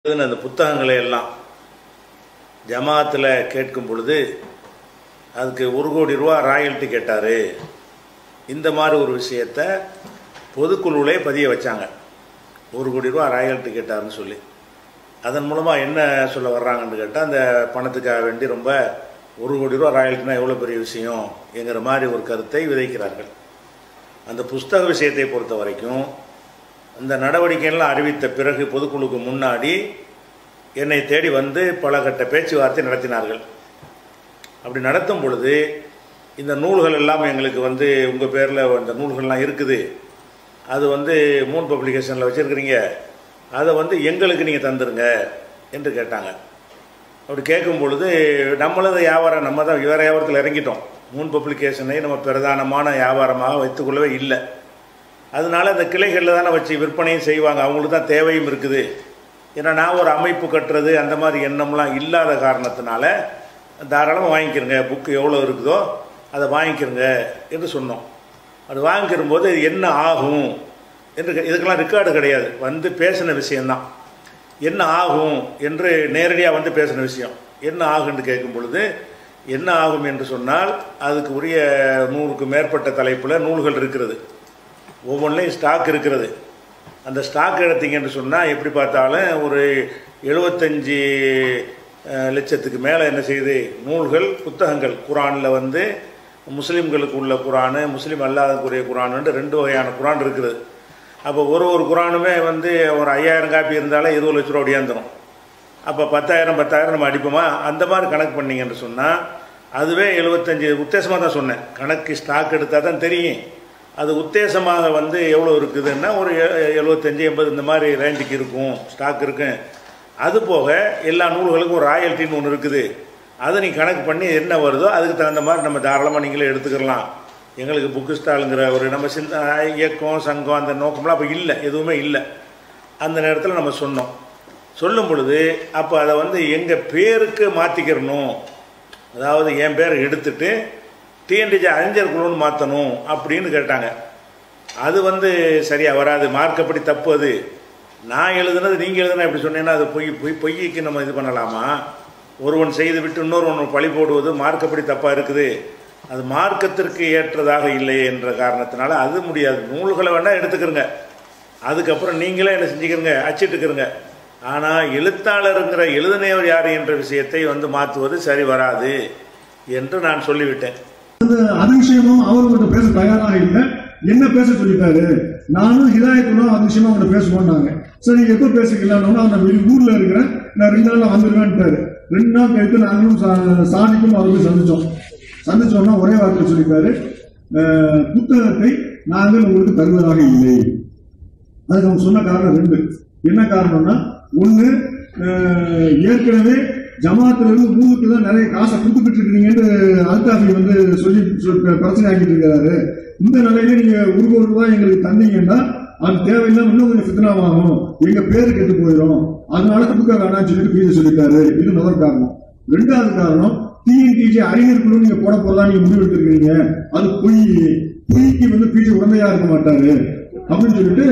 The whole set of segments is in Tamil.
எழுதின அந்த புத்தகங்களை எல்லாம் ஜமாத்தில் கேட்கும் பொழுது அதுக்கு ஒரு கோடி ரூபா ராயல்ட்டி கேட்டார் இந்த மாதிரி ஒரு விஷயத்த பொதுக்குழுவிலே பதிய வச்சாங்க ஒரு கோடி ரூபா ராயல்ட்டி கேட்டாருன்னு சொல்லி அதன் மூலமாக என்ன சொல்ல வர்றாங்கன்னு கேட்டால் அந்த பணத்துக்காக வேண்டி ரொம்ப ஒரு கோடி ரூபா ராயல்ட்டினா எவ்வளோ பெரிய விஷயம் என்கிற மாதிரி ஒரு கருத்தை விதைக்கிறார்கள் அந்த புஸ்தக விஷயத்தை பொறுத்த வரைக்கும் இந்த நடவடிக்கையெல்லாம் அறிவித்த பிறகு பொதுக்குழுக்கு முன்னாடி என்னை தேடி வந்து பல கட்ட பேச்சுவார்த்தை நடத்தினார்கள் அப்படி நடத்தும் பொழுது இந்த நூல்கள் எல்லாம் எங்களுக்கு வந்து உங்கள் பேரில் இந்த நூல்கள்லாம் இருக்குது அது வந்து மூன் பப்ளிகேஷனில் வச்சுருக்கிறீங்க அதை வந்து எங்களுக்கு நீங்கள் தந்துருங்க என்று கேட்டாங்க அப்படி கேட்கும் பொழுது நம்மளது வியாபாரம் நம்ம தான் வேறு வியாபாரத்தில் இறங்கிட்டோம் மூன் பப்ளிகேஷனை நம்ம பிரதானமான வியாபாரமாக வைத்துக்கொள்ளவே இல்லை அதனால இந்த கிளைகளில் தானே வச்சு விற்பனையும் செய்வாங்க அவங்களுக்கு தான் தேவையும் இருக்குது ஏன்னா நான் ஒரு அமைப்பு கட்டுறது அந்த மாதிரி எண்ணம்லாம் இல்லாத காரணத்தினால தாராளமாக வாங்கிக்கிறங்க புக்கு எவ்வளோ இருக்குதோ அதை வாங்கிக்கிறங்க என்று சொன்னோம் அது வாங்கிக்கிறம்போது இது என்ன ஆகும் என்று கே- இதுக்கெல்லாம் ரெக்கார்டு கிடையாது வந்து பேசின விஷயந்தான் என்ன ஆகும் என்று நேரடியாக வந்து பேசின விஷயம் என்ன ஆகுன்னு கேட்கும் பொழுது என்ன ஆகும் என்று சொன்னால் அதுக்கு உரிய நூறுக்கு மேற்பட்ட தலைப்பில் நூல்கள் இருக்கிறது ஒவ்வொன்றிலையும் ஸ்டாக் இருக்கிறது அந்த ஸ்டாக் எடுத்தீங்கன்னு சொன்னால் எப்படி பார்த்தாலும் ஒரு எழுபத்தஞ்சி அஹ், லட்சத்துக்கு மேலே என்ன செய்யுது நூல்கள் புத்தகங்கள் குரானில் வந்து முஸ்லீம்களுக்கு உள்ள குரானு முஸ்லீம் அல்லாதக்குரிய குரானுன்ட்டு ரெண்டு வகையான குரான் இருக்குது அப்போ ஒரு ஒரு குரானுமே வந்து ஒரு ஐயாயிரம் காப்பி இருந்தாலே இருபது லட்ச ரூபா ஒடியாந்துடும் அப்போ பத்தாயிரம் பத்தாயிரம் நம்ம அடிப்போமா அந்த மாதிரி கணக்கு பண்ணீங்கன்னு சொன்னால் அதுவே எழுபத்தஞ்சி உத்தேசமாக தான் சொன்னேன் கணக்கு ஸ்டாக் எடுத்தால் தான் தெரியும் அது உத்தேசமாக வந்து எவ்வளோ இருக்குதுன்னா ஒரு எ- எழுபத்தஞ்சி எண்பது இந்த மாதிரி ரேஞ்சுக்கு இருக்கும் ஸ்டாக் இருக்கும் அது போக எல்லா நூல்களுக்கும் ஒரு ராயல்ட்டின்னு ஒன்று இருக்குது அதை நீ கணக்கு பண்ணி என்ன வருதோ அதுக்கு தகுந்த மாதிரி நம்ம தாராளமாக நீங்களே எடுத்துக்கலாம் எங்களுக்கு புக்கு ஸ்டாலுங்கிற ஒரு நம்ம சிந்த இயக்கம் சங்கம் அந்த நோக்கம்லாம் அப்போ இல்லை எதுவுமே இல்லை அந்த நேரத்தில் நம்ம சொன்னோம் சொல்லும் பொழுது அப்போ அதை வந்து எங்கள் பேருக்கு மாற்றிக்கிறணும் அதாவது என் பேரை எடுத்துட்டு டிஎன்டிஜி அறிஞர் குழுன்னு மாற்றணும் அப்படின்னு கேட்டாங்க அது வந்து சரியாக வராது மார்க்கப்படி தப்பு அது நான் எழுதுனது நீங்கள் எழுதுனா எப்படி சொன்னீங்கன்னா அது பொய் பொய் பொய்க்கு நம்ம இது பண்ணலாமா ஒருவன் செய்து விட்டு இன்னொருவன் பழி போடுவது மார்க்கப்படி தப்பாக இருக்குது அது மார்க்கத்திற்கு ஏற்றதாக இல்லை என்ற காரணத்தினால அது முடியாது நூல்களை வேணால் எடுத்துக்கிறங்க அதுக்கப்புறம் நீங்களே என்ன செஞ்சுக்கிறங்க அச்சிட்டுக்கிறங்க ஆனால் எழுத்தாளருங்கிற எழுதுனையவர் யார் என்ற விஷயத்தை வந்து மாற்றுவது சரி வராது என்று நான் சொல்லிவிட்டேன் அது விஷயமும் அவர் உங்கள்கிட்ட பேச தயாராக இல்லை என்ன பேச சொல்லிட்டாரு நானும் ஹிதாயத்துலாம் அது விஷயமா உங்கள்கிட்ட பேசுவோம்னாங்க சரி நீங்க எப்போ பேசிக்கலாம்னு நான் வெளி ஊர்ல இருக்கிறேன் நான் ரெண்டு நாள்ல வந்துருவேன்ட்டாரு ரெண்டு நாள் கழித்து நாங்களும் சா- சாதிக்கும் அவருக்கு சந்திச்சோம் சந்திச்சோம்னா ஒரே வார்த்தை சொல்லிட்டாரு அஹ், புத்தகத்தை நாங்கள் உங்களுக்கு தருவதாக இல்லை அதுக்கு அவங்க சொன்ன காரணம் ரெண்டு என்ன காரணம்னா ஒண்ணு அஹ், ஏற்கனவே ஜமாத்துல இருந்து ஊருக்கு தான் நிறைய காசை கொடுத்துக்கிட்டு இருக்கீங்கன்னு அல்தாஃபி வந்து சொல்லி சொல்~ பிரச்சனை ஆக்கிட்டு இருக்காரு இந்த நிலையில நீங்க ஒரு கோடி ரூபாய் எங்களுக்கு தந்தீங்கன்னா அது தேவையில்லாம இன்னும் கொஞ்சம் சித்தனமாகும் எங்க பேரு கெட்டு போயிடும் அதனால கொடுக்க வேணாம்னு சொல்லிட்டு பீதி சொல்லிட்டாரு இது முதல் காரணம் ரெண்டாவது காரணம் டிஎன்டிஜி அறிஞர் குழு நீங்க போட போறதா நீங்க முடிவு எடுத்திருக்கீங்க அது பொய் பொய்க்கு வந்து பிஜி உடந்தையா இருக்க மாட்டாரு அப்படின்னு சொல்லிட்டு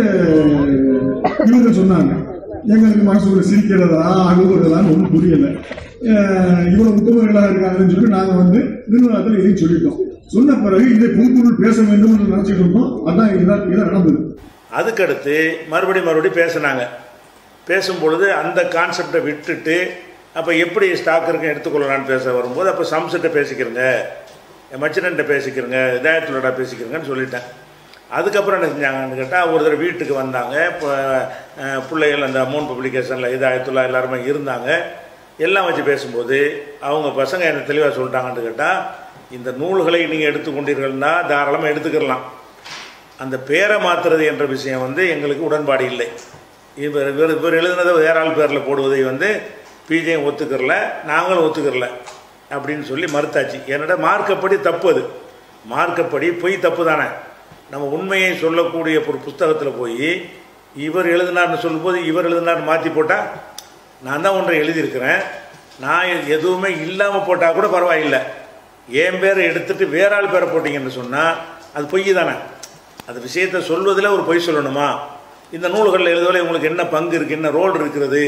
இவங்க சொன்னாங்க எங்களுக்கு மனசுக்குள்ள சிரிக்கிறதா அழுகுறதான்னு ஒன்றும் புரியல அஹ் இவ்வளவு உத்தமர்களாக இருக்காங்கன்னு சொல்லி நாங்க வந்து நிறுவனத்தில் இதையும் சொல்லிட்டோம் சொன்ன பிறகு இதை பொதுக்குழு பேச வேண்டும் என்று நினைச்சிட்டு இருந்தோம் அதான் இதான் இதான் நடந்தது அதுக்கடுத்து மறுபடி மறுபடி பேசுனாங்க பேசும் பொழுது அந்த கான்செப்டை விட்டுட்டு அப்போ எப்படி ஸ்டாக் இருக்கு எடுத்துக்கொள்ளலான்னு பேச வரும்போது அப்போ சம்சட்டை பேசிக்கிறங்க மச்சினன்ட்ட பேசிக்கிறங்க இதாயத்துலடா பேசிக்கிறங்கன்னு சொல்லிட்டேன் அதுக்கப்புறம் என்ன செஞ்சாங்கன்னு கேட்டால் ஒரு தடவை வீட்டுக்கு வந்தாங்க இப்போ அஹ், பிள்ளைகள் அந்த அமௌண்ட் பப்ளிகேஷனில் இதாயத்துல்லா எல்லாருமே இருந்தாங்க எல்லாம் வச்சு பேசும்போது அவங்க பசங்க என்ன தெளிவாக சொல்லிட்டாங்கன்னு கேட்டால் இந்த நூல்களை நீங்கள் எடுத்துக்கொண்டீர்கள்னா தாராளமாக எடுத்துக்கிடலாம் அந்த பேரை மாற்றுறது என்ற விஷயம் வந்து எங்களுக்கு உடன்பாடு இல்லை இவர் இவர் இவர் எழுதுனதை வேற ஆள் பேரில் போடுவதை வந்து பிஜேயும் ஒத்துக்கிறல நாங்களும் ஒத்துக்கிறல அப்படின்னு சொல்லி மறுத்தாச்சு என்னடா மார்க்கப்படி தப்பு அது மார்க்கப்படி பொய் தப்பு தானே நம்ம உண்மையை சொல்லக்கூடிய ஒரு புஸ்தகத்தில் போய் இவர் எழுதினார்னு சொல்லும்போது இவர் எழுதினார்னு மாற்றி போட்டால் நான் தான் ஒன்றை எழுதியிருக்கிறேன் நான் எதுவுமே இல்லாமல் போட்டால் கூட பரவாயில்லை என் பேரை எடுத்துட்டு வேற ஆள் பேரை போட்டிங்கன்னு சொன்னால் அது பொய் தானே அந்த விஷயத்தை சொல்வதில் ஒரு பொய் சொல்லணுமா இந்த நூல்களில் எழுதுவதில் உங்களுக்கு என்ன பங்கு இருக்குது என்ன ரோல் இருக்கிறது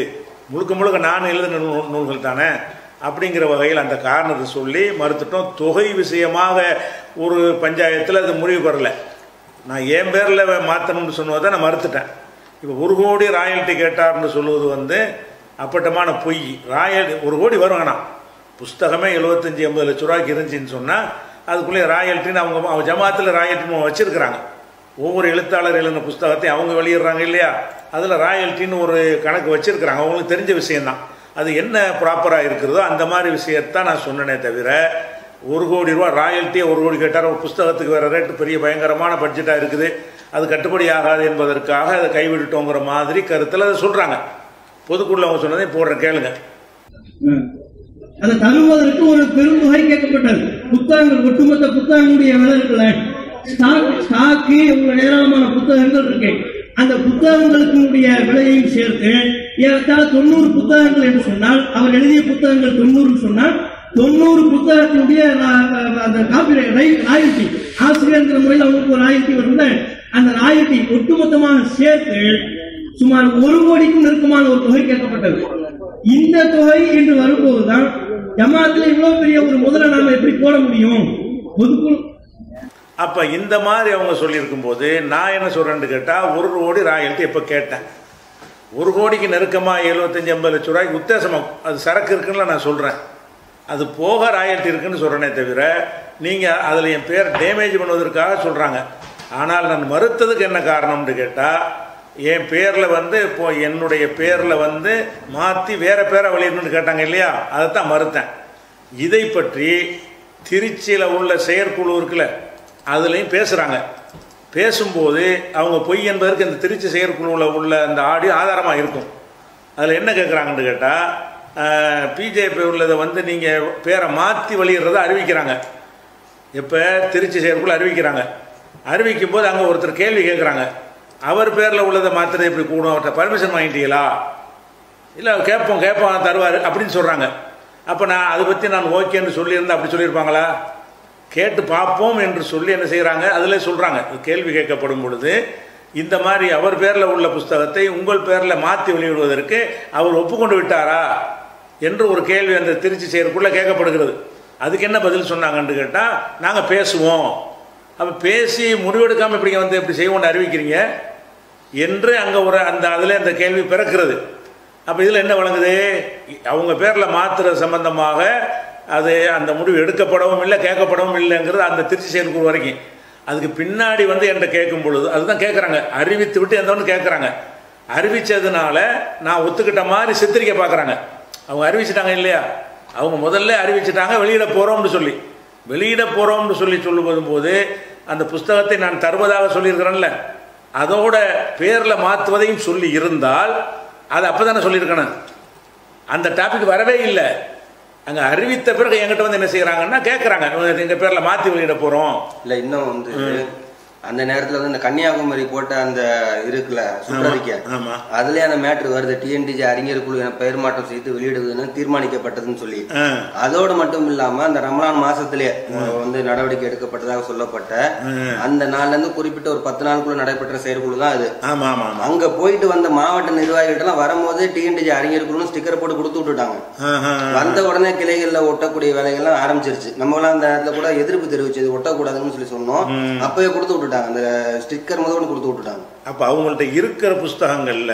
முழுக்க முழுக்க நான் எழுதின நூல் நூல்கள் தானே அப்படிங்கிற வகையில் அந்த காரணத்தை சொல்லி மறுத்துட்டோம் தொகை விஷயமாக ஒரு பஞ்சாயத்தில் அது முடிவு பெறலை நான் என் பேரில் மாற்றணும்னு சொன்னதை நான் மறுத்துட்டேன் இப்போ ஒரு கோடி ராயல்ட்டி கேட்டார்னு சொல்லுவது வந்து அப்பட்டமான பொய் ராயல் ஒரு கோடி வரும் ஆனால் புஸ்தகமே எழுபத்தஞ்சி எண்பது லட்ச ரூபாய்க்கு இருந்துச்சின்னு சொன்னால் அதுக்குள்ளே ராயல்ட்டின்னு அவங்க அவங்க ஜமாத்தில் ராயல்ட்டின்னு வச்சுருக்கிறாங்க ஒவ்வொரு எழுத்தாளர் எழுதின புஸ்தகத்தை அவங்க வெளியிடுறாங்க இல்லையா அதில் ராயல்ட்டின்னு ஒரு கணக்கு வச்சுருக்கிறாங்க அவங்களுக்கு தெரிஞ்ச விஷயந்தான் அது என்ன ப்ராப்பராக இருக்கிறதோ அந்த மாதிரி விஷயத்தான் நான் சொன்னனே தவிர ஒரு கோடி ரூபா ராயல்ட்டியே ஒரு கோடி கேட்டார் ஒரு புஸ்தகத்துக்கு வேறு ரேட்டு பெரிய பயங்கரமான பட்ஜெட்டாக இருக்குது அது கட்டுப்படி ஆகாது என்பதற்காக அதை கைவிட்டுட்டோங்கிற மாதிரி கருத்தில் அதை சொல்கிறாங்க பொதுக்குள்ள அவங்க சொன்னதை போடுற கேளுங்க அதை தருவதற்கு ஒரு பெருந்தொகை கேட்கப்பட்டது புத்தகங்கள் ஒட்டுமொத்த புத்தகங்களுடைய விலை இருக்குல்ல ஸ்டாக் ஸ்டாக்கு உங்க ஏராளமான புத்தகங்கள் இருக்கு அந்த புத்தகங்களுக்குடைய விலையையும் சேர்த்து ஏறத்தாழ தொண்ணூறு புத்தகங்கள் என்று சொன்னால் அவர் எழுதிய புத்தகங்கள் தொண்ணூறு சொன்னால் தொண்ணூறு புத்தகத்தினுடைய ரா- அந்த காப்பி ராயல்டி ஆசிரியர்ங்கிற முறையில் அவங்களுக்கு ஒரு ராயல்டி வரும்ல அந்த ராயல்டி ஒட்டுமொத்தமாக சேர்த்து சுமார் ஒரு கோடிக்கும் நெருக்கமான ஒரு தொகை கேட்கப்பட்டது இந்த தொகை என்று வரும்போதுதான் ஜமாத்துல இவ்வளவு பெரிய ஒரு முதலை நாம எப்படி போட முடியும் பொதுக்குழு அப்போ இந்த மாதிரி அவங்க சொல்லியிருக்கும் போது நான் என்ன சொல்கிறேன்னு கேட்டால் ஒரு கோடி ராயல்ட்டி இப்போ கேட்டேன் ஒரு கோடிக்கு நெருக்கமாக எழுபத்தஞ்சி ஐம்பது லட்ச ரூபாய்க்கு உத்தேசமாக அது சரக்கு இருக்குன்னு நான் சொல்கிறேன் அது போக ராயல்ட்டி இருக்குன்னு சொல்கிறேனே தவிர நீங்கள் அதில் என் பேர் டேமேஜ் பண்ணுவதற்காக சொல்கிறாங்க ஆனால் நான் மறுத்ததுக்கு என்ன காரணம்னு கேட்டால் என் பேரில் வந்து இப்போ என்னுடைய பேரில் வந்து மாற்றி வேற பேரை வெளியிடணும்னு கேட்டாங்க இல்லையா அதைத்தான் மறுத்தேன் இதை பற்றி திருச்சியில் உள்ள செயற்குழு இருக்குல்ல அதுலேயும் பேசுகிறாங்க பேசும்போது அவங்க பொய் என்பதற்கு இந்த திருச்சி செயற்குழுவில் உள்ள அந்த ஆடியோ ஆதாரமாக இருக்கும் அதில் என்ன கேட்குறாங்கன்னு கேட்டால் பிஜேபி உள்ளதை வந்து நீங்கள் பேரை மாற்றி வெளியிடுறத அறிவிக்கிறாங்க இப்போ திருச்சி செயற்குழு அறிவிக்கிறாங்க அறிவிக்கும் போது அங்கே ஒருத்தர் கேள்வி கேட்குறாங்க அவர் பேரில் உள்ளதை மாற்றுறது எப்படி கூடும் அவர்கிட்ட பர்மிஷன் வாங்கிட்டீங்களா இல்லை கேட்போம் கேட்போம் தருவார் அப்படின்னு சொல்கிறாங்க அப்போ நான் அதை பற்றி நான் ஓகேன்னு சொல்லியிருந்தேன் அப்படி சொல்லியிருப்பாங்களா கேட்டு பார்ப்போம் என்று சொல்லி என்ன செய்கிறாங்க அதில் சொல்கிறாங்க கேள்வி கேட்கப்படும் பொழுது இந்த மாதிரி அவர் பேரில் உள்ள புஸ்தகத்தை உங்கள் பேரில் மாற்றி வெளியிடுவதற்கு அவர் ஒப்புக்கொண்டு விட்டாரா என்று ஒரு கேள்வி அந்த திருச்சி செயற்குள்ளே கேட்கப்படுகிறது அதுக்கு என்ன பதில் சொன்னாங்கன்னு கேட்டால் நாங்கள் பேசுவோம் அப்போ பேசி முடிவெடுக்காமல் இப்படி வந்து இப்படி செய்வோம்னு அறிவிக்கிறீங்க என்று அங்கே ஒரு அந்த அதில் அந்த கேள்வி பிறக்கிறது அப்போ இதில் என்ன வழங்குது அவங்க பேரில் மாத்திர சம்பந்தமாக அது அந்த முடிவு எடுக்கப்படவும் இல்லை கேட்கப்படவும் இல்லைங்கிறது அந்த திருச்சி செயற்குழு வரைக்கும் அதுக்கு பின்னாடி வந்து என்கிட்ட கேட்கும் பொழுது அதுதான் கேட்குறாங்க அறிவித்து விட்டு எந்தவொன்று கேட்குறாங்க அறிவிச்சதுனால நான் ஒத்துக்கிட்ட மாதிரி சித்தரிக்க பார்க்குறாங்க அவங்க அறிவிச்சிட்டாங்க இல்லையா அவங்க முதல்ல அறிவிச்சிட்டாங்க வெளியிட போகிறோம்னு சொல்லி வெளியிட போகிறோம்னு சொல்லி சொல்லும் போது அந்த புஸ்தகத்தை நான் தருவதாக சொல்லியிருக்கிறேன்ல அதோட பேரில் மாற்றுவதையும் சொல்லி இருந்தால் அது அப்போ தானே சொல்லியிருக்கணும் அந்த டாபிக் வரவே இல்லை அங்கே அறிவித்த பிறகு என்கிட்ட வந்து என்ன செய்கிறாங்கன்னா கேட்குறாங்க எங்கள் பேரில் மாற்றி வெளியிட போகிறோம் இல்ல இன்னும் வந்து அந்த நேரத்துல வந்து இந்த கன்னியாகுமரி போட்ட அந்த இருக்குல்ல சுற்றறிக்கை ஆமா. அதுலயே அந்த மேட்ரு வருது டிஎன்டிஜி அறிஞர் குழு என பெயர் மாற்றம் செய்து வெளியிடுவதுன்னு தீர்மானிக்கப்பட்டதுன்னு சொல்லி ஆ அதோடு மட்டும் இல்லாம அந்த ரமலான் மாசத்திலே வந்து நடவடிக்கை எடுக்கப்பட்டதாக சொல்லப்பட்ட அந்த நாள்ல இருந்து குறிப்பிட்ட ஒரு பத்து நாளுக்குள்ள நடைபெற்ற செயற்குழு தான் இது ஆமாம் ஆமாம் ஆமாம் அங்க போயிட்டு வந்த மாவட்ட நிர்வாகிகிட்ட எல்லாம் வரும்போது டிஎன்டிஜி அறிஞர் குழு ஸ்டிக்கர் போட்டு கொடுத்து விட்டுட்டாங்க ஆஹா. வந்த உடனே கிளைகள்ல ஒட்டக்கூடிய வேலைகள்லாம் ஆரம்பிச்சிருச்சு நம்ம எல்லாம் அந்த நேரத்துல கூட எதிர்ப்பு தெரிவிச்சது ஒட்டக்கூடாதுன்னு சொல்லி சொன்னோம் அப்பவே கொடுத்து விட்டுட்டாங்க அந்த ஸ்டிக்கர் முதல் கொடுத்து விட்டுட்டாங்க அப்போ அவங்கள்ட்ட இருக்கிற புஸ்தகங்களில்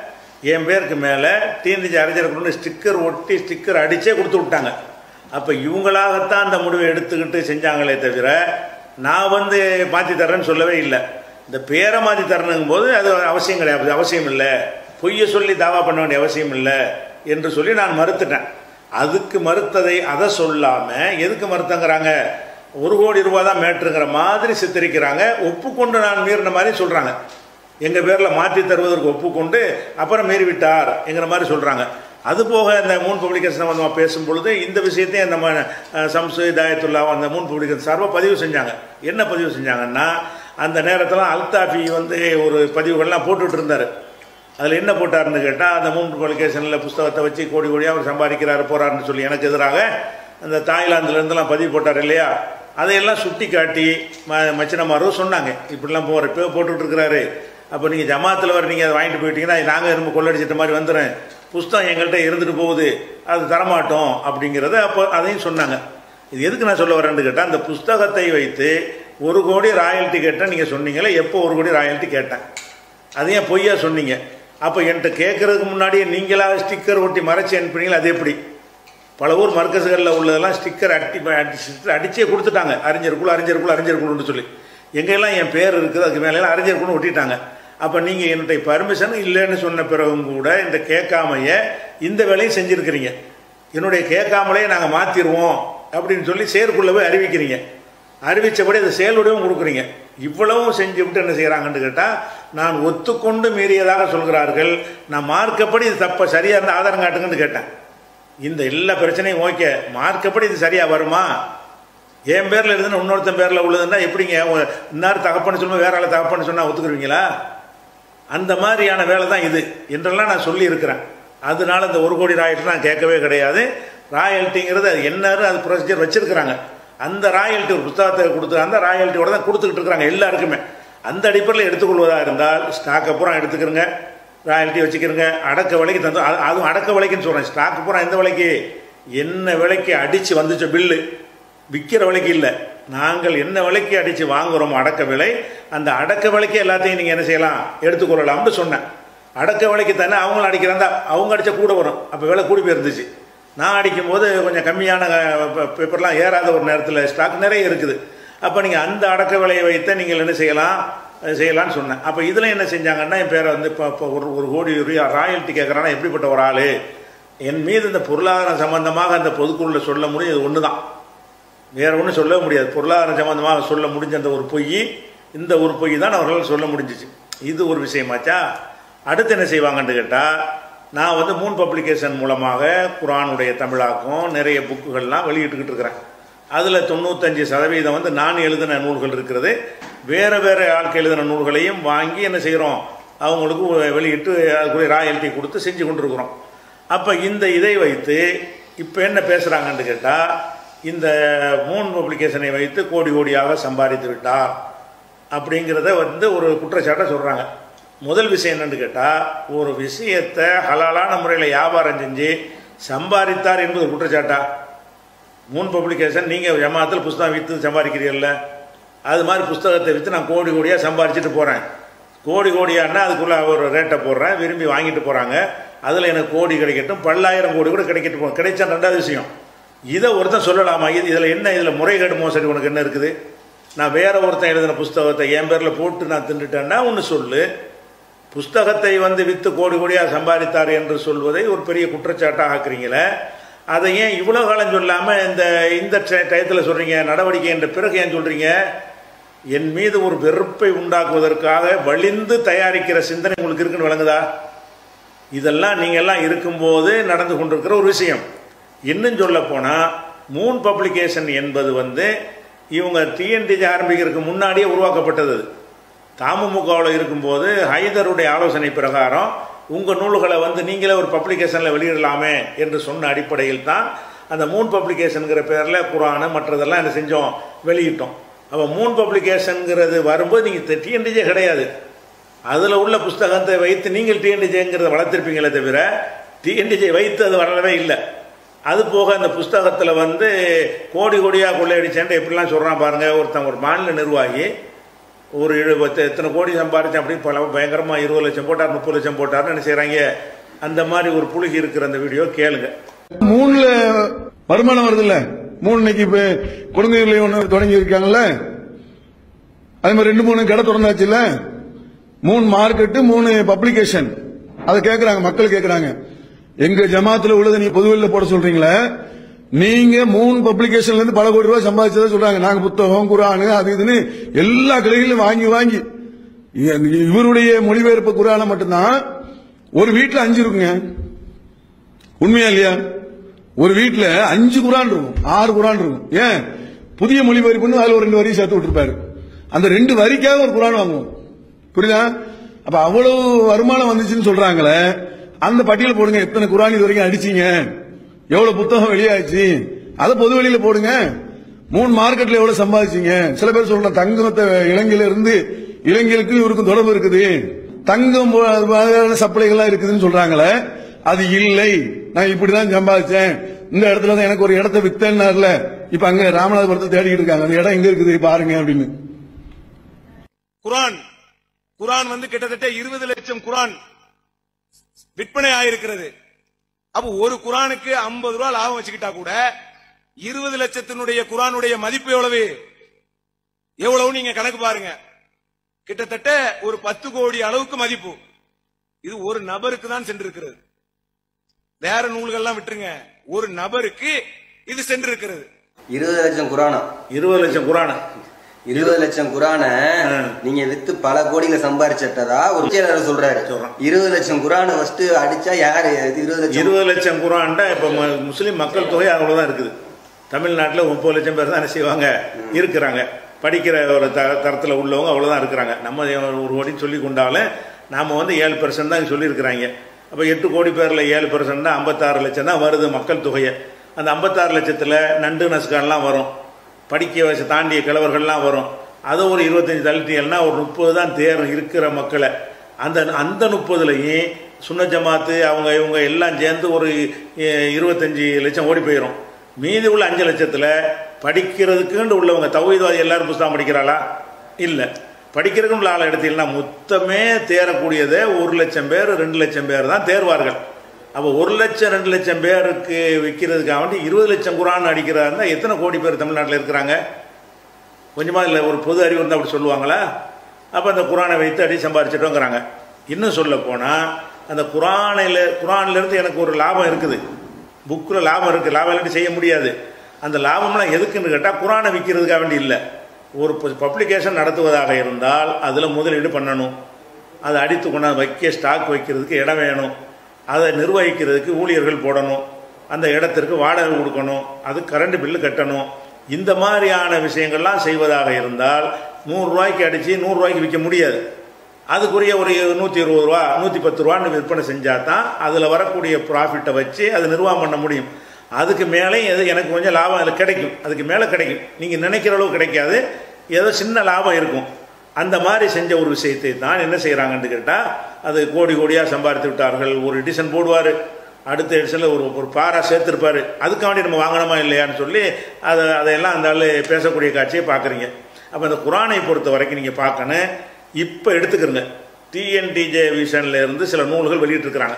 என் பேருக்கு மேலே டிஎன்டிஜி அறிஞர் கொண்டு ஸ்டிக்கர் ஒட்டி ஸ்டிக்கர் அடிச்சே கொடுத்து விட்டாங்க அப்போ இவங்களாகத்தான் அந்த முடிவை எடுத்துக்கிட்டு செஞ்சாங்களே தவிர நான் வந்து மாற்றி தரேன்னு சொல்லவே இல்லை இந்த பேரை மாற்றி தரணுங்கும் போது அது அவசியம் கிடையாது அவசியம் இல்லை பொய்யை சொல்லி தாவா பண்ண வேண்டிய அவசியம் இல்லை என்று சொல்லி நான் மறுத்துட்டேன் அதுக்கு மறுத்ததை அதை சொல்லாமல் எதுக்கு மறுத்தங்கிறாங்க ஒரு கோடி ரூபா தான் மேட்ருங்கிற மாதிரி சித்தரிக்கிறாங்க ஒப்புக்கொண்டு நான் மீறின மாதிரி சொல்கிறாங்க எங்கள் பேரில் மாற்றி தருவதற்கு ஒப்புக்கொண்டு அப்புறம் மீறி விட்டார் என்கிற மாதிரி சொல்கிறாங்க அது போக இந்த மூன் பப்ளிகேஷன் நம்ம பேசும் பொழுது இந்த விஷயத்தையும் நம்ம அஹ், சம்சு இதாயத்துல்லா அந்த மூன் பப்ளிகேஷன் சார்பாக பதிவு செஞ்சாங்க என்ன பதிவு செஞ்சாங்கன்னா அந்த நேரத்தில் அல்தாஃபி வந்து ஒரு பதிவுகள்லாம் போட்டுட்டு இருந்தார் அதில் என்ன போட்டாருன்னு கேட்டால் அந்த மூன்று பப்ளிகேஷனில் புஸ்தகத்தை வச்சு கோடி கோடியாக அவர் சம்பாதிக்கிறாரு போறாருன்னு சொல்லி எனக்கு எதிராக அந்த தாய்லாந்துலேருந்துலாம் பதிவு போட்டார் இல்லையா அதையெல்லாம் சுட்டி காட்டி ம மச்சினமாரும் சொன்னாங்க இப்படிலாம் போகிற இப்போ போட்டுட்டு இருக்கிறாரு அப்போ நீங்கள் ஜமாத்தில் வர நீங்கள் அதை வாங்கிட்டு போயிட்டீங்கன்னா நாங்கள் ரொம்ப கொள்ளடிச்சிட்ட மாதிரி வந்துடுறேன் புஸ்தகம் எங்கள்கிட்ட இருந்துட்டு போகுது அது தரமாட்டோம் அப்படிங்கிறத அப்போ அதையும் சொன்னாங்க இது எதுக்கு நான் சொல்ல வரேன்னு கேட்டால் அந்த புஸ்தகத்தை வைத்து ஒரு கோடி ராயல்ட்டி கேட்டேன் நீங்கள் சொன்னீங்களே எப்போ ஒரு கோடி ராயல்ட்டி கேட்டேன் அது ஏன் பொய்யா சொன்னீங்க அப்போ என்கிட்ட கேட்கறதுக்கு முன்னாடியே நீங்களா ஸ்டிக்கர் ஒட்டி மறைச்சி அனுப்புனீங்களா அது எப்படி பல ஊர் மர்க்கசுகளில் உள்ளதெல்லாம் ஸ்டிக்கர் அட்டி அடிச்சு அடிச்சே கொடுத்துட்டாங்க அறிஞருக்குள்ள அறிஞருக்குள்ள அறிஞருக்குள்னு சொல்லி எங்கெல்லாம் என் பேர் இருக்குது அதுக்கு மேலே அறிஞருக்குன்னு ஒட்டிட்டாங்க அப்போ நீங்கள் என்னுடைய பர்மிஷன் இல்லைன்னு சொன்ன பிறகும் கூட இந்த கேட்காமைய இந்த வேலையும் செஞ்சுருக்கிறீங்க என்னுடைய கேட்காமலே நாங்கள் மாற்றிடுவோம் அப்படின்னு சொல்லி செயற்குள்ள போய் அறிவிக்கிறீங்க அறிவித்தபடி அதை செயலுடையும் கொடுக்குறீங்க இவ்வளவும் செஞ்சு விட்டு என்ன செய்கிறாங்கன்னு கேட்டால் நான் ஒத்துக்கொண்டு மீறியதாக சொல்கிறார்கள் நான் மார்க்கப்படி இது தப்ப சரியாக இருந்தால் ஆதாரம் காட்டுங்கன்னு கேட்டேன் இந்த எல்லா பிரச்சனையும் ஓகே மார்க்கப்படி இது சரியாக வருமா என் பேரில் இருந்துன்னு இன்னொருத்தன் பேரில் உள்ளதுன்னா எப்படிங்க உங்க- இன்னார் தகப்பன்னு சொல்லும்போது வேற ஆளை தகப்பன்னு சொன்னால் ஒத்துக்குருவீங்களா அந்த மாதிரியான வேலை தான் இது என்றெல்லாம் நான் சொல்லி இருக்கிறேன் அதனால இந்த ஒரு கோடி ராயல்ட்டி நான் கேட்கவே கிடையாது ராயல்ட்டிங்கிறது அது என்னன்னு அது ப்ரொசீஜர் வச்சிருக்கிறாங்க அந்த ராயல்ட்டி ஒரு புத்தகத்தை கொடுத்து அந்த ராயல்ட்டியோட தான் கொடுத்துக்கிட்டு இருக்கிறாங்க எல்லாருக்குமே அந்த அடிப்படையில் எடுத்துக்கொள்வதாக இருந்தால் ஸ்டாக்கை பூரா எடுத்துக்கிறங்க ராயல்ட்டி வச்சுக்கிறங்க அடக்க விலைக்கு தந்து அது- அதுவும் அடக்க விலைக்குன்னு சொல்கிறேன் ஸ்டாக் பூரா எந்த விலைக்கு என்ன விலைக்கு அடித்து வந்துச்ச பில்லு விற்கிற விலைக்கு இல்லை நாங்கள் என்ன விலைக்கு அடித்து வாங்குறோமோ அடக்க விலை அந்த அடக்க விலைக்கு எல்லாத்தையும் நீங்கள் என்ன செய்யலாம் எடுத்துக்கொள்ளலாம்னு சொன்னேன் அடக்க விலைக்கு தானே அவங்களும் அடிக்கிறாங்க அவங்க அடித்தா கூட வரும் அப்போ விலை கூடி போயிருந்துச்சு நான் அடிக்கும்போது கொஞ்சம் கம்மியான பே- பேப்பர்லாம் ஏறாத ஒரு நேரத்தில் ஸ்டாக் நிறைய இருக்குது அப்போ நீங்கள் அந்த அடக்க விலையை வைத்து நீங்கள் என்ன செய்யலாம் அஹ் செய்யலாம்னு சொன்னேன் அப்போ இதில் என்ன செஞ்சாங்கன்னா என் பேரை வந்து இப்போ இப்போ ஒரு ஒரு கோடி ரூபா ராயல்ட்டி கேட்குறான்னா எப்படிப்பட்ட ஒரு ஆள் என் மீது இந்த பொருளாதாரம் சம்பந்தமாக அந்த பொதுக்குழுல சொல்ல முடியும் இது ஒன்று தான் வேற ஒன்றும் சொல்ல முடியாது பொருளாதாரம் சம்பந்தமாக சொல்ல முடிஞ்ச அந்த ஒரு பொய் இந்த ஒரு பொய் தான் அவர்களால் சொல்ல முடிஞ்சிச்சு இது ஒரு விஷயமாச்சா அடுத்து என்ன செய்வாங்கன்னு கேட்டால் நான் வந்து மூன் பப்ளிகேஷன் மூலமாக குரானுடைய தமிழாக்கம் நிறைய புக்குகள்லாம் வெளியிட்டுக்கிட்டு இருக்கிறேன் அதில் தொண்ணூத்தஞ்சு சதவீதம் வந்து நான் எழுதின நூல்கள் இருக்கிறது வேறு வேறு ஆட்கள் எழுதின நூல்களையும் வாங்கி என்ன செய்கிறோம் அவங்களுக்கு வெளியிட்டு அதுக்குரிய ராயல்ட்டி கொடுத்து செஞ்சு கொண்டிருக்கிறோம் அப்போ இந்த இதை வைத்து இப்போ என்ன பேசுகிறாங்கன்னு கேட்டால் இந்த மூன் பப்ளிகேஷனை வைத்து கோடி கோடியாக சம்பாதித்து விட்டார் அப்படிங்கிறத வந்து ஒரு குற்றச்சாட்டை சொல்கிறாங்க முதல் விஷயம் என்னன்னு கேட்டால் ஒரு விஷயத்தை ஹலாலான முறையில் வியாபாரம் செஞ்சு சம்பாதித்தார் என்பது ஒரு குற்றச்சாட்டா மூன் பப்ளிகேஷன் நீங்கள் ஜமாத்தில் புஸ்தகம் விற்று சம்பாதிக்கிறீர்கள்ல அது மாதிரி புஸ்தகத்தை விற்று நான் கோடி கோடியாக சம்பாரிச்சிட்டு போகிறேன் கோடி கோடியானா அதுக்குள்ளே ஒரு ரேட்டை போடுறேன் விரும்பி வாங்கிட்டு போகிறாங்க அதில் எனக்கு கோடி கிடைக்கட்டும் பல்லாயிரம் கோடி கூட கிடைக்கட்டும் போ கிடைச்சா ரெண்டாவது விஷயம் இதை ஒருத்தன் சொல்லலாமா இது இதில் என்ன இதில் முறைகேடு மோசடி உனக்கு என்ன இருக்குது நான் வேற ஒருத்தன் எழுதின புஸ்தகத்தை என் பேரில் போட்டு நான் தின்னுட்டேன்னா ஒன்று சொல்லு புஸ்தகத்தை வந்து விற்று கோடி கோடியாக சம்பாதித்தார் என்று சொல்வதை ஒரு பெரிய குற்றச்சாட்டாக ஆக்குறீங்களே அதை ஏன் இவ்வளோ காலம் சொல்லாமல் இந்த இந்த டயத்தில் சொல்கிறீங்க நடவடிக்கை என்ற பிறகு ஏன் சொல்கிறீங்க என் மீது ஒரு வெறுப்பை உண்டாக்குவதற்காக வலிந்து தயாரிக்கிற சிந்தனை உங்களுக்கு இருக்குன்னு விளங்குதா இதெல்லாம் நீங்கள்லாம் இருக்கும்போது நடந்து கொண்டிருக்கிற ஒரு விஷயம் இன்னும் சொல்ல போனால் மூன் பப்ளிகேஷன் என்பது வந்து இவங்க டிஎன்டிஜி ஆரம்பிக்கிறதுக்கு முன்னாடியே உருவாக்கப்பட்டது அது. தமுமுகவில் இருக்கும்போது ஹைதருடைய ஆலோசனை பிரகாரம் உங்கள் நூல்களை வந்து நீங்களே ஒரு பப்ளிகேஷனில் வெளியிடலாமே என்று சொன்ன அடிப்படையில் தான் அந்த மூன் பப்ளிகேஷனுங்கிற பேரில் குரானு மற்றதெல்லாம் என்ன செஞ்சோம் வெளியிட்டோம் அப்போ மூன் பப்ளிகேஷனுங்கிறது வரும்போது நீங்கள் டிஎன்டிஜே கிடையாது அதில் உள்ள புஸ்தகத்தை வைத்து நீங்கள் டிஎன்டிஜேங்கிறத வளர்த்திருப்பீங்களே தவிர டிஎன்டிஜே வைத்து அது வரவே இல்லை அது போக அந்த புஸ்தகத்தில் வந்து கோடி கோடியாக கொள்ளையடிச்சேன்ட்டு எப்படிலாம் சொல்கிறான் பாருங்கள் ஒருத்தன் ஒரு மாநில நிர்வாகி ஒரு எழுபத்து எத்தனை கோடி சம்பாரிச்சேன் அப்படின்னு பல பயங்கரமாக இருபது லட்சம் போட்டார் முப்பது லட்சம் போட்டார்னு என்ன செய்கிறாங்க அந்த மாதிரி ஒரு புழுகி இருக்கிற அந்த வீடியோ கேளுங்க மூணுல வருமானம் வருது இல்ல மூணு இன்னைக்கு இப்ப கொடுங்கையில் ஒண்ணு தொடங்கி இருக்காங்கல்ல அதே மாதிரி ரெண்டு மூணு கடை திறந்தாச்சுல்ல மூணு மார்க்கெட்டு மூணு பப்ளிகேஷன் அதை கேக்குறாங்க மக்கள் கேக்குறாங்க எங்க ஜமாத்துல உள்ளதை நீ பொதுவெளியில போட சொல்றீங்களே நீங்க மூணு பப்ளிகேஷன்ல இருந்து பல கோடி ரூபாய் சம்பாதிச்சதா சொல்றாங்க நாங்க புத்தகம் குரானு அது இதுன்னு எல்லா கடைகளிலும் வாங்கி வாங்கி இ- இவருடைய மொழிபெயர்ப்பு குரான மட்டும்தான் ஒரு வீட்டுல அஞ்சு இருக்குங்க உண்மையா இல்லையா ஒரு வீட்டுல அஞ்சு குரான் இருக்கும் ஆறு குரான் இருக்கும் ஏன் புதிய மொழிபெயர்ப்புன்னு அதுல ஒரு ரெண்டு வரி சேர்த்து விட்டுருப்பாரு அந்த ரெண்டு வரிக்காக ஒரு குரான் வாங்குவோம் புரியுதா அப்ப அவ்வளவு வருமானம் வந்துச்சுன்னு சொல்றாங்களே அந்த பட்டியல் போடுங்க எத்தனை குரான் இது வரைக்கும் அடிச்சீங்க எவ்வளவு புத்தகம் வெளியாச்சு அதை பொது வெளியில போடுங்க மூணு மார்க்கெட்ல எவ்வளவு சம்பாதிச்சீங்க சில பேர் சொல்றாங்க தங்கத்தை இலங்கையில இருந்து இலங்கைக்கும் இவருக்கும் தொடர்பு இருக்குது தங்கம் சப்ளைகள்லாம் இருக்குதுன்னு சொல்றாங்களே அது இல்லை நான் இப்படிதான் சம்பாதிச்சேன் இந்த இடத்துல தான் எனக்கு ஒரு இடத்த வித்தேன்னார்ல இப்ப அங்க ராமநாதபுரத்தை தேடிட்டு இருக்காங்க அந்த இடம் எங்க இருக்குது பாருங்க அப்படின்னு குரான் குரான் வந்து கிட்டத்தட்ட இருபது லட்சம் குரான் விற்பனை ஆயிருக்கிறது அப்ப ஒரு குரானுக்கு 50 ரூபாய் லாபம் வச்சுக்கிட்டா கூட இருபது லட்சத்தினுடைய குரானுடைய மதிப்பு எவ்வளவு எவ்வளவு நீங்க கணக்கு பாருங்க கிட்டத்தட்ட ஒரு பத்து கோடி அளவுக்கு மதிப்பு இது ஒரு நபருக்கு தான் சென்றிருக்கிறது வேற நூல்கள்லாம் விட்டுருங்க ஒரு நபருக்கு இது சென்றிருக்கிறது இருபது லட்சம் குரானா இருபது லட்சம் குரான இருபது லட்சம் குரான நீங்க வித்து பல கோடியில சம்பாரிச்சிட்டதா ஒரு செயலாளர் சொல்றாரு சொல்றான். இருபது லட்சம் குரான் ஃபர்ஸ்ட் அடிச்சா யாரு இது இருபது லட்சம் இருபது லட்சம் குரான்டா இப்ப ம- முஸ்லிம் மக்கள் தொகை அவ்வளவுதான் இருக்குது தமிழ்நாட்டில் முப்பது லட்சம் பேர் தான் என்ன செய்வாங்க இருக்கிறாங்க படிக்கிற ஒரு த தரத்தில் உள்ளவங்க அவ்வளவுதான் இருக்கிறாங்க நம்ம ஒரு கோடி சொல்லி கொண்டாலும் நாம வந்து ஏழு பெர்சன்ட் தான் சொல்லியிருக்கிறாங்க அப்போ எட்டு கோடி பேரில் ஏழு பெர்சன்ட்னா ஐம்பத்தாறு லட்சம் தான் வருது மக்கள் தொகையை அந்த ஐம்பத்தாறு லட்சத்தில் நண்டு நசுக்கான்லாம் வரும் படிக்க வயசு தாண்டிய கிழவர்கள்லாம் வரும் அதை ஒரு இருபத்தஞ்சி தள்ளிட்டீங்கன்னா ஒரு முப்பது தான் தேர் இருக்கிற மக்களை அந்த அந்த முப்பதுலையும் சுன்ன ஜமாத்து அவங்க இவங்க எல்லாம் சேர்ந்து ஒரு எ, இருபத்தஞ்சி லட்சம் ஓடி போயிடும் மீதி உள்ள அஞ்சு லட்சத்தில் படிக்கிறதுக்குன்னு உள்ளவங்க தௌஹீத்வாதி எல்லாரும் புஸ்தகம் படிக்கிறாளா இல்லை படிக்கிறதுக்கு உள்ள ஆளை எடுத்தீங்கன்னா மொத்தமே தேரக்கூடியதே ஒரு லட்சம் பேர் ரெண்டு லட்சம் பேர் தான் தேர்வார்கள் அப்போ ஒரு லட்சம் ரெண்டு லட்சம் பேருக்கு விற்கிறதுக்காக வேண்டி இருபது லட்சம் குரான் அடிக்கிறதா இருந்தால் எத்தனை கோடி பேர் தமிழ்நாட்டில் இருக்கிறாங்க கொஞ்சமா இல்லை ஒரு பொது அறிவு இருந்தால் அப்படி சொல்லுவாங்களா அப்போ அந்த குரானை வைத்து அடி சம்பாரிச்சிட்டோங்கிறாங்க இன்னும் சொல்ல போனால் அந்த குரானில் குரான்லேருந்து எனக்கு ஒரு லாபம் இருக்குது புக்கில் லாபம் இருக்குது லாபம் இல்லாட்டி செய்ய முடியாது அந்த லாபம்லாம் எதுக்குன்னு கேட்டால் குரானை விற்கிறதுக்காக வேண்டி இல்லை ஒரு பப்ளிகேஷன் நடத்துவதாக இருந்தால் அதில் முதலீடு பண்ணணும் அதை அடித்து கொண்டாந்து வைக்க ஸ்டாக் வைக்கிறதுக்கு இடம் வேணும் அதை நிர்வகிக்கிறதுக்கு ஊழியர்கள் போடணும் அந்த இடத்திற்கு வாடகை கொடுக்கணும் அது கரண்ட் பில்லு கட்டணும் இந்த மாதிரியான விஷயங்கள்லாம் செய்வதாக இருந்தால் நூறுரூவாய்க்கு அடித்து நூறுரூவாய்க்கு விற்க முடியாது அதுக்குரிய ஒரு நூற்றி இருபது ரூபா நூற்றி பத்து ரூபான்னு விற்பனை செஞ்சால் தான் அதில் வரக்கூடிய ப்ராஃபிட்டை வச்சு அது நிர்வாகம் பண்ண முடியும் அதுக்கு மேலே எது எனக்கு கொஞ்சம் லாபம் அதில் கிடைக்கும் அதுக்கு மேலே கிடைக்கும் நீங்கள் நினைக்கிற அளவு கிடைக்காது ஏதோ சின்ன லாபம் இருக்கும் அந்த மாதிரி செஞ்ச ஒரு விஷயத்தை தான் என்ன செய்கிறாங்கன்னு கேட்டால் அது கோடி கோடியாக சம்பாதித்து விட்டார்கள் ஒரு எடிஷன் போடுவார் அடுத்த எடிஷனில் ஒரு ஒரு பாரா சேர்த்துருப்பாரு அதுக்காண்டி நம்ம வாங்கணுமா இல்லையான்னு சொல்லி அதை அதையெல்லாம் அந்த ஆள் பேசக்கூடிய காட்சியை பார்க்குறீங்க அப்போ அந்த குரானை பொறுத்த வரைக்கும் நீங்கள் பார்க்கணும் இப்போ எடுத்துக்கிறங்க டிஎன்டிஜே விஷனில் இருந்து சில நூல்கள் வெளியிட்டிருக்கிறாங்க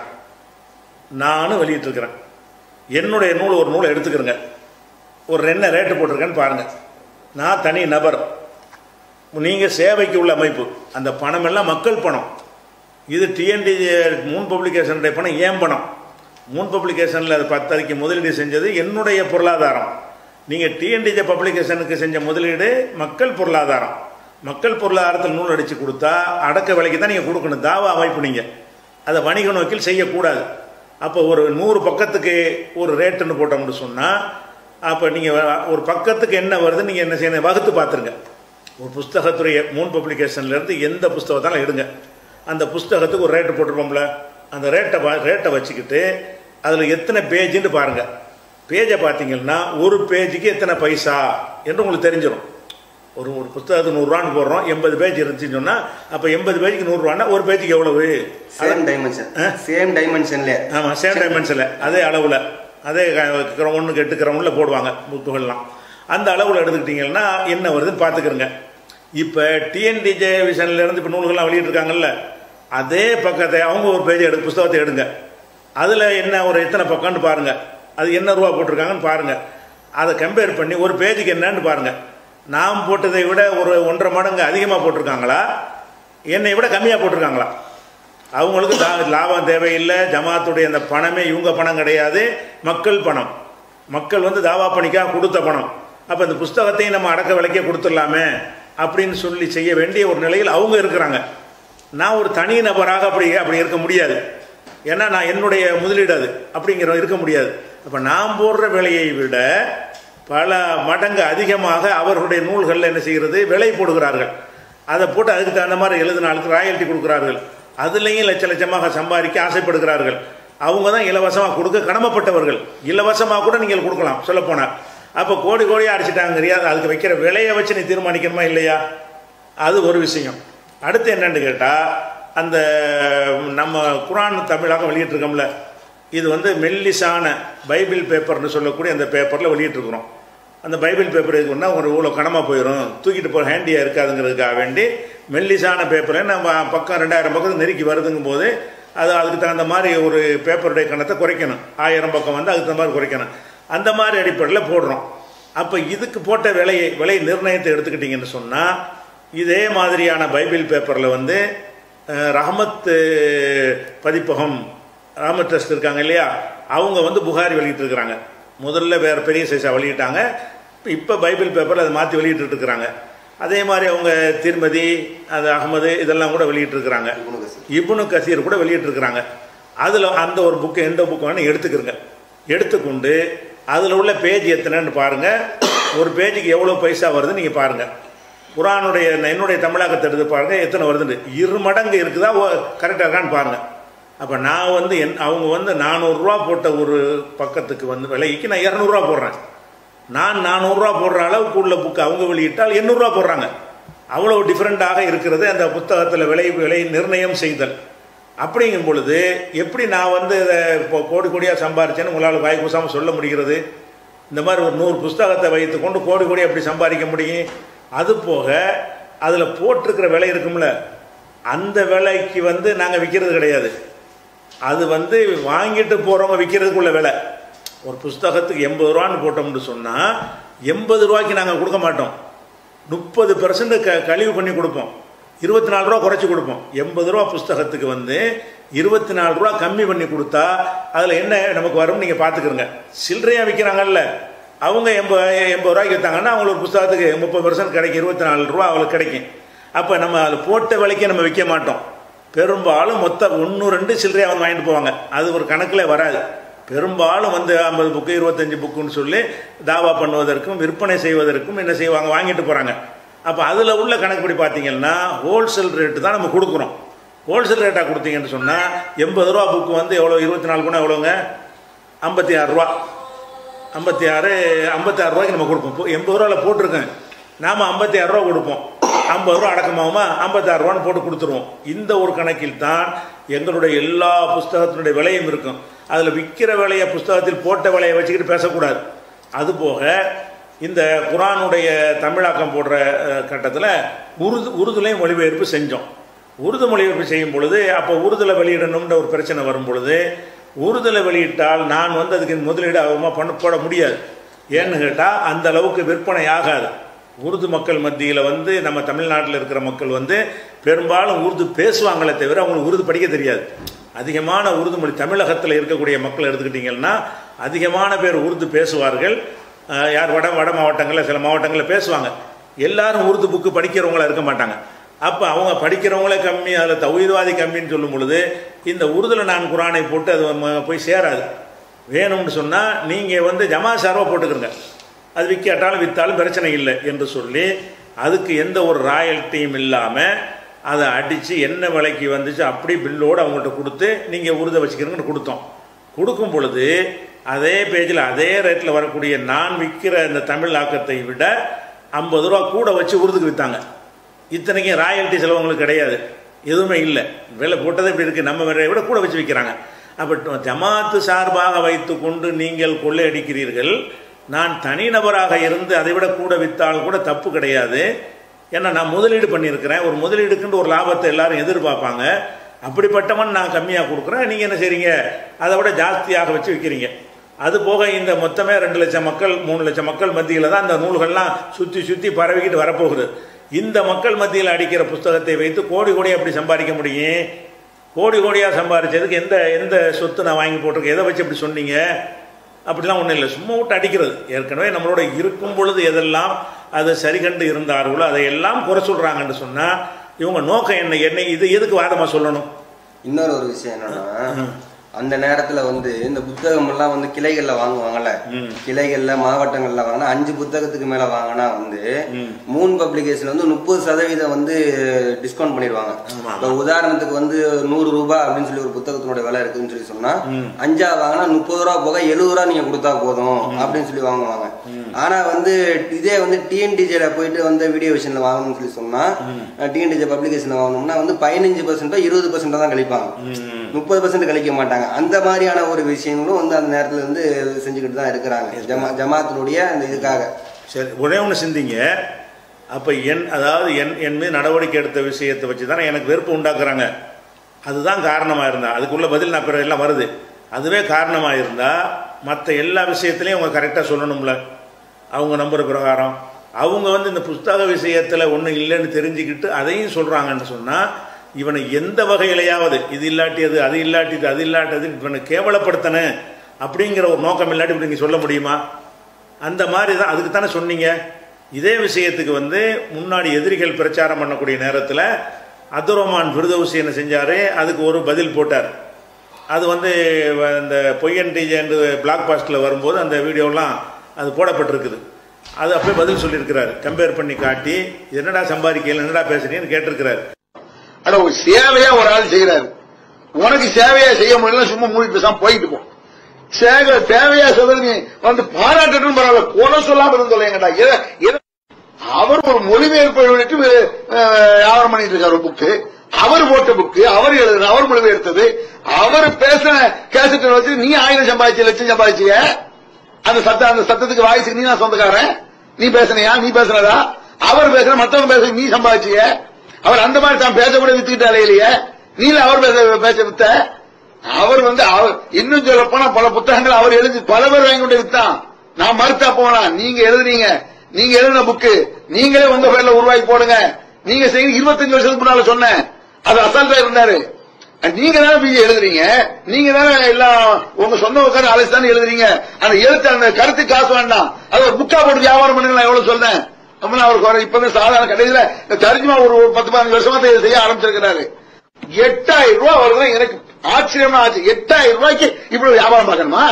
நானும் வெளியிட்டிருக்கிறேன் என்னுடைய நூல் ஒரு நூலை எடுத்துக்கிறங்க ஒரு என்ன ரேட்டு போட்டிருக்கேன்னு பாருங்கள் நான் தனி நபர் நீங்கள் சேவைக்கு உள்ள அமைப்பு அந்த பணம் எல்லாம் மக்கள் பணம் இது டிஎன்டிஜே மூன் பப்ளிகேஷனுடைய பணம் ஏன் பணம் மூன் பப்ளிகேஷனில் அது பத்தரைக்கு முதலீடு செஞ்சது என்னுடைய பொருளாதாரம் நீங்கள் டிஎன்டிஜே பப்ளிகேஷனுக்கு செஞ்ச முதலீடு மக்கள் பொருளாதாரம் மக்கள் பொருளாதாரத்தில் நூல் அடித்து கொடுத்தா அடக்க விலைக்கு தான் நீங்கள் கொடுக்கணும் தாவா அமைப்பு நீங்கள் அதை வணிக நோக்கில் செய்யக்கூடாது அப்போ ஒரு நூறு பக்கத்துக்கு ஒரு ரேட்டுன்னு போட்டோம்னு சொன்னால் அப்போ நீங்கள் ஒரு பக்கத்துக்கு என்ன வருதுன்னு நீங்கள் என்ன செய்யணும் வகுத்து பார்த்துருங்க ஒரு புஸ்தகத்துடைய மூன் பப்ளிகேஷன்லேருந்து எந்த புஸ்தகத்தாலும் எடுங்க அந்த புஸ்தகத்துக்கு ஒரு ரேட்டு போட்டிருப்போம்ல அந்த ரேட்டை பா ரேட்டை வச்சுக்கிட்டு அதில் எத்தனை பேஜுன்னு பாருங்கள் பேஜை பார்த்தீங்கன்னா ஒரு பேஜுக்கு எத்தனை பைசா என்று உங்களுக்கு தெரிஞ்சிடும் ஒரு ஒரு புஸ்தகத்துக்கு நூறுரூவான்னு போடுறோம் எண்பது பேஜ் இருந்துச்சுன்னு சொன்னால் அப்போ எண்பது பேஜுக்கு நூறுரூவான்னா ஒரு பேஜுக்கு எவ்வளவு சேம் டைமென்ஷன் சேம் டைமென்ஷன்ல ஆமாம் சேம் டைமென்ஷனில் அதே அளவில் அதே ஒன்றுக்கு எட்டு கிரவுண்டில் போடுவாங்க புக்குகள்லாம் அந்த அளவில் எடுத்துக்கிட்டிங்கன்னா என்ன வருதுன்னு பார்த்துக்கிறங்க இப்போ டிஎன்டிஜே விஷன்லேருந்து இப்போ நூல்கள்லாம் வெளியிட்டிருக்காங்கல்ல அதே பக்கத்தை அவங்க ஒரு பேஜ் எடு புஸ்தகத்தை எடுங்க அதில் என்ன ஒரு எத்தனை பக்கம்னு பாருங்கள் அது என்ன ரூபா போட்டிருக்காங்கன்னு பாருங்கள் அதை கம்பேர் பண்ணி ஒரு பேஜுக்கு என்னன்னு பாருங்கள் நாம் போட்டதை விட ஒரு ஒன்றரை மடங்கு அதிகமாக போட்டிருக்காங்களா என்னை விட கம்மியாக போட்டிருக்காங்களா அவங்களுக்கு தா- லாபம் தேவையில்லை ஜமாத்துடைய அந்த பணமே இவங்க பணம் கிடையாது மக்கள் பணம் மக்கள் வந்து தாவா பணிக்காக கொடுத்த பணம் அப்போ இந்த புஸ்தகத்தையும் நம்ம அடக்க விலைக்கே கொடுத்துடலாமே அப்படின்னு சொல்லி செய்ய வேண்டிய ஒரு நிலையில் அவங்க இருக்கிறாங்க நான் ஒரு தனி நபராக அப்படி அப்படி இருக்க முடியாது ஏன்னா நான் என்னுடைய முதலீடு அது அப்படிங்கிற இருக்க முடியாது அப்போ நான் போடுற விலையை விட பல மடங்கு அதிகமாக அவர்களுடைய நூல்களில் என்ன செய்கிறது விலை போடுகிறார்கள் அதை போட்டு அதுக்கு தகுந்த மாதிரி எழுதினாலுக்கு ராயல்ட்டி கொடுக்குறார்கள் அதுலேயும் லட்ச லட்சமாக சம்பாதிக்க ஆசைப்படுகிறார்கள் அவங்க தான் இலவசமாக கொடுக்க கடமைப்பட்டவர்கள் இலவசமாக கூட நீங்கள் கொடுக்கலாம் சொல்லப்போனால் அப்போ கோடி கோடியாக அடிச்சிட்டாங்கறியா அதுக்கு வைக்கிற விலையை வச்சு நீ தீர்மானிக்கணுமா இல்லையா அது ஒரு விஷயம் அடுத்து என்னன்னு கேட்டால் அந்த நம்ம குரான் தமிழாக வெளியிட்டிருக்கோம்ல இது வந்து மெல்லிசான பைபிள் பேப்பர்னு சொல்லக்கூடிய அந்த பேப்பரில் வெளியிட்டிருக்கிறோம் அந்த பைபிள் பேப்பர் இருக்குன்னா ஒரு இவ்வளோ கனமாக போயிடும் தூக்கிட்டு போகிற ஹேண்டியாக இருக்காதுங்கிறதுக்காக வேண்டி மெல்லிசான பேப்பரை நம்ம பக்கம் ரெண்டாயிரம் பக்கத்துக்கு நெருக்கி வருதுங்கும் போது அது அதுக்கு தகுந்த மாதிரி ஒரு பேப்பருடைய கணத்தை குறைக்கணும் ஆயிரம் பக்கம் வந்து அதுக்கு தகுந்த மாதிரி குறைக்கணும் அந்த மாதிரி அடிப்படையில் போடுறோம் அப்போ இதுக்கு போட்ட விலையை விலை நிர்ணயத்தை எடுத்துக்கிட்டிங்கன்னு சொன்னால் இதே மாதிரியான பைபிள் பேப்பரில் வந்து அஹ், ரஹமத் அஹ், பதிப்பகம் ராம ட்ரஸ்ட் இருக்காங்க இல்லையா அவங்க வந்து புகாரி வெளியிட்டு இருக்கிறாங்க முதல்ல வேற பெரிய சைஸாக வெளியிட்டாங்க இப்போ பைபிள் பேப்பரில் அதை மாற்றி வெளியிட்டு இருக்கிறாங்க அதே மாதிரி அவங்க திருமதி அது அகமது இதெல்லாம் கூட வெளியிட்டு இருக்கிறாங்க இப்னு கசீர். இப்னு கசீர் கூட வெளியிட்டிருக்கிறாங்க அதில் அந்த ஒரு புக்கு எந்த புக்கு வேணும் எடுத்துக்கிறங்க எடுத்துக்கொண்டு அதில் உள்ள பேஜ் எத்தனைன்னு பாருங்கள் ஒரு பேஜுக்கு எவ்வளோ பைசா வருதுன்னு நீங்கள் பாருங்கள் குரானுடைய என்னுடைய தமிழாக்கத்தை எடுத்து பாருங்கள் எத்தனை வருதுன்னு இரு மடங்கு இருக்குதா கரெக்டாக இருக்கான்னு பாருங்கள் அப்போ நான் வந்து என் அவங்க வந்து நானூறுரூவா போட்ட ஒரு பக்கத்துக்கு வந்து விலைக்கு நான் இரநூறுவா போடுறேன் நான் நானூறுரூவா போடுற அளவுக்கு உள்ள புக்கு அவங்க வெளியிட்டால் எண்ணூறுரூவா போடுறாங்க அவ்வளவு டிஃப்ரெண்ட்டாக இருக்கிறது அந்த புத்தகத்தில் விலை விலை நிர்ணயம் செய்தல் அப்படிங்கும் பொழுது எப்படி நான் வந்து இதை இப்போ கோடி கோடியாக சம்பாரிச்சேன்னு உங்களால் வாய் கூசாமல் சொல்ல முடிகிறது இந்த மாதிரி ஒரு நூறு புஸ்தகத்தை வைத்துக்கொண்டு கோடி கோடி எப்படி சம்பாதிக்க முடியும் அது போக அதில் போட்டிருக்கிற விலை இருக்கும்ல அந்த விலைக்கு வந்து நாங்கள் விற்கிறது கிடையாது அது வந்து வாங்கிட்டு போகிறவங்க விற்கிறதுக்குள்ள விலை ஒரு புஸ்தகத்துக்கு எண்பது ரூபான்னு போட்டோம்னு சொன்னால் எண்பது ரூபாய்க்கு நாங்கள் கொடுக்க மாட்டோம் முப்பது பெர்சன்ட் க கழிவு பண்ணி கொடுப்போம் இருபத்தி நாலு ரூபா குறைச்சி கொடுப்போம் எண்பது ரூபா புஸ்தகத்துக்கு வந்து இருபத்தி நாலு ரூபா கம்மி பண்ணி கொடுத்தா அதில் என்ன நமக்கு வரும்னு நீங்கள் பார்த்துக்கிறங்க சில்லறையாக விற்கிறாங்கல்ல அவங்க எண்பது எண்பது ரூபாய்க்கு விற்றாங்கன்னா அவங்களுக்கு ஒரு புஸ்தகத்துக்கு முப்பது பெர்சன்ட் கிடைக்கும் இருபத்தி நாலு ரூபா அவங்களுக்கு கிடைக்கும் அப்போ நம்ம அதில் போட்ட விலைக்கு நம்ம விற்க மாட்டோம் பெரும்பாலும் மொத்த ஒன்று ரெண்டு சில்லறையாக வந்து வாங்கிட்டு போவாங்க அது ஒரு கணக்கில் வராது பெரும்பாலும் வந்து ஐம்பது புக்கு இருபத்தஞ்சி புக்குன்னு சொல்லி தாவா பண்ணுவதற்கும் விற்பனை செய்வதற்கும் என்ன செய்வாங்க வாங்கிட்டு போகிறாங்க அப்போ அதில் உள்ள கணக்குப்படி பார்த்தீங்கன்னா ஹோல்சேல் ரேட்டு தான் நம்ம கொடுக்குறோம் ஹோல்சேல் ரேட்டாக கொடுத்தீங்கன்னு சொன்னால் எண்பது ரூபா புக்கு வந்து எவ்வளோ இருபத்தி நாலு குணம் எவ்வளோங்க ஐம்பத்தி ஆறு ரூபா ஐம்பத்தி ஆறு ஐம்பத்தி ஆறு ரூபாய்க்கு நம்ம கொடுப்போம் இப்போ எண்பது ரூபாவில் போட்டிருக்கேன் நாம் ஐம்பத்தி ஆறு ரூபா கொடுப்போம் ஐம்பது ரூபா அடக்கமாகுமா ஐம்பத்தாறு ரூபான்னு போட்டு கொடுத்துருவோம் இந்த ஒரு கணக்கில் தான் எங்களுடைய எல்லா புஸ்தகத்தினுடைய விலையும் இருக்கும் அதில் விற்கிற விலையை புஸ்தகத்தில் போட்ட விலையை வச்சுக்கிட்டு பேசக்கூடாது அதுபோக இந்த குரானுடைய தமிழாக்கம் போடுற கட்டத்தில் உருது உருதுலையும் மொழிபெயர்ப்பு செஞ்சோம் உருது மொழிபெயர்ப்பு செய்யும் பொழுது அப்போ உருதுல வெளியிடணும்ன்ற ஒரு பிரச்சனை வரும் பொழுது உருதுல வெளியிட்டால் நான் வந்து அதுக்கு முதலீடு அவமாக பண்ண போட முடியாது ஏன்னு கேட்டால் அந்த அளவுக்கு விற்பனை ஆகாது உருது மக்கள் மத்தியில் வந்து நம்ம தமிழ்நாட்டில் இருக்கிற மக்கள் வந்து பெரும்பாலும் உருது பேசுவாங்களே தவிர அவங்களுக்கு உருது படிக்க தெரியாது அதிகமான உருது மொழி தமிழகத்தில் இருக்கக்கூடிய மக்கள் எடுத்துக்கிட்டிங்கன்னா அதிகமான பேர் உருது பேசுவார்கள் அஹ் யார் வட வட மாவட்டங்களில் சில மாவட்டங்களில் பேசுவாங்க எல்லாரும் உருது புக்கு படிக்கிறவங்களா இருக்க மாட்டாங்க அப்போ அவங்க படிக்கிறவங்களே கம்மி அதில் தௌஹீத்வாதி கம்மின்னு சொல்லும் பொழுது இந்த உருதுல நான் குரானை போட்டு அது ம- போய் சேராது வேணும்னு சொன்னால் நீங்கள் வந்து ஜமா சார்பாக போட்டுக்கிறங்க அது விற்காட்டாலும் விற்றாலும் பிரச்சனை இல்லை என்று சொல்லி அதுக்கு எந்த ஒரு ராயல்ட்டியும் இல்லாமல் அதை அடித்து என்ன விலைக்கு வந்துச்சு அப்படி பில்லோடு அவங்கள்ட்ட கொடுத்து நீங்கள் உருதை வச்சுக்கிறீங்கன்னு கொடுத்தோம் கொடுக்கும் பொழுது அதே பேஜில் அதே ரேட்டில் வரக்கூடிய நான் விற்கிற இந்த தமிழ் ஆக்கத்தை விட ஐம்பது ரூபா கூட வச்சு உருதுக்கு விற்றாங்க இத்தனைக்கும் ராயல்ட்டி செலவங்களுக்கு கிடையாது எதுவுமே இல்லை விலை போட்டது இப்படி இருக்குது நம்ம விலையை விட கூட வச்சு விற்கிறாங்க அப்போ ஜமாத்து சார்பாக வைத்துக்கொண்டு நீங்கள் கொள்ளையடிக்கிறீர்கள் நான் தனிநபராக இருந்து அதை விட கூட விற்றால் கூட தப்பு கிடையாது ஏன்னா நான் முதலீடு பண்ணியிருக்கிறேன் ஒரு முதலீடுக்குன்னு ஒரு லாபத்தை எல்லாரும் எதிர்பார்ப்பாங்க அப்படிப்பட்டவன் நான் கம்மியாக கொடுக்குறேன் நீங்கள் என்ன செய்றீங்க அதை விட ஜாஸ்தியாக வச்சு விற்கிறீங்க அது போக இந்த மொத்தமே ரெண்டு லட்சம் மக்கள் மூணு லட்சம் மக்கள் மத்தியில் தான் அந்த நூல்கள்லாம் சுற்றி சுற்றி பரவிக்கிட்டு வரப்போகுது இந்த மக்கள் மத்தியில் அடிக்கிற புஸ்தகத்தை வைத்து கோடி கோடியாக எப்படி சம்பாதிக்க முடியும் கோடி கோடியாக சம்பாதிச்சதுக்கு எந்த எந்த சொத்து நான் வாங்கி போட்டிருக்கேன் எதை வச்சு இப்படி சொன்னீங்க அப்படிலாம் ஒன்றும் இல்லை சும்மா விட்டு அடிக்கிறது ஏற்கனவே நம்மளோட இருக்கும் பொழுது எதெல்லாம் அது சரி கண்டு இருந்தார்களோ அதையெல்லாம் குறை சொல்கிறாங்கன்னு சொன்னால் இவங்க நோக்கம் என்ன என்ன இது எதுக்கு வாதமாக சொல்லணும் இன்னொரு ஒரு விஷயம் என்னன்னா அந்த நேரத்துல வந்து இந்த புத்தகம் எல்லாம் வந்து கிளைகள்ல வாங்குவாங்கல்ல கிளைகள்ல மாவட்டங்கள்ல வாங்கினா அஞ்சு புத்தகத்துக்கு மேல வாங்கினா வந்து மூன் பப்ளிகேஷன் வந்து முப்பது சதவீதம் வந்து டிஸ்கவுண்ட் பண்ணிடுவாங்க இப்போ உதாரணத்துக்கு வந்து நூறு ரூபாய் அப்படின்னு சொல்லி ஒரு புத்தகத்தினுடைய விலை இருக்குன்னு சொல்லி சொன்னா அஞ்சா வாங்கினா முப்பது ரூபா போக எழுபது ரூபா நீங்க கொடுத்தா போதும் அப்படின்னு சொல்லி வாங்குவாங்க ஆனா வந்து இதே வந்து டிஎன்டிஜேல போயிட்டு வந்து வீடியோ விஷன்ல வாங்கணும்னு சொல்லி சொன்னா டிஎன்டிஜே பப்ளிகேஷன்ல வாங்கணும்னா வந்து பதினஞ்சு பர்சன்டோ இருபது பர்சன்டோ தான் கழிப்பாங்க முப்பது பர்சன்ட் கழிக்க மாட்டாங்க அந்த மாதிரியான ஒரு விஷயங்களும் வந்து அந்த நேரத்துல வந்து செஞ்சுக்கிட்டு தான் இருக்கிறாங்க ஜமா ஜமாத்தினுடைய அந்த இதுக்காக சரி ஒரே ஒன்று சிந்திங்க அப்போ என் அதாவது என் என் மீது நடவடிக்கை எடுத்த விஷயத்தை வச்சு தானே எனக்கு வெறுப்பு உண்டாக்குறாங்க அதுதான் காரணமாக இருந்தா அதுக்குள்ள பதில் நான் பிறகு எல்லாம் வருது அதுவே காரணமாக இருந்தால் மற்ற எல்லா விஷயத்துலையும் அவங்க கரெக்டாக சொல்லணும்ல அவங்க நம்புற பிரகாரம் அவங்க வந்து இந்த புஸ்தக விஷயத்தில் ஒன்றும் இல்லைன்னு தெரிஞ்சுக்கிட்டு அதையும் சொல்கிறாங்கன்னு சொன்னால் இவனை எந்த வகையிலையாவது இது இல்லாட்டியது அது இல்லாட்டியது அது இல்லாட்டது இவனை கேவலப்படுத்தணும் அப்படிங்கிற ஒரு நோக்கம் இல்லாட்டி இப்படி நீங்கள் சொல்ல முடியுமா அந்த மாதிரி தான் அதுக்கு தானே சொன்னீங்க இதே விஷயத்துக்கு வந்து முன்னாடி எதிரிகள் பிரச்சாரம் பண்ணக்கூடிய நேரத்தில் அப்துரஹ்மான் ஃபிர்தௌசி என்ன செஞ்சார் அதுக்கு ஒரு பதில் போட்டார் அது வந்து வ- இந்த பொய்யன் டிஜேண்டு பிளாக் பாஸ்டில் வரும்போது அந்த வீடியோலாம் அது போடப்பட்டிருக்குது அது அப்படியே பதில் சொல்லியிருக்கிறாரு கம்பேர் பண்ணி காட்டி இது என்னடா சம்பாதிக்கல என்னடா பேசுறீங்கன்னு கேட்டிருக்கிறாரு அட ஒரு சேவையா ஒரு ஆள் செய்யறாரு உனக்கு சேவையா செய்ய முடியல சும்மா மூடி பேசாம போயிட்டு போ சேவை தேவையா சொல்றது நீ வந்து பாராட்டட்டும் பரவாயில்ல குறை சொல்லாம இருந்தோம் அவர் ஒரு மொழிபெயர்ப்பை விட்டு அஹ், வியாபாரம் பண்ணிட்டு இருக்காரு புக்கு அவர் போட்ட புக்கு அவர் எழுதுன அவர் மொழிபெயர்த்தது அவர் பேசின கேசட்டை வச்சு நீ ஆயிரம் சம்பாதிச்சு லட்சம் சம்பாதிச்சிய அந்த சத்த அந்த சத்தத்துக்கு வாய்ஸுக்கு நீ நான் சொந்தக்காரன் நீ பேசுனியா நீ பேசுனதா அவர் பேசுற மத்தவங்க பேச நீ சம்பாதிச்சிய அவர் அந்த மாதிரி தான் பேச கூட வித்துக்கிட்டு அலையிலையே நீ அவர் பேச பேச வித்த அவர் வந்து அவர் இன்னும் சொல்ல போனா பல புத்தகங்கள் அவர் எழுதி பல பேர் வாங்கி கொண்டு வித்தான் நான் மறுத்தா போனா நீங்க எழுதுனீங்க நீங்க எழுதின புக்கு நீங்களே உங்க பேர்ல உருவாக்கி போடுங்க நீங்க செய்ய இருபத்தஞ்சு வருஷத்துக்கு முன்னால சொன்னேன் அது அசால்ட்டா இருந்தாரு நீங்க தானே பிஜி எழுதுறீங்க நீங்க தானே எல்லாம் உங்க சொந்த உட்காந்து அழைச்சு தானே எழுதுறீங்க அந்த எழுத்து அந்த கருத்து காசு வேண்டாம் அது ஒரு புக்கா போட்டு வியாபாரம் பண்ணுங்க நான் எவ்வளவு சொன்னேன் அப்படின்னா அவர் குறை- இப்ப வந்து சாதாரண கடையில இந்த தர்ஜுமா ஒரு ஒரு பத்து பதினஞ்சு வருஷமா இதை செய்ய ஆரம்பிச்சிருக்கிறாரு எட்டாயிரம் ரூபாய் வருதுன்னா எனக்கு ஆச்சரியமா ஆச்சு எட்டாயிரம் ரூபாய்க்கு இப்படி வியாபாரம் பார்க்கணுமா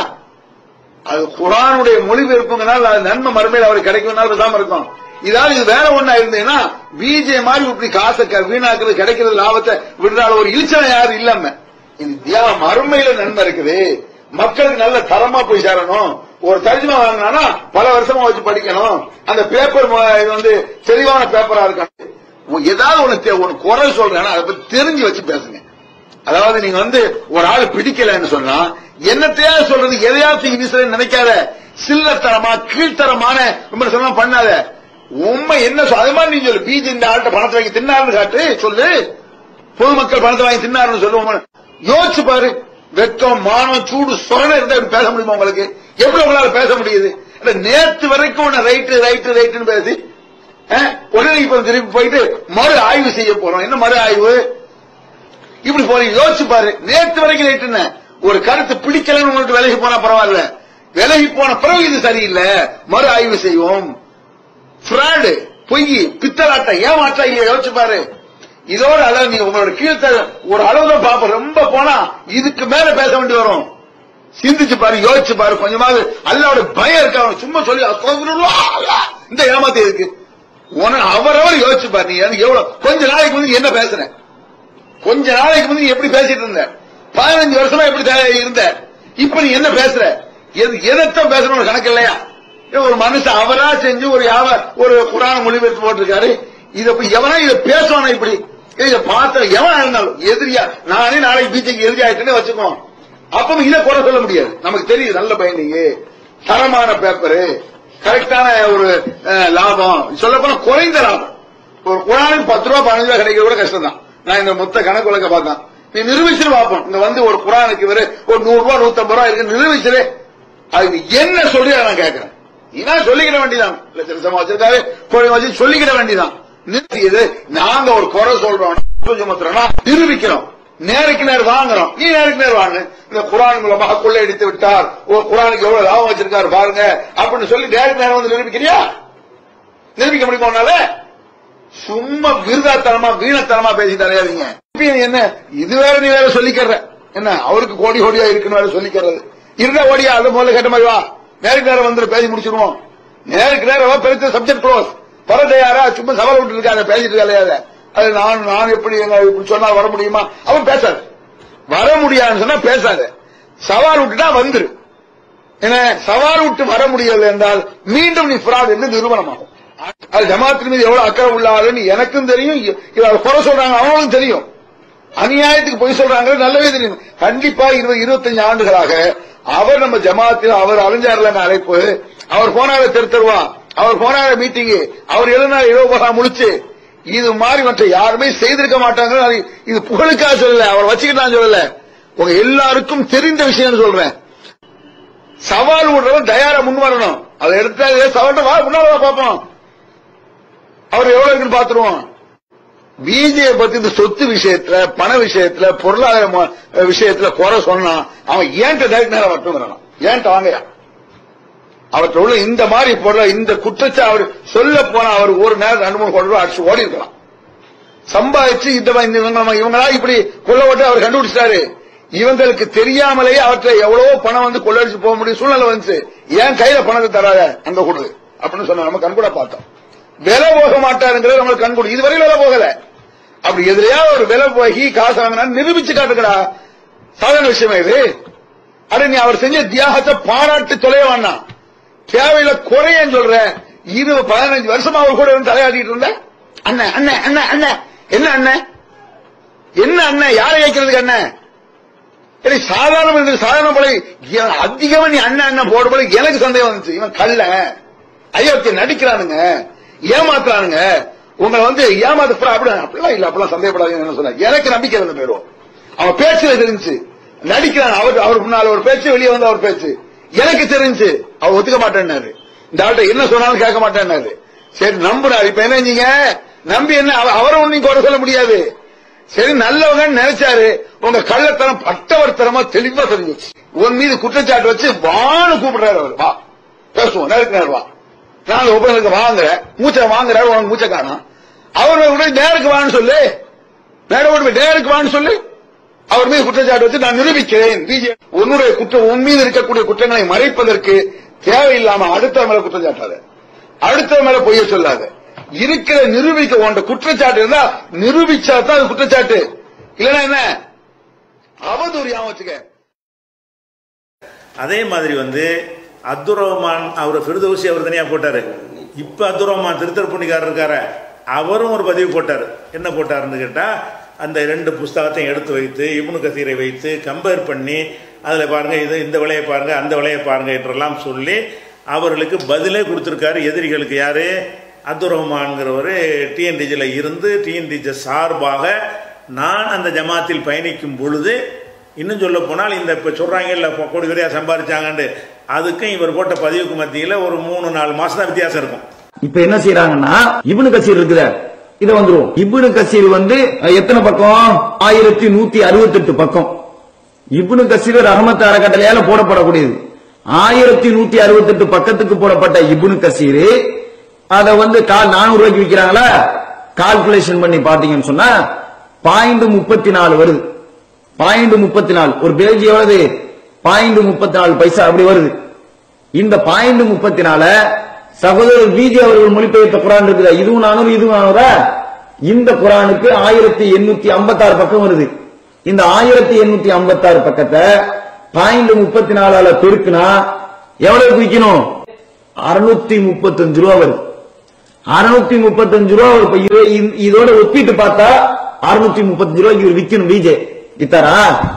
அது குரானுடைய மொழிபெயர்ப்புங்கனால அது நன்மை மறுமையில் அவருக்கு கிடைக்கும்னால பேசாம இருக்கும் இதாவது இது வேற ஒண்ணா இருந்ததுன்னா பிஜே மாதிரி இப்படி காசை க- வீணாக்குறது கிடைக்கிறது லாபத்தை விடுறால ஒரு இழிச்சனை யாரும் இல்லாம இது தியா மறுமையில நன்மை இருக்குது மக்களுக்கு நல்ல தரமா போய் சேரணும் ஒரு தர்ஜுமா வாங்கினா பல வருஷமா வச்சு படிக்கணும் அந்த பேப்பர் இது வந்து தெளிவான பேப்பரா இருக்கணும் ஏதாவது ஒண்ணு தே- ஒண்ணு குறை சொல்றேன்னா அதை பத்தி தெரிஞ்சு வச்சு பேசுங்க அதாவது நீங்க வந்து ஒரு ஆள் பிடிக்கலன்னு சொன்னா என்னத்தையா சொல்றது எதையாச்சும் வீசுறேன்னு நினைக்காத சில்லத்தரமா கீழ்த்தரமான ரொம்ப சொன்னா பண்ணாத உண்மை என்ன சொல் அது மாதிரி நீ சொல்லு பீஜ் இந்த ஆள்கிட்ட பணத்தை வாங்கி தின்னாருன்னு காட்டு சொல்லு பொதுமக்கள் பணத்தை வாங்கி தின்னாருன்னு சொல்லுவோம் யோசிச்சு பாரு வெக்கம் மானம் சூடு சொரணை இருந்தா இப்படி பேச முடியுமா உங்களுக்கு எப்படி உங்களால பேச முடியுது அட, நேத்து வரைக்கும் உன்னை ரைட்டு ரைட்டு ரைட்டுன்னு பேசி அஹ், உடனே இப்ப திருப்பி போயிட்டு மறு ஆய்வு செய்ய போறோம் என்ன மறு ஆய்வு இப்படி போய் யோசிச்சு பாரு நேத்து வரைக்கும் ரைட்டு என்ன ஒரு கருத்து பிடிக்கலன்னு உங்களுக்கு விலகி போனா பரவாயில்ல விலகி போன பிறகு இது சரியில்லை மறு ஆய்வு செய்வோம் ஃப்ராடு பொய் பித்தலாட்டம் ஏமாற்றம் இல்லையா யோசிச்சு பாரு இதோட அளவு நீங்க உங்களோட கீழ்த்த ஒரு அளவு தான் பாப்போம் ரொம்ப போனா இதுக்கு மேல பேச வேண்டி வரும் சிந்திச்சு பாரு யோசிச்சு பாரு கொஞ்சமாவது அல்லாவோட பயம் இருக்கா அவன் சும்மா சொல்லி அஸ்தக்ஃபிருல்லாஹ், அல்லாஹ், இந்த ஏமாத்தி இருக்கு உன அவரவர் யோசிச்சு பாரு நீ எனக்கு எவ்வளவு கொஞ்ச நாளைக்கு முந்தி நீ என்ன பேசுற கொஞ்ச நாளைக்கு முந்தி நீ எப்படி பேசிட்டு இருந்த பதினஞ்சு வருஷமா எப்படி தே- இருந்த இப்ப நீ என்ன பேசுற எது எதைத்தான் பேசுறோம் கணக்கு இல்லையா ஏன் ஒரு மனுஷன் அவரா செஞ்சு ஒரு யாவ ஒரு குரான மொழிபெயர்த்து போட்டிருக்காரு இத போய் எவனா இத பேசுவானா இப்படி இத பார்த்த எவனா இருந்தாலும் எதிரியா நானே நாளைக்கு பிஜேபி எதிரி ஆயிட்டேன்னு வச்சுக்கோ அப்ப இதை குறை சொல்ல முடியாது நமக்கு தெரியுது நல்ல பையனிங்க தரமான பேப்பரு கரெக்டான ஒரு அஹ், லாபம் சொல்ல போனா குறைந்த லாபம் ஒரு குரானுக்கு பத்து ரூபா பதினஞ்சு ரூபா கிடைக்கிறது கூட கஷ்டம் தான் நான் இந்த மொத்த கணக்கு வழக்க பார்த்தேன் நீ நிரூபிச்சுன்னு பார்ப்போம் இங்க வந்து ஒரு குரானுக்கு இவரு ஒரு நூறு ரூபாய் நூத்தம்பது ரூபா இருக்கு நிரூபிச்சிரு அதுக்கு என்ன சொல்லி நான் கேட்கிறேன் நீனா சொல்லிக்கிட வேண்டியதான் லட்ச லட்சமா வச்சிருக்காரு கோழி வச்சு சொல்லிக்கிட வேண்டியதான் நிறுத்தியது நாங்க ஒரு குறை சொல்றோம் சுமத்துறோம்னா நிரூபிக்கிறோம் நேருக்கு நேர் வாங்குறோம் நீ நேருக்கு நேர் வாங்க இந்த குரான் மூலமாக கொள்ளையடித்து விட்டார் ஓ குரானுக்கு எவ்வளவு லாபம் வச்சிருக்காரு பாருங்க அப்படின்னு சொல்லி நேருக்கு நேரம் வந்து நிரூபிக்கிறியா நிரூபிக்க முடியுமா உன்னால சும்மா விருதாத்தனமா வீணத்தனமா பேசிட்டாரே நீங்க இப்ப என்ன இது வேற நீ வேற சொல்லிக்கிற என்ன அவருக்கு கோடி கோடியா இருக்குன்னு வேற சொல்லிக்கிறது இருந்தா ஓடியா அது முதல்ல கேட்ட மாதிரி வா நேருக்கு நேரம் வந்து பேசி முடிச்சிருவோம் நேருக்கு நேரம் வா, பெருத்த சப்ஜெக்ட் க்ளோஸ் பரதையாரா சும்மா சவால் விட்டு இருக்காங்க பேசிட்டு இருக்காங்க அது நான் நான் எப்படி எங்க இப்படி சொன்னா வர முடியுமா அவன் பேசாது வர முடியாதுன்னு சொன்னா பேசாத சவால் விட்டுட்டா வந்துரு என்ன சவால் விட்டு வர முடியவில்லை என்றால் மீண்டும் நீ ஃப்ராட் என்று நிரூபணமாகும் அது ஜமாத்தின் மீது எவ்வளவு அக்கறை உள்ள ஆளுன்னு எனக்கும் தெரியும் இ- இவ அதை குறை சொல்றாங்க அவங்களும் தெரியும் அநியாயத்துக்கு போய் சொல்றாங்க நல்லாவே தெரியும் கண்டிப்பா இருபது இருபத்தஞ்சு ஆண்டுகளாக அவர் நம்ம ஜமாத்தில் அவர் அலைஞ்சார்ல அழைப்பு அவர் போனால திருத்தருவா அவர் போனால மீட்டிங் அவர் எழுதினார் இழவு முழிச்சு இது மாதிரி மற்ற யாருமே செய்திருக்க மாட்டாங்க அது இது புகழுக்காக சொல்லல அவர் வச்சுக்கிட்டு நான் சொல்லல உங்க எல்லாருக்கும் தெரிந்த விஷயம் சொல்றேன் சவால் விடுறவன் தயாரா முன் வரணும் அதை எடுத்தா சவால்ட்ட வா முன்னால வா பார்ப்போம் அவர் எவ்வளவு இருக்குன்னு பாத்துருவோம் பிஜேபி பத்தி இந்த சொத்து விஷயத்துல பண விஷயத்துல பொருளாதார ம- விஷயத்துல குறை சொன்னா அவன் ஏன்ட்ட டைரக்ட் நேரம் வரட்டும் ஏன்ட்ட வாங்கயா அவர்கிட்ட உள்ள இந்த மாதிரி பொருளை இந்த குற்றச்சா அவர் சொல்ல போனா அவர் ஒரு நேரம் ரெண்டு மூணு கோடி ரூபாய் அடிச்சு ஓடி இருக்கலாம் சம்பாதிச்சு இந்த இந்த இவங்க இவங்களா இப்படி கொள்ள ஓட்டு அவர் கண்டுபிடிச்சிட்டாரு இவங்களுக்கு தெரியாமலேயே அவற்றை எவ்வளவோ பணம் வந்து கொள்ளடிச்சு போக முடியும் சூழ்நிலை வந்துச்சு ஏன் கையில பணத்தை தராத அங்க கொடு அப்படின்னு சொன்ன நம்ம கண்கூட பார்த்தோம் விலை போக மாட்டாருங்கிறது நம்மளுக்கு கண்கூட இதுவரையும் விலை போகல அப்படி எதிரையா ஒரு விலை போகி காசு வாங்கினா நிரூபிச்சு காட்டுக்கடா சாதாரண விஷயமா இது அட நீ அவர் செஞ்ச தியாகத்தை பாராட்டு தொலைய வேண்டாம் தேவையில்ல குறையன்னு சொல்ற இருபது பதினஞ்சு வருஷமா அவர் கூட இருந்து தலையாட்டிட்டு இருந்த அண்ணன் அண்ணன் அண்ணன் அண்ணன் என்ன அண்ணன் என்ன அண்ணன் யாரை கேட்கறதுக்கு அண்ணன் இல்லை சாதாரண இந்த சாதாரண போல இவன் அதிகமா நீ அண்ணன் அண்ணன் போட போல எனக்கு சந்தேகம் வந்துச்சு இவன் கல்ல அயோக்கிய நடிக்கிறானுங்க ஏமாத்துறானுங்க உங்களை வந்து ஏமாத்த அப்படி அப்படிலாம் இல்ல அப்படிலாம் சந்தேகப்படாதீங்கன்னு சொன்ன எனக்கு நம்பிக்கை வந்து போயிடும் அவன் பேச்சுல தெரிஞ்சு நடிக்கிறான் அவர் அவர் முன்னால ஒரு பேச்சு வெளியே வந்து அவர் பேச்சு எனக்கு தெரிஞ்சு அவர் ஒத்துக்க மாட்டேன்னாரு இந்த ஆள்கிட்ட என்ன சொன்னாலும் கேட்க மாட்டேன்னாரு சரி நம்புறாரு இப்ப என்ன நீங்க நம்பி என்ன அவ- அவரை ஒன்னும் குறை சொல்ல முடியாது சரி நல்லவங்கன்னு நினைச்சாரு உங்க கள்ளத்தனம் பட்டவர்த்தனமா தெளிவா தெரிஞ்சிச்சு உன் மீது குற்றச்சாட்டு வச்சு வான்னு கூப்பிடுறாரு அவர் வா பேசுவோம் நேருக்கு நேரம் வா நான் ஒப்பந்தத்துக்கு வாங்குறேன் மூச்சை வாங்குறாரு உனக்கு மூச்சை காணும் அவர் கூட நேருக்கு வான்னு சொல்லு நேர ஓட்டு நேருக்கு வான்னு சொல்லு அவர் மீது குற்றச்சாட்டு வச்சு நான் நிரூபிக்கிறேன் பிஜேபி உன்னுடைய குற்றம் உன் மீது இருக்கக்கூடிய குற்றங்களை மறைப்பதற்கு தேவையில்லாம அடுத்த மேல குற்றச்சாட்டாத அடுத்த மேல பொய்ய சொல்லாத இருக்கிற நிரூபிக்க உன்ட குற்றச்சாட்டு இருந்தா நிரூபிச்சா தான் அது குற்றச்சாட்டு இல்லன்னா என்ன அவதூறு ஞாபகம் வச்சுக்க அதே மாதிரி வந்து அப்துல் ரஹ்மான் அவர் ஃபிர்தௌசி அவர் தனியா போட்டாரு இப்ப அப்துல் ரஹ்மான் திருத்தரப்புணிக்காரர் இருக்காரு அவரும் ஒரு பதிவு போட்டார் என்ன போட்டாருன்னு கேட்டா அந்த ரெண்டு புஸ்தகத்தையும் எடுத்து வைத்து இப்னு கசீரை வைத்து கம்பேர் பண்ணி அதுல பாருங்க இது இந்த விலையை பாருங்க அந்த விலையை பாருங்க என்றெல்லாம் சொல்லி அவர்களுக்கு பதிலே கொடுத்திருக்காரு எதிரிகளுக்கு யாரு அப்துல் ரஹ்மான்கிறவர் டிஎன்டிஜில இருந்து டிஎன்டிஜி சார்பாக நான் அந்த ஜமாத்தில் பயணிக்கும் பொழுது இன்னும் சொல்ல போனால் இந்த இப்ப சொல்றாங்க இல்ல இப்ப கோடி கோடியா சம்பாதிச்சாங்கன்னு அதுக்கும் இவர் போட்ட பதிவுக்கு மத்தியில ஒரு மூணு நாலு மாசம் தான் வித்தியாசம் இருக்கும் இப்ப என்ன செய்யறாங்கன்னா இப்னு கசீர் இருக்குத இத வந்துரும் இப்னு கசீர் வந்து அஹ், எத்தனை பக்கம் ஆயிரத்தி நூத்தி அறுபத்தி எட்டு பக்கம் இப்னு கசீர் ரஹமத் அறக்கட்டளையால போடப்படக்கூடியது ஆயிரத்தி நூத்தி அறுபத்தி எட்டு பக்கத்துக்கு போடப்பட்ட இப்னு கசீர் அத வந்து கால் நானூறு ரூபாய்க்கு விக்கிறாங்களா கால்குலேஷன் பண்ணி பாத்தீங்கன்னு சொன்னா பாயிண்ட் முப்பத்தி நாலு வருது பாயிண்ட் முப்பத்தி நாலு ஒரு பேஜ் எவ்வளவு பாயிண்ட் முப்பத்தி நாலு பைசா அப்படி வருது இந்த பாயிண்ட் முப்பத்தி நால சகோதரர் பிஜே அவர்கள் மொழிபெயர்த்த குரான் இருக்குதா இதுவும் நானூறு இதுவும் நானூறா இந்த குரானுக்கு ஆயிரத்தி எண்ணூத்தி ஐம்பத்தாறு பக்கம் வருது இந்த ஆயிரத்தி எண்ணூத்தி ஐம்பத்தாறு பக்கத்தை பாயிண்ட் முப்பத்தி நாலால பெருக்குனா எவ்வளவு விற்கணும் அறுநூத்தி முப்பத்தஞ்சு ரூபா வருது அறுநூத்தி முப்பத்தஞ்சு ரூபா ஒரு இப்ப இது- இது- இதோட ஒப்பிட்டு பார்த்தா அறுநூத்தி முப்பத்தஞ்சு ரூபாய்க்கு இவர் விக்கணும் பிஜே வித்தாரா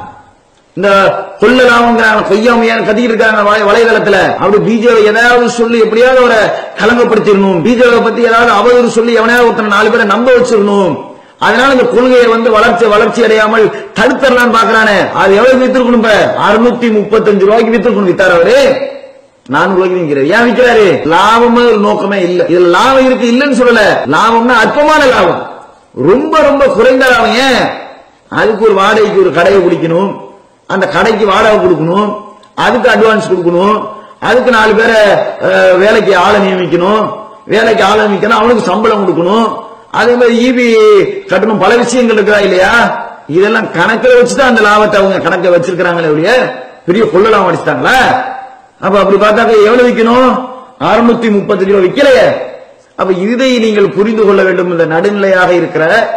இந்த கொள்ள லாபங்கிறாங்க கொய்யாமையான கத்திட்டு இருக்காங்க வலை- வலைதளத்துல அப்படி பிஜேவை ஏதாவது சொல்லி எப்படியாவது ஒரு கலங்கப்படுத்திடணும் பிஜேவை பத்தி ஏதாவது அவதூறு சொல்லி எவனையாவது ஒருத்தனை நாலு பேரை நம்ப வச்சிடணும் அதனால இந்த கொள்கையை வந்து வளர்ச்சி வளர்ச்சி அடையாமல் தடுத்தரலான்னு பாக்குறானே அது எவ்வளவு வித்திருக்கணும் இப்ப அறுநூத்தி முப்பத்தஞ்சு ரூபாய்க்கு வித்திருக்கணும் வித்தார் அவரு நானூறு ரூபாய்க்கு விற்கிறாரு ஏன் விற்கிறாரு லாபமே ஒரு நோக்கமே இல்ல இதுல லாபம் இருக்கு இல்லைன்னு சொல்லல லாபம்னா அற்பமான லாபம் ரொம்ப ரொம்ப குறைந்த லாபம் ஏன் அதுக்கு ஒரு வாடகைக்கு ஒரு கடையை பிடிக்கணும் அந்த கடைக்கு வாடகை கொடுக்கணும் அதுக்கு அட்வான்ஸ் கொடுக்கணும் அதுக்கு நாலு பேரை அஹ், வேலைக்கு ஆளை நியமிக்கணும் வேலைக்கு ஆளை நியமிக்கணும் அவனுக்கு சம்பளம் கொடுக்கணும் அதே மாதிரி ஈபி கட்டணும் பல விஷயங்கள் இருக்கா இல்லையா இதெல்லாம் கணக்கில் வச்சுதான் அந்த லாபத்தை அவங்க கணக்கில் வச்சிருக்கிறாங்களே ஒழிய பெரிய கொள்ள லாபம் அடிச்சிட்டாங்களா அப்ப அப்படி பார்த்தாக்க எவ்வளவு விற்கணும் அறுநூத்தி முப்பத்தஞ்சு ரூபாய் விற்கலையே அப்ப இதை நீங்கள் புரிந்து கொள்ள வேண்டும் இந்த நடுநிலையாக இருக்கிற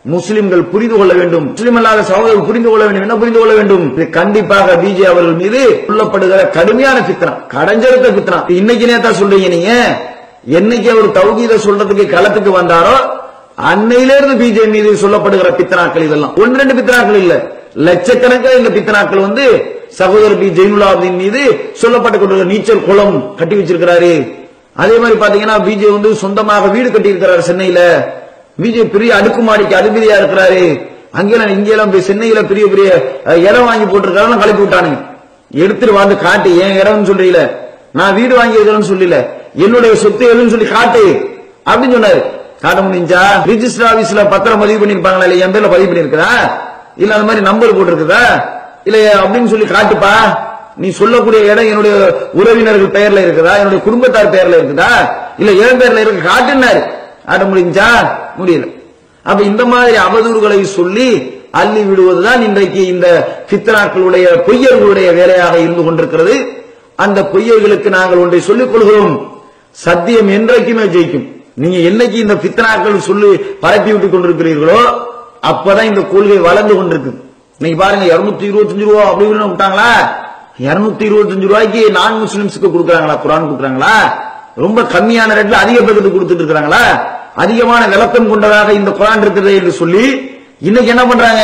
முஸ்லிம்கள் புரிந்து கொள்ள வேண்டும் முஸ்லிம் அல்லாத சகோதரர்கள் புரிந்து கொள்ள வேண்டும் என்ன புரிந்து கொள்ள வேண்டும் இது கண்டிப்பாக பிஜே அவர்கள் மீது சொல்லப்படுகிற கடுமையான பித்தனா கடைஞ்செடுத்த பித்தனா இன்னைக்கு நேத்தா சொல்றீங்க நீங்க என்னைக்கு அவர் தௌகீத சொல்றதுக்கு களத்துக்கு வந்தாரோ அன்னையில இருந்து பிஜே மீது சொல்லப்படுகிற பித்தனாக்கள் இதெல்லாம் ஒன்று ரெண்டு பித்தனாக்கள் இல்ல லட்சக்கணக்கில் இந்த பித்தனாக்கள் வந்து சகோதரர் பி ஜெயினுலாபின் மீது சொல்லப்பட்டு கொண்டிருக்கிற நீச்சல் குளம் கட்டி வச்சிருக்கிறாரு அதே மாதிரி பாத்தீங்கன்னா பிஜே வந்து சொந்தமாக வீடு கட்டி இருக்கிறாரு சென்னையில பிஜே பெரிய அடுக்குமாடிக்கு அதிபதியா இருக்கிறாரு அங்கெல்லாம் இங்கெல்லாம் போய் சென்னையில பெரிய பெரிய அஹ், இடம் வாங்கி போட்டிருக்காரு கலப்பி விட்டானுங்க எடுத்துட்டு வந்து காட்டு ஏன் இடம்னு சொல்றீல நான் வீடு வாங்கி இருக்கிறேன்னு சொல்லல என்னுடைய சொத்து எதுன்னு சொல்லி காட்டு அப்படின்னு சொன்னாரு காட்ட முடிஞ்சா ரிஜிஸ்டர் ஆபீஸ்ல பத்திரம் பதிவு பண்ணிருப்பாங்களா இல்ல என் பேர்ல பதிவு பண்ணிருக்கா இல்ல அந்த மாதிரி நம்பர் போட்டிருக்குதா இல்ல அப்படின்னு சொல்லி காட்டுப்பா நீ சொல்லக்கூடிய இடம் என்னுடைய உறவினர்கள் பெயர்ல இருக்குதா என்னுடைய குடும்பத்தார் பெயர்ல இருக்குதா இல்ல என் பேர்ல இருக்கு காட்டுனாரு காட்ட முடிஞ்சா முடியல அப்ப இந்த மாதிரி அவதூறுகளை சொல்லி அள்ளி விடுவதுதான் இன்றைக்கு இந்த பித்தனாக்களுடைய பொய்யர்களுடைய வேலையாக இருந்து கொண்டிருக்கிறது அந்த பொய்யர்களுக்கு நாங்கள் ஒன்றை சொல்லிக் கொள்கிறோம் சத்தியம் என்றைக்குமே ஜெயிக்கும் நீங்க என்னைக்கு இந்த பித்தனாக்கள் சொல்லி பரப்பி விட்டுக் கொண்டிருக்கிறீர்களோ அப்பதான் இந்த கொள்கை வளர்ந்து கொண்டிருக்கு இன்னைக்கு பாருங்க இருநூத்தி இருபத்தஞ்சு ரூபா அப்படி இப்படின்னு விட்டாங்களா இருநூத்தி இருபத்தஞ்சு ரூபாய்க்கு நான் முஸ்லிம்ஸ்க்கு கொடுக்குறாங்களா குரான் கொடுக்குறாங்களா ரொம்ப கம்மியான ரேட்ல அதிக பேருக்கு கொடுத்துட்டு இருக்காங்களா அதிகமான விளக்கம் கொண்டதாக இந்த குரான் இருக்குது என்று சொல்லி இன்னைக்கு என்ன பண்றாங்க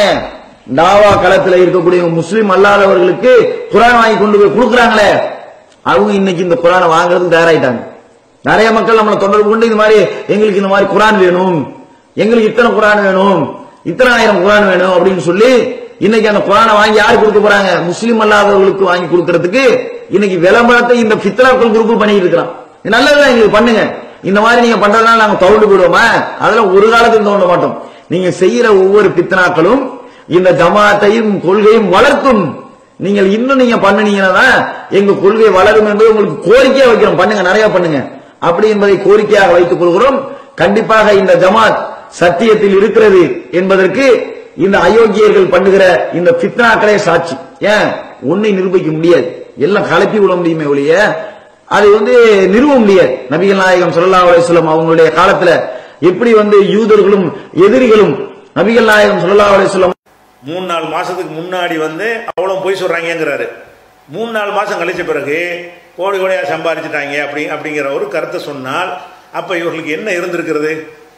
தாவா களத்துல இருக்கக்கூடிய முஸ்லிம் அல்லாதவர்களுக்கு குரான் வாங்கி கொண்டு போய் கொடுக்குறாங்களே அவங்க இன்னைக்கு இந்த குரானை வாங்குறதுக்கு தயாராயிட்டாங்க நிறைய மக்கள் நம்மளை தொடர்பு கொண்டு இந்த மாதிரி எங்களுக்கு இந்த மாதிரி குரான் வேணும் எங்களுக்கு இத்தனை குரான் வேணும் இத்தனை ஆயிரம் குரான் வேணும் அப்படின்னு சொல்லி இன்னைக்கு அந்த குரானை வாங்கி யார் கொடுக்க போறாங்க முஸ்லிம் அல்லாதவர்களுக்கு வாங்கி கொடுக்கறதுக்கு இன்னைக்கு விளம்பரத்தை இந்த பித்ராக்கள் குரூப் பண்ணிட்டு இருக்கிறான் இது நல்லதுதான் எங்களுக்கு பண்ணுங்க இந்த மாதிரி நீங்க பண்றதுனால நாங்க தவுண்டு போயிடுவோமா அதெல்லாம் ஒரு காலத்தில் தோண்ட மாட்டோம் நீங்க செய்யற ஒவ்வொரு பித்தனாக்களும் இந்த ஜமாத்தையும் கொள்கையும் வளர்க்கும் நீங்கள் இன்னும் நீங்க பண்ணுனீங்கன்னா தான் எங்க கொள்கை வளரும் என்பது உங்களுக்கு கோரிக்கையா வைக்கிறோம் பண்ணுங்க நிறைய பண்ணுங்க அப்படி என்பதை கோரிக்கையாக வைத்துக் கொள்கிறோம் கண்டிப்பாக இந்த ஜமாத் சத்தியத்தில் இருக்கிறது என்பதற்கு இந்த அயோக்கியர்கள் பண்ணுகிற இந்த பித்னாக்களே சாட்சி ஏன் ஒன்னை நிரூபிக்க முடியாது எல்லாம் கலப்பி விட முடியுமே ஒழிய அதை வந்து நிறுவ முடியாது நபிகள் நாயகம் ஸல்லல்லாஹு அலைஹி வஸல்லம் அவங்களுடைய காலத்துல எப்படி வந்து யூதர்களும் எதிரிகளும் நபிகள் நாயகம் ஸல்லல்லாஹு அலைஹி வஸல்லம் மூணு நாலு மாசத்துக்கு முன்னாடி வந்து அவ்வளோ பொய் சொல்றாங்கங்கிறாரு மூணு நாலு மாசம் கழிச்ச பிறகு கோடி கோடியா சம்பாதிச்சிட்டாங்க அப்படி அப்படிங்கிற ஒரு கருத்தை சொன்னால் அப்ப இவர்களுக்கு என்ன இருந்திருக்கிறது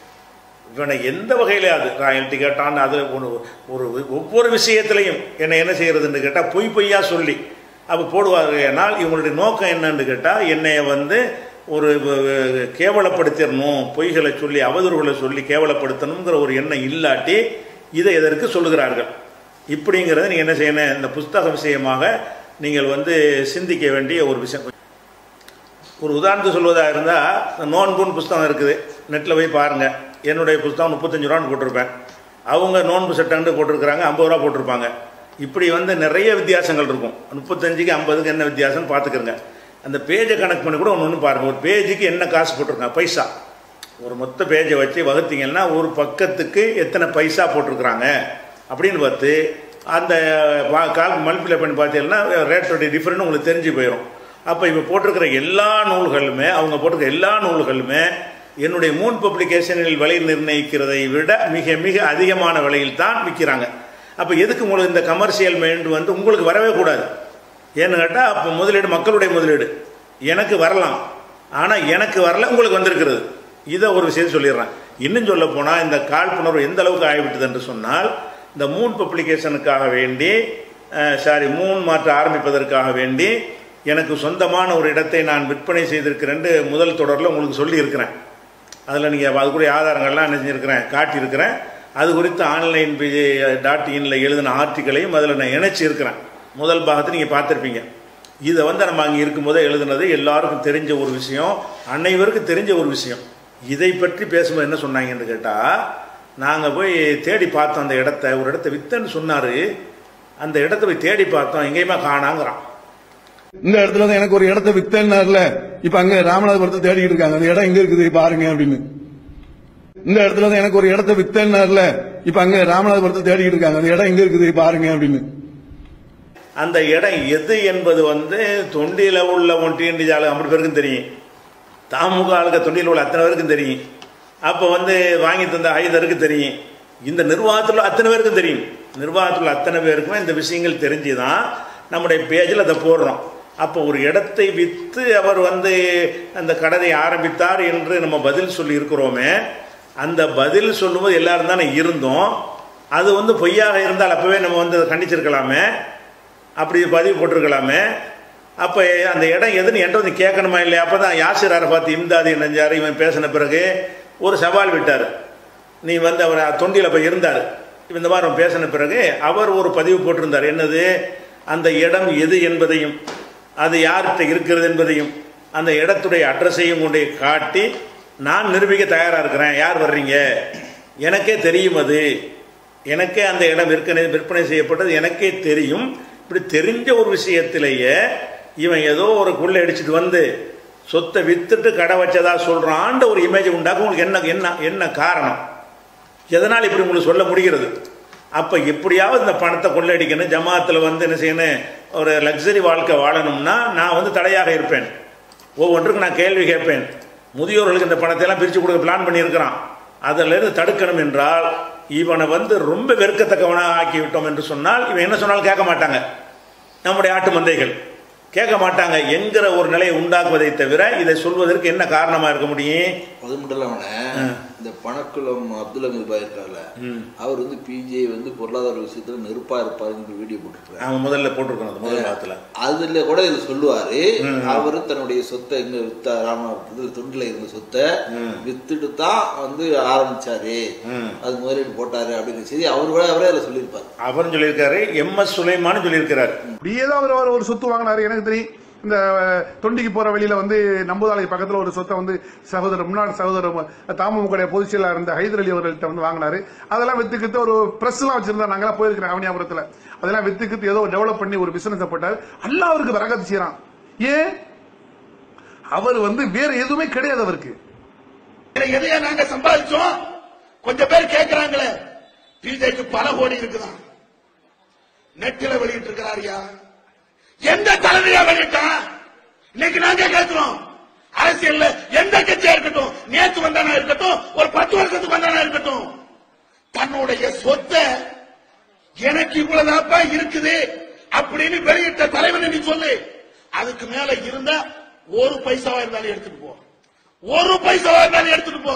இவனை எந்த வகையிலாவது ராயல்ட்டி கேட்டான் அது ஒன்று ஒரு ஒவ்வொரு விஷயத்திலையும் என்னை என்ன செய்யறதுன்னு கேட்டால் பொய் பொய்யா சொல்லி அப்போ போடுவாங்க ஏன்னால் இவங்களுடைய நோக்கம் என்னன்னு கேட்டால் என்னைய வந்து ஒரு வ- வ- கேவலப்படுத்திடணும் பொய்களை சொல்லி அவதூறுகளை சொல்லி கேவலப்படுத்தணுங்கிற ஒரு எண்ணம் இல்லாட்டி இதை எதற்கு சொல்லுகிறார்கள் இப்படிங்கிறத நீங்கள் என்ன செய்யணும் இந்த புஸ்தக விஷயமாக நீங்கள் வந்து சிந்திக்க வேண்டிய ஒரு விஷயம் ஒரு உதாரணத்துக்கு சொல்வதாக இருந்தால் நோன்புன்னு புஸ்தகம் இருக்குது நெட்டில் போய் பாருங்கள் என்னுடைய புஸ்தகம் முப்பத்தஞ்சு ரூபான்னு போட்டிருப்பேன் அவங்க நோன்பு சட்டம்னு போட்டிருக்கிறாங்க ஐம்பது ரூபா போட்டிருப்பாங்க இப்படி வந்து நிறைய வித்தியாசங்கள் இருக்கும் முப்பத்தஞ்சுக்கு ஐம்பதுக்கு என்ன வித்தியாசம்னு பார்த்துக்கிறங்க அந்த பேஜை கணக்கு பண்ணி கூட ஒன்று ஒன்று பாருங்கள் ஒரு பேஜுக்கு என்ன காசு போட்டிருக்காங்க பைசா ஒரு மொத்த பேஜை வச்சு வகுத்தீங்கன்னா ஒரு பக்கத்துக்கு எத்தனை பைசா போட்டிருக்கிறாங்க அப்படின்னு பார்த்து அந்த வா- கால் மல்டிப்ளை பண்ணி பார்த்தீங்கன்னா ரேட்டோடைய டிஃப்ரெண்ட் உங்களுக்கு தெரிஞ்சு போயிடும் அப்போ இப்போ போட்டிருக்கிற எல்லா நூல்களுமே அவங்க போட்டிருக்கிற எல்லா நூல்களுமே என்னுடைய மூன் பப்ளிகேஷனில் விலை நிர்ணயிக்கிறதை விட மிக மிக அதிகமான விலையில் தான் விற்கிறாங்க அப்போ எதுக்கு உங்களுக்கு இந்த கமர்ஷியல் மைண்ட் வந்து உங்களுக்கு வரவே கூடாது ஏன்னு கேட்டால் அப்போ முதலீடு மக்களுடைய முதலீடு எனக்கு வரலாம் ஆனால் எனக்கு வரல உங்களுக்கு வந்திருக்கிறது இதை ஒரு விஷயம் சொல்லிடுறேன் இன்னும் சொல்ல போனால் இந்த காழ்ப்புணர்வு எந்த அளவுக்கு ஆகிவிட்டது என்று சொன்னால் இந்த மூன் பப்ளிகேஷனுக்காக வேண்டி சாரி மூன் மாற்ற ஆரம்பிப்பதற்காக வேண்டி எனக்கு சொந்தமான ஒரு இடத்தை நான் விற்பனை செய்திருக்கிறேன் முதல் தொடரில் உங்களுக்கு சொல்லியிருக்கிறேன் அதில் நீங்கள் அதுக்குரிய ஆதாரங்கள்லாம் என்ன செஞ்சுருக்கிறேன் காட்டியிருக்கிறேன் அது குறித்து ஆன்லைன் டாட் இன்ல எழுதின ஆர்டிக்களையும் அதில் நான் இணைச்சி இருக்கிறேன் முதல் பாகத்தை நீங்கள் பார்த்துருப்பீங்க இதை வந்து நம்ம அங்கே இருக்கும்போதே எழுதுனது எல்லாருக்கும் தெரிஞ்ச ஒரு விஷயம் அனைவருக்கும் தெரிஞ்ச ஒரு விஷயம் இதை பற்றி பேசும்போது என்ன சொன்னாங்கன்னு கேட்டால் நாங்கள் போய் தேடி பார்த்தோம் அந்த இடத்த ஒரு இடத்த வித்தன்னு சொன்னார் அந்த இடத்த போய் தேடி பார்த்தோம் எங்கேயுமே காணாங்கிறான் இந்த இடத்துல தான் எனக்கு ஒரு இடத்த வித்தேன்னார்ல இப்ப அங்க ராமநாதபுரத்தை தேடிக்கிட்டு இருக்காங்க அந்த இடம் எங்க இருக்குது பாருங்க அப்படின்னு இந்த இடத்துல தான் எனக்கு ஒரு இடத்த வித்தேன்னார்ல இப்ப அங்க ராமநாதபுரத்தை தேடிக்கிட்டு இருக்காங்க அந்த இடம் எங்க இருக்குது பாருங்க அப்படின்னு அந்த இடம் எது என்பது வந்து தொண்டியில் உள்ள ஒன்றியண்டி ஜாலு ஐம்பது பேருக்கும் தெரியும் தாமுக ஆளுக தொண்டியில் உள்ள அத்தனை பேருக்கும் தெரியும் அப்போ வந்து வாங்கி தந்த ஐதருக்கு தெரியும் இந்த நிர்வாகத்தில் அத்தனை பேருக்கும் தெரியும் நிர்வாகத்தில் அத்தனை பேருக்குமே இந்த விஷயங்கள் தெரிஞ்சு தான் நம்முடைய பேஜில் அதை போடுறோம் அப்போ ஒரு இடத்தை விற்று அவர் வந்து அந்த கடனை ஆரம்பித்தார் என்று நம்ம பதில் சொல்லி இருக்கிறோமே அந்த பதில் சொல்லும்போது எல்லாரும் தானே இருந்தோம் அது வந்து பொய்யாக இருந்தால் அப்போவே நம்ம வந்து அதை கண்டிச்சிருக்கலாமே அப்படி பதிவு போட்டிருக்கலாமே அப்போ அந்த இடம் எதுன்னு என்கிட்ட வந்து கேட்கணுமா இல்லையா அப்போ தான் யாசிர் அரபாத் இம்தாதி நெஞ்சார் இவன் பேசின பிறகு ஒரு சவால் விட்டார் நீ வந்து அவர் தொண்டியில் போய் இருந்தார் இந்த மாதிரி அவன் பேசின பிறகு அவர் ஒரு பதிவு போட்டிருந்தார் என்னது அந்த இடம் எது என்பதையும் அது யார்கிட்ட இருக்கிறது என்பதையும் அந்த இடத்துடைய அட்ரஸையும் கொண்டு காட்டி நான் நிரூபிக்க தயாராக இருக்கிறேன் யார் வர்றீங்க எனக்கே தெரியும் அது எனக்கே அந்த இடம் விற்பனை விற்பனை செய்யப்பட்டது எனக்கே தெரியும் இப்படி தெரிஞ்ச ஒரு விஷயத்திலேயே இவன் ஏதோ ஒரு கொள்ளை அடிச்சுட்டு வந்து சொத்தை வித்துட்டு கடை வச்சதா சொல்றான்ற ஒரு இமேஜ் உண்டாக்க உங்களுக்கு என்ன என்ன என்ன காரணம் எதனால் இப்படி உங்களுக்கு சொல்ல முடிகிறது அப்போ எப்படியாவது இந்த பணத்தை கொள்ளையடிக்கணும் ஜமாத்தில் வந்து என்ன செய்யணும் ஒரு லக்ஸரி வாழ்க்கை வாழணும்னா நான் வந்து தடையாக இருப்பேன் ஒவ்வொன்றுக்கும் நான் கேள்வி கேட்பேன் முதியோர்களுக்கு இந்த பணத்தை எல்லாம் பிரித்து கொடுக்க பிளான் பண்ணியிருக்கிறான் அதிலிருந்து தடுக்கணும் என்றால் இவனை வந்து ரொம்ப வெறுக்கத்தக்கவனாக ஆக்கி விட்டோம் என்று சொன்னால் இவன் என்ன சொன்னாலும் கேட்க மாட்டாங்க நம்முடைய ஆட்டு மந்தைகள் கேட்க மாட்டாங்க என்கிற ஒரு நிலையை உண்டாக்குவதை தவிர இதை சொல்வதற்கு என்ன காரணமா இருக்க முடியும் அது மட்டும் இல்லாம இந்த பணக்குளம் அப்துல் அமீர் பாய் இருக்கார்ல அவர் வந்து பிஜே வந்து பொருளாதார விஷயத்துல நெருப்பா இருப்பாருன்னு வீடியோ போட்டிருக்காரு அவன் முதல்ல போட்டிருக்கணும் அந்த முதல் காலத்துல அதுல கூட இதுல சொல்லுவாரு அவரு தன்னுடைய சொத்தை எங்க வித்தா ராமநாதபுரத்துல தொண்டில இருந்த சொத்தை வித்துட்டு தான் வந்து ஆரம்பிச்சாரு அது முதலீடு போட்டாரு அப்படிங்கிற செய்தி அவர் கூட அவரே அதுல சொல்லியிருப்பாரு அவரும் சொல்லியிருக்காரு எம் எஸ் சுலைமான்னு சொல்லியிருக்கிறார் அப்படியே தான் அவர் அவர் ஒரு சொத்து வாங்கினாரு எனக்கு தெரியும் இந்த அஹ், தொண்டிக்கு போற வழியில வந்து நம்புதாலை பக்கத்துல ஒரு சொத்தை வந்து சகோதரர் முன்னாள் சகோதரர் தாமுக பொதுச் செயலாளர் இருந்த ஹைதர் அலி அவர்கள்ட்ட வந்து வாங்கினாரு அதெல்லாம் வித்துக்கிட்டு ஒரு பிரஸ் எல்லாம் வச்சிருந்தா நாங்கெல்லாம் போயிருக்கிறோம் அவனியாபுரத்துல அதெல்லாம் வித்துக்கிட்டு ஏதோ டெவலப் பண்ணி ஒரு பிசினஸ் போட்டாரு அல்ல அவருக்கு வரகத்து செய்யறான் ஏன் அவர் வந்து வேற எதுவுமே கிடையாது அவருக்கு எதையா நாங்க சம்பாதிச்சோம் கொஞ்சம் பேர் கேட்கிறாங்களே பிஜேக்கு பல கோடி இருக்குதான் நெட்டில வெளியிட்டு இருக்கிறாரியா எந்த தலைமையா வெளியிட்டான் இன்னைக்கு நாங்க கேட்கிறோம் அரசியல்ல எந்த கட்சியா இருக்கட்டும் நேத்து வந்தானா இருக்கட்டும் ஒரு பத்து வருஷத்துக்கு வந்தானா இருக்கட்டும் தன்னுடைய சொத்தை எனக்கு இவ்வளவுதாப்பா இருக்குது அப்படின்னு வெளியிட்ட தலைவன் நீ சொல்லு அதுக்கு மேல இருந்தா ஒரு பைசாவா இருந்தாலும் எடுத்துட்டு போ ஒரு பைசாவா இருந்தாலும் எடுத்துட்டு போ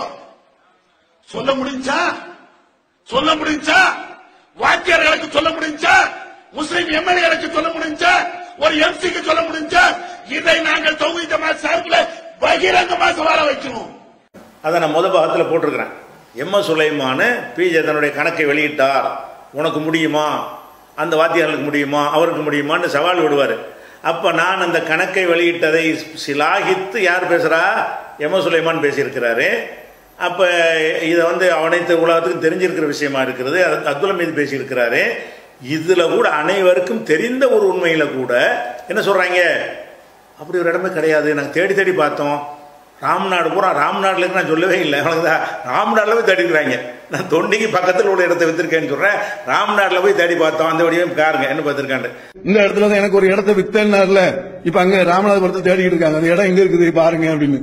சொல்ல முடிஞ்சா சொல்ல முடிஞ்சா வாத்தியார்களுக்கு சொல்ல முடிஞ்சா முஸ்லிம் எம்எல்ஏகளுக்கு சொல்ல முடிஞ்சா ஒரு எம்சிக்கு சொல்ல முடிஞ்சா இதை நாங்கள் தொகுதி ஜமாத் சார்பில் பகிரங்கமா சவால வைக்கணும் அதை நான் முத பாகத்தில் போட்டிருக்கிறேன் எம் எஸ் சுலைமானு பிஜே தன்னுடைய கணக்கை வெளியிட்டார் உனக்கு முடியுமா அந்த வாத்தியார்களுக்கு முடியுமா அவருக்கு முடியுமான்னு சவால் விடுவார் அப்போ நான் அந்த கணக்கை வெளியிட்டதை சிலாகித்து யார் பேசுகிறா எம் எஸ் சுலைமான் பேசியிருக்கிறாரு அப்போ இதை வந்து அனைத்து உலகத்துக்கும் தெரிஞ்சிருக்கிற விஷயமா இருக்கிறது அது அப்துல் மீது பேசியிருக்கிறாரு இதில் கூட அனைவருக்கும் தெரிந்த ஒரு உண்மையில் கூட என்ன சொல்கிறாங்க அப்படி ஒரு இடமே கிடையாது நாங்கள் தேடி தேடி பார்த்தோம் ராம்நாடு பூரா ராம்நாடுல இருக்கு நான் சொல்லவே இல்லை அவ்வளோதான் ராம்நாட்டில் போய் தேடி இருக்கிறாங்க நான் தொண்டிக்கு பக்கத்தில் உள்ள இடத்த வித்திருக்கேன்னு சொல்கிறேன் ராம்நாட்டில் போய் தேடி பார்த்தோம் அந்த வடிவம் பாருங்க என்ன பார்த்துருக்காண்டு இந்த இடத்துல தான் எனக்கு ஒரு இடத்த வித்தேன்னார்ல இப்ப அங்க ராமநாதபுரத்தை தேடிக்கிட்டு இருக்காங்க அந்த இடம் எங்க இருக்குது பாருங்க அப்படின்னு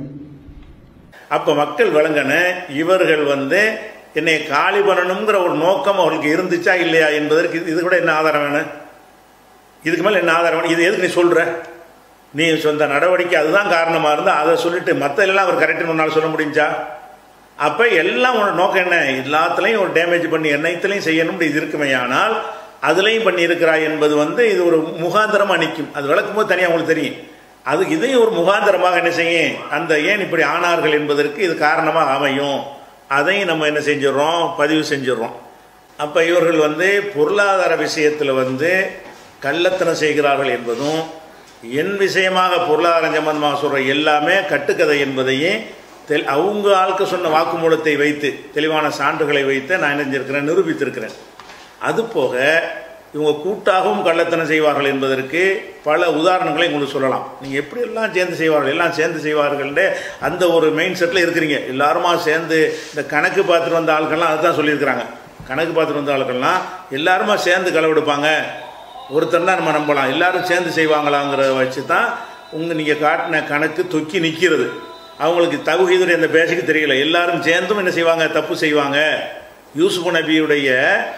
அப்போ மக்கள் விளங்கன இவர்கள் வந்து என்னை காலி பண்ணணுங்கிற ஒரு நோக்கம் அவர்களுக்கு இருந்துச்சா இல்லையா என்பதற்கு இது- இது கூட என்ன ஆதாரம் வேணும் இதுக்கு மேலே என்ன ஆதாரம் வேணும் இது எதுக்கு நீ சொல்ற நீ சொந்த நடவடிக்கை அதுதான் காரணமாக இருந்தால் அதை சொல்லிட்டு மற்ற எல்லாம் அவர் கரெக்டுன்னு ஒரு நாள் சொல்ல முடிஞ்சா அப்போ எல்லாம் உன்னோட நோக்கம் என்ன எல்லாத்துலேயும் ஒரு டேமேஜ் பண்ணி என்னைத்துலையும் செய்யணும் இது இருக்குமே ஆனால் அதுலேயும் பண்ணி இருக்கிறாய் என்பது வந்து இது ஒரு முகாந்திரமாக நிற்கும் அது விளக்கும் போது தனியாக உங்களுக்கு தெரியும் அதுக்கு இதையும் ஒரு முகாந்திரமாக என்ன செய்யும் அந்த ஏன் இப்படி ஆனார்கள் என்பதற்கு இது காரணமாக அமையும் அதையும் நம்ம என்ன செஞ்சிடறோம் பதிவு செஞ்சிடறோம் அப்போ இவர்கள் வந்து பொருளாதார விஷயத்தில் வந்து கள்ளத்தனம் செய்கிறார்கள் என்பதும் என் விஷயமாக பொருளாதாரம் சம்பந்தமாக சொல்கிற எல்லாமே கட்டுக்கதை என்பதையும் தெல் அவங்க ஆளுக்கு சொன்ன வாக்குமூலத்தை வைத்து தெளிவான சான்றுகளை வைத்து நான் என்ன செஞ்சிருக்கிறேன் நிரூபித்திருக்கிறேன் அது போக இவங்க கூட்டாகவும் கள்ளத்தனம் செய்வார்கள் என்பதற்கு பல உதாரணங்களை உங்களுக்கு சொல்லலாம் நீங்கள் எப்படி எல்லாம் சேர்ந்து செய்வார்கள் எல்லாம் சேர்ந்து செய்வார்கள்னு அந்த ஒரு மெயின் செட்டில் இருக்கிறீங்க எல்லாருமா சேர்ந்து இந்த கணக்கு பார்த்துட்டு வந்த ஆட்கள்லாம் அதுதான் சொல்லியிருக்கிறாங்க கணக்கு பார்த்துட்டு வந்த ஆட்கள்லாம் எல்லாருமா சேர்ந்து களவெடுப்பாங்க ஒருத்தர் தான் நம்ம நம்பலாம் எல்லாரும் சேர்ந்து செய்வாங்களாங்கிறத வச்சு தான் உங்கள் நீங்கள் காட்டின கணக்கு தொக்கி நிற்கிறது அவங்களுக்கு தகுதியுடைய அந்த பேசிக்கு தெரியல எல்லாரும் சேர்ந்தும் என்ன செய்வாங்க தப்பு செய்வாங்க யூசுப் நபியுடைய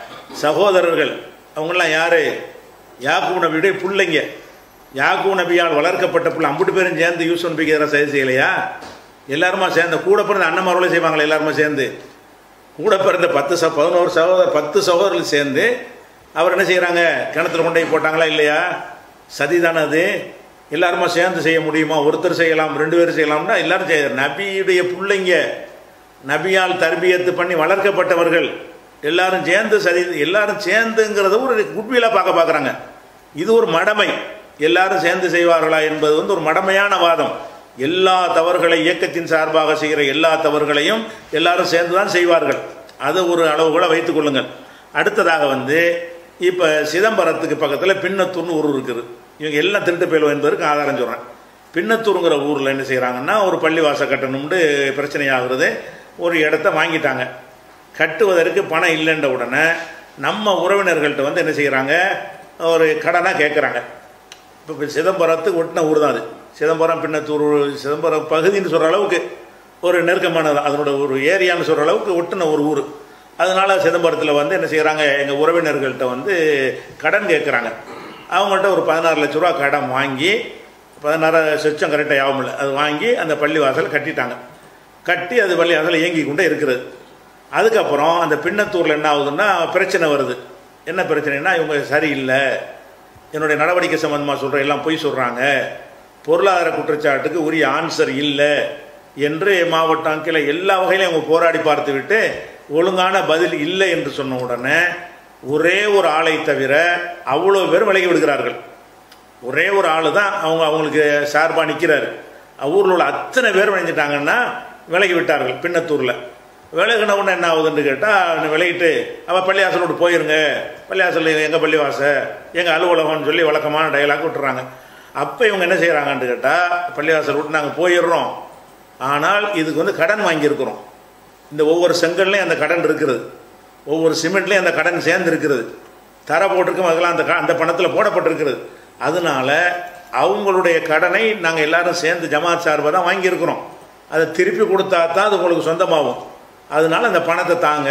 சகோதரர்கள் அவங்கெல்லாம் யாரு யாக்கூப் நபியுடைய பிள்ளைங்க யாக்கூப் நபியால் வளர்க்கப்பட்ட பிள்ளை அம்புட்டு பேரும் சேர்ந்து யூசுப் நபிக்கு எதிராக சரி செய்யலையா எல்லாருமா சேர்ந்து கூட பிறந்த அண்ணன்மாரோட செய்வாங்களே எல்லாருமா சேர்ந்து கூட பிறந்த பத்து ச பதினோரு சகோதரர் பத்து சகோதரர்கள் சேர்ந்து அவர் என்ன செய்கிறாங்க கிணத்துல கொண்டு போய் போட்டாங்களா இல்லையா சதி தானே அது எல்லாருமா சேர்ந்து செய்ய முடியுமா ஒருத்தர் செய்யலாம் ரெண்டு பேர் செய்யலாம்னா எல்லாரும் செய்ய நபியுடைய பிள்ளைங்க நபியால் தர்பியத்து பண்ணி வளர்க்கப்பட்டவர்கள் எல்லாரும் சேர்ந்து சரி எல்லாரும் சேர்ந்துங்கிறத ஒரு குட்விலாக பார்க்க பார்க்குறாங்க இது ஒரு மடமை எல்லாரும் சேர்ந்து செய்வார்களா என்பது வந்து ஒரு மடமையான வாதம் எல்லா தவறுகளை இயக்கத்தின் சார்பாக செய்கிற எல்லா தவறுகளையும் எல்லாரும் சேர்ந்து தான் செய்வார்கள் அதை ஒரு அளவுகளை வைத்துக் கொள்ளுங்கள் அடுத்ததாக வந்து இப்போ சிதம்பரத்துக்கு பக்கத்தில் பின்னத்தூர்னு ஊர் இருக்குது இவங்க எல்லாம் திருட்டு போயிடுவோம் என்பதற்கு ஆதாரம் சொல்கிறேன் பின்னத்தூருங்கிற ஊரில் என்ன செய்கிறாங்கன்னா ஒரு பள்ளிவாசல் கட்டணும்னு பிரச்சனையாகிறது ஒரு இடத்த வாங்கிட்டாங்க கட்டுவதற்கு பணம் இல்லைன்ற உடனே நம்ம உறவினர்கள்ட்ட வந்து என்ன செய்கிறாங்க ஒரு கடனாக கேட்குறாங்க இப்போ சிதம்பரத்துக்கு ஒட்டின ஊர் தான் அது சிதம்பரம் பின்னத்தூர் சிதம்பரம் பகுதின்னு சொல்கிற அளவுக்கு ஒரு நெருக்கமான அதனோட ஒரு ஏரியான்னு சொல்கிற அளவுக்கு ஒட்டின ஒரு ஊர் அதனால சிதம்பரத்தில் வந்து என்ன செய்கிறாங்க எங்கள் உறவினர்கள்ட்ட வந்து கடன் கேட்குறாங்க அவங்கள்ட்ட ஒரு பதினாறு லட்ச ரூபா கடன் வாங்கி பதினாறு சொச்சம் கரெக்டாக யாவும் இல்லை அது வாங்கி அந்த பள்ளிவாசல் கட்டிட்டாங்க கட்டி அது பள்ளிவாசல் இயங்கி கொண்டே இருக்கிறது அதுக்கப்புறம் அந்த பின்னத்தூரில் என்ன ஆகுதுன்னா பிரச்சனை வருது என்ன பிரச்சனைனா இவங்க சரியில்லை என்னுடைய நடவடிக்கை சம்பந்தமாக சொல்கிற எல்லாம் பொய் சொல்கிறாங்க பொருளாதார குற்றச்சாட்டுக்கு உரிய ஆன்சர் இல்லை என்று மாவட்டம் கீழே எல்லா வகையிலும் அவங்க போராடி பார்த்து விட்டு ஒழுங்கான பதில் இல்லை என்று சொன்ன உடனே ஒரே ஒரு ஆளை தவிர அவ்வளோ பேர் விலகி விடுகிறார்கள் ஒரே ஒரு ஆள் தான் அவங்க அவங்களுக்கு சார்பாக நிற்கிறாரு ஊரில் உள்ள அத்தனை பேர் விளைஞ்சிட்டாங்கன்னா விலகி விட்டார்கள் பின்னத்தூரில் விலகின உடனே என்ன ஆகுதுன்னு கேட்டால் விலகிட்டு அவள் பள்ளிவாசல் விட்டு போயிருங்க பள்ளிவாசல் எங்கள் பள்ளிவாச எங்கள் அலுவலகம்னு சொல்லி வழக்கமான டைலாக் விட்டுறாங்க அப்போ இவங்க என்ன செய்கிறாங்கன்னு கேட்டால் பள்ளிவாசல் விட்டு நாங்கள் போயிடுறோம் ஆனால் இதுக்கு வந்து கடன் வாங்கியிருக்கிறோம் இந்த ஒவ்வொரு செங்கல்லையும் அந்த கடன் இருக்கிறது ஒவ்வொரு சிமெண்ட்லையும் அந்த கடன் சேர்ந்து இருக்கிறது தர போட்டிருக்கோம் அதெல்லாம் அந்த க- அந்த பணத்தில் போடப்பட்டிருக்கிறது அதனால அவங்களுடைய கடனை நாங்கள் எல்லாரும் சேர்ந்து ஜமாத் சார்பாக தான் வாங்கியிருக்கிறோம் அதை திருப்பி கொடுத்தா தான் அது உங்களுக்கு சொந்தமாகும் அதனால அந்த பணத்தை தாங்க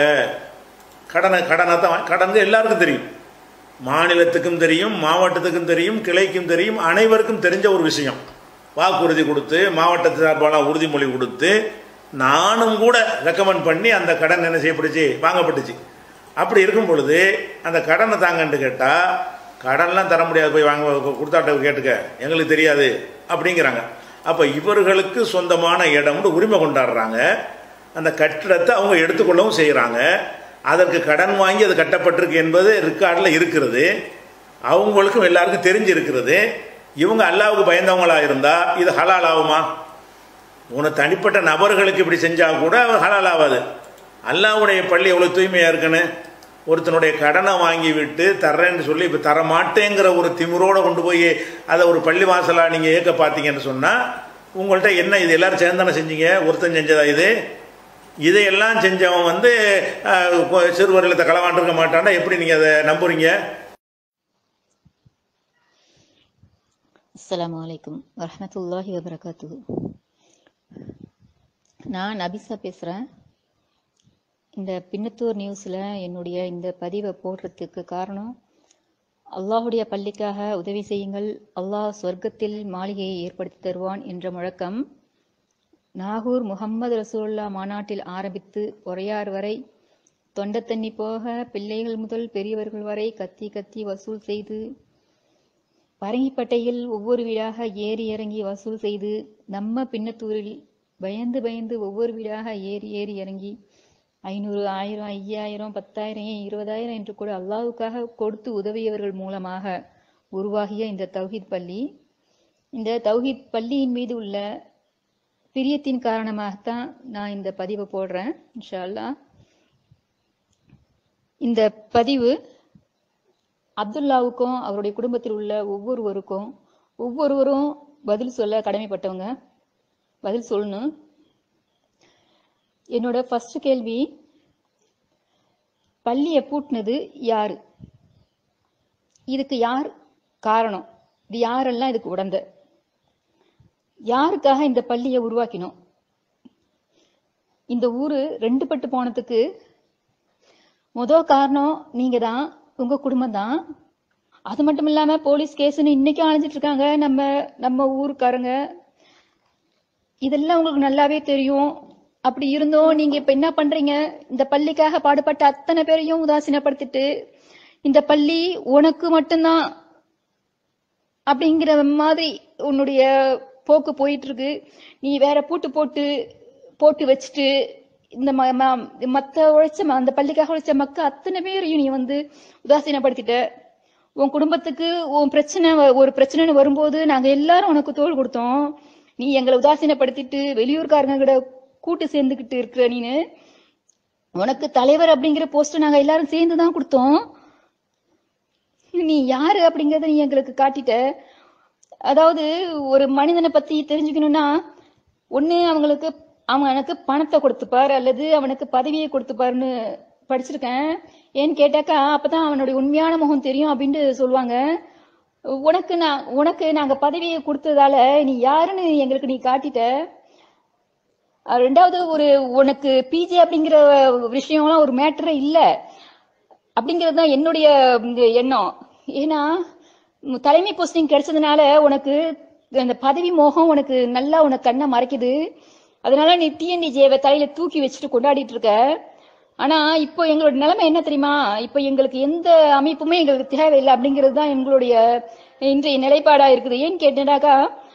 கடனை கடனை தான் வா- கடன் எல்லாருக்கும் தெரியும் மாநிலத்துக்கும் தெரியும் மாவட்டத்துக்கும் தெரியும் கிளைக்கும் தெரியும் அனைவருக்கும் தெரிஞ்ச ஒரு விஷயம் வாக்குறுதி கொடுத்து மாவட்டத்து சார்பான உறுதிமொழி கொடுத்து நானும் கூட ரெக்கமெண்ட் பண்ணி அந்த கடன் என்ன செய்யப்பட்டுச்சு வாங்கப்பட்டுச்சு அப்படி இருக்கும் பொழுது அந்த கடனை தாங்கன்னு கேட்டால் கடன்லாம் தர முடியாது போய் வாங்க கொடுத்தாட்ட கேட்டுக்க எங்களுக்கு தெரியாது அப்படிங்கிறாங்க அப்போ இவர்களுக்கு சொந்தமான இடம்னு உரிமை கொண்டாடுறாங்க அந்த கட்டிடத்தை அவங்க எடுத்துக்கொள்ளவும் செய்கிறாங்க அதற்கு கடன் வாங்கி அது கட்டப்பட்டிருக்கு என்பது ரெக்கார்டில் இருக்கிறது அவங்களுக்கும் எல்லாருக்கும் தெரிஞ்சிருக்கிறது இவங்க அல்லாவுக்கு பயந்தவங்களா இருந்தா இது ஹலால் ஆகுமா உன தனிப்பட்ட நபர்களுக்கு இப்படி செஞ்சா கூட அது ஹலால் ஆகாது அல்லாவுடைய பள்ளி எவ்வளவு தூய்மையா இருக்குன்னு ஒருத்தனுடைய கடனை வாங்கி விட்டு தர்றேன்னு சொல்லி இப்போ தர மாட்டேங்கிற ஒரு திமிரோட கொண்டு போய் அதை ஒரு பள்ளி வாசலா நீங்க ஏற்க பார்த்தீங்கன்னு சொன்னா உங்கள்கிட்ட என்ன இது எல்லாரும் சேர்ந்தானே செஞ்சீங்க ஒருத்தன் செஞ்சதா இது இதையெல்லாம் செஞ்சவன் வந்து அஹ், கொ- சிறுவர்களத்தை களவாண்டிருக்க மாட்டான்னா எப்படி நீங்க அதை நம்புறீங்க அஸ்ஸலாமு அலைக்கும் வரஹ்மத்துல்லாஹி வபரகாத்துஹு நான் நபிசா பேசுகிறேன் இந்த பின்னத்தூர் நியூஸில் என்னுடைய இந்த பதிவை போடுறதுக்கு காரணம் அல்லாஹுடைய பள்ளிக்காக உதவி செய்யுங்கள் அல்லாஹ் சொர்க்கத்தில் மாளிகையை ஏற்படுத்தி தருவான் என்ற முழக்கம் நாகூர் முகம்மது ரசூலுல்லா மாநாட்டில் ஆரம்பித்து பொறையார் வரை தொண்டை தண்ணி போக பிள்ளைகள் முதல் பெரியவர்கள் வரை கத்தி கத்தி வசூல் செய்து பரங்கிப்பட்டையில் ஒவ்வொரு வீடாக ஏறி இறங்கி வசூல் செய்து நம்ம பின்னத்தூரில் பயந்து பயந்து ஒவ்வொரு வீடாக ஏறி ஏறி இறங்கி ஐநூறு ஆயிரம் ஐயாயிரம் பத்தாயிரம் ஏன் இருபதாயிரம் என்று கூட அல்லாஹ்வுக்காக கொடுத்து உதவியவர்கள் மூலமாக உருவாகிய இந்த தௌஹீத் பள்ளி இந்த தௌஹீத் பள்ளியின் மீது உள்ள பிரியத்தின் காரணமாகத்தான் நான் இந்த பதிவை போடுறேன் இன்ஷா அல்லாஹ் இந்த பதிவு அப்துல்லாவுக்கும் அவருடைய குடும்பத்தில் உள்ள ஒவ்வொருவருக்கும் ஒவ்வொருவரும் பதில் சொல்ல கடமைப்பட்டவங்க பதில் சொல்லணும் என்னோட ஃபர்ஸ்ட் கேள்வி பள்ளியை பூட்டினது யாரு இதுக்கு யார் காரணம் இது யாரெல்லாம் இதுக்கு உடந்த யாருக்காக இந்த பள்ளியை உருவாக்கினோம் இந்த ஊரு ரெண்டு பட்டு போனதுக்கு முதல் காரணம் நீங்க தான் உங்க குடும்பம் தான் அது மட்டும் இல்லாம போலீஸ் கேஸ்னு இன்னைக்கும் அழைஞ்சிட்டு இருக்காங்க நம்ம நம்ம ஊருக்காரங்க இதெல்லாம் உங்களுக்கு நல்லாவே தெரியும் அப்படி இருந்தும் நீங்க இப்ப என்ன பண்றீங்க இந்த பள்ளிக்காக பாடுபட்ட அத்தனை பேரையும் உதாசீனப்படுத்திட்டு இந்த பள்ளி உனக்கு மட்டும்தான் அப்படிங்கிற மாதிரி உன்னுடைய போக்கு போயிட்டு இருக்கு நீ வேற பூட்டு போட்டு போட்டு வச்சுட்டு இந்த ம- ம- மத்த உழைச்ச ம- அந்த பள்ளிக்காக உழைச்ச மக்க அத்தனை பேரையும் நீ வந்து உதாசீனப்படுத்திட்ட உன் குடும்பத்துக்கு உன் பிரச்சனை வ- ஒரு பிரச்சனைன்னு வரும்போது நாங்க எல்லாரும் உனக்கு தோள் கொடுத்தோம் நீ எங்களை உதாசீனப்படுத்திட்டு வெளியூர்காரங்க கிட்ட கூட்டு சேர்ந்துகிட்டு இருக்கிற நீனு உனக்கு தலைவர் அப்படிங்கிற போஸ்ட் நாங்க எல்லாரும் சேர்ந்து தான் கொடுத்தோம் நீ யாரு அப்படிங்கறத நீ எங்களுக்கு காட்டிட்ட அதாவது ஒரு மனிதனை பத்தி தெரிஞ்சுக்கணும்னா ஒண்ணு அவங்களுக்கு அவன் எனக்கு பணத்தை கொடுத்துப்பார் அல்லது அவனுக்கு பதவியை கொடுத்துப்பாருன்னு படிச்சிருக்கேன் ஏன்னு கேட்டாக்கா அப்பதான் அவனுடைய உண்மையான முகம் தெரியும் அப்படின்ட்டு சொல்லுவாங்க உனக்கு நான் உனக்கு நாங்க பதவியை கொடுத்ததால நீ யாருன்னு எங்களுக்கு நீ காட்டிட்ட அஹ் ரெண்டாவது ஒரு உனக்கு பிஜே அப்படிங்கிற விஷயம்லாம் ஒரு மேட்டரே இல்ல அப்படிங்கிறது தான் என்னுடைய இந்த எண்ணம் ஏன்னா உம் தலைமை போஸ்டிங் கிடைச்சதுனால உனக்கு அந்த பதவி மோகம் உனக்கு நல்லா உனக்கு கண்ணை மறைக்குது அதனால நீ டிஎன்டிஜேவை தலையில தூக்கி வச்சுட்டு கொண்டாடிட்டு இருக்க ஆனா இப்போ எங்களோட நிலைமை என்ன தெரியுமா இப்போ எங்களுக்கு எந்த அமைப்புமே எங்களுக்கு தேவையில்லை அப்படிங்கிறது தான் எங்களுடைய இன்றைய நிலைப்பாடா இருக்குது ஏன்னு கேட்டேனாக்கா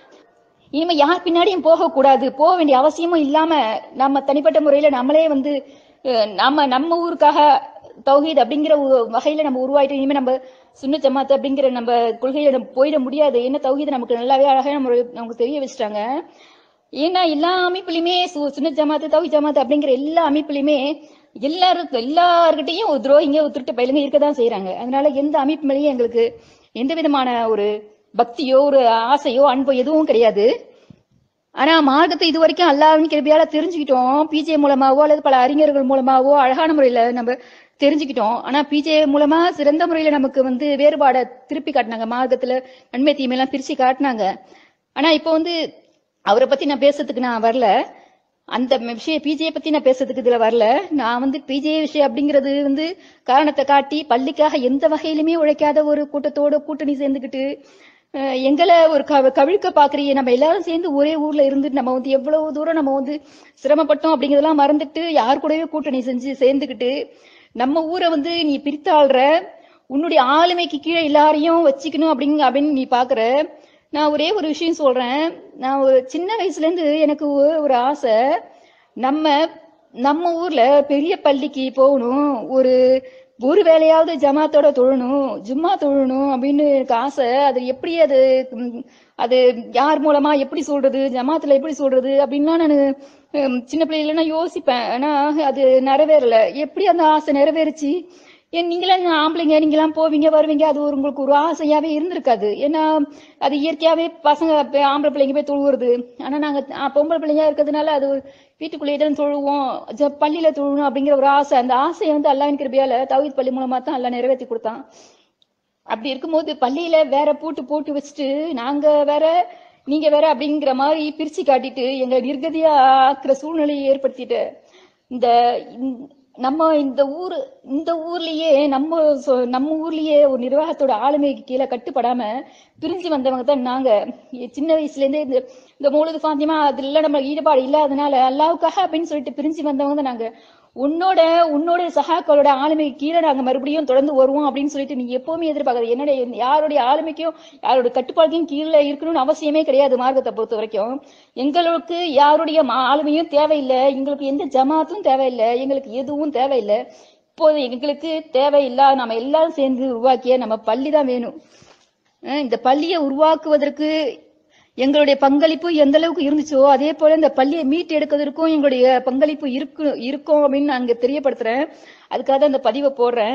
இனிமே யார் பின்னாடியும் போகக்கூடாது போக வேண்டிய அவசியமும் இல்லாம நம்ம தனிப்பட்ட முறையில நம்மளே வந்து அஹ், நம்ம நம்ம ஊருக்காக தௌஹீத் அப்படிங்கிற ஒரு வகையில நம்ம உருவாயிட்டு இனிமே நம்ம சுன்ன ஜமாத் அப்படிங்கிற நம்ம கொள்கையில நம்ம போயிட முடியாது என்ன தௌஹீத் நமக்கு நல்லாவே அழகான முறை நமக்கு தெரிய வச்சுட்டாங்க ஏன்னா எல்லா அமைப்புலயுமே சு- சுன்ன ஜமாத்து தௌஹீத் ஜமாத் அப்படிங்கிற எல்லா அமைப்புலயுமே எல்லாருக்கும் எல்லார்கிட்டையும் ஒரு துரோகிங்க ஒரு திருட்டு பயிலுங்க இருக்கதான் செய்யறாங்க அதனால எந்த அமைப்பு மேலேயும் எங்களுக்கு எந்த விதமான ஒரு பக்தியோ ஒரு ஆசையோ அன்போ எதுவும் கிடையாது ஆனா மார்க்கத்தை இது வரைக்கும் அல்லாவின் கிருபையால தெரிஞ்சுக்கிட்டோம் பிஜே மூலமாவோ அல்லது பல அறிஞர்கள் மூலமாவோ அழகான முறையில நம்ம தெரிஞ்சுக்கிட்டோம் ஆனா பிஜே மூலமா சிறந்த முறையில நமக்கு வந்து வேறுபாடை திருப்பி காட்டினாங்க மார்க்கத்துல நன்மை தீமை எல்லாம் பிரிச்சு காட்டினாங்க ஆனா இப்போ வந்து அவரை பத்தி நான் பேசுறதுக்கு நான் வரல அந்த விஷயம் பிஜே பத்தி நான் பேசுறதுக்கு இதுல வரல நான் வந்து பிஜே விஷயம் அப்படிங்கிறது வந்து காரணத்தை காட்டி பள்ளிக்காக எந்த வகையிலுமே உழைக்காத ஒரு கூட்டத்தோட கூட்டணி சேர்ந்துக்கிட்டு அஹ், எங்களை ஒரு கவ கவிழ்க்க பாக்குறீங்க நம்ம எல்லாரும் சேர்ந்து ஒரே ஊர்ல இருந்து நம்ம வந்து எவ்வளவு தூரம் நம்ம வந்து சிரமப்பட்டோம் அப்படிங்கறதெல்லாம் மறந்துட்டு யார் கூடவே கூட்டணி செஞ்சு சேர்ந்துக்கிட்டு நம்ம ஊரை வந்து நீ பிரித்தாள்ற உன்னுடைய ஆளுமைக்கு கீழே எல்லாரையும் வச்சுக்கணும் அப்படிங்க அப்படின்னு நீ பாக்குற நான் ஒரே ஒரு விஷயம் சொல்றேன் நான் ஒரு சின்ன வயசுல இருந்து எனக்கு ஒ- ஒரு ஆசை நம்ம நம்ம ஊர்ல பெரிய பள்ளிக்கு போகணும் ஒரு ஒரு வேலையாவது ஜமாத்தோட தொழணும் ஜும்மா தொழணும் அப்படின்னு எனக்கு ஆசை அது எப்படி அது ம், அது யார் மூலமா எப்படி சொல்றது ஜமாத்துல எப்படி சொல்றது அப்படின்லாம் நான் சின்ன பிள்ளைல நான் யோசிப்பேன் ஆனா அது நிறைவேறல எப்படி அந்த ஆசை நிறைவேறுச்சு ஏன் நீங்களாம் ஆம்பளைங்க நீங்களாம் போவீங்க வருவீங்க அது ஒரு உங்களுக்கு ஒரு ஆசையாவே இருந்திருக்காது ஏன்னா அது இயற்கையாவே பசங்க போய் ஆம்பளை பிள்ளைங்க போய் தொழுவுறது ஆனா நாங்க ஆ, பொம்பளை பிள்ளைங்க இருக்கிறதுனால அது வீட்டுக்குள்ளேயே தான் தொழுவோம் ஜ- பள்ளியில தொழுவணும் அப்படிங்கிற ஒரு ஆசை அந்த ஆசையை வந்து அல்லாஹ்வின் கிருபையால தௌஹீத் பள்ளி மூலமா தான் எல்லாம் நிறைவேற்றி கொடுத்தான் அப்படி இருக்கும்போது பள்ளியில வேற பூட்டு போட்டு வச்சுட்டு நாங்க வேற நீங்க வேற அப்படிங்கிற மாதிரி பிரிச்சு காட்டிட்டு எங்களை நிர்கதியா ஆக்குற சூழ்நிலையை ஏற்படுத்திட்டு இந்த இந்த- நம்ம இந்த ஊரு இந்த ஊர்லயே நம்ம சொ- நம்ம ஊர்லயே ஒரு நிர்வாகத்தோட ஆளுமைக்கு கீழே கட்டுப்படாம பிரிஞ்சு வந்தவங்க தான் நாங்க எ- சின்ன வயசுல இருந்தே இந்த இந்த மூலது பாத்தியமா அதுல நம்ம ஈடுபாடு இல்லாதனால அல்லாவுக்காக அப்படின்னு சொல்லிட்டு பிரிஞ்சு வந்தவங்க தான் நாங்க உன்னோட உன்னோட சகாக்களோட ஆளுமைக்கு கீழே நாங்க மறுபடியும் தொடர்ந்து வருவோம் அப்படின்னு சொல்லிட்டு நீ எப்பவுமே எதிர்பார்க்காத என்னுடைய யாருடைய ஆளுமைக்கும் யாரோட கட்டுப்பாடுக்கும் கீழே இருக்கணும்னு அவசியமே கிடையாது மார்க்கத்தை பொறுத்த வரைக்கும் எங்களுக்கு யாருடைய மா- ஆளுமையும் தேவையில்லை எங்களுக்கு எந்த ஜமாத்தும் தேவையில்லை எங்களுக்கு எதுவும் தேவையில்லை இப்போது எங்களுக்கு தேவையில்லை நம்ம எல்லாரும் சேர்ந்து உருவாக்கிய நம்ம பள்ளி தான் வேணும் அஹ் இந்த பள்ளியை உருவாக்குவதற்கு எங்களுடைய பங்களிப்பு எந்த அளவுக்கு இருந்துச்சோ அதே போல இந்த பள்ளியை மீட்டு எடுக்கிறதுக்கும் எங்களுடைய பங்களிப்பு இருக்கு இருக்கும் அப்படின்னு நான் இங்க தெரியப்படுத்துறேன் அதுக்காக தான் இந்த பதிவை போடுறேன்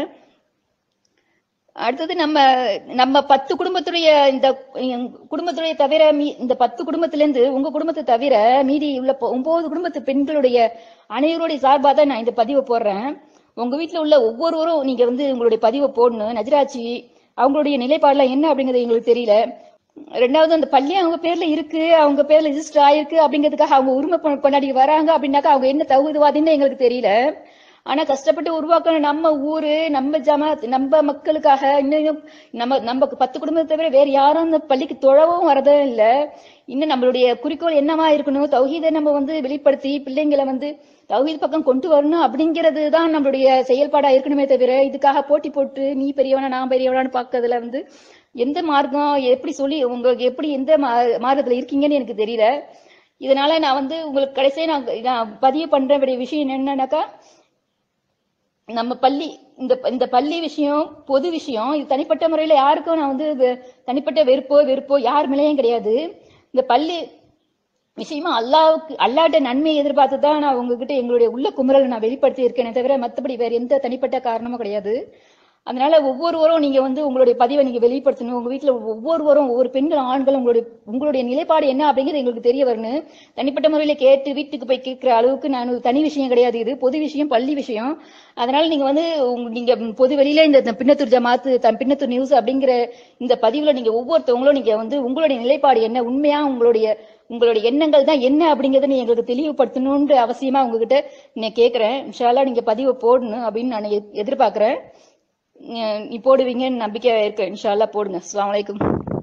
அடுத்தது நம்ம நம்ம பத்து குடும்பத்துடைய இந்த எங்க குடும்பத்துடைய தவிர மீ- இந்த பத்து குடும்பத்துல இருந்து உங்க குடும்பத்தை தவிர மீதி உள்ள பொ- ஒன்பது குடும்பத்து பெண்களுடைய அனைவருடைய சார்பா தான் நான் இந்த பதிவை போடுறேன் உங்க வீட்டுல உள்ள ஒவ்வொருவரும் நீங்க வந்து உங்களுடைய பதிவை போடணும் நஜராட்சி அவங்களுடைய நிலைப்பாடுலாம் என்ன அப்படிங்கறது எங்களுக்கு தெரியல ரெண்டாவது அந்த பள்ளி அவங்க பேர்ல இருக்கு அவங்க பேர்ல ரெஜிஸ்டர் ஆயிருக்கு அப்படிங்கிறதுக்காக அவங்க உரிமை கொ- கொண்டாடி வராங்க அப்படின்னாக்கா அவங்க என்ன தகுதிவாதின்னு எங்களுக்கு தெரியல ஆனா கஷ்டப்பட்டு உருவாக்கின நம்ம ஊரு நம்ம ஜமாத் நம்ம மக்களுக்காக இன்னும் நம்ம நம்ம பத்து குடும்பத்தை தவிர வேற யாரும் அந்த பள்ளிக்கு தொழவும் வரதே இல்ல இன்னும் நம்மளுடைய குறிக்கோள் என்னவா இருக்கணும் தௌஹீதை நம்ம வந்து வெளிப்படுத்தி பிள்ளைங்களை வந்து தௌஹீத் பக்கம் கொண்டு வரணும் அப்படிங்கிறது தான் நம்மளுடைய செயல்பாடா இருக்கணுமே தவிர இதுக்காக போட்டி போட்டு நீ பெரியவனா நான் பெரியவனான்னு பார்க்கறதுல வந்து எந்த மார்க்கம் எப்படி சொல்லி உங்களுக்கு எப்படி எந்த மா- மார்க்கத்துல இருக்கீங்கன்னு எனக்கு தெரியல இதனால நான் வந்து உங்களுக்கு கடைசியா நான் நான் பதிவு பண்ற வேண்டிய விஷயம் என்னன்னாக்கா நம்ம பள்ளி இந்த இந்த பள்ளி விஷயம் பொது விஷயம் இது தனிப்பட்ட முறையில யாருக்கும் நான் வந்து வெ- தனிப்பட்ட வெறுப்போ வெறுப்போ யார் மேலேயும் கிடையாது இந்த பள்ளி விஷயமா அல்லாவுக்கு அல்லாட்ட நன்மையை எதிர்பார்த்து தான் நான் உங்ககிட்ட எங்களுடைய உள்ள குமுறலை நான் வெளிப்படுத்தி இருக்கேனே தவிர மத்தபடி வேற எந்த தனிப்பட்ட காரணமும் கிடையாது அதனால ஒவ்வொருவரும் நீங்க வந்து உங்களுடைய பதிவை நீங்க வெளிப்படுத்தணும் உங்க வீட்டுல ஒவ்வொருவரும் ஒவ்வொரு பெண்கள் ஆண்கள் உங்களுடைய உங்களுடைய நிலைப்பாடு என்ன அப்படிங்கிறது எங்களுக்கு தெரிய வரணும் தனிப்பட்ட முறையில கேட்டு வீட்டுக்கு போய் கேட்கிற அளவுக்கு நான் ஒரு தனி விஷயம் கிடையாது இது பொது விஷயம் பள்ளி விஷயம் அதனால நீங்க வந்து உங்க- நீங்க பொது வெளியில இந்த இந்த பின்னத்தூர் ஜமாத்து தன் பின்னத்தூர் நியூஸ் அப்படிங்கிற இந்த பதிவுல நீங்க ஒவ்வொருத்தவங்களும் நீங்க வந்து உங்களுடைய நிலைப்பாடு என்ன உண்மையா உங்களுடைய உங்களுடைய எண்ணங்கள் தான் என்ன அப்படிங்கறத நீ எங்களுக்கு தெளிவுபடுத்தணும்ன்ற அவசியமா உங்ககிட்ட நான் கேக்குறேன் இன்ஷால்லா நீங்க பதிவை போடணும் அப்படின்னு நான் எ- எதிர்பார்க்கிறேன் அஹ் நீ போடுவீங்கன்னு நம்பிக்கை இருக்கு இன்ஷால்லா போடுங்க அஸ்ஸலாமு அலைக்கும்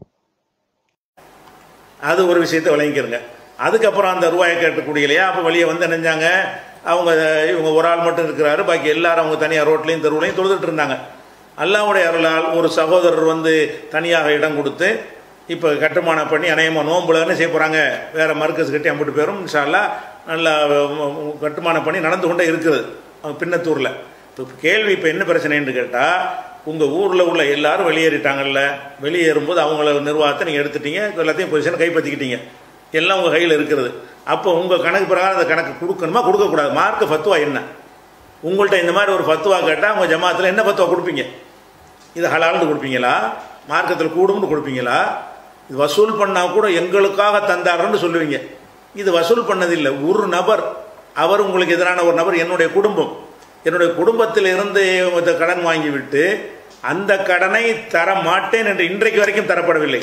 அது ஒரு விஷயத்தை விளங்கிக்கிறங்க அதுக்கப்புறம் அந்த ரூபாயை கேட்டுக்கூடிய இல்லையா அப்போ வெளியே வந்து நினைஞ்சாங்க அவங்க இவங்க ஒரு ஆள் மட்டும் இருக்கிறாரு பாக்கி எல்லாரும் அவங்க தனியாக ரோட்லையும் தெருவுலையும் தொழுதுட்டு இருந்தாங்க அல்லாவுடைய அருளால் ஒரு சகோதரர் வந்து தனியாக இடம் கொடுத்து இப்போ கட்டுமானம் பண்ணி அநேகமாக நோம்புல என்ன செய்ய போகிறாங்க வேற மர்க்கஸ் கட்டி அம்பிட்டு பேரும் இன்ஷால்லா நல்லா உம், உம், கட்டுமானம் பண்ணி நடந்து கொண்டே இருக்குது அவங்க பின்னத்தூரில் இப்போ கேள்வி இப்போ என்ன பிரச்சனைன்னு கேட்டால் உங்கள் ஊரில் உள்ள எல்லாரும் வெளியேறிட்டாங்கல்ல வெளியேறும்போது அவங்கள நிர்வாகத்தை நீங்கள் எடுத்துட்டீங்க எல்லாத்தையும் பொசிஷனை கைப்பற்றிக்கிட்டீங்க எல்லாம் உங்கள் கையில் இருக்கிறது அப்போ உங்கள் கணக்கு பிரகாரம் அந்த கணக்கு கொடுக்கணுமா கொடுக்கக்கூடாது மார்க் ஃபத்துவா என்ன உங்கள்கிட்ட இந்த மாதிரி ஒரு ஃபத்துவா கேட்டால் உங்கள் ஜமாத்தில் என்ன ஃபத்துவா கொடுப்பீங்க இது ஹலால்னு கொடுப்பீங்களா மார்க்கத்தில் கூடும்னு கொடுப்பீங்களா இது வசூல் பண்ணால் கூட எங்களுக்காக தந்தாருன்னு சொல்லுவீங்க இது வசூல் பண்ணதில்லை ஒரு நபர் அவர் உங்களுக்கு எதிரான ஒரு நபர் என்னுடைய குடும்பம் என்னுடைய குடும்பத்தில் இருந்து இந்த கடன் வாங்கிவிட்டு அந்த கடனை தர மாட்டேன் என்று இன்றைக்கு வரைக்கும் தரப்படவில்லை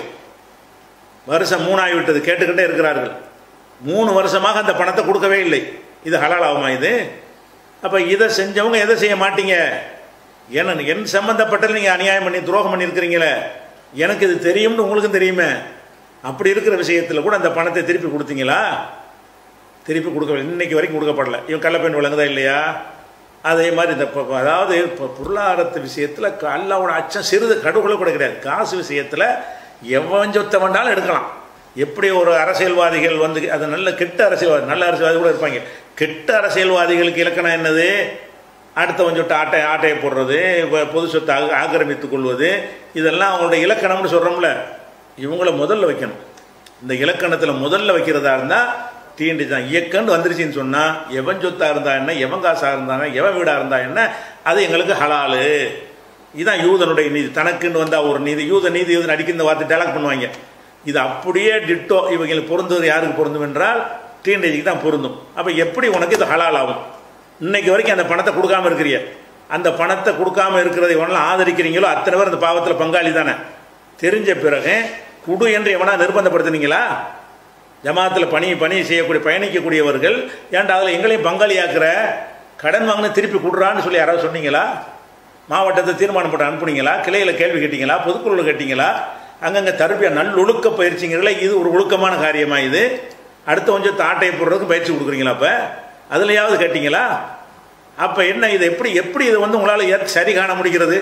வருஷம் மூணாகிவிட்டது கேட்டுக்கிட்டே இருக்கிறார்கள் மூணு வருஷமாக அந்த பணத்தை கொடுக்கவே இல்லை இது ஹலால் ஆகுமா இது அப்போ இதை செஞ்சவங்க எதை செய்ய மாட்டீங்க ஏன்னா என் சம்பந்தப்பட்ட நீங்கள் அநியாயம் பண்ணி துரோகம் பண்ணியிருக்கிறீங்களே எனக்கு இது தெரியும்னு உங்களுக்கும் தெரியுமே அப்படி இருக்கிற விஷயத்தில் கூட அந்த பணத்தை திருப்பி கொடுத்தீங்களா திருப்பி கொடுக்க இன்னைக்கு வரைக்கும் கொடுக்கப்படல இவன் கள்ளப்பெண் விளங்குதா இல்லையா அதே மாதிரி இந்த ப- ப- அதாவது இப்போ பொருளாதாரத்து விஷயத்தில் அல்லாவோட அச்சம் சிறிது கடுகுல கூட கிடையாது காசு விஷயத்தில் எவன் சொத்தை வேண்டாலும் எடுக்கலாம் எப்படி ஒரு அரசியல்வாதிகள் வந்து அது நல்ல கெட்ட அரசியல்வாதி நல்ல அரசியல்வாதி கூட இருப்பாங்க கெட்ட அரசியல்வாதிகளுக்கு இலக்கணம் என்னது அடுத்தவன் சொட்டு ஆட்டை ஆட்டையை போடுறது இப்ப பொது சொத்தை ஆக- ஆக்கிரமித்துக் கொள்வது இதெல்லாம் அவங்களுடைய இலக்கணம்னு சொல்கிறோம்ல இவங்கள முதல்ல வைக்கணும் இந்த இலக்கணத்தில் முதல்ல வைக்கிறதா இருந்தால் தீண்டி தான் இயக்கன்னு வந்துருச்சுன்னு சொன்னால் எவன் சொத்தா இருந்தா என்ன எவன் காசா இருந்தாங்க எவன் வீடா இருந்தா என்ன அது எங்களுக்கு ஹலாலு இதுதான் யூதனுடைய நீதி தனக்குன்னு வந்தா ஒரு நீதி யூத நீதி யூதன் அடிக்க இந்த வார்த்தை டேலாக் பண்ணுவாங்க இது அப்படியே டிட்டோ இவங்களுக்கு பொருந்துவது யாருக்கு பொருந்தும் என்றால் டீனேஜுக்கு தான் பொருந்தும் அப்போ எப்படி உனக்கு இது ஹலால் ஆகும் இன்னைக்கு வரைக்கும் அந்த பணத்தை கொடுக்காம இருக்கிறீ அந்த பணத்தை கொடுக்காம இருக்கிறதை எவனெல்லாம் ஆதரிக்கிறீங்களோ அத்தனை பேர் அந்த பாவத்தில் பங்காளி தானே தெரிஞ்ச பிறகு குடு என்று எவனா நிர்பந்தப்படுத்துனீங்களா ஜமாத்தில் பணி பணி செய்யக்கூடிய பயணிக்கக்கூடியவர்கள் ஏன்டா அதில் எங்களையும் பங்காளியாக்குற கடன் வாங்கின திருப்பி கொடுறான்னு சொல்லி யாராவது சொன்னீங்களா மாவட்டத்தை தீர்மானம் போட்டு அனுப்புனீங்களா கிளையில் கேள்வி கேட்டீங்களா பொதுக்குழுவில் கேட்டீங்களா அங்கங்கே தருப்பியா நல்லொழுக்க பயிற்சிங்கிறதுல இது ஒரு ஒழுக்கமான காரியமா இது அடுத்த கொஞ்சம் தாட்டையை போடுறதுக்கு பயிற்சி கொடுக்குறீங்களா அப்போ அதுலையாவது கேட்டீங்களா அப்போ என்ன இது எப்படி எப்படி இது வந்து உங்களால் ஏற்க சரி காண முடிகிறது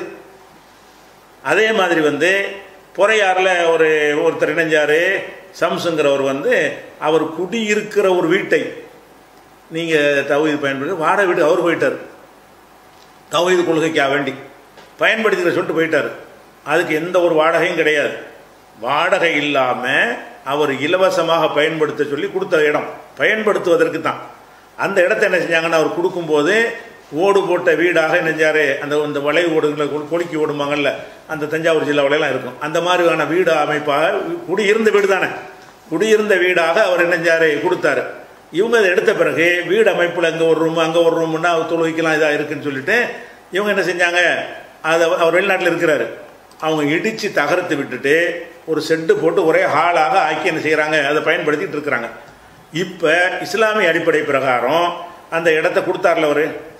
அதே மாதிரி வந்து பொறையாறில் ஒரு ஒருத்தர் இணைஞ்சார் சம்சுங்கிறவர் வந்து அவர் குடியிருக்கிற ஒரு வீட்டை நீங்கள் தவீது பயன்படுத்தி வாடகை வீடு அவர் போயிட்டார் தவீது கொள்கைக்காக வேண்டி பயன்படுத்திக்கிற சொல்லிட்டு போயிட்டார் அதுக்கு எந்த ஒரு வாடகையும் கிடையாது வாடகை இல்லாமல் அவர் இலவசமாக பயன்படுத்த சொல்லி கொடுத்த இடம் பயன்படுத்துவதற்கு தான் அந்த இடத்த என்ன செஞ்சாங்கன்னா அவர் கொடுக்கும்போது ஓடு போட்ட வீடாக நெஞ்சாரு அந்த இந்த வளை ஓடுகளை கொலுக்கி ஓடுமாங்கல்ல அந்த தஞ்சாவூர் ஜில்லா வலையெல்லாம் இருக்கும் அந்த மாதிரியான வீடு அமைப்பாக குடியிருந்த வீடு தானே குடியிருந்த வீடாக அவர் நெஞ்சாரு கொடுத்தாரு இவங்க அதை எடுத்த பிறகு வீடு அமைப்பில் அங்கே ஒரு ரூம் அங்கே ஒரு ரூம்னா தொழுகைக்கெல்லாம் இதாக இருக்குன்னு சொல்லிட்டு இவங்க என்ன செஞ்சாங்க அதை அவர் வெளிநாட்டில் இருக்கிறாரு அவங்க இடித்து தகர்த்து விட்டுட்டு ஒரு செட்டு போட்டு ஒரே ஹாலாக ஆக்கி என்ன செய்கிறாங்க அதை பயன்படுத்திட்டு இருக்கிறாங்க இப்போ இஸ்லாமிய அடிப்படை பிரகாரம் அந்த இடத்த கொடுத்தார்ல அவர்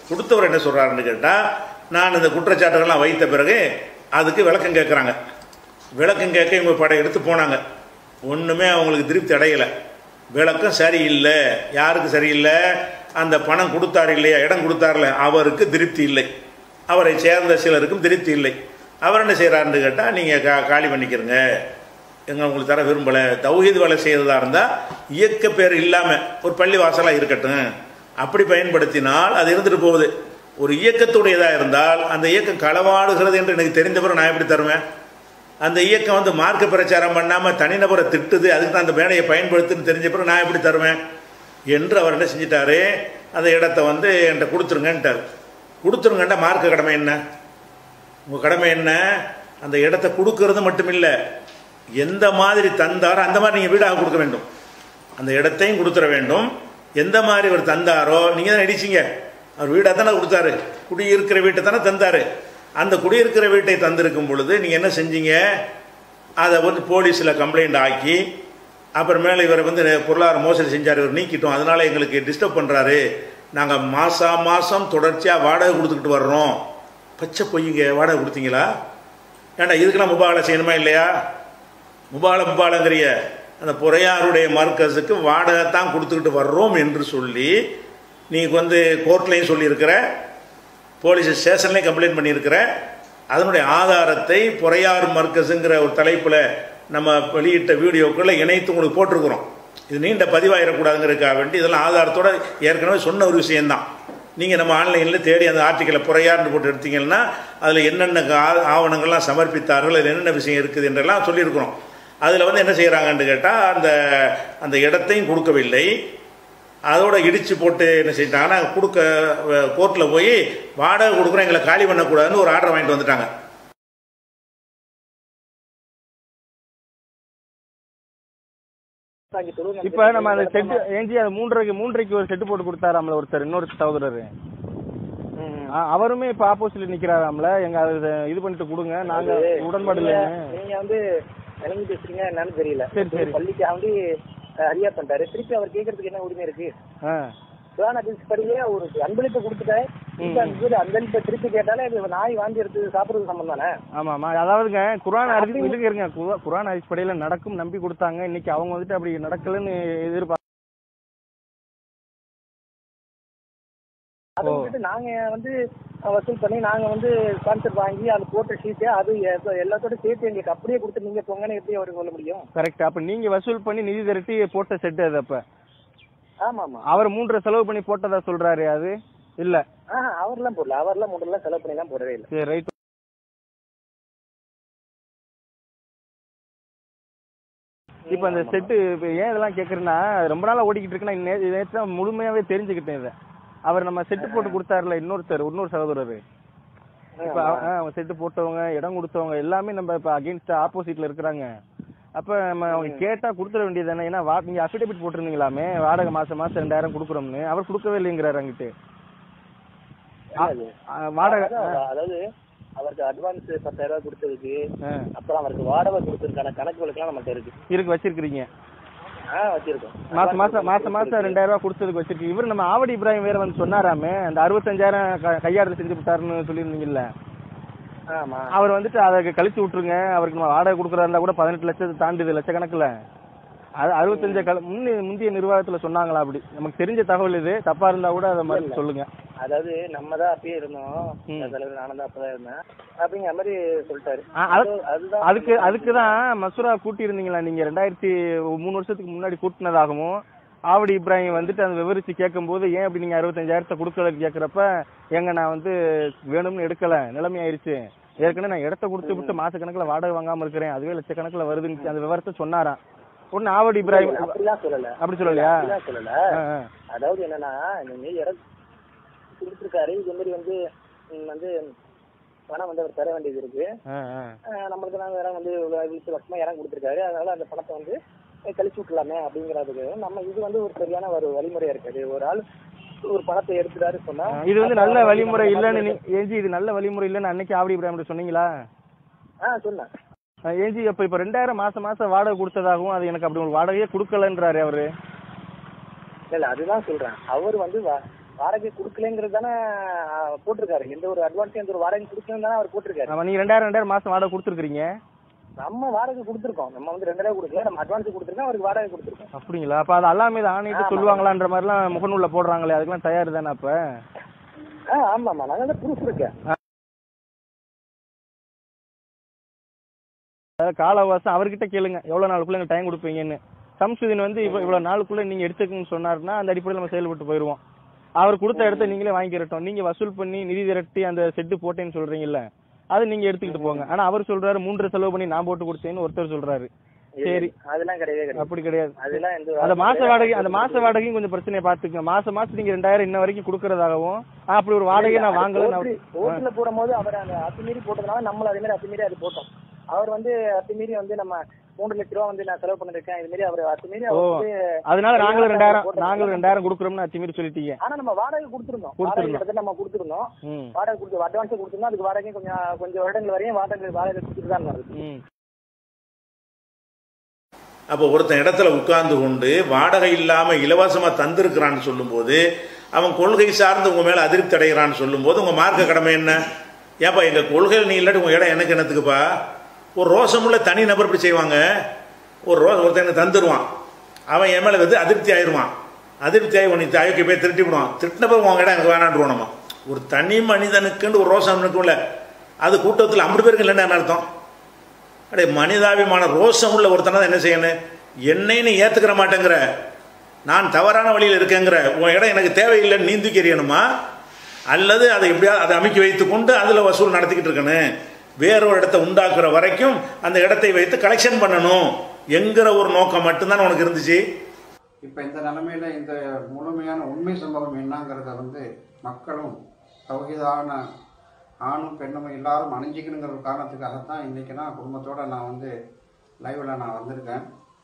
கொடுத்தவர் என்ன சொல்றாருன்னு கேட்டா நான் இந்த குற்றச்சாட்டுகள்லாம் வைத்த பிறகு அதுக்கு விளக்கம் கேட்குறாங்க விளக்கம் கேட்க இவங்க படம் எடுத்து போனாங்க ஒன்றுமே அவங்களுக்கு திருப்தி அடையலை விளக்கம் சரியில்லை யாருக்கு சரியில்லை அந்த பணம் கொடுத்தார் இல்லையா இடம் கொடுத்தார்ல அவருக்கு திருப்தி இல்லை அவரை சேர்ந்த சிலருக்கும் திருப்தி இல்லை அவர் என்ன செய்கிறாருன்னு கேட்டால் நீங்கள் கா காலி பண்ணிக்கிறங்க எங்க உங்களுக்கு தர விரும்பலை தௌஹீத் வேலை செய்யறதா இருந்தால் இயக்க பேர் இல்லாமல் ஒரு பள்ளி வாசலாக இருக்கட்டும் அப்படி பயன்படுத்தினால் அது இருந்துட்டு போகுது ஒரு இயக்கத்துடையதாக இருந்தால் அந்த இயக்கம் களவாடுகிறது என்று எனக்கு தெரிந்த பிறகு நான் எப்படி தருவேன் அந்த இயக்கம் வந்து மார்க்க பிரச்சாரம் பண்ணாமல் தனிநபரை திட்டுது அதுக்கு தான் அந்த மேடையை பயன்படுத்துன்னு தெரிஞ்ச பிறகு நான் எப்படி தருவேன் என்று அவர் என்ன செஞ்சிட்டாரு அந்த இடத்த வந்து என்கிட்ட கொடுத்துருங்கன்ட்டார் கொடுத்துருங்கன்ட்டா மார்க்க கடமை என்ன உங்கள் கடமை என்ன அந்த இடத்த கொடுக்கறது மட்டும் இல்லை எந்த மாதிரி தந்தாரோ அந்த மாதிரி நீங்கள் வீடாக கொடுக்க வேண்டும் அந்த இடத்தையும் கொடுத்துட வேண்டும் எந்த மாதிரி அவர் தந்தாரோ நீங்கள் தான் அடிச்சிங்க அவர் வீடாக தானே கொடுத்தாரு குடியிருக்கிற வீட்டை தானே தந்தாரு அந்த குடியிருக்கிற வீட்டை தந்திருக்கும் பொழுது நீங்கள் என்ன செஞ்சீங்க அதை வந்து போலீஸில் கம்ப்ளைண்ட் ஆக்கி அப்புறமேல இவரை வந்து பொருளாதார மோசடி செஞ்சார் இவர் நீக்கிட்டோம் அதனால எங்களுக்கு டிஸ்டர்ப் பண்ணுறாரு நாங்கள் மாதம் மாதம் தொடர்ச்சியாக வாடகை கொடுத்துக்கிட்டு வர்றோம் பச்சை பொய்யுங்க வாடகை கொடுத்தீங்களா ஏண்டா இதுக்கெல்லாம் முபாகலை செய்யணுமா இல்லையா முபால முபாலங்கிறிய அந்த பொறையாருடைய மர்க்கஸுக்கு வாடகை தான் கொடுத்துக்கிட்டு வர்றோம் என்று சொல்லி நீங்கள் வந்து கோர்ட்லேயும் சொல்லியிருக்கிற போலீஸ் ஸ்டேஷன்லேயும் கம்ப்ளைண்ட் பண்ணியிருக்கிற அதனுடைய ஆதாரத்தை பொறையார் மர்க்கஸுங்கிற ஒரு தலைப்பில் நம்ம வெளியிட்ட வீடியோக்களை இணைத்து உங்களுக்கு போட்டிருக்கிறோம் இது நீண்ட பதிவாயிடக்கூடாதுங்கிறதுக்காக வேண்டி இதெல்லாம் ஆதாரத்தோட ஏற்கனவே சொன்ன ஒரு விஷயம்தான் நீங்கள் நம்ம ஆன்லைனில் தேடி அந்த ஆர்டிக்கலை புறையார்னு போட்டு எடுத்தீங்கன்னா அதில் என்னென்ன ஆ- ஆவணங்கள்லாம் சமர்ப்பித்தார்கள் அதில் என்னென்ன விஷயம் இருக்குது என்றெல்லாம் சொல்லியிருக்கிறோம் அதில் வந்து என்ன செய்கிறாங்கன்னு கேட்டால் அந்த அந்த இடத்தையும் கொடுக்கவில்லை அதோட இடிச்சு போட்டு என்ன செஞ்சிட்டாங்கன்னா கொடுக்க கோர்ட்டில் போய் வாடகை கொடுக்குறோம் எங்களை காலி பண்ணக்கூடாதுன்னு ஒரு ஆர்டர் வாங்கிட்டு வந்துட்டாங்க இப்ப நம்ம அந்த செட்டு ஏஞ்சி அது மூன்றரைக்கு மூன்றரைக்கு ஒரு செட்டு போட்டு கொடுத்தாராம்ல ஒருத்தர் இன்னொரு சகோதரர் ஆ, அவருமே இப்ப ஆப்போசிட்ல நிக்கிறாராம்ல எங்க அது இது பண்ணிட்டு கொடுங்க நாங்க உடன்பாடு இல்லைன்னு நீங்க வந்து விளங்கி பேசுறீங்க என்னன்னு தெரியல சரி, சரி. பள்ளிக்கு வந்து அறியா பண்ணிட்டாரு திருப்பி அவர் கேக்குறதுக்கு என்ன உரிமை இருக்கு ஆ, குரான் ஹதீஸ் படியே ஒரு அன்பளிப்பு கொடுத்துட்டேன் இப்ப அந்த வீடு அன்பளிப்பை திருப்பி கேட்டாலே இது நாய் வாந்தி எடுத்து சாப்பிடுறது சம்பந்தம் தானே ஆமா ஆமா அதாவதுங்க குரான் அரிசி இதுக்கு இருங்க குரா- குரான் அடிப்படையில நடக்கும் நம்பி கொடுத்தாங்க இன்னைக்கு அவங்க வந்துட்டு அப்படி நடக்கலன்னு எதிர்பார்க்க அதை விட்டுட்டு நாங்க வந்து வசூல் பண்ணி நாங்க வந்து ஸ்பான்சர் வாங்கி அது போட்ட ஷீட்டு அது எ- எல்லாத்தோட சேர்த்து எங்களுக்கு அப்படியே கொடுத்து நீங்க போங்கன்னு எப்படி அவருக்கு சொல்ல முடியும் கரெக்ட் அப்ப நீங்க வசூல் பண்ணி நிதி திரட்டி போட்ட செட்டு அது அப்ப ஆமா ஆமா அவர் மூன்றரை செலவு பண்ணி போட்டதா சொல்றாரு அது இல்ல ஆஹ் அவர்லாம் போடல அவர்லாம் மூடலாம் செலவு பண்ணி எல்லாம் போடவே இல்லை சரி ரைட் இப்ப அந்த செட்டு இப்ப ஏன் இதெல்லாம் கேக்குறேன்னா ரொம்ப நாளா ஓடிக்கிட்டு இருக்குன்னா நே- நேத்து தான் முழுமையாவே தெரிஞ்சுக்கிட்டேன் இதை அவர் நம்ம செட்டு போட்டு கொடுத்தாருல இன்னொருத்தர் இன்னொரு சகோதரர் இப்ப அவ- ஆ, அவங்க செட்டு போட்டவங்க இடம் கொடுத்தவங்க எல்லாமே நம்ம இப்ப அகைன்ஸ்ட் ஆப்போசிட்ல இருக்கிறாங்க அப்ப நம்ம அவங்க கேட்டா கொடுத்துட வேண்டியது தானே ஏன்னா வா- நீங்க அஃபிடபிட் போட்டிருந்தீங்களாமே வாடகை மாசம் மாசம் ரெண்டாயிரம் கொடுக்குறோம்னு அவர் கொடுக்கவே இல்லைங்கிறாரு அங்கிட்டு ஆ- ஆ, வாடகை அதான், அதாவது அவருக்கு அட்வான்ஸ் பத்தாயிரம் ரூபாய் கொடுத்ததுக்கு ஆ, அப்புறம் அவருக்கு வாடகை கொடுத்ததுக்கான கணக்கு வழக்கெல்லாம் நம்மகிட்ட இருக்கு இருக்கு வச்சிருக்கிறீங்க ஆ வச்சிருக்கோம் மாசம் மாசம் மாசம் மாசம் ரெண்டாயிரம் ரூபாய் கொடுத்ததுக்கு வச்சிருக்கு இவர் நம்ம ஆவடி இப்ராஹிம் வேற வந்து சொன்னாராமே அந்த அறுபத்தஞ்சாயிரம் க- கையாடல் செஞ்சு விட்டாருன்னு சொல்லியிருந்தீங்கல்ல ஆமா அவர் வந்துட்டு அதை கழிச்சு விட்டுருங்க அவருக்கு நம்ம வாடகை கொடுக்குறா இருந்தா கூட பதினெட்டு லட்சத்தை தாண்டுது லட்சக்கணக்குல அது அறுபத்தஞ்சு கல முன்னே முந்தைய நிர்வாகத்துல சொன்னாங்களா அப்படி நமக்கு தெரிஞ்ச தகவல் இது தப்பா இருந்தா கூட அதை மாதிரி சொல்லுங்க அதாவது நம்ம தான் அப்பயே இருந்தோம் தலைவர் நானும் தான் அப்பதான் இருந்தேன் அப்படிங்கிற மாதிரி சொல்லிட்டாரு ஆ, அது- அது- அதுதான் அதுக்கு அதுக்கு தான் மசூரா கூட்டி இருந்தீங்களா நீங்க ரெண்டாயிரத்தி மூணு வருஷத்துக்கு முன்னாடி கூட்டினதாகவும் ஆவடி இப்ராஹிம் வந்துட்டு அந்த விவரிச்சு கேட்கும்போது ஏன் அப்படி நீங்க அறுபத்தஞ்சாயிரத்தை கொடுக்கலன்னு கேட்கறப்ப ஏங்க நான் வந்து வேணும்னு எடுக்கல நிலைமை ஆயிருச்சு ஏற்கனவே நான் இடத்த கொடுத்து விட்டு மாசக்கணக்கில் வாடகை வாங்காம இருக்கிறேன் அதுவே லட்சக்கணக்கில் வருதுன்னு அந்த விவரத்தை சொன்னாராம் ஒன்னு ஆவடி இப்ராஹிம் அப்படிலாம் சொல்லல அப்படி சொல்லலையா அப்படிலாம் சொல்லல ஆ, ஆ. அதாவது என்னன்னா நீங்க இடம் கொடுத்துருக்காரு இதே மாதிரி வந்து ம், வந்து பணம் வந்து அவர் தர வேண்டியது இருக்கு ஆ, ஆ. அஹ் நம்மளுக்கு நாங்க இடம் வந்து வீட்டு வருஷமா இடம் கொடுத்துருக்காரு அதனால அந்த பணத்தை வந்து அஹ் கழிச்சு விட்டுலாமே அப்படிங்கறதுக்கு நம்ம இது வந்து ஒரு சரியான ஒரு வழிமுறையா இருக்காது ஒரு ஆள் ஒரு பணத்தை எடுத்துட்டாரு சொன்னா இது வந்து நல்ல அப்ப வழிமுறை நம்ம இல்லைன்னு பணத்தை- நீ- ஏஞ்சி இது நல்ல வழிமுறை இல்லைன்னு அன்னைக்கு ஆவடி இப்ராஹிம் சொன்னீங்களா ஆ சொன்னேன் ஆ, ஏஞ்சி அப்ப இப்ப ரெண்டாயிரம் மாசம் மாசம் வாடகை கொடுத்ததாகவும் அது எனக்கு அப்படி ஒரு வாடகையே கொடுக்கலன்றாரு அவரு இல்ல அதுதான் சொல்றேன் அவர் வந்து வா- வாடகை கொடுக்கலங்கிறது தானே போட்டிருக்காரு எந்த ஒரு அட்வான்ஸ் எந்த ஒரு வாடகை கொடுக்கலன்னு தானே அவர் போட்டிருக்காரு ஆமா நீங்க ரெண்டாயிரம் ரெண்டாயிரம் மாசம் வாடகை கொடுத்துருக்கீங்க நம்ம வாடகை கொடுத்துருக்கோம் நம்ம வந்து ரெண்டாயிரம் கொடுக்கல நம்ம அட்வான்ஸ் கொடுத்துருக்கோம் அவருக்கு வாடகை கொடுத்துருக்கோம் அப்படிங்களா அப்ப அது அல்லா மீது ஆணையிட்டு ஆமா. சொல்லுவாங்களான்ற மாதிரிலாம் முகநூல்ல போடுறாங்களே அதுக்கெல்லாம் தயார் தானே அப்ப ஆ ஆமாம்மா நாங்கள் தான் ப்ரூஃப் இருக்கு அதாவது கால அவகாசம் அவர்கிட்ட கேளுங்க எவ்வளவு நாளுக்குள்ள எங்க டைம் கொடுப்பீங்கன்னு சம்சுதீன் வந்து இவ்வளவு இவ்வளவு நாளுக்குள்ள நீங்க எடுத்துக்கணும்னு சொன்னாருன்னா அந்த அடிப்படையில் நம்ம செயல்பட்டு போயிருவோம் அவர் கொடுத்த இடத்த நீங்களே வாங்கிக்கிறட்டும் நீங்க வசூல் பண்ணி நிதி திரட்டி அந்த செட்டு போட்டேன்னு சொல்றீங்கல்ல அது நீங்க எடுத்துக்கிட்டு போங்க ஆனா அவர் சொல்றாரு மூன்று செலவு பண்ணி நான் போட்டு கொடுத்தேன்னு ஒருத்தர் சொல்றாரு சரி அதெல்லாம் கிடையவே கிடையாது அப்படி கிடையாது அதெல்லாம் எந்த அந்த மாச வாடகை அந்த மாச வாடகையும் கொஞ்சம் பிரச்சனையை பாத்துக்கங்க மாசம் மாசம் நீங்க ரெண்டாயிரம் இன்ன வரைக்கும் கொடுக்கறதாகவும் ஆ, அப்படி ஒரு வாடகை நான் வாங்கல நான் ரோட்ல போடும்போது அவர் அந்த அத்துமீறி போட்டதுனால நம்மளும் அதே மாதிரி அத்துமீறி அது போட்டோம் அவர் வந்து அத்துமீறி வந்து நம்ம மூன்று லட்ச ரூபா வந்து நான் செலவு பண்ணிருக்கேன் இது மாதிரி அவர் அத்துமீறி ஓ அவர் வந்து அதனால நாங்களும் ரெண்டாயிரம் போட்டதுனால நாங்களும் ரெண்டாயிரம் கொடுக்குறோம்னு அத்திமீறி சொல்லிட்டீங்க ஆனா நம்ம வாடகை கொடுத்துருந்தோம் வாடகை கொடுத்திருந்தோம். கிட்டத்தட்ட நம்ம கொடுத்துருந்தோம் ம் வாடகை கொடுத்து அட்வான்ஸ் கொடுத்துருந்தோம் அதுக்கு வாடகை கொஞ்சம் கொஞ்சம் வருடங்கள் வரையும் வாடகை வாடகை கொடுத்துட்டு தான் இருந்தது ம் அப்போ ஒருத்தன் இடத்துல உட்கார்ந்து கொண்டு வாடகை இல்லாமல் இலவசமாக தந்திருக்கிறான்னு சொல்லும்போது அவன் கொள்கை சார்ந்து உங்கள் மேலே அதிருப்தி அடைகிறான்னு சொல்லும்போது உங்கள் மார்க்க கடமை என்ன ஏப்பா எங்கள் கொள்கையில் நீ இல்லாட்டி உங்கள் இடம் எனக்கு என்னத்துக்குப்பா ஒரு ரோசமுள்ள தனி நபர் இப்படி செய்வாங்க ஒரு ரோ ஒருத்தன் எனக்கு தந்துடுவான் அவன் என் மேலே வந்து அதிருப்தி ஆயிடுவான் அதிருப்தி ஆகி நீ தாய்க்கு போய் திருட்டி விடுவான் திருட்டின பிறகு உங்கள் இடம் எனக்கு வேணான்றுவோம் நம்ம ஒரு தனி மனிதனுக்குன்னு ஒரு ரோசம் இருக்கும்ல அது கூட்டத்தில் ஐம்பது பேருக்கு இல்லைன்னு என்ன அர்த்தம் அடே மனிதாபிமான ரோஷம் உள்ள ஒருத்தனை தான் என்ன செய்யணும் என்னை நீ ஏத்துக்கிற மாட்டேங்கிற நான் தவறான வழியில் இருக்கேங்கிற உன் இடம் எனக்கு தேவையில்லைன்னு நீந்தி எறியணுமா அல்லது அதை எப்படியாவது அதை அமைக்கி வைத்து கொண்டு அதில் வசூல் நடத்திக்கிட்டு இருக்கணும் வேறொரு இடத்தை உண்டாக்குற வரைக்கும் அந்த இடத்தை வைத்து கலெக்ஷன் பண்ணணும் என்கிற ஒரு நோக்கம் மட்டும்தான் உனக்கு இருந்துச்சு இப்போ இந்த நிலைமையில இந்த முழுமையான உண்மை சம்பவம் என்னங்கிறத வந்து மக்களும் தௌஹீதான ஆணும் பெண்ணும் எல்லாரும் அணிஞ்சிக்கணுங்கிற ஒரு காரணத்துக்காகத்தான் இன்னைக்கு நான் குடும்பத்தோட நான் வந்து லைவ்ல நான் வந்திருக்கேன்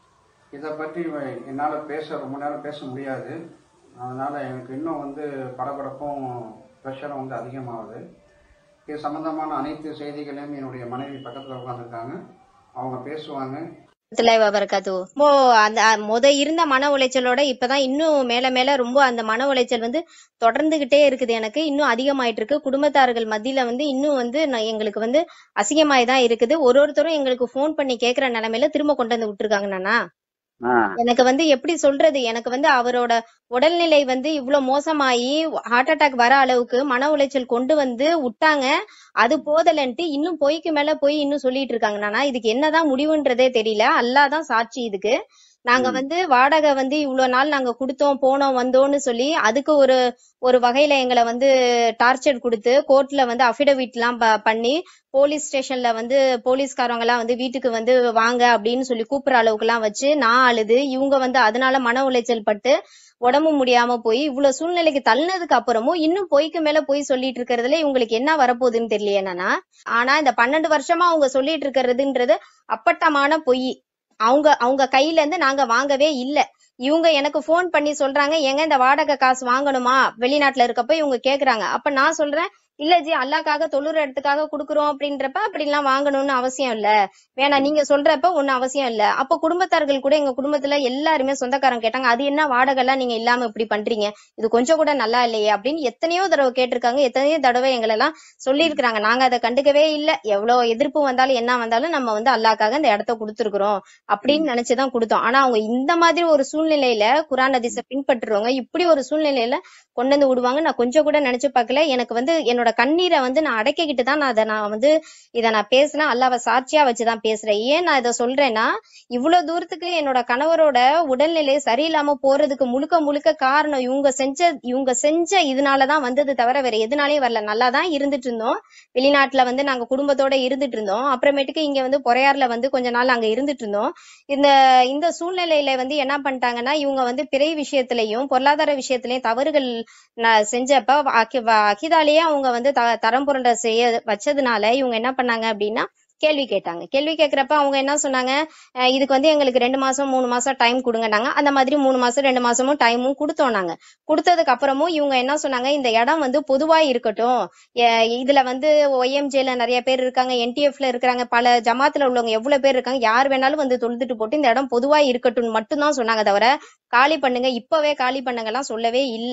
இதை பற்றி என்னால் பேச ரொம்ப நேரம் பேச முடியாது அதனால எனக்கு இன்னும் வந்து படபடப்பும் ப்ரெஷரும் வந்து அதிகமாகுது இது சம்பந்தமான அனைத்து செய்திகளையும் என்னுடைய மனைவி பக்கத்தில் உட்காந்துருக்காங்க அவங்க பேசுவாங்க வரமத்துல்லாஹி வபரகாத்து இப்போ அந்த அ, முத இருந்த மன உளைச்சலோட இப்பதான் இன்னும் மேல மேல ரொம்ப அந்த மன உளைச்சல் வந்து தொடர்ந்துகிட்டே இருக்குது எனக்கு இன்னும் அதிகமாயிட்டு இருக்கு குடும்பத்தார்கள் மத்தியில வந்து இன்னும் வந்து நான் எங்களுக்கு வந்து அசிங்கமாய் தான் இருக்குது ஒரு ஒருத்தரும் எங்களுக்கு ஃபோன் பண்ணி கேக்குற நிலைமையில திரும்ப கொண்டு வந்து விட்டுருக்காங்க நானா எனக்கு வந்து எப்படி சொல்றது எனக்கு வந்து அவரோட உடல்நிலை வந்து இவ்ளோ மோசமாயி ஹார்ட் அட்டாக் வர அளவுக்கு மன உளைச்சல் கொண்டு வந்து விட்டாங்க அது போதலன்ட்டு இன்னும் பொய்க்கு மேல போய் இன்னும் சொல்லிட்டு இருக்காங்க நானா இதுக்கு என்னதான் முடிவுன்றதே தெரியல அல்லாஹ் தான் சாட்சி இதுக்கு நாங்க வந்து வாடகை வந்து இவ்வளவு நாள் நாங்க கொடுத்தோம் போனோம் வந்தோம்னு சொல்லி அதுக்கு ஒரு ஒரு வகையில எங்களை வந்து டார்ச்சர் கொடுத்து கோர்ட்ல வந்து அபிடவிட் எல்லாம் ப- பண்ணி போலீஸ் ஸ்டேஷன்ல வந்து போலீஸ்காரவங்க எல்லாம் வந்து வீட்டுக்கு வந்து வாங்க அப்படின்னு சொல்லி கூப்பிடுற அளவுக்கு எல்லாம் வச்சு நான் அழுது இவங்க வந்து அதனால மன உளைச்சல் பட்டு உடம்பு முடியாம போய் இவ்வளவு சூழ்நிலைக்கு தள்ளினதுக்கு அப்புறமும் இன்னும் பொய்க்கு மேல பொய் சொல்லிட்டு இருக்கிறதுல இவங்களுக்கு என்ன வரப்போகுதுன்னு தெரியலையே நானா ஆனா இந்த பன்னெண்டு வருஷமா அவங்க சொல்லிட்டு இருக்கிறதுன்றது அப்பட்டமான பொய் அவங்க அவங்க கையில இருந்து நாங்க வாங்கவே இல்ல இவங்க எனக்கு ஃபோன் பண்ணி சொல்றாங்க ஏங்க இந்த வாடகை காசு வாங்கணுமா வெளிநாட்டுல இருக்கப்ப இவங்க கேக்குறாங்க அப்ப நான் சொல்றேன் இல்ல ஜி அல்லாக்காக தொழுற இடத்துக்காக குடுக்குறோம் அப்படின்றப்ப அப்படிலாம் வாங்கணும்னு அவசியம் இல்ல வேணாம் நீங்க சொல்றப்ப ஒண்ணும் அவசியம் இல்ல அப்ப குடும்பத்தார்கள் கூட எங்க குடும்பத்துல எல்லாருமே சொந்தக்காரங்க கேட்டாங்க அது என்ன வாடகை எல்லாம் நீங்க இல்லாம இப்படி பண்றீங்க இது கொஞ்சம் கூட நல்லா இல்லையே அப்படின்னு எத்தனையோ தடவை கேட்டிருக்காங்க எத்தனையோ தடவை எங்களை எல்லாம் சொல்லியிருக்கிறாங்க நாங்க அதை கண்டுக்கவே இல்ல எவ்வளவு எதிர்ப்பு வந்தாலும் என்ன வந்தாலும் நம்ம வந்து அல்லாக்காக இந்த இடத்த கொடுத்துருக்குறோம் அப்படின்னு நினைச்சுதான் கொடுத்தோம் ஆனா அவங்க இந்த மாதிரி ஒரு சூழ்நிலையில குரான் ஹதீஸை பின்பற்றுறவங்க இப்படி ஒரு சூழ்நிலையில கொண்டு வந்து விடுவாங்க நான் கொஞ்சம் கூட நினைச்சு பார்க்கல எனக்கு வந்து என்னோட கண்ணீரை வந்து நான் அடக்கிக்கிட்டு தான் நான் அதை நான் வந்து இதை நான் பேசினேன் அல்லாவை சாட்சியா வச்சுதான் பேசுறேன் ஏன் நான் இதை சொல்றேன்னா இவ்வளவு தூரத்துக்கு என்னோட கணவரோட உடல்நிலை சரியில்லாம போறதுக்கு முழுக்க முழுக்க காரணம் இவங்க செஞ்ச இவங்க செஞ்ச இதனாலதான் வந்தது தவிர வேற எதுனாலயும் வரல நல்லா தான் இருந்துட்டு இருந்தோம் வெளிநாட்டுல வந்து நாங்க குடும்பத்தோட இருந்துட்டு இருந்தோம் அப்புறமேட்டுக்கு இங்க வந்து பொறையாறுல வந்து கொஞ்ச நாள் அங்க இருந்துட்டு இருந்தோம் இந்த இந்த சூழ்நிலையில வந்து என்ன பண்ணிட்டாங்கன்னா இவங்க வந்து பிறை விஷயத்திலையும் பொருளாதார விஷயத்திலையும் தவறுகள் ந- செஞ்சப்ப அகி- வ- அகிதாலேயே அவங்க வந்து த- தரம் புரண்ட செய்ய வச்சதுனால இவங்க என்ன பண்ணாங்க அப்படின்னா கேள்வி கேட்டாங்க கேள்வி கேட்கறப்ப அவங்க என்ன சொன்னாங்க அஹ் இதுக்கு வந்து எங்களுக்கு ரெண்டு மாசம் மூணு மாசம் டைம் கொடுங்கன்னாங்க அந்த மாதிரி மூணு மாசம் ரெண்டு மாசமும் டைமும் கொடுத்தோம் நாங்க கொடுத்ததுக்கு அப்புறமும் இவங்க என்ன சொன்னாங்க இந்த இடம் வந்து பொதுவா இருக்கட்டும் எ- இதுல வந்து ஒய்எம்ஜேல நிறைய பேர் இருக்காங்க என்டிஎஃப்ல இருக்கிறாங்க பல ஜமாத்துல உள்ளவங்க எவ்வளவு பேர் இருக்காங்க யார் வேணாலும் வந்து தொழுதுட்டு போட்டு இந்த இடம் பொதுவா இருக்கட்டும் மட்டும்தான் சொன்னாங்க தவிர காலி பண்ணுங்க இப்பவே காலி பண்ணுங்க எல்லாம் சொல்லவே இல்ல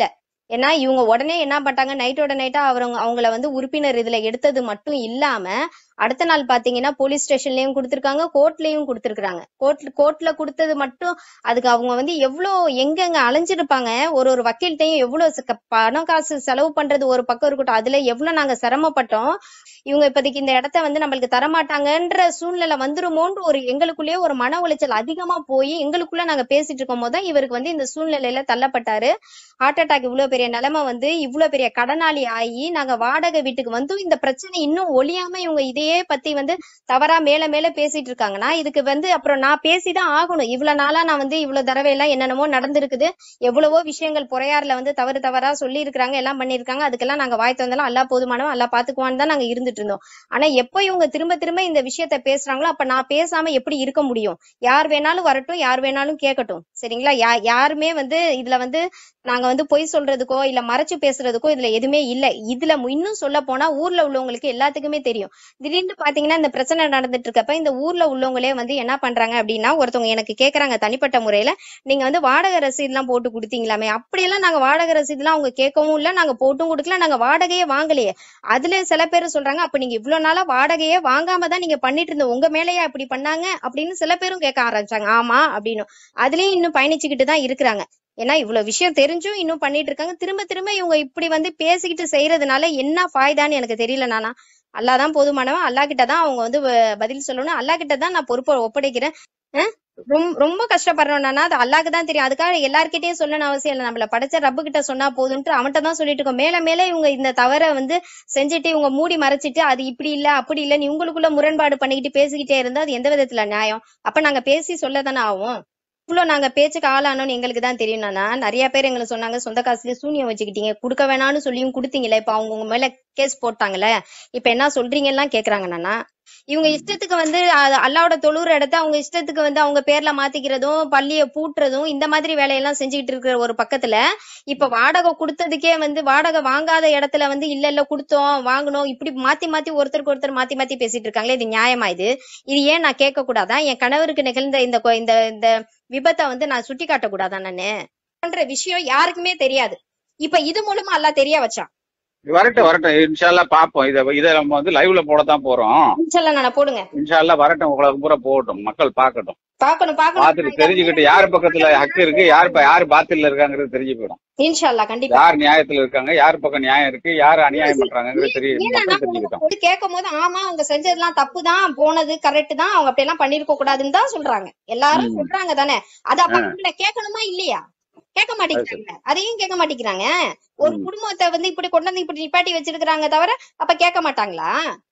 ஏன்னா இவங்க உடனே என்ன பண்ணிட்டாங்க நைட்டோட நைட்டா அவங்க அவங்கள வந்து உறுப்பினர் இதுல எடுத்தது மட்டும் இல்லாம அடுத்த நாள் பாத்தீங்கன்னா போலீஸ் ஸ்டேஷன்லயும் கொடுத்திருக்காங்க கோர்ட்லயும் கொடுத்திருக்காங்க கோர்ட் கோர்ட்ல கொடுத்தது மட்டும் அதுக்கு அவங்க வந்து எவ்வளவு எங்கெங்க அலைஞ்சிருப்பாங்க ஒரு ஒரு வக்கீல்கிட்டையும் எவ்வளவு ச- பணம் காசு செலவு பண்றது ஒரு பக்கம் இருக்கட்டும் அதுல எவ்வளவு நாங்க சிரமப்பட்டோம் இவங்க இப்போதைக்கு இந்த இடத்த வந்து நம்மளுக்கு தரமாட்டாங்கன்ற சூழ்நிலை வந்துருமோன்ற ஒரு எங்களுக்குள்ளேயே ஒரு மன உளைச்சல் அதிகமா போய் எங்களுக்குள்ள நாங்க பேசிட்டு இருக்கும் போது தான் இவருக்கு வந்து இந்த சூழ்நிலையில தள்ளப்பட்டாரு ஹார்ட் அட்டாக் இவ்வளவு பெரிய நிலைமை வந்து இவ்வளவு பெரிய கடனாளி ஆகி நாங்க வாடகை வீட்டுக்கு வந்தும் இந்த பிரச்சனை இன்னும் ஒழியாம இவங்க இதையே பத்தி வந்து தவறா மேல மேல பேசிட்டு இருக்காங்கன்னா இதுக்கு வந்து அப்புறம் நான் பேசிதான் ஆகணும் இவ்வளவு நாளா நான் வந்து இவ்வளவு தடவை எல்லாம் என்னென்னமோ நடந்திருக்குது எவ்வளவோ விஷயங்கள் பொறையாறுல வந்து தவறு தவறா சொல்லி இருக்கிறாங்க எல்லாம் பண்ணிருக்காங்க அதுக்கெல்லாம் நாங்க வாய் தந்தாலும் அல்லா போதுமானவன் அல்லா பாத்துக்குவான்னு தான் நாங்க இருந்துட்டு இருந்தோம் ஆனா எப்ப இவங்க திரும்ப திரும்ப இந்த விஷயத்த பேசுறாங்களோ அப்ப நான் பேசாம எப்படி இருக்க முடியும் யார் வேணாலும் வரட்டும் யார் வேணாலும் கேட்கட்டும் சரிங்களா யா யாருமே வந்து இதுல வந்து நாங்க வந்து பொய் சொல்றதுக்கோ இல்ல மறைச்சு பேசுறதுக்கோ இதுல எதுவுமே இல்ல இதுல மு- இன்னும் சொல்ல போனா ஊர்ல உள்ளவங்களுக்கு எல்லாத்துக்குமே தெரியும் திடீர்னு பாத்தீங்கன்னா இந்த பிரச்சனை நடந்துட்டு இருக்கப்ப இந்த ஊர்ல உள்ளவங்களே வந்து என்ன பண்றாங்க அப்படின்னா ஒருத்தவங்க எனக்கு கேக்குறாங்க தனிப்பட்ட முறையில நீங்க வந்து வாடகை ரசீது எல்லாம் போட்டு கொடுத்தீங்களாமே அப்படியெல்லாம் நாங்க வாடகை ரசீது எல்லாம் அவங்க கேட்கவும் இல்ல நாங்க போட்டும் கொடுக்கல நாங்க வாடகையே வாங்கலையே அதுல சில பேர் சொல்றாங்க அப்ப நீங்க இவ்வளவு நாளா வாடகையே வாங்காம தான் நீங்க பண்ணிட்டு இருந்த உங்க மேலயா இப்படி பண்ணாங்க அப்படின்னு சில பேரும் கேட்க ஆரம்பிச்சாங்க ஆமா அப்படின்னு அதுலயும் இன்னும் பயணிச்சுக்கிட்டு தான் இருக்கிறாங்க ஏன்னா இவ்வளவு விஷயம் தெரிஞ்சும் இன்னும் பண்ணிட்டு இருக்காங்க திரும்ப திரும்ப இவங்க இப்படி வந்து பேசிக்கிட்டு செய்யறதுனால என்ன ஃபாய்தான்னு எனக்கு தெரியல நானா அல்லா தான் போதுமானவன் அல்லா கிட்ட தான் அவங்க வந்து வ- பதில் சொல்லணும் அல்லா கிட்ட தான் நான் பொறுப்பை ஒப்படைக்கிறேன் அஹ் ரொம்ப ரொம்ப கஷ்டப்படுறோம் நானா அது அல்லாக்கு தான் தெரியும் அதுக்காக எல்லார்கிட்டயும் சொல்லணும் அவசியம் இல்லை நம்மள படைச்ச ரப்பு கிட்ட சொன்னா போதுன்ட்டு அவன்கிட்ட தான் சொல்லிட்டு இருக்கோம் மேல மேல இவங்க இந்த தவறை வந்து செஞ்சுட்டு இவங்க மூடி மறைச்சிட்டு அது இப்படி இல்ல அப்படி இல்ல இவங்களுக்குள்ள முரண்பாடு பண்ணிக்கிட்டு பேசிக்கிட்டே இருந்தா அது எந்த விதத்துல நியாயம் அப்ப நாங்க பேசி சொல்லதானே ஆகும் இவ்வளவு நாங்க பேச்சுக்கு ஆளானோம்னு எங்களுக்கு தான் தெரியும் நானா நிறைய பேர் எங்களுக்கு சொன்னாங்க சொந்த காசுல சூனியம் வச்சுக்கிட்டீங்க கொடுக்க வேணாம்னு சொல்லியும் கொடுத்தீங்களே இப்ப அவங்க உங்க மேல கேஸ் போட்டாங்கல்ல இப்ப என்ன சொல்றீங்க எல்லாம் கேக்குறாங்க நானா இவங்க இஷ்டத்துக்கு வந்து அ- அல்லாவோட தொழுற இடத்த அவங்க இஷ்டத்துக்கு வந்து அவங்க பேர்ல மாத்திக்கிறதும் பள்ளிய பூட்டுறதும் இந்த மாதிரி வேலையெல்லாம் செஞ்சுக்கிட்டு இருக்கிற ஒரு பக்கத்துல இப்ப வாடகை கொடுத்ததுக்கே வந்து வாடகை வாங்காத இடத்துல வந்து இல்ல இல்ல கொடுத்தோம் வாங்கணும் இப்படி மாத்தி மாத்தி ஒருத்தருக்கு ஒருத்தர் மாத்தி மாத்தி பேசிட்டு இருக்காங்களே இது நியாயமா இது இது ஏன் நான் கேட்க கூடாதா என் கணவருக்கு நிகழ்ந்த இந்த கொ- இந்த இந்த விபத்தை வந்து நான் சுட்டி காட்ட கூடாதா நானு பண்ற விஷயம் யாருக்குமே தெரியாது இப்ப இது மூலமா எல்லாம் தெரிய வச்சான் வரட்டும் வரட்டும் இன்ஷால்லா பாப்போம் இத இதை நம்ம வந்து லைவ்ல போட தான் போறோம் இன்ஷால்லா நானே போடுங்க இன்ஷால்லா வரட்டும் உங்களுக்கு பூரா போகட்டும் மக்கள் பார்க்கட்டும் பாக்கணும் பாக்கணும் பார்த்துட்டு தெரிஞ்சுக்கிட்டு யார் பக்கத்துல ஹக்கு இருக்கு யார் ப- யார் பாத்தில இருக்காங்கிறது தெரிஞ்சு போயிடும் இன்ஷால்லா கண்டிப்பா யார் நியாயத்துல இருக்காங்க யார் பக்கம் நியாயம் இருக்கு யார் அநியாயம் பண்றாங்கிறது தெரியும் ஏன்னா மக்கள் தெரிஞ்சுக்கிட்டோம் வந்து கேட்கும் போது ஆமா அவங்க செஞ்சதெல்லாம் தப்பு தான் போனது கரெக்ட் தான் அவங்க அப்படி எல்லாம் பண்ணிருக்க கூடாதுன்னு தான் சொல்றாங்க எல்லாரும் ம். சொல்றாங்க தானே அது அப்ப ஆ. அவங்கள கேட்கணுமா இல்லையா கேட்க மாட்டேங்கிறாங்க அதையும் கேட்க மாட்டேங்கிறாங்க ஒரு குடும்பத்தை வந்து இப்படி கொண்டு வந்து இப்படி நிப்பாட்டி வச்சிருக்காங்க தவிர அப்ப கேட்க மாட்டாங்களா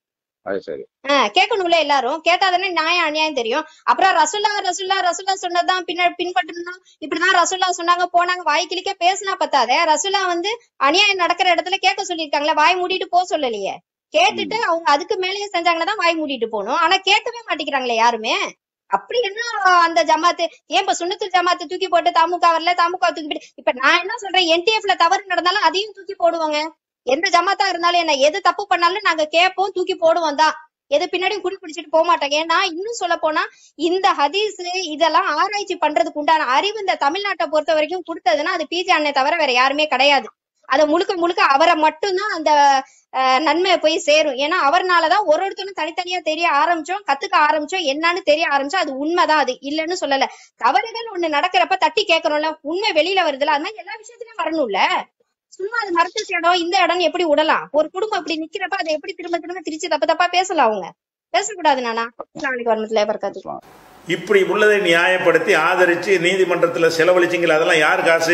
அது சரி ஆஹ் கேட்கணும்ல எல்லாரும் கேட்டாதானே நியாயம் அநியாயம் தெரியும் அப்புறம் ரசுல்லா ரசுல்லா ரசுல்லா சொன்னதுதான் பின்ன பின்பற்றணும் இப்படிதான் ரசுல்லா சொன்னாங்க போனாங்க வாய் கிழிக்க பேசினா பத்தாதே ரசுல்லா வந்து அநியாயம் நடக்கிற இடத்துல கேட்க சொல்லியிருக்காங்களே வாய் மூடிட்டு போக சொல்லலையே கேட்டுட்டு அவங்க அதுக்கு மேலேயே செஞ்சாங்கன்னா தான் வாய் மூடிட்டு போகணும் ஆனா கேட்கவே மாட்டேங்கிறாங்களே யாருமே அப்படி என்ன அந்த ஜமாத்து ஏன் இப்ப சுண்ணத்துல் ஜமாத்து தூக்கி போட்டு தாமுக வரல தாமுக தூக்கி போட்டு இப்ப நான் என்ன சொல்றேன் என்டிஎஃப்ல தவறு நடந்தாலும் அதையும் தூக்கி போடுவாங்க எந்த ஜமாத்தா இருந்தாலும் என்ன எது தப்பு பண்ணாலும் நாங்க கேட்போம் தூக்கி போடுவோம் தான் எது பின்னாடியும் குடி பிடிச்சிட்டு போக மாட்டாங்க ஏன்னா இன்னும் சொல்ல போனா இந்த ஹதீஸ் இதெல்லாம் ஆராய்ச்சி பண்றதுக்கு உண்டான அறிவு இந்த தமிழ்நாட்டை பொறுத்த வரைக்கும் கொடுத்ததுன்னா அது பிஜே அண்ணனை தவிர வேற யாருமே கிடையாது அது முழுக்க முழுக்க அவரை மட்டும்தான் அந்த அஹ், நன்மை போய் சேரும் ஏன்னா அவர்னாலதான் ஒரு ஒருத்தரும் தனித்தனியா தெரிய ஆரம்பிச்சோம் கத்துக்க ஆரம்பிச்சோம் என்னன்னு தெரிய ஆரம்பிச்சோம் அது உண்மைதான் அது இல்லைன்னு சொல்லல தவறுகள் ஒண்ணு நடக்கிறப்ப தட்டி கேட்கறோம்ல உண்மை வெளியில வருதுல அது மாதிரி எல்லா விஷயத்துலயும் வரணும்ல சும்மா அது மறைச்ச இடம் இந்த இடம் எப்படி விடலாம் ஒரு குடும்பம் அப்படி நிக்கிறப்ப அதை எப்படி திரும்ப திரும்ப திருச்சி தப்பு தப்பா பேசலாம் அவங்க பேசக்கூடாது நானா நாளைக்கு வரமத்துல பறக்காது இப்படி உள்ளதை நியாயப்படுத்தி ஆதரிச்சு நீதிமன்றத்தில் செலவழிச்சிங்களா அதெல்லாம் யார் காசு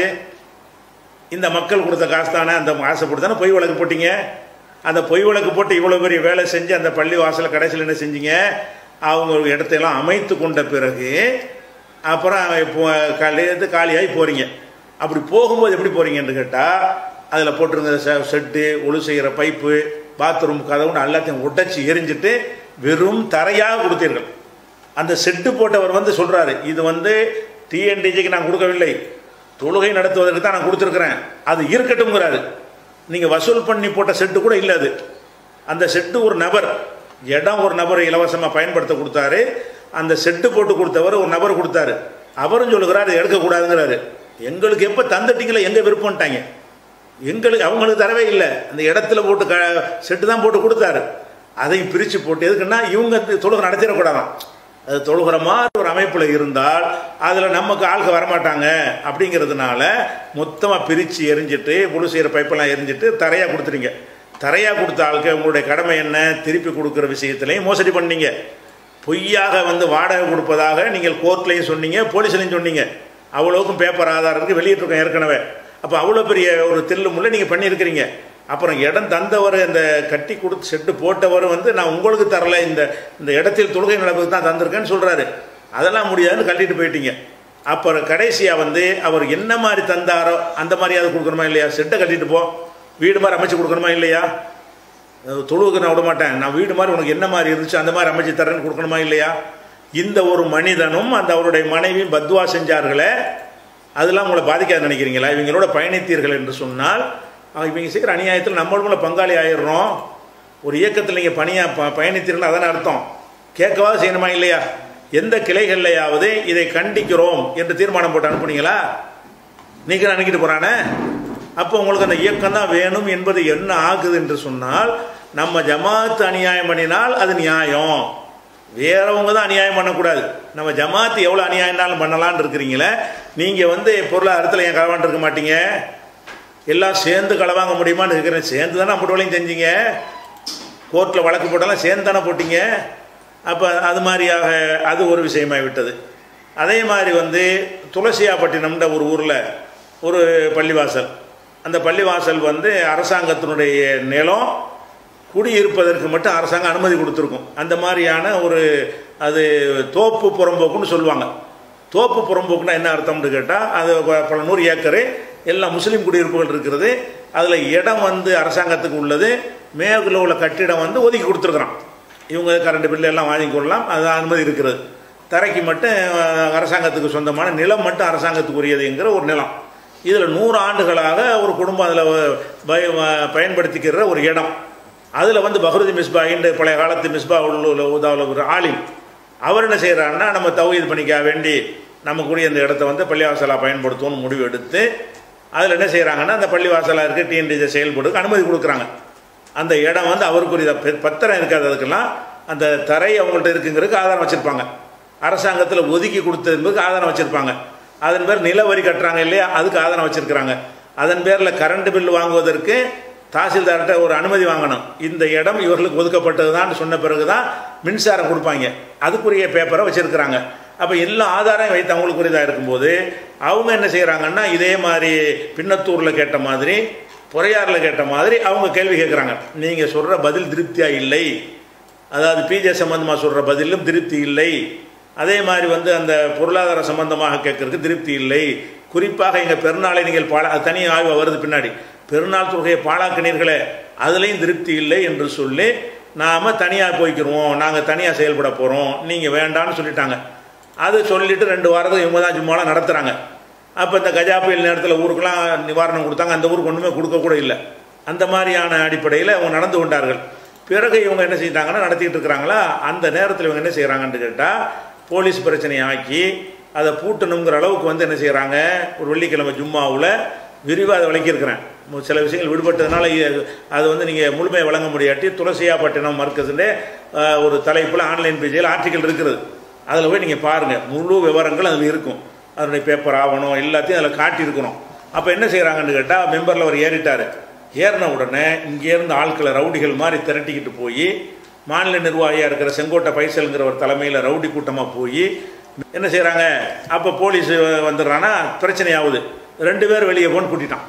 இந்த மக்கள் கொடுத்த காசு தானே அந்த காசை போட்டு தானே பொய் வழக்கு போட்டீங்க அந்த பொய் வழக்கு போட்டு இவ்வளோ பெரிய வேலை செஞ்சு அந்த பள்ளி வாசல் கடைசியில் என்ன செஞ்சீங்க அவங்க ஒரு இடத்தையெல்லாம் அமைத்து கொண்ட பிறகு அப்புறம் இப்போ காலையிலேருந்து காலியாகி போகிறீங்க அப்படி போகும்போது எப்படி போகிறீங்கன்னு கேட்டால் அதில் போட்டிருந்த செ- செட்டு ஒழு செய்கிற பைப்பு பாத்ரூம் கதவுன்னு எல்லாத்தையும் உடைச்சி எரிஞ்சிட்டு வெறும் தரையாக கொடுத்தீர்கள் அந்த செட்டு போட்டவர் வந்து சொல்றாரு இது வந்து டிஎன்டிஜிக்கு நான் கொடுக்கவில்லை தொழுகை நடத்துவதற்கு தான் நான் கொடுத்துருக்கிறேன் அது இருக்கட்டும்ங்கிறாரு நீங்க வசூல் பண்ணி போட்ட செட்டு கூட இல்லை அது அந்த செட்டு ஒரு நபர் இடம் ஒரு நபர் இலவசமா பயன்படுத்த கொடுத்தாரு அந்த செட்டு போட்டு கொடுத்தவர் ஒரு நபர் கொடுத்தாரு அவரும் சொல்லுகிறாரு எடுக்கக்கூடாதுங்கிறாரு எங்களுக்கு எப்ப தந்துட்டீங்களோ எங்க விருப்பம்ட்டாங்க எங்களுக்கு அவங்களுக்கு தரவே இல்லை அந்த இடத்துல போட்டு க செட்டு தான் போட்டு கொடுத்தாரு அதையும் பிரித்து போட்டு எதுக்குன்னா இவங்க தொழுகை நடத்திடக்கூடாதாம் அது தொழுகிற மாதிரி ஒரு அமைப்பில் இருந்தால் அதில் நமக்கு ஆளுக வரமாட்டாங்க அப்படிங்கிறதுனால மொத்தமாக பிரித்து எரிஞ்சிட்டு முழு செய்கிற பைப்பெல்லாம் எரிஞ்சிட்டு தரையாக கொடுத்துறீங்க தரையாக கொடுத்த ஆளுக்கு உங்களுடைய கடமை என்ன திருப்பி கொடுக்குற விஷயத்துலையும் மோசடி பண்ணீங்க பொய்யாக வந்து வாடகை கொடுப்பதாக நீங்கள் கோர்ட்லையும் சொன்னீங்க போலீஸ்லையும் சொன்னீங்க அவ்வளோக்கும் பேப்பர் ஆதாரம் இருக்குது வெளியிட்டிருக்கோம் ஏற்கனவே அப்போ அவ்வளோ பெரிய ஒரு தில்லு முள்ள நீங்கள் பண்ணியிருக்கிறீங்க அப்புறம் இடம் தந்தவர் இந்த கட்டி கொடுத்து செட்டு போட்டவர் வந்து நான் உங்களுக்கு தரல இந்த இந்த இடத்தில் தொழுகை நடப்பது தான் தந்திருக்கேன்னு சொல்கிறாரு அதெல்லாம் முடியாதுன்னு கட்டிட்டு போயிட்டீங்க அப்புறம் கடைசியாக வந்து அவர் என்ன மாதிரி தந்தாரோ அந்த மாதிரியாவது கொடுக்கணுமா இல்லையா செட்டை கட்டிட்டு போ வீடு மாதிரி அமைச்சு கொடுக்கணுமா இல்லையா தொழுவுக்கு நான் விட மாட்டேன் நான் வீடு மாதிரி உனக்கு என்ன மாதிரி இருந்துச்சு அந்த மாதிரி அமைச்சு தரேன்னு கொடுக்கணுமா இல்லையா இந்த ஒரு மனிதனும் அந்த அவருடைய மனைவியும் பத்வா செஞ்சார்களே அதெல்லாம் உங்களை பாதிக்காது நினைக்கிறீங்களா இவங்களோட பயணித்தீர்கள் என்று சொன்னால் அஹ் இவங்க செய்கிற அநியாயத்தில் நம்மளும் பங்காளி ஆயிடுறோம் ஒரு இயக்கத்தில் நீங்கள் பணியா ப பயணித்தீர்கள் அதான அர்த்தம் கேட்கவாது செய்யணுமா இல்லையா எந்த கிளைகள்லையாவது இதை கண்டிக்கிறோம் என்று தீர்மானம் போட்டு அனுப்புனீங்களா நீங்கள் அனுப்பிட்டு போகிறானே அப்போ உங்களுக்கு அந்த இயக்கம் தான் வேணும் என்பது என்ன ஆகுது என்று சொன்னால் நம்ம ஜமாத்து அநியாயம் பண்ணினால் அது நியாயம் வேறவங்க தான் அநியாயம் பண்ணக்கூடாது நம்ம ஜமாத்து எவ்வளோ அநியாயம்னாலும் பண்ணலான்னு இருக்கிறீங்களே நீங்கள் வந்து பொருளாதாரத்தில் ஏன் களவாண்டு இருக்க மாட்டீங்க எல்லாம் சேர்ந்து களவாங்க முடியுமான்னு இருக்கிறேன் சேர்ந்து தானே அப்படி செஞ்சீங்க கோர்ட்டில் வழக்கு போட்டாலும் சேர்ந்து தானே போட்டீங்க அப்போ அது மாதிரியாக அது ஒரு விஷயமாய் விட்டது அதே மாதிரி வந்து துளசியாப்பட்டினம்ன்ற ஒரு ஊரில் ஒரு பள்ளிவாசல் அந்த பள்ளிவாசல் வந்து அரசாங்கத்தினுடைய நிலம் குடியிருப்பதற்கு மட்டும் அரசாங்கம் அனுமதி கொடுத்துருக்கும் அந்த மாதிரியான ஒரு அது தோப்பு புறம்போக்குன்னு சொல்லுவாங்க தோப்பு புறம்போக்குன்னா என்ன அர்த்தம்னு கேட்டால் அது ப- பல நூறு ஏக்கரு எல்லாம் முஸ்லீம் குடியிருப்புகள் இருக்கிறது அதில் இடம் வந்து அரசாங்கத்துக்கு உள்ளது மேற்குள்ள உள்ள கட்டிடம் வந்து ஒதுக்கி கொடுத்துருக்குறான் இவங்க கரண்ட் பில்லு எல்லாம் வாங்கி கொள்ளலாம் அது அனுமதி இருக்கிறது தரைக்கு மட்டும் அஹ், அரசாங்கத்துக்கு சொந்தமான நிலம் மட்டும் அரசாங்கத்துக்கு உரியதுங்கிற ஒரு நிலம் இதில் நூறு ஆண்டுகளாக ஒரு குடும்பம் அதில் பய பயன்படுத்திக்கிற ஒரு இடம் அதில் வந்து பஹ்ருதி மிஸ்பாயின்னு பழைய காலத்து மிஸ்பா உள்ள உதாவில் ஒரு ஆலிம் அவர் என்ன செய்கிறாருன்னா நம்ம தௌஹீத் பண்ணிக்க வேண்டி நமக்குரிய இந்த இடத்த வந்து பள்ளிவாசலாக பயன்படுத்தணும்னு முடிவு எடுத்து அதில் என்ன செய்கிறாங்கன்னா அந்த பள்ளிவாசலாக இருக்க டிஎன்டிஜை செயல்படுறதுக்கு அனுமதி கொடுக்குறாங்க அந்த இடம் வந்து அவருக்குரிய பெ- பத்திரம் இருக்காது அதுக்கெல்லாம் அந்த தரை அவங்கள்ட்ட இருக்குங்கிறதுக்கு ஆதாரம் வச்சுருப்பாங்க அரசாங்கத்தில் ஒதுக்கி கொடுத்தது என்பதுக்கு ஆதாரம் வச்சுருப்பாங்க அதன் பேர் நில வரி கட்டுறாங்க இல்லையா அதுக்கு ஆதாரம் வச்சுருக்கிறாங்க அதன் பேரில் கரண்ட் பில் வாங்குவதற்கு தாசில்தார்கிட்ட ஒரு அனுமதி வாங்கணும் இந்த இடம் இவர்களுக்கு ஒதுக்கப்பட்டது தான் சொன்ன பிறகு தான் மின்சாரம் கொடுப்பாங்க அதுக்குரிய பேப்பரை வச்சுருக்கிறாங்க அப்போ எல்லா ஆதாரம் வைத்து அவங்களுக்குரியதாக இருக்கும்போது அவங்க என்ன செய்கிறாங்கன்னா இதே மாதிரி பின்னத்தூரில் கேட்ட மாதிரி பொறையாறில் கேட்ட மாதிரி அவங்க கேள்வி கேட்குறாங்க நீங்கள் சொல்கிற பதில் திருப்தியாக இல்லை அதாவது பிஜே சம்பந்தமாக சொல்கிற பதிலும் திருப்தி இல்லை அதே மாதிரி வந்து அந்த பொருளாதார சம்பந்தமாக கேட்கறதுக்கு திருப்தி இல்லை குறிப்பாக எங்கள் பெருநாளை நீங்கள் பாலா அது தனி ஆய்வு வருது பின்னாடி பெருநாள் தொகையை பாழாக்கினீர்களே அதுலேயும் திருப்தி இல்லை என்று சொல்லி நாம் தனியாக போய்க்கிறோம் நாங்கள் தனியாக செயல்பட போகிறோம் நீங்கள் வேண்டான்னு சொல்லிட்டாங்க அது சொல்லிட்டு ரெண்டு வாரத்துக்கு இவங்க தான் சும்மாலாம் நடத்துகிறாங்க அப்போ இந்த கஜா புயல் நேரத்தில் ஊருக்கெல்லாம் நிவாரணம் கொடுத்தாங்க அந்த ஊருக்கு ஒன்றுமே கொடுக்க கூட இல்லை அந்த மாதிரியான அடிப்படையில் அவங்க நடந்து கொண்டார்கள் பிறகு இவங்க என்ன செய்தாங்கன்னா நடத்திக்கிட்டு இருக்கிறாங்களா அந்த நேரத்தில் இவங்க என்ன செய்கிறாங்கன்னு கேட்டால் போலீஸ் பிரச்சனையை ஆக்கி அதை பூட்டணுங்கிற அளவுக்கு வந்து என்ன செய்கிறாங்க ஒரு வெள்ளிக்கிழமை ஜும்மாவில் விரிவாக அதை விளக்கியிருக்கிறேன் மு- சில விஷயங்கள் விடுபட்டதுனால இ- அது வந்து நீங்கள் முழுமையை வழங்க முடியாட்டி துளசியாப்பட்டினம் மர்க்கஸுடைய அஹ், ஒரு தலைப்பில் ஆன்லைன் பேஜில் ஆர்டிக்கல் இருக்கிறது அதில் போய் நீங்கள் பாருங்கள் முழு விவரங்கள் அதில் இருக்கும் அதனுடைய பேப்பர் ஆவணம் எல்லாத்தையும் அதில் காட்டியிருக்கணும் அப்போ என்ன செய்கிறாங்கன்னு கேட்டால் மெம்பரில் அவர் ஏறிட்டார் ஏறின உடனே இங்கேருந்து ஆட்களை ரவுடிகள் மாதிரி திரட்டிக்கிட்டு போய் மாநில நிர்வாகியாக இருக்கிற செங்கோட்டை பைசல்ங்கிற ஒரு தலைமையில் ரவுடி கூட்டமாக போய் என்ன செய்கிறாங்க அப்போ போலீஸ் வந்துடுறான்னா பிரச்சனை ஆகுது ரெண்டு பேர் வெளியே போன்னு கூட்டிட்டான்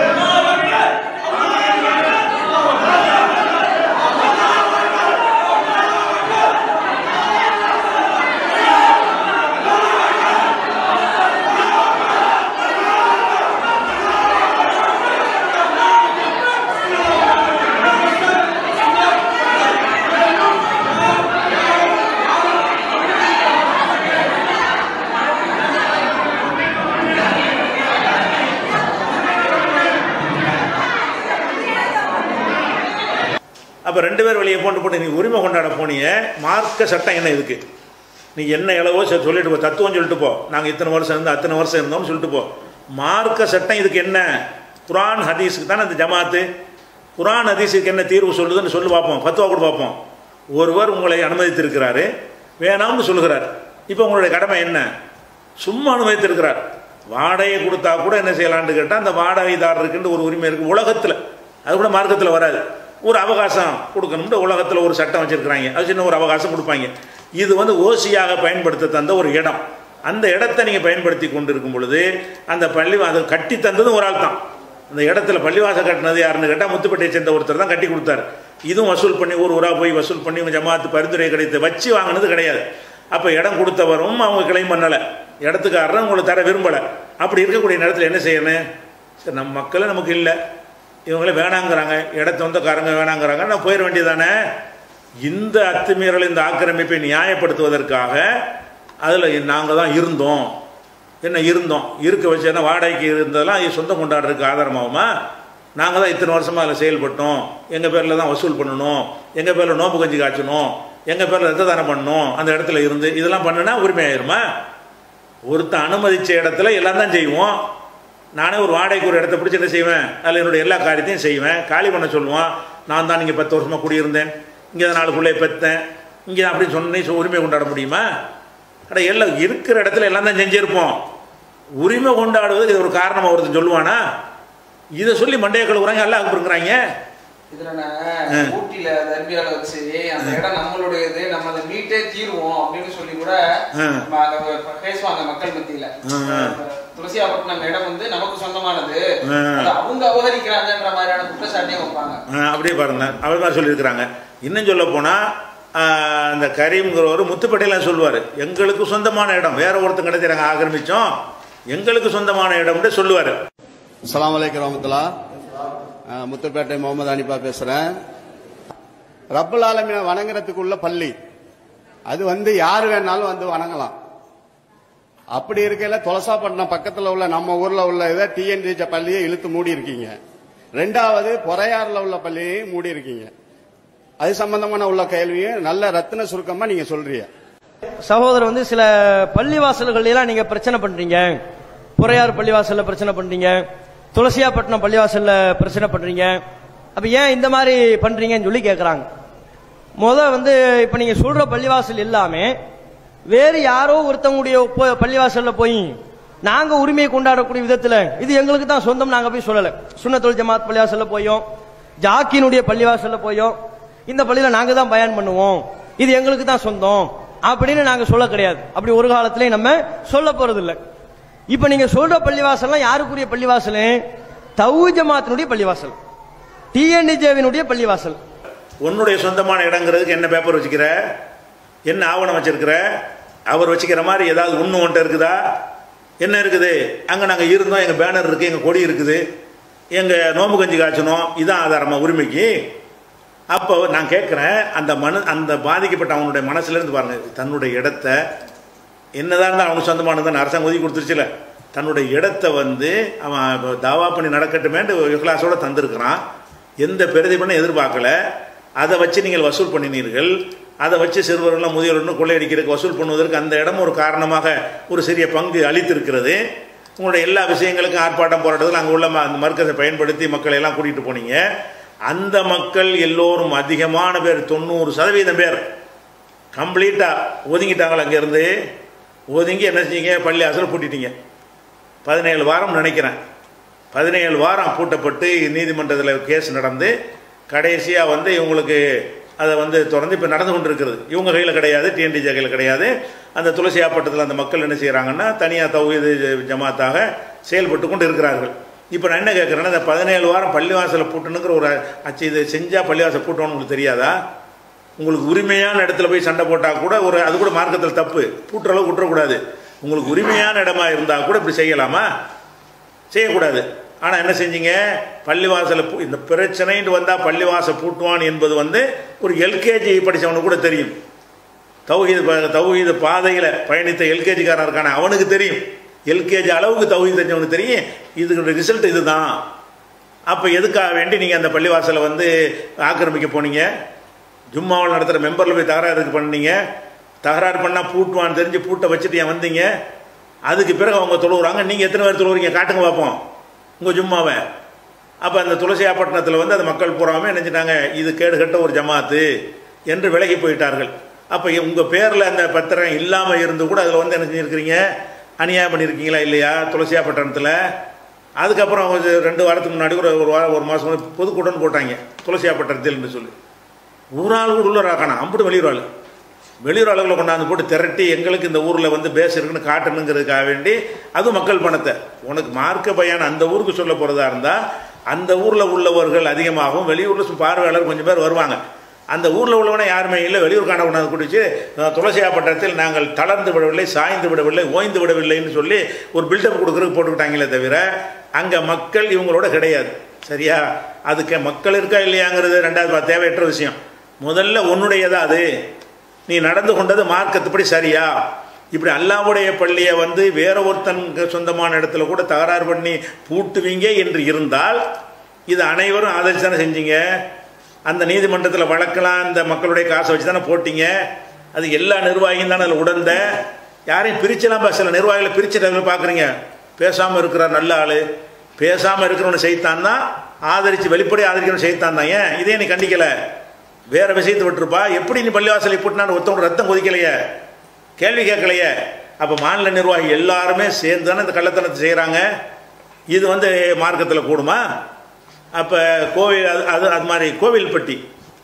Allahu ரெண்டு பேர் வெளியே போட்டு போட்டு நீ உரிமை கொண்டாட போனீங்க மார்க்க சட்டம் என்ன இதுக்கு நீ என்ன இளவோ சரி சொல்லிட்டு போ தத்துவம் சொல்லிட்டு போ நாங்கள் இத்தனை வருஷம் இருந்து அத்தனை வருஷம் இருந்தோம்னு சொல்லிட்டு போ மார்க்க சட்டம் இதுக்கு என்ன குரான் ஹதீஸுக்கு தானே இந்த ஜமாத்து குரான் ஹதீஸுக்கு என்ன தீர்வு சொல்லுதுன்னு சொல்லி பார்ப்போம் பத்துவா கூட பார்ப்போம் ஒருவர் உங்களை அனுமதித்திருக்கிறாரு வேணாம்னு சொல்லுகிறார் இப்போ உங்களுடைய கடமை என்ன சும்மா அனுமதித்திருக்கிறார் வாடகை கொடுத்தா கூட என்ன செய்யலாம்னு கேட்டால் அந்த வாடகைதாரருக்குன்னு ஒரு உரிமை இருக்குது உலகத்தில் அது கூட மார்க்கத்தில் வராது ஒரு அவகாசம் கொடுக்கணும்னு உலகத்தில் ஒரு சட்டம் வச்சிருக்கிறாங்க அது சின்ன ஒரு அவகாசம் கொடுப்பாங்க இது வந்து ஓசியாக பயன்படுத்த தந்த ஒரு இடம் அந்த இடத்தை நீங்கள் பயன்படுத்தி கொண்டு இருக்கும் பொழுது அந்த பள்ளி அதை கட்டி தந்ததும் ஒரு ஆள் தான் அந்த இடத்துல பள்ளிவாசல் கட்டினது யாருன்னு கேட்டால் முத்துப்பேட்டையை சேர்ந்த ஒருத்தர் தான் கட்டி கொடுத்தாரு இதுவும் வசூல் பண்ணி ஊர் ஊராக போய் வசூல் பண்ணி இவங்க ஜமாத்து பரிந்துரை கிடைத்து வச்சு வாங்கினது கிடையாது அப்போ இடம் கொடுத்தவரும் அவங்க கிளைம் பண்ணலை இடத்துக்காரரும் உங்களை தர விரும்பலை அப்படி இருக்கக்கூடிய நேரத்தில் என்ன செய்யணும் சரி நம்ம மக்களே நமக்கு இல்லை இவங்களே வேணாங்கிறாங்க இடத்த சொந்தக்காரங்க வேணாங்கிறாங்க நான் போயிட வேண்டியதானே இந்த அத்துமீறல் இந்த ஆக்கிரமிப்பை நியாயப்படுத்துவதற்காக அதில் நாங்கள் தான் இருந்தோம் என்ன இருந்தோம் இருக்க வச்சு என்ன வாடகைக்கு இருந்ததெல்லாம் இது சொந்தம் கொண்டாடுறதுக்கு ஆதாரமாகுமா நாங்கள் தான் இத்தனை வருஷமாக அதில் செயல்பட்டோம் எங்கள் பேரில் தான் வசூல் பண்ணணும் எங்கள் பேரில் நோம்பு கஞ்சி காய்ச்சணும் எங்கள் பேரில் ரத்த தானம் பண்ணணும் அந்த இடத்துல இருந்து இதெல்லாம் பண்ணுனா உரிமை ஆயிருமா ஒருத்தன் அனுமதிச்ச இடத்துல எல்லாம் தான் செய்வோம் நானே ஒரு வாடகைக்கு ஒரு இடத்த பிடிச்சி என்ன செய்வேன் அதில் என்னுடைய எல்லா காரியத்தையும் செய்வேன் காலி பண்ண சொல்லுவான் நான் தான் இங்கே பத்து வருஷமாக குடியிருந்தேன் இங்கே தான் நாலு பிள்ளைய பெற்றேன் இங்கே தான் அப்படின்னு சொன்னே உரிமை கொண்டாட முடியுமா அட எல்லாம் இருக்கிற இடத்துல எல்லாம் தான் செஞ்சிருப்போம் உரிமை கொண்டாடுவதுக்கு இது ஒரு காரணமாக ஒருத்தன் சொல்லுவானா இதை சொல்லி மண்டைய கழுவுறாங்க எல்லாம் அனுப்புறாங்க இதுல நான் ஊட்டியில தர்பியால வச்சு அந்த இடம் நம்மளுடையது நம்ம அதை மீட்டே தீருவோம் அப்படின்னு சொல்லி கூட ஆ. ம- அத ப- பேசுவாங்க மக்கள் மத்தியில ஆ. துளசியாப்பட்டினம் இடம் வந்து நமக்கு சொந்தமானது ஆ. அதை அவங்க அபகரிக்கிறாங்கன்ற மாதிரியான குற்றச்சாட்டையும் வைப்பாங்க ஆ, அப்படியே பாருங்க அவர் மாதிரி சொல்லியிருக்கிறாங்க இன்னும் சொல்ல போனால் அந்த கரீம்ங்கிறவர் முத்துப்பேட்டையில் சொல்லுவார் எங்களுக்கு சொந்தமான இடம் வேற ஒருத்தங்க இடத்தை நாங்கள் ஆக்கிரமிச்சோம் எங்களுக்கு சொந்தமான இடம்னு சொல்லுவார் அஸ்ஸலாமு அலைக்கும் ரஹமத்துல்லா முத்துப்பேட்டை முகமது அனிபா பேசுறேன் ரப்பல் ஆலமீனை வணங்குறதுக்குள்ள பள்ளி அது வந்து யார் வேணாலும் வந்து வணங்கலாம் அப்படி இருக்கையில துளசாப்பட்டினம் பக்கத்துல உள்ள நம்ம ஊர்ல உள்ள இதை டிஎன்ஜிச்ச பள்ளியை இழுத்து மூடி இருக்கீங்க ரெண்டாவது பொறையாறுல உள்ள பள்ளியையும் மூடி இருக்கீங்க அது சம்பந்தமான உள்ள கேள்வியும் நல்ல ரத்தின சுருக்கமா நீங்க சொல்றீங்க சகோதரர் வந்து சில பள்ளிவாசல்கள் எல்லாம் நீங்க பிரச்சனை பண்றீங்க புறையார் பள்ளிவாசல்ல பிரச்சனை பண்றீங்க துளசியாப்பட்டினம் பள்ளிவாசல்ல பிரச்சனை பண்றீங்க அப்ப ஏன் இந்த மாதிரி பண்றீங்கன்னு சொல்லி கேக்குறாங்க முத வந்து இப்ப நீங்க சொல்ற பள்ளிவாசல் எல்லாமே வேறு யாரோ ஒருத்தவங்களுடைய போ- பள்ளிவாசல்ல போய் நாங்க உரிமையை கொண்டாடக்கூடிய விதத்துல இது எங்களுக்கு தான் சொந்தம் நாங்க போய் சொல்லல சுன்னத்துல் ஜமாத் பள்ளிவாசல்ல போயோம் ஜாக்கினுடைய பள்ளிவாசல்ல போயோம் இந்த பள்ளியில நாங்க தான் பயன் பண்ணுவோம் இது எங்களுக்கு தான் சொந்தம் அப்படின்னு நாங்க சொல்ல கிடையாது அப்படி ஒரு காலத்திலயும் நம்ம சொல்ல போறது இல்ல இப்ப நீங்க சொல்ற பள்ளிவாசல்லாம் யாருக்குரிய பள்ளிவாசல் தவு ஜமாத்தினுடைய பள்ளிவாசல் டிஎன்டிஜேவினுடைய பள்ளிவாசல் உன்னுடைய சொந்தமான இடங்கிறதுக்கு என்ன பேப்பர் வச்சுக்கிற என்ன ஆவணம் வச்சிருக்கிற அவர் வச்சுக்கிற மாதிரி ஏதாவது ஒன்று ஒன்றை இருக்குதா என்ன இருக்குது அங்கே நாங்கள் இருந்தோம் எங்கள் பேனர் இருக்குது எங்கள் கொடி இருக்குது எங்கள் நோம்பு கஞ்சி காய்ச்சணும் இதான் ஆதாரமா உரிமைக்கு அப்போ நான் கேட்குறேன் அந்த மனு அந்த பாதிக்கப்பட்ட அவனுடைய மனசுலேருந்து பாருங்க தன்னுடைய இடத்த என்னதான் இருந்தால் அவனுக்கு சொந்தமானதுன்னு அரசாங்கம் ஒதுக்கி கொடுத்துருச்சுல தன்னுடைய இடத்த வந்து அவன் இப்ப தாவா பண்ணி நடக்கட்டுமேன்ட்டு இஹ்லாஸோட தந்திருக்கிறான் எந்த பிரதிபலனும் எதிர்பார்க்கல அதை வச்சு நீங்கள் வசூல் பண்ணினீர்கள் அதை வச்சு சிறுவர்களும் முதியோர்களும் கொள்ளையடிக்கிறதுக்கு வசூல் பண்ணுவதற்கு அந்த இடம் ஒரு காரணமாக ஒரு சிறிய பங்கு அளித்திருக்கிறது உங்களுடைய எல்லா விஷயங்களுக்கும் ஆர்ப்பாட்டம் போராட்டத்தில் அங்கே உள்ள ம- அந்த மர்க்கத்தை பயன்படுத்தி மக்களை எல்லாம் கூட்டிகிட்டு போனீங்க அந்த மக்கள் எல்லோரும் அதிகமான பேர் தொண்ணூறு சதவீதம் பேர் கம்ப்ளீட்டாக ஒதுங்கிட்டாங்களா அங்கேருந்து ஒதுங்கி என்ன செஞ்சீங்க பள்ளி அசல் பூட்டிட்டீங்க பதினேழு வாரம் நினைக்கிறேன் பதினேழு வாரம் பூட்டப்பட்டு நீதிமன்றத்தில் கேஸ் நடந்து கடைசியாக வந்து இவங்களுக்கு அதை வந்து தொடர்ந்து இப்போ நடந்து கொண்டு இருக்கிறது இவங்க கையில் கிடையாது டிஎன்டிஜே கையில் கிடையாது அந்த துளசி ஆப்பட்டத்தில் அந்த மக்கள் என்ன செய்கிறாங்கன்னா தனியாக தௌஹீது ஜமாத்தாக செயல்பட்டு கொண்டு இருக்கிறார்கள் இப்போ நான் என்ன கேட்குறேன்னா இந்த பதினேழு வாரம் பள்ளிவாசலை பூட்டணுங்கிற ஒரு அச்சு இது செஞ்சால் பள்ளிவாசல் பூட்டணும்னு உங்களுக்கு தெரியாதா உங்களுக்கு உரிமையான இடத்துல போய் சண்டை போட்டால் கூட ஒரு அது கூட மார்க்கத்தில் தப்பு பூட்டுற அளவுக்கு விட்டுறக்கூடாது உங்களுக்கு உரிமையான இடமா இருந்தால் கூட இப்படி செய்யலாமா செய்யக்கூடாது ஆனால் என்ன செஞ்சீங்க பள்ளிவாசலை பூ- இந்த பிரச்சனைன்னு வந்தால் பள்ளிவாசல் பூட்டுவான் என்பது வந்து ஒரு எல்கேஜி படித்தவனுக்கு கூட தெரியும் தௌஹீது ப- தௌஹீது பாதையில் பயணித்த எல்கேஜிக்காரன் இருக்கான அவனுக்கு தெரியும் எல்கேஜி அளவுக்கு தௌஹீது தெரிஞ்சவனுக்கு தெரியும் இதுக்கு ரிசல்ட் இதுதான் அப்போ எதுக்காக வேண்டி நீங்கள் அந்த பள்ளிவாசலை வந்து ஆக்கிரமிக்க போனீங்க ஜும்மாவில் நடத்துகிற மெம்பரில் போய் தகராறுக்கு பண்ணீங்க தகராறு பண்ணால் பூட்டுவான்னு தெரிஞ்சு பூட்டை வச்சுட்டு ஏன் வந்தீங்க அதுக்கு பிறகு அவங்க தொழுவுறாங்க நீங்கள் எத்தனை பேர் தொழுவுறீங்க காட்டுங்க பார்ப்போம் உங்கள் ஜும்மாவை அப்போ அந்த துளசியாப்பட்டினத்தில் வந்து அந்த மக்கள் பூராமே நினைச்சிட்டாங்க இது கேடுகட்ட ஒரு ஜமாத்து என்று விலகி போயிட்டார்கள் அப்போ உங்கள் பேரில் அந்த பத்திரம் இல்லாமல் இருந்து கூட அதில் வந்து என்ன செஞ்சுருக்கிறீங்க அநியாயம் பண்ணியிருக்கீங்களா இல்லையா துளசியாப்பட்டினத்தில் அதுக்கப்புறம் ஒரு ரெண்டு வாரத்துக்கு முன்னாடி ஒரு ஒரு வாரம் ஒரு மாதம் பொதுக்கூட்டம்னு போட்டாங்க துளசியாப்பட்டினத்தில் சொல்லி ஒரு ஆள் கூட உள்ள ராக்கணும் அம்புட்டு வெளியூர் ஆள் வெளியூர் ஆளுகளை கொண்டாந்து போட்டு திரட்டி எங்களுக்கு இந்த ஊரில் வந்து பேஸ் இருக்குன்னு காட்டணுங்கிறதுக்காக வேண்டி அதுவும் மக்கள் பணத்தை உனக்கு மார்க்க பையன் அந்த ஊருக்கு சொல்ல போகிறதா இருந்தால் அந்த ஊரில் உள்ளவர்கள் அதிகமாகவும் வெளியூரில் பார்வையாளர் கொஞ்சம் பேர் வருவாங்க அந்த ஊரில் உள்ளவனே யாருமே இல்லை வெளியூர்கான கொண்டாந்து குடிச்சு துளசியாப்பட்டத்தில் நாங்கள் தளர்ந்து விடவில்லை சாய்ந்து விடவில்லை ஓய்ந்து விடவில்லைன்னு சொல்லி ஒரு பில்டப் கொடுக்குறதுக்கு போட்டுக்கிட்டாங்களே தவிர அங்கே மக்கள் இவங்களோட கிடையாது சரியா அதுக்கு மக்கள் இருக்கா இல்லையாங்கிறது ரெண்டாவது தேவையற்ற விஷயம் முதல்ல உன்னுடையதா அது நீ நடந்து கொண்டது மார்க்கத்துப்படி சரியா இப்படி அல்லாவுடைய பள்ளியை வந்து வேற ஒருத்தன் சொந்தமான இடத்துல கூட தகராறு பண்ணி பூட்டுவீங்க என்று இருந்தால் இது அனைவரும் ஆதரிச்சு தானே செஞ்சீங்க அந்த நீதிமன்றத்தில் வழக்கெல்லாம் இந்த மக்களுடைய காசை வச்சு தானே போட்டீங்க அது எல்லா நிர்வாகியும் தானே அதில் உடந்த யாரையும் பிரிச்சலாம் சில நிர்வாகிகளை பிரிச்சு பார்க்குறீங்க பேசாமல் இருக்கிறார் நல்ல ஆள் பேசாமல் இருக்கிறவனு செய்தான் தான் ஆதரித்து வெளிப்படை ஆதரிக்கிறவன் செய்தான் தான் ஏன் இதே நீ கண்டிக்கலை வேற விஷயத்தை விட்டுருப்பா எப்படி நீ பள்ளிவாசலை போட்டுனான்னு ஒருத்தவங்க ரத்தம் கொதிக்கலையே கேள்வி கேட்கலையே அப்போ மாநில நிர்வாகி எல்லாருமே சேர்ந்து தானே இந்த கள்ளத்தனத்தை செய்கிறாங்க இது வந்து மார்க்கத்தில் கூடுமா அப்போ கோவில் அது அது அது மாதிரி கோவில்பட்டி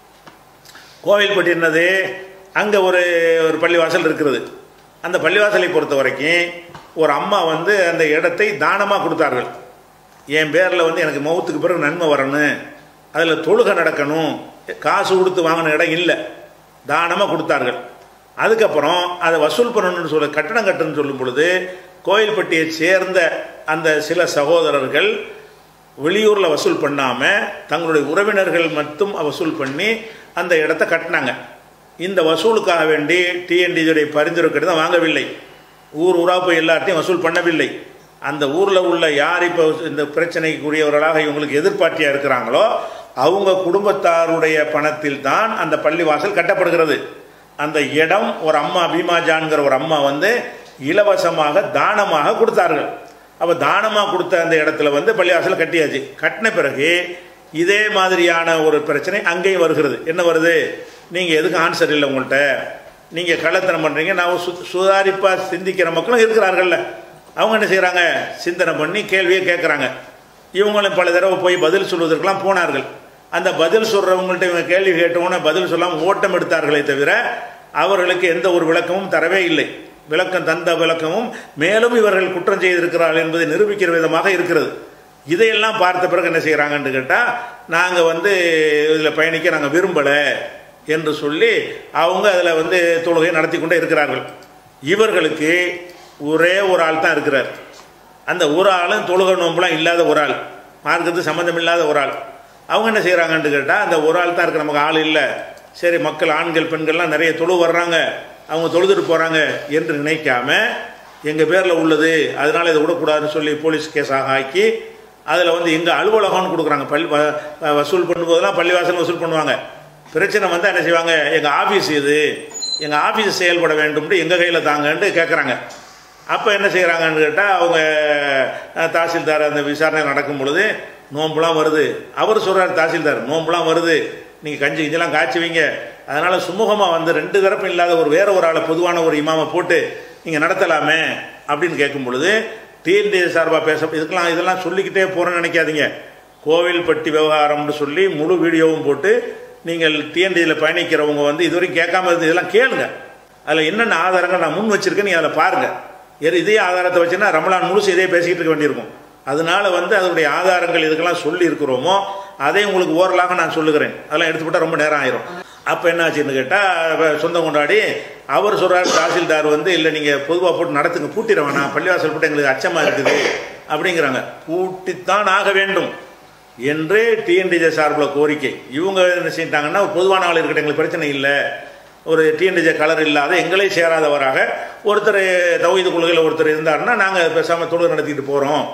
கோவில்பட்டி என்னது அங்கே ஒரு ஒரு பள்ளிவாசல் இருக்கிறது அந்த பள்ளிவாசலை பொறுத்த வரைக்கும் ஒரு அம்மா வந்து அந்த இடத்தை தானமாக கொடுத்தார்கள் என் பேரில் வந்து எனக்கு மௌத்துக்கு பிறகு நன்மை வரணும் அதில் தொழுகை நடக்கணும் காசு கொடுத்து வாங்கின இடம் இல்லை தானமாக கொடுத்தார்கள் அதுக்கப்புறம் அதை வசூல் பண்ணணும்னு சொல்ல கட்டணம் கட்டணும்னு சொல்லும் பொழுது கோயில்பட்டியை சேர்ந்த அந்த சில சகோதரர்கள் வெளியூரில் வசூல் பண்ணாமல் தங்களுடைய உறவினர்கள் மட்டும் வசூல் பண்ணி அந்த இடத்த கட்டினாங்க இந்த வசூலுக்காக வேண்டி டிஎன்டிஜுடைய பரிந்துரை கடிதம் வாங்கவில்லை ஊர் ஊராக போய் எல்லாத்தையும் வசூல் பண்ணவில்லை அந்த ஊரில் உள்ள யார் இப்போ இந்த பிரச்சனைக்குரியவர்களாக இவங்களுக்கு எதிர்பார்ட்டியாக இருக்கிறாங்களோ அவங்க குடும்பத்தாருடைய பணத்தில் தான் அந்த பள்ளிவாசல் கட்டப்படுகிறது அந்த இடம் ஒரு அம்மா பீமாஜான்கிற ஒரு அம்மா வந்து இலவசமாக தானமாக கொடுத்தார்கள் அப்போ தானமாக கொடுத்த அந்த இடத்துல வந்து பள்ளிவாசல் கட்டியாச்சு கட்டின பிறகு இதே மாதிரியான ஒரு பிரச்சனை அங்கேயும் வருகிறது என்ன வருது நீங்கள் எதுக்கு ஆன்சர் இல்லை உங்கள்கிட்ட நீங்கள் கள்ளத்தனம் பண்ணுறீங்க நான் சு சுதாரிப்பாக சிந்திக்கிற மக்களும் இருக்கிறார்கள்ல அவங்க என்ன செய்கிறாங்க சிந்தனை பண்ணி கேள்வியை கேட்குறாங்க இவங்களும் பல தடவை போய் பதில் சொல்வதற்கெல்லாம் போனார்கள் அந்த பதில் சொல்கிறவங்கள்ட்ட இவங்க கேள்வி கேட்டவொன்னே பதில் சொல்லாமல் ஓட்டம் எடுத்தார்களே தவிர அவர்களுக்கு எந்த ஒரு விளக்கமும் தரவே இல்லை விளக்கம் தந்த விளக்கமும் மேலும் இவர்கள் குற்றம் செய்திருக்கிறார்கள் என்பதை நிரூபிக்கிற விதமாக இருக்கிறது இதையெல்லாம் பார்த்த பிறகு என்ன செய்கிறாங்கன்னு கேட்டால் நாங்கள் வந்து இதில் பயணிக்க நாங்கள் விரும்பலை என்று சொல்லி அவங்க அதில் வந்து தொழுகை நடத்தி கொண்டே இருக்கிறார்கள் இவர்களுக்கு ஒரே ஒரு ஆள் தான் இருக்கிறார் அந்த ஒரு ஆளும் தொழுகை நோம்புலாம் இல்லாத ஒரு ஆள் மார்க்கத்து சம்மந்தம் இல்லாத ஒரு ஆள் அவங்க என்ன செய்கிறாங்கன்னு கேட்டால் அந்த ஒரு ஆள் தான் இருக்கு நமக்கு ஆள் இல்லை சரி மக்கள் ஆண்கள் பெண்கள்லாம் நிறைய தொழு வர்றாங்க அவங்க தொழுதுட்டு போகிறாங்க என்று நினைக்காம எங்கள் பேரில் உள்ளது அதனால் இதை விடக்கூடாதுன்னு சொல்லி போலீஸ் கேஸாக ஆக்கி அதில் வந்து எங்கள் அலுவலகம்னு கொடுக்குறாங்க பள்ளி வசூல் பண்ணும்போதெல்லாம் பள்ளிவாசல் வசூல் பண்ணுவாங்க பிரச்சனை வந்தால் என்ன செய்வாங்க எங்கள் ஆஃபீஸ் இது எங்கள் ஆஃபீஸ் செயல்பட வேண்டும்னு எங்கள் கையில் தாங்கன்ட்டு கேட்குறாங்க அப்போ என்ன செய்கிறாங்கன்னு கேட்டால் அவங்க தாசில்தார் அந்த விசாரணை நடக்கும் பொழுது நோம்புலாம் வருது அவர் சொல்கிறார் தாசில்தார் நோம்புலாம் வருது நீங்கள் கஞ்சி கிஞ்செல்லாம் காய்ச்சி வைங்க அதனால் சுமூகமாக வந்து ரெண்டு தரப்பும் இல்லாத ஒரு வேற ஒரு ஆளை பொதுவான ஒரு இமாமை போட்டு நீங்கள் நடத்தலாமே அப்படின்னு கேட்கும் பொழுது டிஎன்டி சார்பாக பேச இதுக்கெல்லாம் இதெல்லாம் சொல்லிக்கிட்டே போகிறேன்னு நினைக்காதீங்க கோவில்பட்டி விவகாரம்னு சொல்லி முழு வீடியோவும் போட்டு நீங்கள் டிஎன்டியில் பயணிக்கிறவங்க வந்து இதுவரைக்கும் கேட்காம இருந்து இதெல்லாம் கேளுங்க அதில் என்னென்ன ஆதாரங்கள் நான் முன் வச்சிருக்கேன் நீங்கள் அதில் பாருங்கள் இதே ஆதாரத்தை வச்சுன்னா ரமலான் முழுசு இதே பேசிக்கிட்டு இருக்க வேண்டியிருக்கும் அதனால வந்து அதனுடைய ஆதாரங்கள் இதுக்கெல்லாம் சொல்லி இருக்கிறோமோ அதை உங்களுக்கு ஓரலாக நான் சொல்லுகிறேன் அதெல்லாம் எடுத்துக்கிட்டால் ரொம்ப நேரம் ஆயிரும் அப்போ என்ன ஆச்சுன்னு கேட்டால் சொந்தம் கொண்டாடி அவர் சொல்கிறார் தாசில்தார் வந்து இல்லை நீங்கள் பொதுவாக போட்டு நடத்துங்க பூட்டிட வேணாம் பள்ளிவாசல் போட்டு எங்களுக்கு அச்சமாக இருக்குது அப்படிங்கிறாங்க பூட்டித்தான் ஆக வேண்டும் என்று டிஎன்டிஜே சார்பில் கோரிக்கை இவங்க என்ன செஞ்சிட்டாங்கன்னா ஒரு பொதுவான ஆள் இருக்கட்டும் எங்களுக்கு பிரச்சனை இல்லை ஒரு டிஎன்டிஜே கலர் இல்லாத எங்களை சேராதவராக ஒருத்தர் தௌஹீது கொள்கையில் ஒருத்தர் இருந்தாருன்னா நாங்கள் பேசாமல் தொழில் நடத்திட்டு போகிறோம்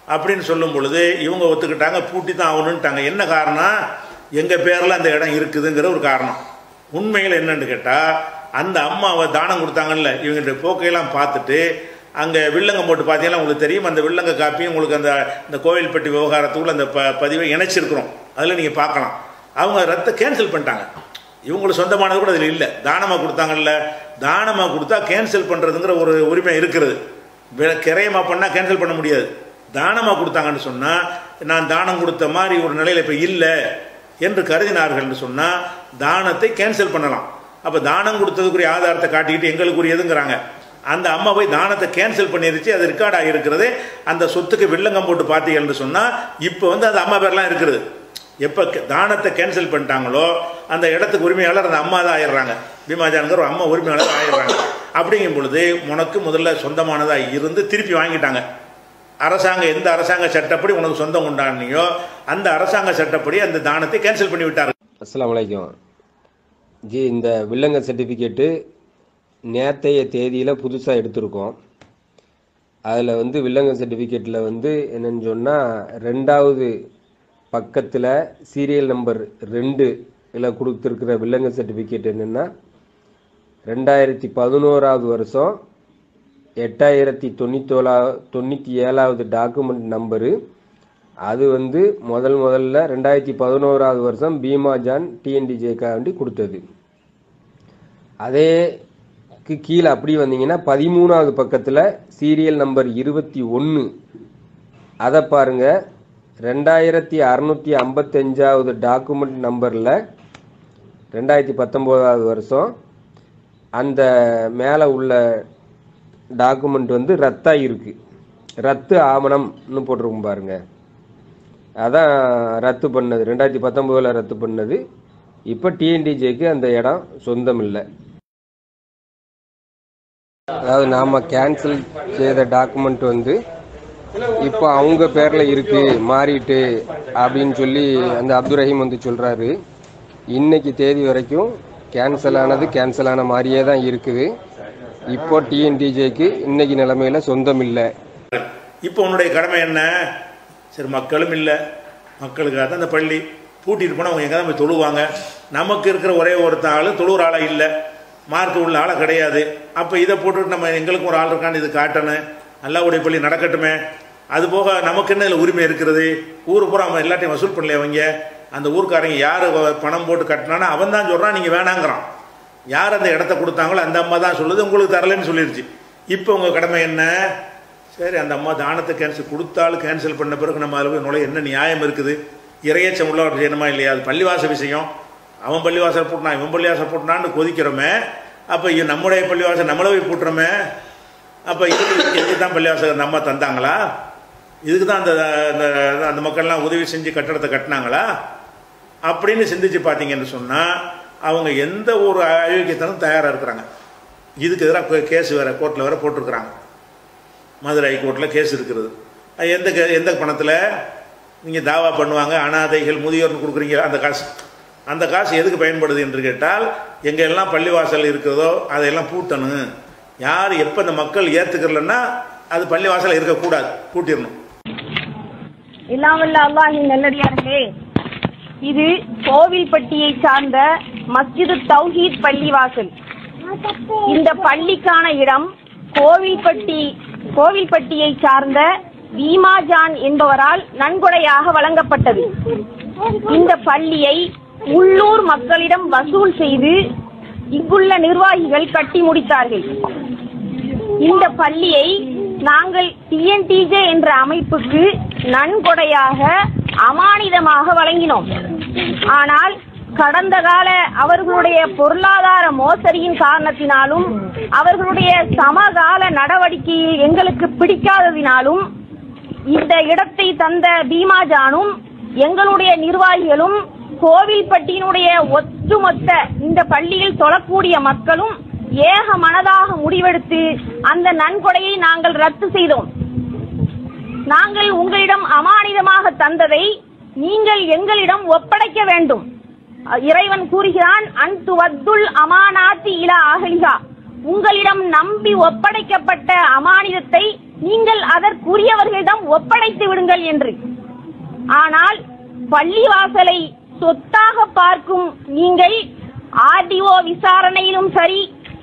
அப்படின்னு சொல்லும் பொழுது இவங்க ஒத்துக்கிட்டாங்க பூட்டி தான் ஆகணுன்ட்டாங்க என்ன காரணம் எங்க பேர்ல அந்த இடம் இருக்குதுங்கிற ஒரு காரணம் உண்மையில் என்னன்னு கேட்டா அந்த அம்மாவை தானம் கொடுத்தாங்கல்ல இவங்களுடைய போக்கையெல்லாம் பார்த்துட்டு அங்கே வில்லங்கம் போட்டு பார்த்தீங்கன்னா உங்களுக்கு தெரியும் அந்த வில்லங்க காப்பியும் உங்களுக்கு அந்த இந்த கோவில்பட்டி விவகாரத்துக்குள்ள அந்த ப பதிவை இணைச்சிருக்கிறோம் அதில் நீங்கள் பார்க்கலாம் அவங்க ரத்த கேன்சல் பண்ணிட்டாங்க இவங்களுக்கு சொந்தமானது கூட அதில் இல்லை தானமாக கொடுத்தாங்கல்ல தானமாக கொடுத்தா கேன்சல் பண்ணுறதுங்கிற ஒரு உரிமை இருக்கிறது வே- கிரயமா பண்ணால் கேன்சல் பண்ண முடியாது தானமாக கொடுத்தாங்கன்னு சொன்னால் நான் தானம் கொடுத்த மாதிரி ஒரு நிலையில் இப்போ இல்லை என்று கருதினார்கள்னு சொன்னால் தானத்தை கேன்சல் பண்ணலாம் அப்போ தானம் கொடுத்ததுக்குரிய ஆதாரத்தை காட்டிக்கிட்டு எங்களுக்குரியதுங்கிறாங்க அந்த அம்மா போய் தானத்தை கேன்சல் பண்ணிருச்சு அது ரெக்கார்ட் ஆகியிருக்கிறது அந்த சொத்துக்கு வில்லங்கம் போட்டு பார்த்தீங்கன்னு சொன்னால் இப்போ வந்து அந்த அம்மா பேர்லாம் இருக்குது எப்போ தானத்தை கேன்சல் பண்ணிட்டாங்களோ அந்த இடத்துக்கு உரிமையாளர் அந்த அம்மா தான் ஆயிடுறாங்க பீமாஜான்கிற ஒரு அம்மா உரிமையாளர் ஆயிடுறாங்க அப்படிங்கும் பொழுது உனக்கு முதல்ல சொந்தமானதாக இருந்து திருப்பி வாங்கிட்டாங்க அரசாங்க எந்த அரசாங்க சட்டப்படி உனக்கு சொந்தம் உண்டானியோ அந்த அரசாங்க சட்டப்படி அந்த தானத்தை கேன்சல் பண்ணி விட்டார்கள் அஸ்ஸலாமு அலைக்கும் ஜி இந்த வில்லங்க சர்டிஃபிகேட்டு நேத்தைய தேதியில் புதுசாக எடுத்திருக்கோம் அதில் வந்து வில்லங்க சர்டிஃபிகேட்டில் வந்து என்னன்னு சொன்னால் ரெண்டாவது பக்கத்தில் சீரியல் நம்பர் ரெண்டு இதில் கொடுத்துருக்கிற வில்லங்க சர்டிஃபிகேட் என்னென்னா ரெண்டாயிரத்தி பதினோராவது வருஷம் எட்டாயிரத்தி தொண்ணூத்தோலா தொண்ணூற்றி ஏழாவது டாக்குமெண்ட் நம்பரு அது வந்து முதல் முதல்ல ரெண்டாயிரத்தி பதினோராவது வருஷம் பீமா ஜான் டிஎன்டிஜேக்காண்டி கொடுத்தது அதேக்கு கீழே அப்படி வந்தீங்கன்னா பதிமூணாவது பக்கத்தில் சீரியல் நம்பர் இருபத்தி ஒன்று அதை பாருங்க ரெண்டாயிரத்தி அறநூற்றி ஐம்பத்தஞ்சாவது டாக்குமெண்ட் நம்பரில் ரெண்டாயிரத்தி பத்தொம்போதாவது வருஷம் அந்த மேலே உள்ள டாக்குமெண்ட் வந்து ரத்தாக இருக்கு ரத்து ஆவணம்னு போட்டிருக்கும் பாருங்க அதான் ரத்து பண்ணது ரெண்டாயிரத்தி பத்தொம்போதில் ரத்து பண்ணது இப்போ டிஎன்டிஜேக்கு அந்த இடம் சொந்தம் இல்லை அதாவது நாம் கேன்சல் செய்த டாக்குமெண்ட் வந்து இப்போ அவங்க பேரில் இருக்கு மாறிட்டு அப்படின்னு சொல்லி அந்த அப்துல் ரஹீம் வந்து சொல்கிறாரு இன்னைக்கு தேதி வரைக்கும் கேன்சல் ஆனது கேன்சல் ஆன மாதிரியே தான் இருக்குது இப்போ டிஎன்டிஜேக்கு இன்னைக்கு நிலைமையில சொந்தம் இல்லை இப்போ உன்னுடைய கடமை என்ன சரி மக்களும் இல்லை மக்களுக்காக தான் அந்த பள்ளி பூட்டிட்டு போனால் அவங்க எங்கே தான் போய் தொழுவாங்க நமக்கு இருக்கிற ஒரே ஒருத்தன் ஆள் தொழுவுற ஆளாக இல்லை மார்க் உள்ள ஆளாக கிடையாது அப்போ இதை போட்டுட்டு நம்ம எங்களுக்கும் ஒரு ஆள் இருக்கான்னு இது காட்டணும் அல்லாவுடைய பள்ளி நடக்கட்டுமே அது போக நமக்கு என்ன இதில் உரிமை இருக்கிறது ஊர் பூரா அவன் எல்லாத்தையும் வசூல் பண்ணல அவங்க அந்த ஊர்க்காரங்க யார் பணம் போட்டு கட்டினானோ அவன் தான் சொல்கிறான் நீங்கள் வேணாங்கிறான் யார் அந்த இடத்த கொடுத்தாங்களோ அந்த அம்மா தான் சொல்லுது உங்களுக்கு தரலன்னு சொல்லிருச்சு இப்போ உங்கள் கடமை என்ன சரி அந்த அம்மா தானத்தை கேன்சல் கொடுத்தாலும் கேன்சல் பண்ண பிறகு நம்ம அதில் போய் நுழைய என்ன நியாயம் இருக்குது இறையச்சம் உள்ளவர் செய்யணுமா இல்லையா அது பள்ளிவாச விஷயம் அவன் பள்ளிவாசல் போட்டான் இவன் பள்ளிவாசல் போட்டான்னு கொதிக்கிறோமே அப்போ இது நம்முடைய பள்ளிவாசல் நம்மளை போய் போட்டுறோமே அப்போ இதுக்கு இதுக்கு தான் பள்ளிவாசல் அந்த அம்மா தந்தாங்களா இதுக்கு தான் அந்த அந்த- அந்த மக்கள்லாம் உதவி செஞ்சு கட்டடத்தை கட்டினாங்களா அப்படின்னு சிந்திச்சு பார்த்தீங்கன்னு சொன்னால் அவங்க எந்த ஒரு அயோக்கியத்தனும் தயாராக இருக்கிறாங்க இதுக்கு எதிராக கேஸ் வேற கோர்ட்டில் வேற போட்டிருக்கிறாங்க மதுரை ஹைகோர்ட்டில் கேஸ் இருக்கிறது அது எந்த கே- எந்த பணத்தில் நீங்கள் தாவா பண்ணுவாங்க அனாதைகள் முதியோர்னு கொடுக்குறீங்க அந்த காசு அந்த காசு எதுக்கு பயன்படுது என்று கேட்டால் எங்க எல்லாம் பள்ளிவாசல் இருக்கிறதோ அதையெல்லாம் பூட்டணும் யார் எப்போ இந்த மக்கள் ஏற்றுக்கிறலன்னா அது பள்ளிவாசல் இருக்கக்கூடாது பூட்டிடணும் இல்லாமல்ல அல்லாஹின் நல்லடியார்களே இது கோவில்பட்டியை சார்ந்த மஸ்ஜிது தௌஹீத் பள்ளிவாசல் இந்த பள்ளிக்கான இடம் கோவில்பட்டி கோவில்பட்டியை சார்ந்த பீமாஜான் என்பவரால் நன்கொடையாக வழங்கப்பட்டது இந்த பள்ளியை உள்ளூர் மக்களிடம் வசூல் செய்து இங்குள்ள நிர்வாகிகள் கட்டி முடித்தார்கள் இந்த பள்ளியை நாங்கள் டிஎன்டிஜே என்ற அமைப்புக்கு நன்கொடையாக அமானிதமாக வழங்கினோம் ஆனால் கடந்த கால அவர்களுடைய பொருளாதார மோசடியின் காரணத்தினாலும் அவர்களுடைய சமகால நடவடிக்கையில் எங்களுக்கு பிடிக்காததினாலும் இந்த இடத்தை தந்த பீமாஜானும் எங்களுடைய நிர்வாகிகளும் கோவில்பட்டியினுடைய ஒட்டுமொத்த இந்த பள்ளியில் தொழக்கூடிய மக்களும் ஏக மனதாக முடிவெடுத்து அந்த நன்கொடையை நாங்கள் ரத்து செய்தோம் நாங்கள் உங்களிடம் அமானிதமாக தந்ததை நீங்கள் எங்களிடம் ஒப்படைக்க வேண்டும் இறைவன் கூறுகிறான் அன்து வத்துல் அமானாத்தி இலா அகலிகா உங்களிடம் நம்பி ஒப்படைக்கப்பட்ட அமானிதத்தை நீங்கள் அதற்குரியவர்களிடம் ஒப்படைத்து விடுங்கள் என்று ஆனால் பள்ளிவாசலை சொத்தாக பார்க்கும் நீங்கள் ஆர்டிஓ விசாரணையிலும் சரி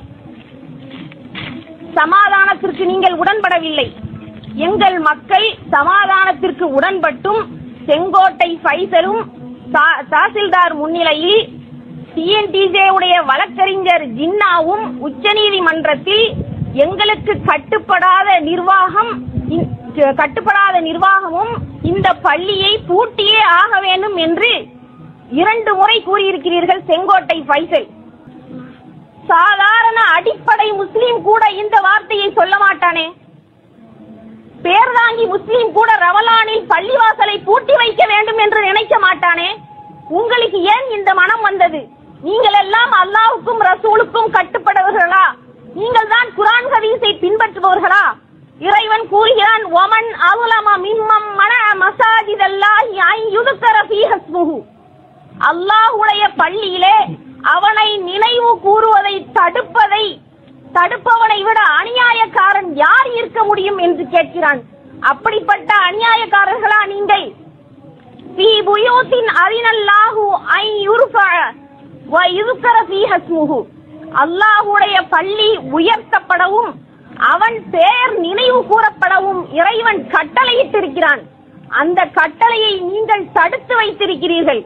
சமாதானத்திற்கு நீங்கள் உடன்படவில்லை எங்கள் மக்கள் சமாதானத்திற்கு உடன்பட்டும் செங்கோட்டை ஃபைசலும் தா- தாசில்தார் முன்னிலையில் டிஎன்டிஜே உடைய வழக்கறிஞர் ஜின்னாவும் உச்சநீதிமன்றத்தில் எங்களுக்கு கட்டுப்படாத நிர்வாகம் இ- கட்டுப்படாத நிர்வாகமும் இந்த பள்ளியை பூட்டியே ஆக வேண்டும் என்று இரண்டு முறை கூறியிருக்கிறீர்கள் செங்கோட்டை ஃபைசல் சாதாரண அடிப்படை முஸ்லீம் கூட இந்த வார்த்தையை சொல்ல மாட்டானே பேர்தாங்கி முஸ்லீம் கூட ரவலானில் பள்ளிவாசலை பூட்டி வைக்க வேண்டும் என்று நினைக்க மாட்டானே உங்களுக்கு ஏன் இந்த மனம் வந்தது நீங்கள் எல்லாம் அல்லாஹ்வுக்கும் ரசூலுக்கும் கட்டுப்படுவர்களா நீங்கள் தான் குரான் ஹதீஸை பின்பற்றுபவர்களா இறைவன் கூறுகிறான் ஒமன் அவுலம மிம்மம் மன மசாஜிதல்லாஹி ஐ யுதுக்கர ஃபீஹஸ்முஹு அல்லாஹ்வுடைய பள்ளியிலே அவனை நினைவு கூறுவதை தடுப்பதை தடுப்பவனை விட அநியாயக்காரன் யார் இருக்க முடியும் என்று கேட்கிறான் அப்படிப்பட்ட அநியாயக்காரர்களா நீங்கள் ஃபீ புயூத்தின் அரினல்லாஹு ஐ யுர்ஃபஅ வ யுذكر ஃபீஹ இஸ்முஹு அல்லாஹ்வுடைய பள்ளி உயர்த்தப்படவும் அவன் பெயர் நினைவு கூறப்படவும் இறைவன் கட்டளையிட்டிருக்கிறான் அந்த கட்டளையை நீங்கள் தடுத்து வைத்திருக்கிறீர்கள்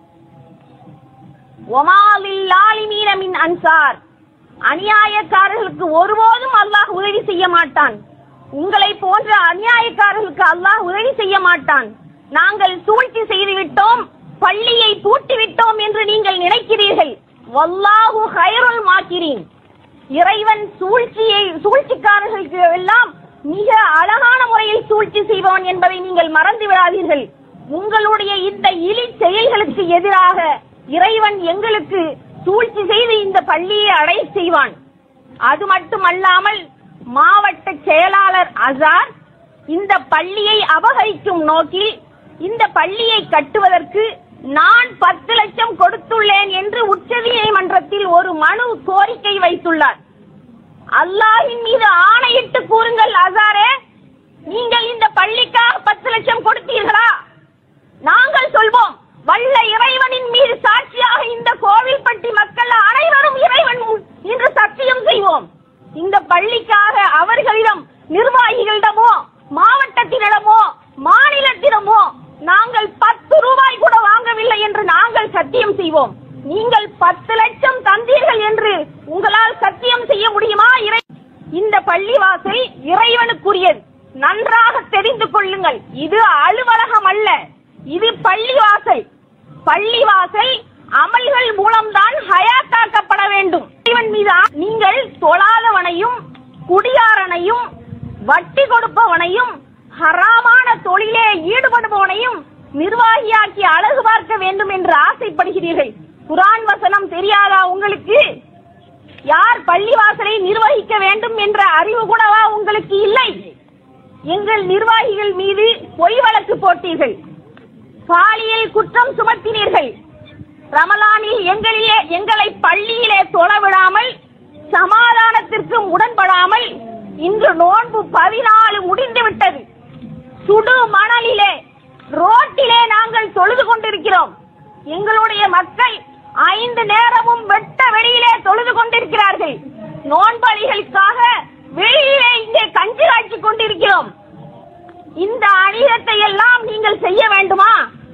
ஒமாலில் ஆலிமீன மின் அன்சார் அநியாயக்காரர்களுக்கு ஒருபோதும் அல்லாஹ் உதவி செய்ய மாட்டான் உங்களை போன்ற அநியாயக்காரர்களுக்கு அல்லாஹ் உதவி செய்ய மாட்டான் நாங்கள் சூழ்ச்சி செய்து விட்டோம் பள்ளியை பூட்டி விட்டோம் என்று நீங்கள் நினைக்கிறீர்கள் வல்லாஹு ஹைருல் மாக்கிரீன் இறைவன் சூழ்ச்சியை சூழ்ச்சிக்காரர்களுக்கு எல்லாம் மிக அழகான முறையில் சூழ்ச்சி செய்பவன் என்பதை நீங்கள் மறந்து விடாதீர்கள் உங்களுடைய இந்த இழி செயல்களுக்கு எதிராக இறைவன் எங்களுக்கு சூழ்ச்சி செய்து இந்த பள்ளியை அடை செய்வான் அது மட்டுமல்லாமல் மாவட்ட செயலாளர் அசார் இந்த பள்ளியை அபகரிக்கும் நோக்கில் இந்த பள்ளியை கட்டுவதற்கு நான் பத்து லட்சம் கொடுத்துள்ளேன் என்று உச்சநீதிமன்றத்தில் ஒரு மனு கோரிக்கை வைத்துள்ளார் அல்லாஹின் மீது ஆணையிட்டு கூறுங்கள் அசாரே நீங்கள் இந்த பள்ளிக்காக பத்து லட்சம் கொடுத்தீர்களா நாங்கள் சொல்வோம் வல்ல இறைவனின் மீது சாட்சியாக இந்த கோவில்பட்டி மக்கள் அனைவரும் இறைவன் முன் இன்று சத்தியம் செய்வோம் இந்த பள்ளிக்காக அவர்களிடம் நிர்வாகிகளிடமோ மாவட்டத்தினிடமோ மாநிலத்திடமோ நாங்கள் பத்து ரூபாய் கூட வாங்கவில்லை என்று நாங்கள் சத்தியம் செய்வோம் நீங்கள் பத்து லட்சம் தந்தீர்கள் என்று உங்களால் சத்தியம் செய்ய முடியுமா இறை இந்த பள்ளிவாசல் இறைவனுக்குரியது நன்றாக தெரிந்து கொள்ளுங்கள் இது அலுவலகம் அல்ல இது பள்ளிவாசல் பள்ளிவாசல் அமல்கள் மூலம்தான் ஹயாத்தாக்கப்பட வேண்டும் இறைவன் மீது ஆ- நீங்கள் தொழாதவனையும் குடியாரனையும் வட்டி கொடுப்பவனையும் ஹராமான தொழிலே ஈடுபடுபவனையும் நிர்வாகியாக்கி அழகு பார்க்க வேண்டும் என்று ஆசைப்படுகிறீர்கள் குரான் வசனம் தெரியாதா உங்களுக்கு யார் பள்ளிவாசலை நிர்வகிக்க வேண்டும் என்ற அறிவு கூடவா உங்களுக்கு இல்லை எங்கள் நிர்வாகிகள் மீது பொய் வழக்கு போட்டீர்கள் பாலியல் குற்றம் சுமத்தினீர்கள் ரமலானில் எங்களிலே எங்களை பள்ளியிலே தொழ விடாமல் சமாதானத்திற்கு உடன்படாமல் இன்று நோன்பு பதினாலு முடிந்து விட்டது சுடு மணலிலே ரோட்டிலே நாங்கள் தொழுது கொண்டிருக்கிறோம் எங்களுடைய மக்கள் ஐந்து நேரமும் வெட்ட வெளியிலே தொழுது கொண்டிருக்கிறார்கள் நோன்பலிகளுக்காக வெளியிலே இங்கே கஞ்சி காய்ச்சிக் கொண்டிருக்கிறோம் இந்த அநீதத்தை எல்லாம் நீங்கள் செய்ய வேண்டுமா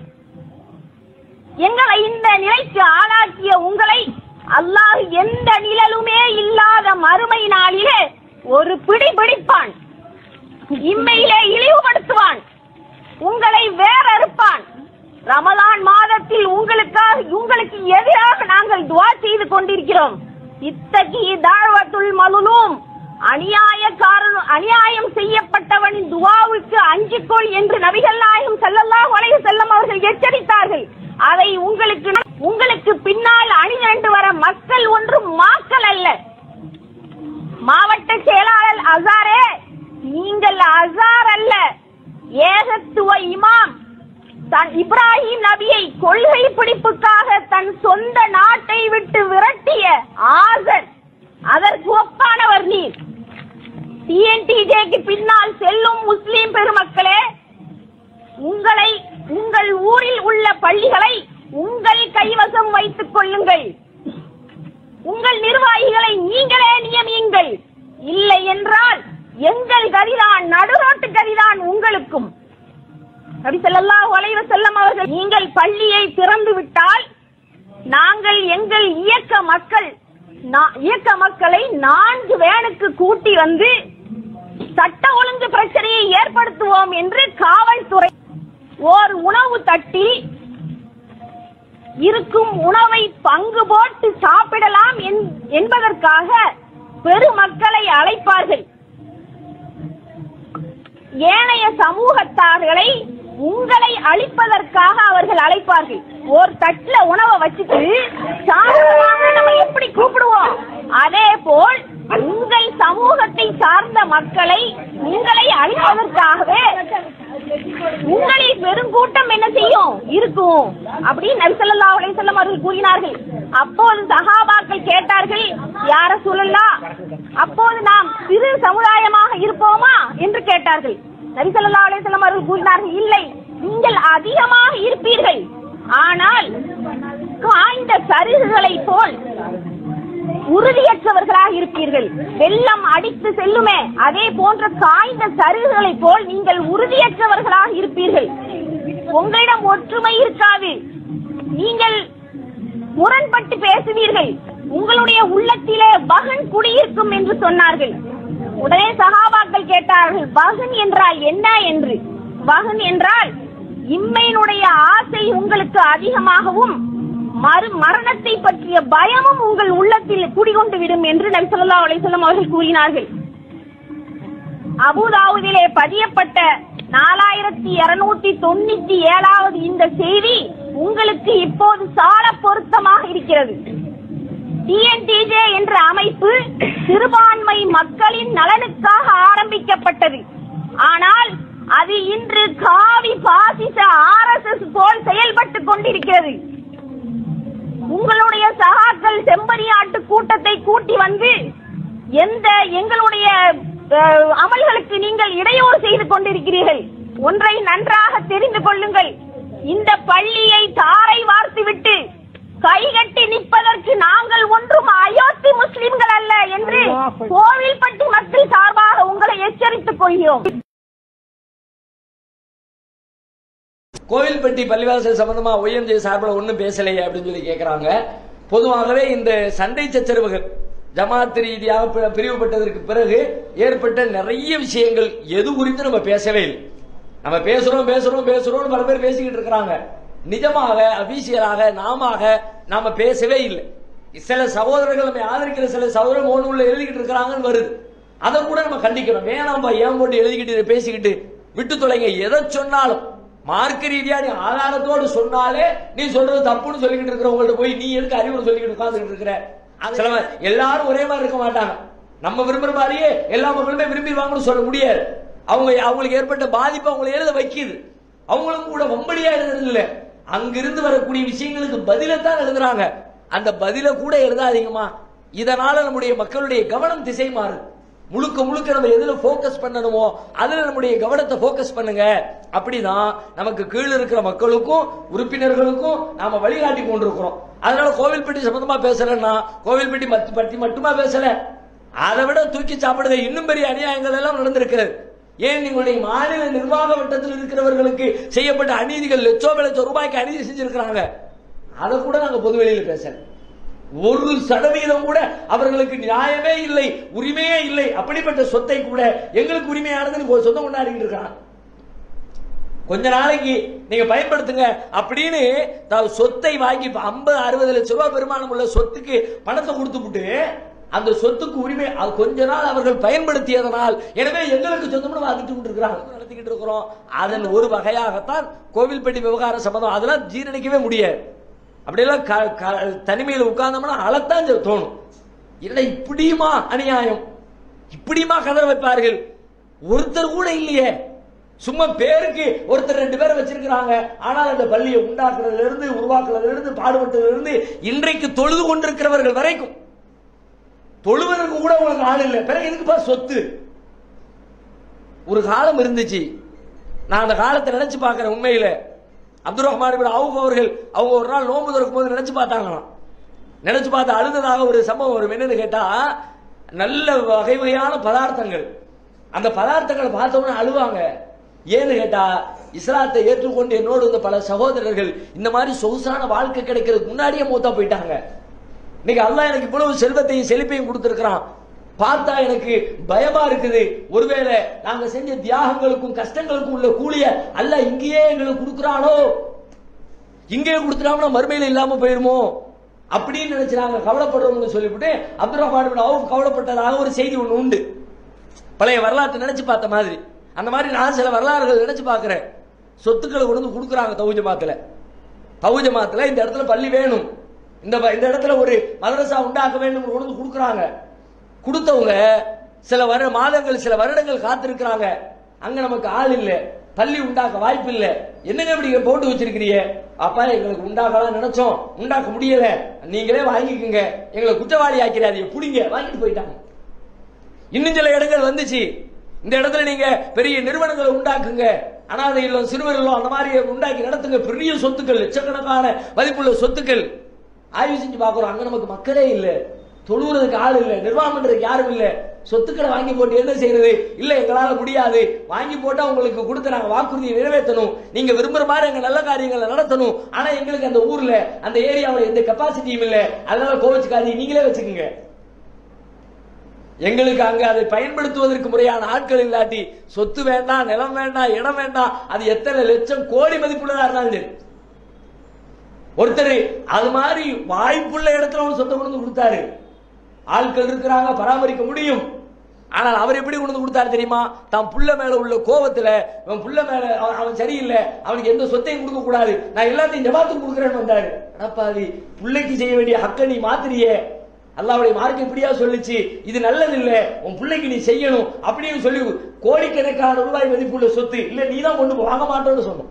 எங்களை இந்த நிலைக்கு ஆளாக்கிய உங்களை அல்லாஹ் எந்த நிழலுமே இல்லாத மறுமை நாளிலே ஒரு பிடி பிடிப்பான் இம்மையிலே இழிவுபடுத்துவான் உங்களை வேறறுப்பான் ரமலான் மாதத்தில் உங்களுக்காக உங்களுக்கு எதிராக நாங்கள் துவா செய்து கொண்டிருக்கிறோம் இத்தகி தாழ்வத்துள் மலுலும் அநியாயக்காரன் அநியாயம் செய்யப்பட்டவனின் துவாவுக்கு அஞ்சிக்கொள் என்று நபிகள் நாயகம் ஸல்லல்லாஹு அலைஹி செல்லம் அவர்கள் எச்சரித்தார்கள் அதை உங்களுக்கு உங்களுக்கு பின்னால் அணிதிரண்டு வர மக்கள் ஒன்றும் மாக்கள் அல்ல மாவட்ட செயலாளர் அசாரே நீங்கள் அசார் அல்ல ஏகத்துவ இமாம் தன் இப்ராஹிம் நபியை கொள்கை பிடிப்புக்காக தன் சொந்த நாட்டை விட்டு விரட்டிய ஆசர் அதற்கு ஒப்பானவர் நீர் டிஎன்டிஜே படுகொலைக்கு பின்னால் செல்லும் முஸ்லிம் பெருமக்களே உங்களை உங்கள் ஊரில் உள்ள பள்ளிகளை உங்கள் கைவசம் வைத்துக் கொள்ளுங்கள் உங்கள் நிர்வாகிகளை நீங்களே நியமியுங்கள் இல்லை என்றால் எங்கள் கதிதான் நடுரோட்டு கதிதான் உங்களுக்கும் நபி ஸல்லல்லாஹு அலைஹி வஸல்லம் அவர்கள் நீங்கள் பள்ளியை திறந்து விட்டால் நாங்கள் எங்கள் இயக்க மக்கள் நா- இயக்க மக்களை நான்கு வேனுக்கு கூட்டி வந்து சட்ட ஒழுங்கு பிரச்சனையை ஏற்படுத்துவோம் என்று காவல்துறை ஓர் உணவு தட்டில் இருக்கும் உணவை பங்கு போட்டு சாப்பிடலாம் என்- என்பதற்காக பெருமக்களை அழைப்பார்கள் ஏனைய சமூகத்தார்களை உங்களை அழிப்பதற்காக அவர்கள் அழைப்பார்கள் ஒரு தட்டுல உணவை வச்சுட்டு சாப்பிடுவாங்க நம்ம எப்படி கூப்பிடுவோம் அதே போல் உங்கள் சமூகத்தை சார்ந்த மக்களை உங்களை அழிப்பதற்காகவே உங்களில் பெருங்கூட்டம் என்ன செய்யும் இருக்கும் அப்படின்னு நபி ஸல்லல்லாஹு அலைஹி வஸல்லம் அவர்கள் கூறினார்கள் அப்போது சஹாபாக்கள் கேட்டார்கள் யார சொல்லலாம் அப்போது நாம் சிறு சமுதாயமாக இருப்போமா என்று கேட்டார்கள் நபி ஸல்லல்லாஹு அலைஹி வஸல்லம் அவர்கள் கூறினார்கள் இல்லை நீங்கள் அதிகமாக இருப்பீர்கள் ஆனால் காய்ந்த சருகுகளைப் போல் உறுதியற்றவர்களாக இருப்பீர்கள் வெள்ளம் அடித்து செல்லுமே அதே போன்ற காய்ந்த சருகுகளைப் போல் நீங்கள் உறுதியற்றவர்களாக இருப்பீர்கள் உங்களிடம் ஒற்றுமை இருக்காது நீங்கள் முரண்பட்டு பேசுவீர்கள் உங்களுடைய உள்ளத்திலே பகன் குடியிருக்கும் என்று சொன்னார்கள் உடனே சகாபாக்கள் கேட்டார்கள் பகன் என்றால் என்ன என்று பகன் என்றால் இம்மையினுடைய ஆசை உங்களுக்கு அதிகமாகவும் மறு மரணத்தை பற்றிய பயமும் உங்கள் உள்ளத்தில் குடிகொண்டு விடும் என்று நபி ஸல்லல்லாஹு அலைஹி வஸல்லம் அவர்கள் கூறினார்கள் அபுதாவுதிலே பதியப்பட்ட நாலாயிரத்தி இருநூத்தி தொண்ணூத்தி ஏழாவது இந்த செய்தி உங்களுக்கு இப்போது சால பொருத்தமாக இருக்கிறது டிஎன்டிஜே என்ற அமைப்பு சிறுபான்மை மக்களின் நலனுக்காக ஆரம்பிக்கப்பட்டது ஆனால் அது இன்று காவி பாசிச ஆர்எஸ்எஸ் போல் செயல்பட்டுக் கொண்டிருக்கிறது உங்களுடைய சகாக்கள் செம்பரியாட்டு கூட்டத்தை கூட்டி வந்து எந்த எங்களுடைய அஹ், அமல்களுக்கு நீங்கள் இடையூறு செய்து கொண்டிருக்கிறீர்கள் ஒன்றை நன்றாக தெரிந்து கொள்ளுங்கள் இந்த பள்ளியை தாரை வார்த்துவிட்டு கைகட்டி நிற்பதற்கு நாங்கள் ஒன்றும் அயோத்தி முஸ்லிம்கள் அல்ல என்று கோவில்பட்டி மக்கள் சார்பாக உங்களை எச்சரித்துக் கொள்கிறோம் கோவில்பட்டி பள்ளிவாசல் சம்பந்தமா ஒய்எம்ஜே சார்பில் ஒன்றும் பேசலையே அப்படின்னு சொல்லி கேட்கறாங்க பொதுவாகவே இந்த சண்டை சச்சரவுகள் ஜமாத் ரீதியாக பி- பிரிவுபட்டதற்கு பிறகு ஏற்பட்ட நிறைய விஷயங்கள் எது குறித்து நம்ம பேசவே இல்லை நம்ம பேசுறோம் பேசுறோம் பேசுறோம்னு பல பேர் பேசிக்கிட்டு இருக்கிறாங்க நிஜமாக அபிஷியலாக நாமாக நாம பேசவே இல்லை சில சகோதரர்கள் நம்ம ஆதரிக்கிற சில சகோதரர்கள் மோன் உள்ள எழுதிக்கிட்டு இருக்கிறாங்கன்னு வருது அதை கூட நம்ம கண்டிக்கிறோம் வேணாம்பா ஏன் போட்டு எழுதிக்கிட்டு பேசிக்கிட்டு விட்டு தொலைங்க எதை சொன்னாலும் மார்க்க ரீதியா நீ ஆதாரத்தோடு சொன்னாலே நீ சொல்றது தப்புன்னு சொல்லிக்கிட்டு இருக்கிறவங்கள்ட்ட போய் நீ எதுக்கு அறிவுரை சொல்லிக்கிட்டு உட்கார்ந்துட்டு இருக்கிற அது சில எல்லாரும் ஒரே மாதிரி இருக்க மாட்டாங்க நம்ம விரும்புற மாதிரியே எல்லா மக்களுமே விரும்பிடுவாங்கன்னு சொல்ல முடியாது அவங்க அவங்களுக்கு ஏற்பட்ட பாதிப்பு அவங்களை எழுத வைக்குது அவங்களும் கூட வம்படியா எழுதுறது இல்ல அங்கிருந்து வரக்கூடிய விஷயங்களுக்கு பதிலைத்தான் எழுதுறாங்க அந்த பதில கூட எழுதாதீங்கம்மா இதனால நம்முடைய மக்களுடைய கவனம் திசை மாறுது முழுக்க முழுக்க நம்ம எதுல ஃபோக்கஸ் பண்ணணுமோ அதுல நம்முடைய கவனத்தை ஃபோக்கஸ் பண்ணுங்க அப்படிதான் நமக்கு கீழ இருக்கிற மக்களுக்கும் உறுப்பினர்களுக்கும் நாம வழிகாட்டி கொண்டிருக்கிறோம் அதனால கோவில்பட்டி சம்பந்தமா பேசலன்னா கோவில்பட்டி மத்- பத்தி மட்டுமா பேசல அதை விட தூக்கி சாப்பிடுங்க இன்னும் பெரிய அநியாயங்கள் எல்லாம் நடந்திருக்கிறது ஏன் நீங்களுடைய மாநில நிர்வாக வட்டத்தில் இருக்கிறவர்களுக்கு செய்யப்பட்ட அநீதிகள் லட்சம் லட்சம் ரூபாய்க்கு அநீதி செஞ்சிருக்கிறாங்க அதை கூட நாங்க பொதுவெளியில பேசல ஒரு சதவீதம் கூட அவர்களுக்கு நியாயமே இல்லை உரிமையே இல்லை அப்படிப்பட்ட சொத்தை கூட எங்களுக்கு உரிமையானதுன்னு ஒரு சொந்தம் கொண்டாடிட்டு இருக்கான் கொஞ்ச நாளைக்கு நீங்க பயன்படுத்துங்க அப்படின்னு தான் சொத்தை வாங்கி ஐம்பது அறுபது லட்சம் ரூபாய் பெருமானம் உள்ள சொத்துக்கு பணத்தை கொடுத்துப்புட்டு அந்த சொத்துக்கு உரிமை அது கொஞ்ச நாள் அவர்கள் பயன்படுத்தியதனால் எனவே எங்களுக்கு சொந்தம்னு வாங்கிட்டு கொண்டு இருக்கிறாங்க நடத்திக்கிட்டு இருக்கிறோம் அதன் ஒரு வகையாகத்தான் கோவில்பட்டி விவகார சம்பந்தம் அதெல்லாம் ஜீரணிக்கவே முடியாது அப்படியெல்லாம் க- க- தனிமையில் உட்கார்ந்தோம்னா அழத்தான் செ- தோணும் இல்லை இப்படியுமா அநியாயம் இப்படியுமா கதற வைப்பார்கள் ஒருத்தர் கூட இல்லையே சும்மா பேருக்கு ஒருத்தர் ரெண்டு பேரை வச்சிருக்கிறாங்க ஆனால் அந்த பள்ளியை உண்டாக்குறதுல இருந்து உருவாக்குறதுல இருந்து பாடுபட்டதுல இருந்து இன்றைக்கு தொழுது கொண்டிருக்கிறவர்கள் வரைக்கும் தொழுவதற்கு கூட உங்களுக்கு ஆள் இல்லை பிறகு எதுக்குப்பா சொத்து ஒரு காலம் இருந்துச்சு நான் அந்த காலத்தை நினைச்சு பார்க்கிறேன் உண்மையில அப்துல் ரஹ்மான் இப்னு அவுஃப் அவர்கள் அவங்க ஒரு நாள் நோன்பு திறக்கும் போது நினைச்சு பார்த்தாங்களாம் நினைச்சு பார்த்து அழுததாக ஒரு சம்பவம் வரும் என்னன்னு கேட்டா நல்ல வகை வகையான பதார்த்தங்கள் அந்த பதார்த்தங்களை பார்த்த உடனே அழுவாங்க ஏன்னு கேட்டா இஸ்லாத்தை ஏற்றுக்கொண்டு என்னோடு இருந்த பல சகோதரர்கள் இந்த மாதிரி சொகுசான வாழ்க்கை கிடைக்கிறதுக்கு முன்னாடியே மூத்தா போயிட்டாங்க இன்னைக்கு அல்லாஹ் எனக்கு இவ்வளவு செல்வத்தையும் செழிப்பையும் கொடுத்திருக்கிறான் பார்த்தா எனக்கு பயமா இருக்குது ஒருவேளை நாங்க செஞ்ச தியாகங்களுக்கும் கஷ்டங்களுக்கும் உள்ள கூலிய அல்லாஹ் இங்கேயே எங்களுக்கு கொடுக்குறானோ இங்கேயே கொடுத்துட்டாமனா மறுமையில இல்லாம போயிருமோ அப்படின்னு நினைச்சு நாங்க கவலைப்படுறோம்னு சொல்லிவிட்டு அப்துல் ரஹ்மான் பின் அவுஃப் கவலைப்பட்டதாக ஒரு செய்தி ஒண்ணு உண்டு பழைய வரலாற்றை நினைச்சு பார்த்த மாதிரி அந்த மாதிரி நான் சில வரலாறுகள் நினைச்சு பார்க்கிறேன் சொத்துக்களை கொண்டு வந்து கொடுக்குறாங்க தௌஜமாத்துல தௌஜமாத்துல இந்த இடத்துல பள்ளி வேணும் இந்த ப- இந்த இடத்துல ஒரு மதரசா உண்டாக்க வேண்டும் கொண்டு வந்து கொடுக்குறாங்க கொடுத்தவங்க சில வரு மாதங்கள் சில வருடங்கள் காத்திருக்கிறாங்க அங்க நமக்கு ஆள் இல்ல பள்ளி உண்டாக்க வாய்ப்பு இல்ல என்னங்க இப்படி இங்க போட்டு வச்சிருக்கிறீங்க அப்பா எங்களுக்கு உண்டாக்கலாம் நினைச்சோம் உண்டாக்க முடியல நீங்களே வாங்கிக்கோங்க எங்களை குற்றவாளி ஆக்கிறாதீங்க புடிங்க வாங்கிட்டு போயிட்டாங்க இன்னும் சில இடங்கள் வந்துச்சு இந்த இடத்துல நீங்க பெரிய நிறுவனங்களை உண்டாக்குங்க அனாதை இல்லம் சிறுவர் இல்லம் அந்த மாதிரி உண்டாக்கி நடத்துங்க பெரிய சொத்துக்கள் லட்சக்கணக்கான மதிப்புள்ள சொத்துக்கள் ஆய்வு செஞ்சு பார்க்கிறோம் அங்க நமக்கு மக்களே இல்ல தொழுவுறதுக்கு ஆள் இல்ல நிர்வாகம் பண்றதுக்கு யாரும் இல்ல சொத்துக்களை வாங்கி போட்டு என்ன செய்யறது இல்ல எங்களால முடியாது வாங்கி போட்டா உங்களுக்கு கொடுத்த நாங்க வாக்குறுதியை நிறைவேற்றணும் நீங்க விரும்புற மாதிரி எங்க நல்ல காரியங்களை நடத்தணும் ஆனா எங்களுக்கு அந்த ஊர்ல அந்த ஏரியாவுல எந்த கெப்பாசிட்டியும் இல்ல அதனால கோவிச்சுக்காதீங்க நீங்களே வச்சுக்கோங்க எங்களுக்கு அங்க அதை பயன்படுத்துவதற்கு முறையான ஆட்கள் இல்லாட்டி சொத்து வேண்டாம் நிலம் வேண்டாம் இடம் வேண்டாம் அது எத்தனை லட்சம் கோடி மதிப்புள்ளதா இருந்தாலும் சரி ஒருத்தர் அது மாதிரி வாய்ப்புள்ள இடத்துல ஒரு சொத்தை கொண்டு வந்து கொடுத்தாரு ஆட்கள் இருக்கிறாங்க பராமரிக்க முடியும் ஆனால் அவர் எப்படி கொண்டு வந்து கொடுத்தாரு தெரியுமா தான் புள்ள மேல உள்ள கோவத்துல அவன் புள்ள மேல அவன் அவன் சரியில்லை அவனுக்கு எந்த சொத்தையும் கொடுக்க கூடாது நான் எல்லாத்தையும் ஜமாத்துக்கு கொடுக்குறேன்னு வந்தாரு அடப்பாவி புள்ளைக்கு செய்ய வேண்டிய ஹக்க நீ மாத்திரியே அல்லாவுடைய மார்க்கம் இப்படியா சொல்லுச்சு இது நல்லது இல்ல உன் பிள்ளைக்கு நீ செய்யணும் அப்படின்னு சொல்லி கோடிக்கணக்கான ரூபாய் மதிப்புள்ள சொத்து இல்ல நீ தான் கொண்டு போ, வாங்க மாட்டோம்னு சொன்னோம்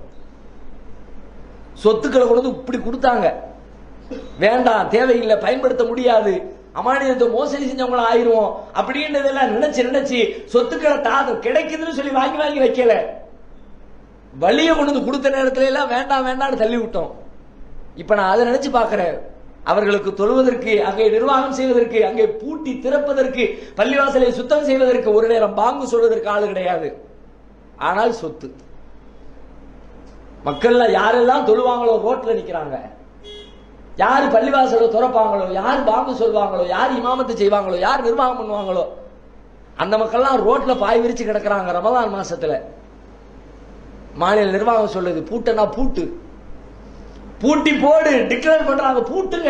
சொத்துக்களை கொண்டு வந்து இப்படி கொடுத்தாங்க வேண்டாம் தேவையில்லை பயன்படுத்த முடியாது அமானியத்தை மோசடி செஞ்சவங்கள ஆயிருவோம் அப்படின்றதெல்லாம் நினைச்சு நினைச்சு சொத்துக்களை தாத கிடைக்குதுன்னு சொல்லி வாங்கி வாங்கி வைக்கல வழியை கொண்டு வந்து கொடுத்த நேரத்துல எல்லாம் வேண்டாம் வேண்டாம்னு தள்ளி விட்டோம் இப்ப நான் அதை நினைச்சு பார்க்கிறேன் அவர்களுக்கு தொழுவதற்கு அங்கே நிர்வாகம் செய்வதற்கு அங்கே பூட்டி திறப்பதற்கு பள்ளிவாசலை சுத்தம் செய்வதற்கு ஒரு நேரம் பாங்கு சொல்வதற்கு ஆளு கிடையாது ஆனால் சொத்து மக்கள்ல யாரெல்லாம் தொழுவாங்களோ ரோட்ல நிக்கிறாங்க யார் பள்ளிவாசலை திறப்பாங்களோ யார் பாங்கு சொல்வாங்களோ யார் இமாமத்து செய்வாங்களோ யார் நிர்வாகம் பண்ணுவாங்களோ அந்த மக்கள்லாம் ரோட்ல பாய் விரிச்சு கிடக்குறாங்க ரமலான் மாசத்துல மாநில நிர்வாகம் சொல்லுது பூட்டனா பூட்டு பூட்டி போடு டிக்ளேர் பண்றாங்க பூட்டுங்க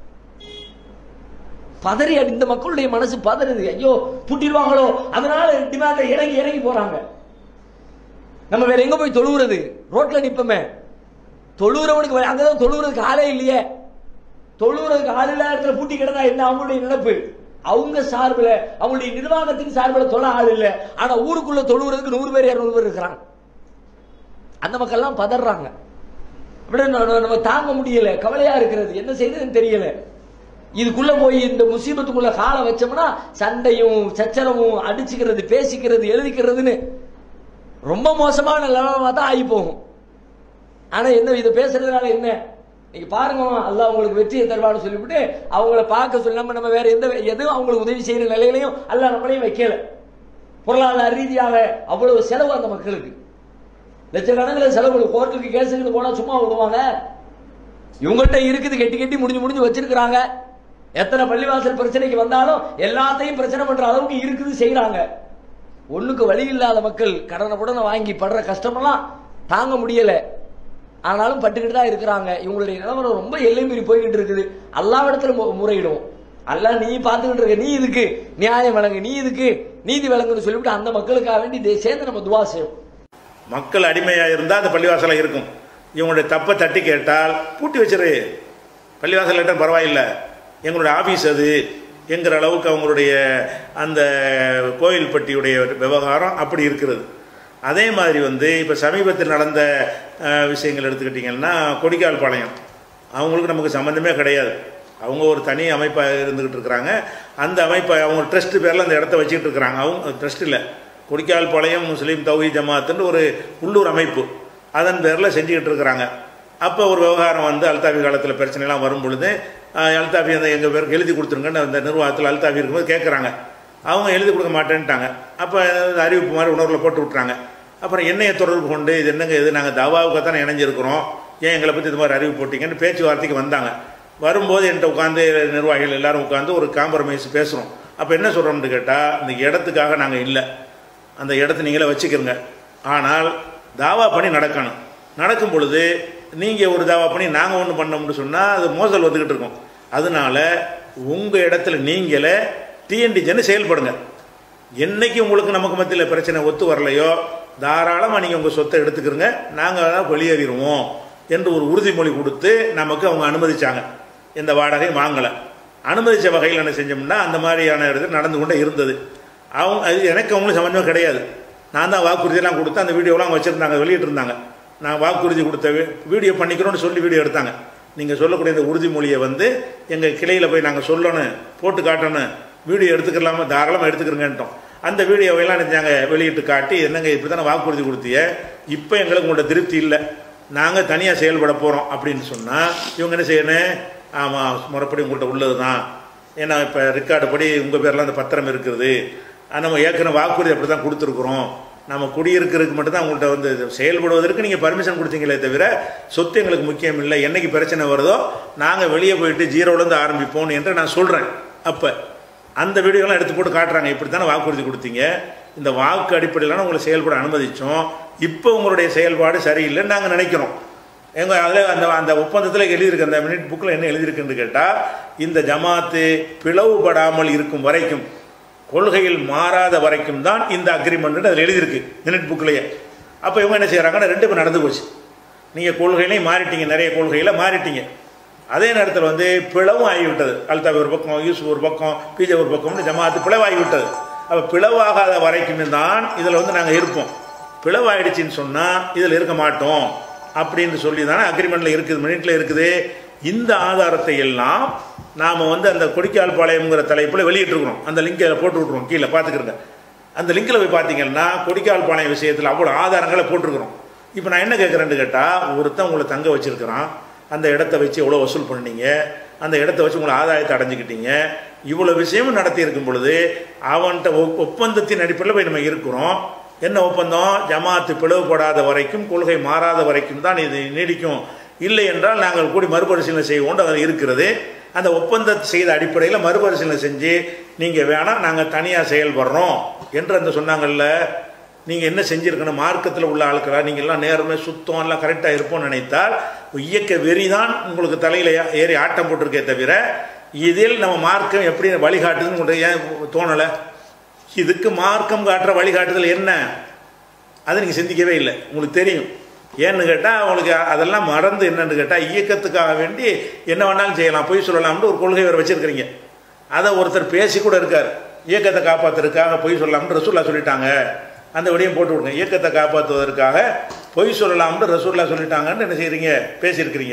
பதறி அடி- இந்த மக்களுடைய மனசு பதறுது ஐயோ பூட்டிடுவாங்களோ அதனால டிமாண்ட்ல இறங்கி இறங்கி போறாங்க நம்ம வேற எங்க போய் தொழுவுறது ரோட்ல நிப்பமே தொழுவுறவனுக்கு வழி- அங்கதான் தொழுவுறதுக்கு ஆளே இல்லையே தொழுவுறதுக்கு ஆள் இல்லாத இடத்துல பூட்டி கிடந்தா என்ன அவங்களுடைய நினைப்பு அவங்க சார்பில் அவங்களுடைய நிர்வாகத்தின் சார்பில் தொழ ஆள் இல்ல ஆனா ஊருக்குள்ள தொழுவுறதுக்கு நூறு பேர் இருநூறு பேர் இருக்கிறாங்க அந்த மக்கள்லாம் பதறாங்க அப்படி ந- ந- நம்ம தாங்க முடியல கவலையா இருக்கிறது என்ன செய்யறதுன்னு தெரியல இதுக்குள்ள போய் இந்த முசீபத்துக்குள்ள காலை வச்சோம்னா சண்டையும் சச்சரவும் அடிச்சுக்கிறது பேசிக்கிறது எழுதிக்கிறதுன்னு ரொம்ப மோசமான நிலைமை தான் ஆகி போகும் ஆனா என்ன இதை பேசுறதுனால என்ன நீங்க பாருங்க அல்லாஹ் உங்களுக்கு வெற்றியை தருவான்னு சொல்லிவிட்டு அவங்கள பார்க்க சொல்லி நம்ம நம்ம வேற எந்த எதுவும் அவங்களுக்கு உதவி செய்யற நிலையிலையும் அல்லாஹ் நம்மளையும் வைக்கல பொருளாதார ரீதியாக அவ்வளவு செலவு அந்த மக்களுக்கு லட்சக்கணக்கில் செலவு கோர்ட்டுக்கு கேஸுக்கு போனா சும்மா விடுவாங்க இவங்ககிட்ட இருக்குது கெட்டி கெட்டி முடிஞ்சு முடிஞ்சு வச்சிருக்கிறாங்க எத்தனை பள்ளிவாசல் பிரச்சனைக்கு வந்தாலும் எல்லாத்தையும் பிரச்சனை பண்ற அளவுக்கு இருக்குது செய்யறாங்க ஒண்ணுக்கு வழி இல்லாத மக்கள் கடனை உடனே வாங்கி படுற கஷ்டமெல்லாம் தாங்க முடியல ஆனாலும் பட்டுக்கிட்டு தான் இருக்கிறாங்க இவங்களுடைய நிலவரம் ரொம்ப எல்லை மீறி போய்கிட்டு இருக்குது அல்லாவிடத்துல மு- முறையிடுவோம் அல்ல நீ பார்த்துக்கிட்டு இருக்க நீ இதுக்கு நியாயம் வழங்கு நீ இதுக்கு நீதி வழங்குன்னு சொல்லிவிட்டு அந்த மக்களுக்காக வேண்டி இதை சேர்ந்து நம்ம துவா செய்வோம் மக்கள் அடிமையாக இருந்தால் அந்த பள்ளிவாசலாக இருக்கும் இவங்களுடைய தப்பை தட்டி கேட்டால் பூட்டி வச்சிரு பள்ளிவாசல் கேட்டால் பரவாயில்லை எங்களுடைய ஆபீஸ் அது என்கிற அளவுக்கு அவங்களுடைய அந்த கோயில் பட்டியுடைய விவகாரம் அப்படி இருக்கிறது அதே மாதிரி வந்து இப்போ சமீபத்தில் நடந்த அஹ், விஷயங்கள் எடுத்துக்கிட்டிங்கன்னா கொடிக்கால் பாளையம் அவங்களுக்கு நமக்கு சம்மந்தமே கிடையாது அவங்க ஒரு தனி அமைப்பாக இருந்துக்கிட்டு இருக்கிறாங்க அந்த அமைப்பை அவங்க ட்ரஸ்ட் பேரில் அந்த இடத்த வச்சுக்கிட்டு இருக்கிறாங்க அவங்க ட்ரஸ்ட் இல்லை கொடிக்கால் பாளையம் முஸ்லீம் தௌஹி ஜமாத்துன்னு ஒரு உள்ளூர் அமைப்பு அதன் பேரில் செஞ்சுக்கிட்டு இருக்கிறாங்க அப்போ ஒரு விவகாரம் வந்து அல்தாஃபி காலத்தில் பிரச்சனைலாம் வரும் பொழுது அஹ், அல்தாஃபி அந்த எங்கள் பேருக்கு எழுதி கொடுத்துருங்கன்னு அந்த நிர்வாகத்தில் அல்தாஃபி இருக்கும்போது கேட்குறாங்க அவங்க எழுதி கொடுக்க மாட்டேன்ட்டாங்க அப்போ அறிவிப்பு மாதிரி உணர்வில் போட்டு விட்றாங்க அப்புறம் என்னைய தொடர்பு கொண்டு இது என்னங்க இது நாங்கள் தவாவுக்கு தானே இணைஞ்சிருக்கிறோம் ஏன் எங்களை பற்றி இது மாதிரி அறிவு போட்டீங்கன்னு பேச்சுவார்த்தைக்கு வந்தாங்க வரும்போது என்கிட்ட உட்காந்து நிர்வாகிகள் எல்லாரும் உட்காந்து ஒரு காம்ப்ரமைஸ் பேசுகிறோம் அப்போ என்ன சொல்கிறோம்னு கேட்டால் இந்த இடத்துக்காக நாங்கள் இல்லை அந்த இடத்த நீங்களே வச்சுக்கிறங்க ஆனால் தாவா பணி நடக்கணும் நடக்கும் பொழுது நீங்கள் ஒரு தாவா பண்ணி நாங்கள் ஒன்று பண்ணோம்னு சொன்னால் அது மோசல் வந்துக்கிட்டு இருக்கும் அதனால உங்கள் இடத்துல நீங்களே டிஎன்டிஜன்னு செயல்படுங்க என்னைக்கு உங்களுக்கு நமக்கு மத்தியில் பிரச்சனை ஒத்து வரலையோ தாராளமாக நீங்கள் உங்கள் சொத்தை எடுத்துக்கிறங்க நாங்கள் தான் வெளியேறிடுவோம் என்று ஒரு உறுதிமொழி கொடுத்து நமக்கு அவங்க அனுமதிச்சாங்க எந்த வாடகையும் வாங்கலை அனுமதிச்ச வகையில் என்ன செஞ்சோம்னா அந்த மாதிரியான இது நடந்து கொண்டே இருந்தது அவங்க அது எனக்கு அவங்களும் சம்மந்தமே கிடையாது நான் தான் வாக்குறுதியெல்லாம் கொடுத்து அந்த வீடியோலாம் அவங்க வச்சுருந்தாங்க வெளியிட்டு இருந்தாங்க நான் வாக்குறுதி கொடுத்த வி- வீடியோ பண்ணிக்கிறோன்னு சொல்லி வீடியோ எடுத்தாங்க நீங்கள் சொல்லக்கூடிய இந்த உறுதிமொழியை வந்து எங்கள் கிளையில் போய் நாங்கள் சொல்லணும் போட்டு காட்டணும் வீடியோ எடுத்துக்கலாமா தாராளமாக எடுத்துக்கிறங்கன்ட்டோம் அந்த வீடியோவையெல்லாம் நினைச்சாங்க வெளியிட்டு காட்டி என்னங்க இப்படி தானே வாக்குறுதி கொடுத்திய இப்போ எங்களுக்கு உங்கள்ட்ட திருப்தி இல்லை நாங்கள் தனியாக செயல்பட போகிறோம் அப்படின்னு சொன்னால் இவங்க என்ன செய்யணும் ஆமாம் முறைப்படி உங்கள்கிட்ட உள்ளது தான் ஏன்னா இப்போ ரெக்கார்டு படி உங்கள் பேரில் அந்த பத்திரம் இருக்குது ஆனா, நம்ம ஏற்கனவே வாக்குறுதி அப்படி தான் கொடுத்துருக்குறோம் நம்ம குடியிருக்கிறதுக்கு மட்டும்தான் உங்கள்கிட்ட வந்து இது செயல்படுவதற்கு நீங்கள் பர்மிஷன் கொடுத்தீங்களே தவிர சொத்து எங்களுக்கு முக்கியம் இல்லை என்னைக்கு பிரச்சனை வருதோ நாங்கள் வெளியே போயிட்டு ஜீரோலேருந்து ஆரம்பிப்போம் என்று நான் சொல்கிறேன் அப்போ அந்த வீடியோலாம் எடுத்து போட்டு காட்டுறாங்க இப்படி தானே வாக்குறுதி கொடுத்தீங்க இந்த வாக்கு அடிப்படையிலான உங்களை செயல்பட அனுமதிச்சோம் இப்போ உங்களுடைய செயல்பாடு சரியில்லைன்னு நாங்கள் நினைக்கிறோம் எங்க அதில் அந்த அந்த ஒப்பந்தத்தில் எழுதியிருக்கு அந்த மினிட் புக்கில் என்ன எழுதியிருக்குன்னு கேட்டால் இந்த ஜமாத்து பிளவுபடாமல் இருக்கும் வரைக்கும் கொள்கையில் மாறாத வரைக்கும் தான் இந்த அக்ரிமெண்ட் அதில் எழுதியிருக்கு மினிட் புக்லேயே அப்போ இவங்க என்ன செய்கிறாங்கன்னா ரெண்டு பேரும் நடந்து போச்சு நீங்கள் கொள்கையிலையும் மாறிட்டீங்க நிறைய கொள்கையில் மாறிட்டீங்க அதே நேரத்தில் வந்து பிளவும் ஆகிவிட்டது அல்தாபி ஒரு பக்கம் யூசுப் ஒரு பக்கம் பிஜே ஒரு பக்கம்னு ஜமாத்து பிளவாகிவிட்டது அப்போ பிளவாகாத வரைக்கும் தான் இதில் வந்து நாங்கள் இருப்போம் பிளவாயிடுச்சின்னு சொன்னால் இதில் இருக்க மாட்டோம் அப்படின்னு சொல்லி தானே அக்ரிமெண்ட்டில் இருக்குது மினிட்ல இருக்குது இந்த ஆதாரத்தை எல்லாம் நாம் வந்து அந்த கொடிக்கால் பாளையம்ங்கிற தலைப்பில் வெளியிட்டிருக்கிறோம் அந்த லிங்கை போட்டு விட்ருவோம் கீழே பார்த்துக்கிறங்க அந்த லிங்கில் போய் பார்த்தீங்கன்னா கொடிக்கால் பாளையம் விஷயத்தில் அவ்வளோ ஆதாரங்களை போட்டிருக்கிறோம் இப்போ நான் என்ன கேட்குறேன்னு கேட்டால் ஒருத்தன் உங்களை தங்க வச்சிருக்கிறான் அந்த இடத்த வச்சு எவ்வளோ வசூல் பண்ணீங்க அந்த இடத்த வச்சு உங்களை ஆதாயத்தை அடைஞ்சிக்கிட்டீங்க இவ்வளோ விஷயமும் நடத்தி இருக்கும் பொழுது அவன்கிட்ட ஒப்- ஒப்பந்தத்தின் அடிப்படையில் போய் நம்ம இருக்கிறோம் என்ன ஒப்பந்தம் ஜமாத்து பிளவுபடாத வரைக்கும் கொள்கை மாறாத வரைக்கும் தான் இது நீடிக்கும் இல்லை என்றால் நாங்கள் கூடி மறுபரிசீலனை செய்வோம் அதில் இருக்கிறது அந்த ஒப்பந்தத்தை செய்த அடிப்படையில் மறுபரிசீலனை செஞ்சு நீங்கள் வேணாம் நாங்கள் தனியாக செயல்படுறோம் என்று அந்த சொன்னாங்கல்ல நீங்கள் என்ன செஞ்சிருக்கணும் மார்க்கத்தில் உள்ள ஆட்களா நீங்கள் எல்லாம் நேரமே சுத்தம் எல்லாம் கரெக்டாக இருப்போம்னு நினைத்தால் இயக்க வெறி தான் உங்களுக்கு தலையில் ஏறி ஆட்டம் போட்டிருக்கே தவிர இதில் நம்ம மார்க்கம் எப்படி வழிகாட்டுதுன்னு உங்களுக்கு ஏன் தோணலை இதுக்கு மார்க்கம் காட்டுற வழிகாட்டுதல் என்ன அதை நீங்கள் சிந்திக்கவே இல்லை உங்களுக்கு தெரியும் ஏன்னு கேட்டால் அவங்களுக்கு அதெல்லாம் மறந்து என்னன்னு கேட்டால் இயக்கத்துக்காக வேண்டி என்ன வேணாலும் செய்யலாம் பொய் சொல்லலாம்னு ஒரு கொள்கை வேறு வச்சிருக்கிறீங்க அதை ஒருத்தர் பேசி கூட இருக்கார் இயக்கத்தை காப்பாற்றுறதுக்காக பொய் சொல்லலாம்னு ரசூல்லா சொல்லிட்டாங்க அந்த விடையும் போட்டு விடுங்க இயக்கத்தை காப்பாற்றுவதற்காக பொய் சொல்லலாம்னு ரசூல்லா சொல்லிட்டாங்கன்னு என்ன செய்றீங்க பேசியிருக்கிறீங்க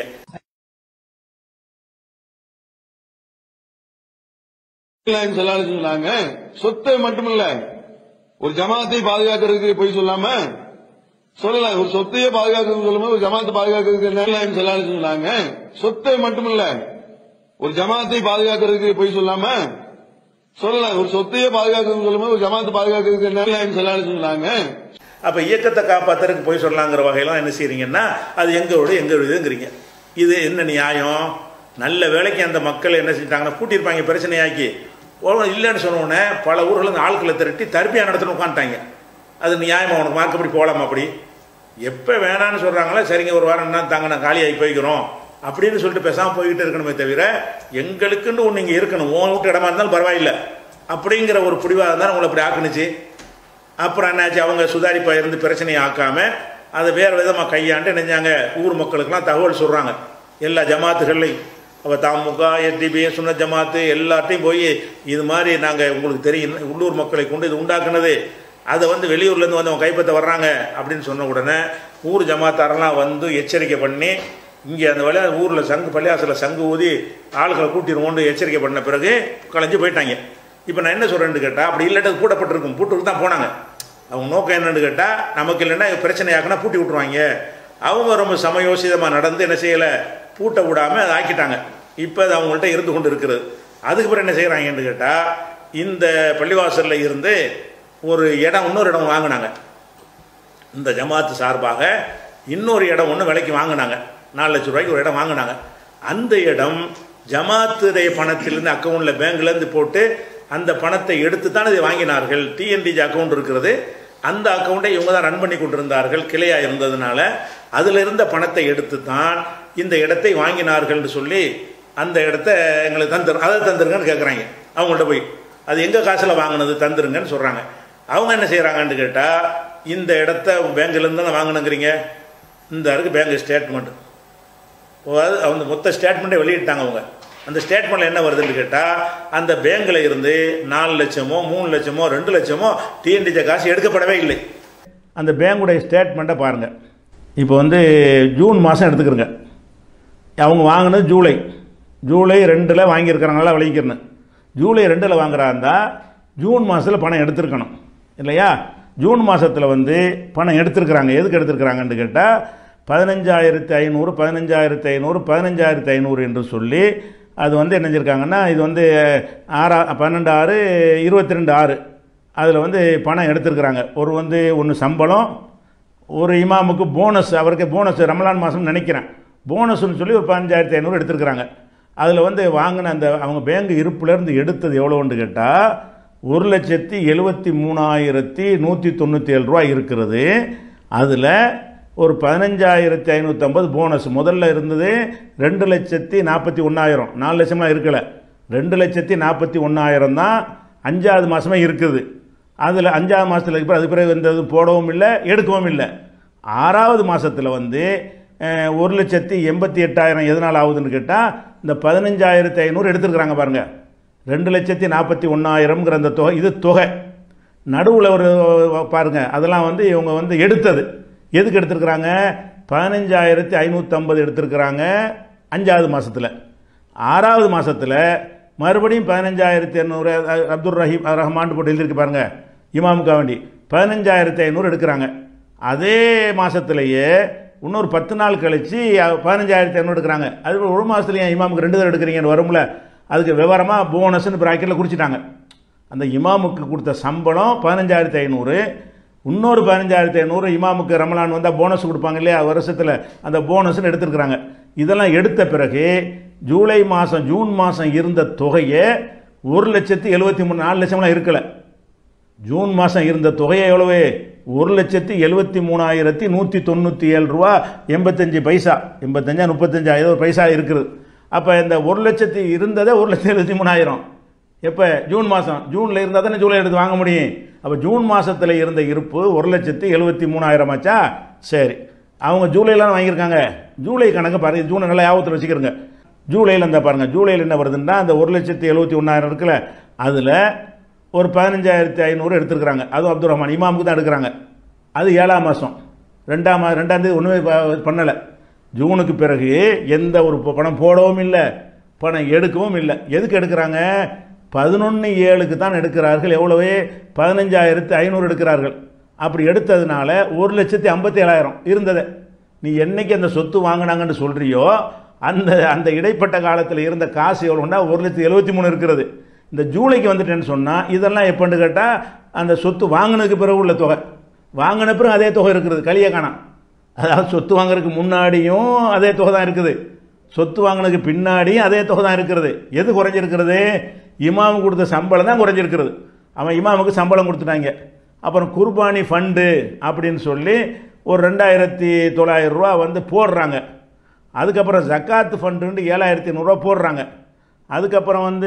நாயகம் ஸல்லல்லாஹு அலைஹி வஸல்லம் சொன்னாங்க சொத்தை மட்டுமில்ல ஒரு ஜமாத்தை பாதுகாக்கிறதுக்கு போய் சொல்லாம சொல்லலாம் ஒரு சொத்தையே பாதுகாக்கிறது சொல்லும்போது ஒரு ஜமாத்தை பாதுகாக்கிறதுக்கு நாயகம் ஸல்லல்லாஹு அலைஹி வஸல்லம் சொன்னாங்க சொத்தை மட்டுமில்ல ஒரு ஜமாத்தை பாதுகாக்கிறதுக்கு போய் சொல்லாம சொல்லலாம் ஒரு சொத்தையே பாதுகாக்கிறது சொல்லும்போது ஒரு ஜமாத்தை பாதுகாக்கிறதுக்கு நாயகம் ஸல்லல்லாஹு அலைஹி வஸல்லம் சொன்னாங்க அப்போ இயக்கத்தை காப்பாத்துறதுக்கு போய் சொல்லலாங்கிற வகையெல்லாம் என்ன செய்றீங்கன்னா அது எங்களோட எங்களுடையதுங்கிறீங்க இது என்ன நியாயம் நல்ல வேலைக்கு அந்த மக்கள் என்ன செஞ்சிட்டாங்கன்னா கூட்டியிருப்பாங்க பிரச்சனையாக்கி ஒழுங்கா இல்லைன்னு சொன்ன உடனே பல ஊர்ல இருந்து ஆட்களை திரட்டி தர்பியா நடத்தணும் உட்காந்துட்டாங்க அது நியாயமா உனக்கு மார்க்கப்படி போகலாமா அப்படி எப்போ வேணான்னு சொல்கிறாங்களோ சரிங்க ஒரு வாரம் என்ன தாங்க நான் காலியாகி போய்க்கிறோம் அப்படின்னு சொல்லிட்டு பேசாமல் போய்கிட்டு இருக்கணுமே தவிர எங்களுக்குன்னு ஒன்று இங்கே இருக்கணும் உன் வீட்டு இடமா இருந்தாலும் பரவாயில்லை அப்படிங்கிற ஒரு பிடிவாக இருந்தாலும் உங்களை அப்படி ஆக்குனுச்சு அப்புறம் என்னாச்சு அவங்க சுதாரிப்பா இருந்து பிரச்சனையை ஆக்காம அதை வேறு விதமாக கையாண்டு நினைஞ்சாங்க ஊர் மக்களுக்கெல்லாம் தகவல் சொல்கிறாங்க எல்லா ஜமாத்துகள்லையும் அப்போ தாமுக எஸ்டிபி சுன்ன ஜமாத்து எல்லாத்தையும் போய் இது மாதிரி நாங்கள் உங்களுக்கு தெரியும் உள்ளூர் மக்களை கொண்டு இது உண்டாக்குனது அதை வந்து வெளியூர்லேருந்து வந்து அவங்க கைப்பற்ற வர்றாங்க அப்படின்னு சொன்ன உடனே ஊர் ஜமாத்தாரெல்லாம் வந்து எச்சரிக்கை பண்ணி இங்கே அந்த வழியா ஊரில் சங்கு பள்ளியாசில் சங்கு ஊதி ஆளுகளை கூட்டிடுவோன்னு எச்சரிக்கை பண்ண பிறகு கலைஞ்சு போயிட்டாங்க இப்போ நான் என்ன சொல்கிறேன்னு கேட்டால் அப்படி இல்லாட்டது பூட்டப்பட்டிருக்கும் பூட்டுக்கு தான் போனாங்க அவங்க நோக்கம் என்னன்னு கேட்டால் நமக்கு இல்லைன்னா பிரச்சனையாக்குனா பூட்டி விட்ருவாங்க அவங்க ரொம்ப சமயோசிதமாக நடந்து என்ன செய்யலை பூட்ட விடாமல் அதை ஆக்கிட்டாங்க இப்போ அது அவங்கள்ட்ட இருந்து கொண்டு இருக்கிறது அதுக்கு பிறகு என்ன செய்கிறாங்கன்னு கேட்டால் இந்த பள்ளிவாசலில் இருந்து ஒரு இடம் இன்னொரு இடம் வாங்கினாங்க இந்த ஜமாத்து சார்பாக இன்னொரு இடம் ஒன்று விலைக்கு வாங்கினாங்க நாலு லட்ச ரூபாய்க்கு ஒரு இடம் வாங்கினாங்க அந்த இடம் ஜமாத்துடைய பணத்திலிருந்து அக்கௌண்ட்டில் பேங்க்லேருந்து போட்டு அந்த பணத்தை எடுத்து தான் இதை வாங்கினார்கள் டிஎன்டிஜி அக்கௌண்ட் இருக்கிறது அந்த அக்கௌண்ட்டை இவங்க தான் ரன் பண்ணி கொண்டிருந்தார்கள் கிளையாக இருந்ததுனால அதில் இருந்த பணத்தை எடுத்து தான் இந்த இடத்தை வாங்கினார்கள்னு சொல்லி அந்த இடத்த எங்களுக்கு தந்துரு அதை தந்துருங்கன்னு கேட்குறாங்க அவங்கள்ட்ட போய் அது எங்கள் காசில் வாங்கினது தந்துருங்கன்னு சொல்கிறாங்க அவங்க என்ன செய்கிறாங்கன்னு கேட்டால் இந்த இடத்த பேங்க்லேருந்து தானே வாங்கினுங்கிறீங்க இந்த இருக்கு பேங்க் ஸ்டேட்மெண்ட் அது அந்த மொத்த ஸ்டேட்மெண்ட்டை வெளியிட்டாங்க அவங்க அந்த ஸ்டேட்மெண்ட்டில் என்ன வருதுன்னு கேட்டால் அந்த பேங்க்கில் இருந்து நாலு லட்சமோ மூணு லட்சமோ ரெண்டு லட்சமோ டிஎன்டிஜ காசு எடுக்கப்படவே இல்லை அந்த பேங்குடைய ஸ்டேட்மெண்ட்டை பாருங்கள் இப்போ வந்து ஜூன் மாதம் எடுத்துக்கிறங்க அவங்க வாங்கினது ஜூலை ஜூலை ரெண்டில் வாங்கியிருக்கிறாங்களா விளைவிக்கிறேன்னு ஜூலை ரெண்டில் வாங்குறாருந்தா ஜூன் மாதத்தில் பணம் எடுத்திருக்கணும் இல்லையா ஜூன் மாதத்தில் வந்து பணம் எடுத்திருக்கிறாங்க எதுக்கு எடுத்திருக்கிறாங்கன்னு கேட்டால் பதினஞ்சாயிரத்தி ஐநூறு பதினஞ்சாயிரத்தி ஐநூறு பதினஞ்சாயிரத்தி ஐநூறு என்று சொல்லி அது வந்து என்ன செஞ்சிருக்காங்கன்னா இது வந்து ஆறா பன்னெண்டு ஆறு இருபத்தி ரெண்டு ஆறு அதில் வந்து பணம் எடுத்திருக்கிறாங்க ஒரு வந்து ஒன்று சம்பளம் ஒரு இமாமுக்கு போனஸ் அவருக்கு போனஸ் ரமலான் மாதம் நினைக்கிறேன் போனஸ்னு சொல்லி ஒரு பதினஞ்சாயிரத்தி ஐநூறு எடுத்திருக்கிறாங்க அதில் வந்து வாங்கின அந்த அவங்க பேங்க் இருப்புலேருந்து எடுத்தது எவ்வளோன்னு கேட்டால் ஒரு லட்சத்தி எழுபத்தி மூணாயிரத்தி நூற்றி தொண்ணூற்றி ஏழு ரூபா இருக்கிறது அதில் ஒரு பதினஞ்சாயிரத்தி ஐநூற்றம்பது போனஸ் முதல்ல இருந்தது ரெண்டு லட்சத்தி நாற்பத்தி ஒன்றாயிரம் நாலு லட்சம்லாம் இருக்கல ரெண்டு லட்சத்தி நாற்பத்தி ஒன்றாயிரம் தான் அஞ்சாவது மாதமே இருக்குது அதில் அஞ்சாவது மாதத்தில் இப்போ அது பிறகு இந்த இது போடவும் இல்லை எடுக்கவும் இல்லை ஆறாவது மாதத்தில் வந்து அஹ், ஒரு லட்சத்தி எண்பத்தி எட்டாயிரம் எதனால் ஆகுதுன்னு கேட்டால் இந்த பதினஞ்சாயிரத்தி ஐநூறு எடுத்துருக்குறாங்க பாருங்கள் ரெண்டு லட்சத்தி நாற்பத்தி ஒன்றாயிரம்ங்கிற அந்த தொகை இது தொகை நடுவில் ஒரு பாருங்க அதெல்லாம் வந்து இவங்க வந்து எடுத்தது எதுக்கு எடுத்திருக்கிறாங்க பதினஞ்சாயிரத்தி ஐநூற்றம்பது எடுத்திருக்கிறாங்க அஞ்சாவது மாதத்தில் ஆறாவது மாதத்தில் மறுபடியும் பதினஞ்சாயிரத்தி எண்ணூறு அப்துல் ரஹீம் ரஹ்மான் போட்டு எழுதியிருக்கு பாருங்க இமாமுக்கா வேண்டி பதினஞ்சாயிரத்தி ஐநூறு எடுக்கிறாங்க அதே மாதத்துலேயே இன்னொரு பத்து நாள் கழித்து பதினஞ்சாயிரத்தி ஐநூறு எடுக்கிறாங்க அது ஒரு மாதத்துல ஏன் இமாமுக்கு ரெண்டு தடவை எடுக்கிறீங்கன்னு வரும்ல அதுக்கு விவரமாக போனஸ்னு ப்ராக்கெட்டில் குறிச்சிட்டாங்க அந்த இமாமுக்கு கொடுத்த சம்பளம் பதினஞ்சாயிரத்தி ஐநூறு இன்னொரு பதினஞ்சாயிரத்தி ஐநூறு இமாமுக்கு ரமலான் வந்தால் போனஸ் கொடுப்பாங்க இல்லையா வருஷத்தில் அந்த போனஸ்னு எடுத்திருக்கிறாங்க இதெல்லாம் எடுத்த பிறகு ஜூலை மாதம் ஜூன் மாதம் இருந்த தொகையை ஒரு லட்சத்தி எழுபத்தி மூணு நாலு லட்சம்லாம் இருக்கல ஜூன் மாதம் இருந்த தொகையை எவ்வளவு ஒரு லட்சத்தி எழுபத்தி மூணாயிரத்தி நூற்றி தொண்ணூற்றி ஏழு ரூபா எண்பத்தஞ்சு பைசா எண்பத்தஞ்சா முப்பத்தஞ்சா ஏதோ ஒரு பைசா இருக்குது அப்போ இந்த ஒரு லட்சத்தி இருந்ததே ஒரு லட்சத்தி எழுபத்தி மூணாயிரம் எப்போ ஜூன் மாதம் ஜூனில் இருந்தால் தானே ஜூலை எடுத்து வாங்க முடியும் அப்போ ஜூன் மாதத்தில் இருந்த இருப்பு ஒரு லட்சத்தி எழுபத்தி மூணாயிரம் ஆச்சா சரி அவங்க ஜூலையில் வாங்கியிருக்காங்க ஜூலை கணக்கு பாருங்க ஜூனை நல்லா ஞாபகத்தில் வச்சுக்கிறங்க ஜூலையில் இருந்தால் பாருங்கள் ஜூலையில் என்ன வருதுன்னா அந்த ஒரு லட்சத்தி எழுபத்தி ஒன்றாயிரம் இருக்குல்ல அதில் ஒரு பதினஞ்சாயிரத்தி ஐநூறு எடுத்துருக்குறாங்க அதுவும் அப்துல் ரஹ்மான் இமாமுக்கு தான் எடுக்கிறாங்க அது ஏழாம் மாதம் ரெண்டாம் மா ரெண்டாம் தேதி ஒன்றுமே பண்ணலை ஜூனுக்கு பிறகு எந்த ஒரு ப- பணம் போடவும் இல்லை பணம் எடுக்கவும் இல்லை எதுக்கு எடுக்கிறாங்க பதினொன்று ஏழுக்கு தான் எடுக்கிறார்கள் எவ்வளவு பதினஞ்சாயிரத்து ஐநூறு எடுக்கிறார்கள் அப்படி எடுத்ததுனால ஒரு லட்சத்தி ஐம்பத்தி ஏழாயிரம் இருந்தது நீ என்னைக்கு அந்த சொத்து வாங்கினாங்கன்னு சொல்றியோ அந்த அந்த இடைப்பட்ட காலத்தில் இருந்த காசு எவ்வளோன்னா ஒரு லட்சத்தி எழுபத்தி மூணு இருக்கிறது இந்த ஜூலைக்கு வந்துட்டேன்னு சொன்னால் இதெல்லாம் எப்போன்னு கேட்டால் அந்த சொத்து வாங்கினதுக்கு பிறகு உள்ள தொகை வாங்கின பிறகு அதே தொகை இருக்கிறது களிய காணாம் அதாவது சொத்து வாங்குறதுக்கு முன்னாடியும் அதே தொகை தான் இருக்குது சொத்து வாங்கினதுக்கு பின்னாடியும் அதே தொகை தான் இருக்கிறது எது குறைஞ்சிருக்கிறது இமாமு கொடுத்த சம்பளம் தான் குறைஞ்சிருக்கிறது அவன் இமாமுக்கு சம்பளம் கொடுத்துட்டாங்க அப்புறம் குர்பானி ஃபண்டு அப்படின்னு சொல்லி ஒரு ரெண்டாயிரத்தி தொள்ளாயிரம் ரூபா வந்து போடுறாங்க அதுக்கப்புறம் ஜக்காத்து ஃபண்டுன்ட்டு ஏழாயிரத்தி நூறுரூவா போடுறாங்க அதுக்கப்புறம் வந்து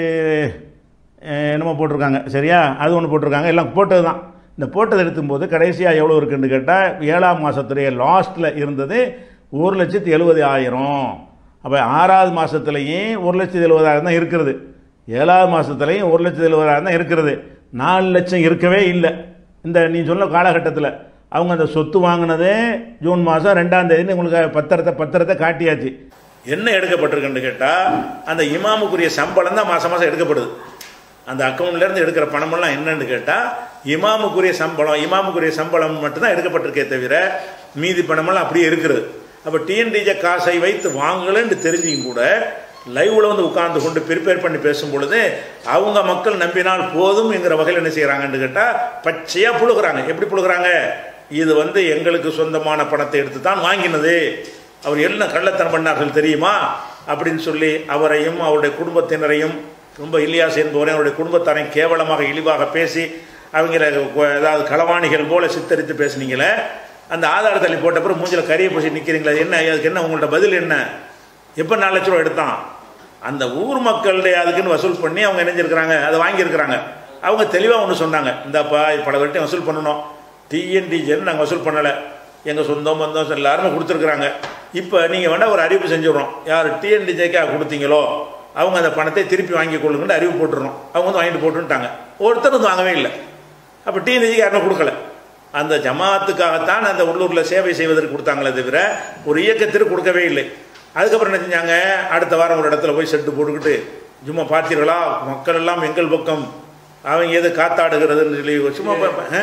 அஹ், என்னமோ போட்டிருக்காங்க சரியா அது ஒன்று போட்டிருக்காங்க எல்லாம் போட்டது தான் இந்த போட்டதை எடுக்கும்போது கடைசியாக எவ்வளோ இருக்குன்னு கேட்டால் ஏழாம் மாதத்துடைய லாஸ்ட்டில் இருந்தது ஒரு லட்சத்தி எழுபது ஆயிரம் அப்போ ஆறாவது மாதத்துலேயும் ஒரு லட்சத்தி எழுபதாயிரம் தான் இருக்கிறது ஏழாவது மாதத்துலேயும் ஒரு லட்சத்தி எழுபதாயிரம் தான் இருக்கிறது நாலு லட்சம் இருக்கவே இல்லை இந்த நீ சொன்ன காலகட்டத்தில் அவங்க அந்த சொத்து வாங்கினது ஜூன் மாதம் ரெண்டாம் தேதி உங்களுக்கு பத்திரத்தை பத்திரத்தை காட்டியாச்சு என்ன எடுக்கப்பட்டிருக்குன்னு கேட்டால் அந்த இமாமுக்குரிய சம்பளம் தான் மாதம் மாதம் எடுக்கப்படுது அந்த அக்கௌண்ட்லேருந்து எடுக்கிற பணமெல்லாம் என்னன்னு கேட்டால் இமாமுக்குரிய சம்பளம் இமாமுக்குரிய சம்பளம் மட்டும்தான் எடுக்கப்பட்டிருக்கே தவிர மீதி பணமெல்லாம் அப்படியே இருக்கிறது அப்போ டிஎன்டிஜே காசை வைத்து வாங்கலன்னு தெரிஞ்சும் கூட லைவ்ல வந்து உட்கார்ந்து கொண்டு ப்ரிப்பேர் பண்ணி பேசும் பொழுது அவங்க மக்கள் நம்பினால் போதும் என்கிற வகையில் என்ன செய்யறாங்கன்னு கேட்டால் பச்சையா புழுகுறாங்க எப்படி புழுகுறாங்க இது வந்து எங்களுக்கு சொந்தமான பணத்தை எடுத்து தான் வாங்கினது அவர் என்ன கள்ளத்தனம் பண்ணார்கள் தெரியுமா அப்படின்னு சொல்லி அவரையும் அவருடைய குடும்பத்தினரையும் ரொம்ப இல்லியாஸ் என்பவரையும் அவருடைய குடும்பத்தாரையும் கேவலமாக இழிவாக பேசி அவங்கள ஏதாவது களவாணிகள் போல சித்தரித்து பேசுனீங்களே அந்த ஆதார தள்ளி போட்ட பிறகு மூஞ்சில கறியை பூசி நிற்கிறீங்களா என்ன அதுக்கு என்ன உங்கள்ட்ட பதில் என்ன எப்போ நாலு லட்ச ரூபா எடுத்தான் அந்த ஊர் மக்களுடைய அதுக்குன்னு வசூல் பண்ணி அவங்க இணைஞ்சிருக்கிறாங்க அதை வாங்கியிருக்கிறாங்க அவங்க தெளிவாக ஒன்று சொன்னாங்க இந்தாப்பா இது பல பேர்ட்டையும் வசூல் பண்ணணும் டிஎன்டிஜேன்னு நாங்கள் வசூல் பண்ணலை எங்கள் சொந்தம் பந்தம் எல்லாருமே கொடுத்துருக்குறாங்க இப்போ நீங்கள் வேணால் ஒரு அறிவிப்பு செஞ்சுடுறோம் யார் டிஎன்டிஜேக்காக கொடுத்தீங்களோ அவங்க அந்த பணத்தை திருப்பி வாங்கி கொள்ளுங்கன்னு அறிவு போட்டுறோம் அவங்க வந்து வாங்கிட்டு போட்டுன்ட்டாங்க ஒருத்தர் வந்து வாங்கவே இல்லை அப்போ டிஎன்டிஜிக்கு யாருமே கொடுக்கல அந்த ஜமாத்துக்காகத்தான் அந்த உள்ளூரில் சேவை செய்வதற்கு கொடுத்தாங்களே தவிர ஒரு இயக்கத்திற்கு கொடுக்கவே இல்லை அதுக்கப்புறம் என்ன செஞ்சாங்க அடுத்த வாரம் ஒரு இடத்துல போய் செட்டு போட்டுக்கிட்டு சும்மா பார்த்தீர்களா மக்கள் எல்லாம் எங்கள் பக்கம் அவங்க எது காத்தாடுகிறதுன்னு சொல்லி சும்மா பா- பா- ஆ?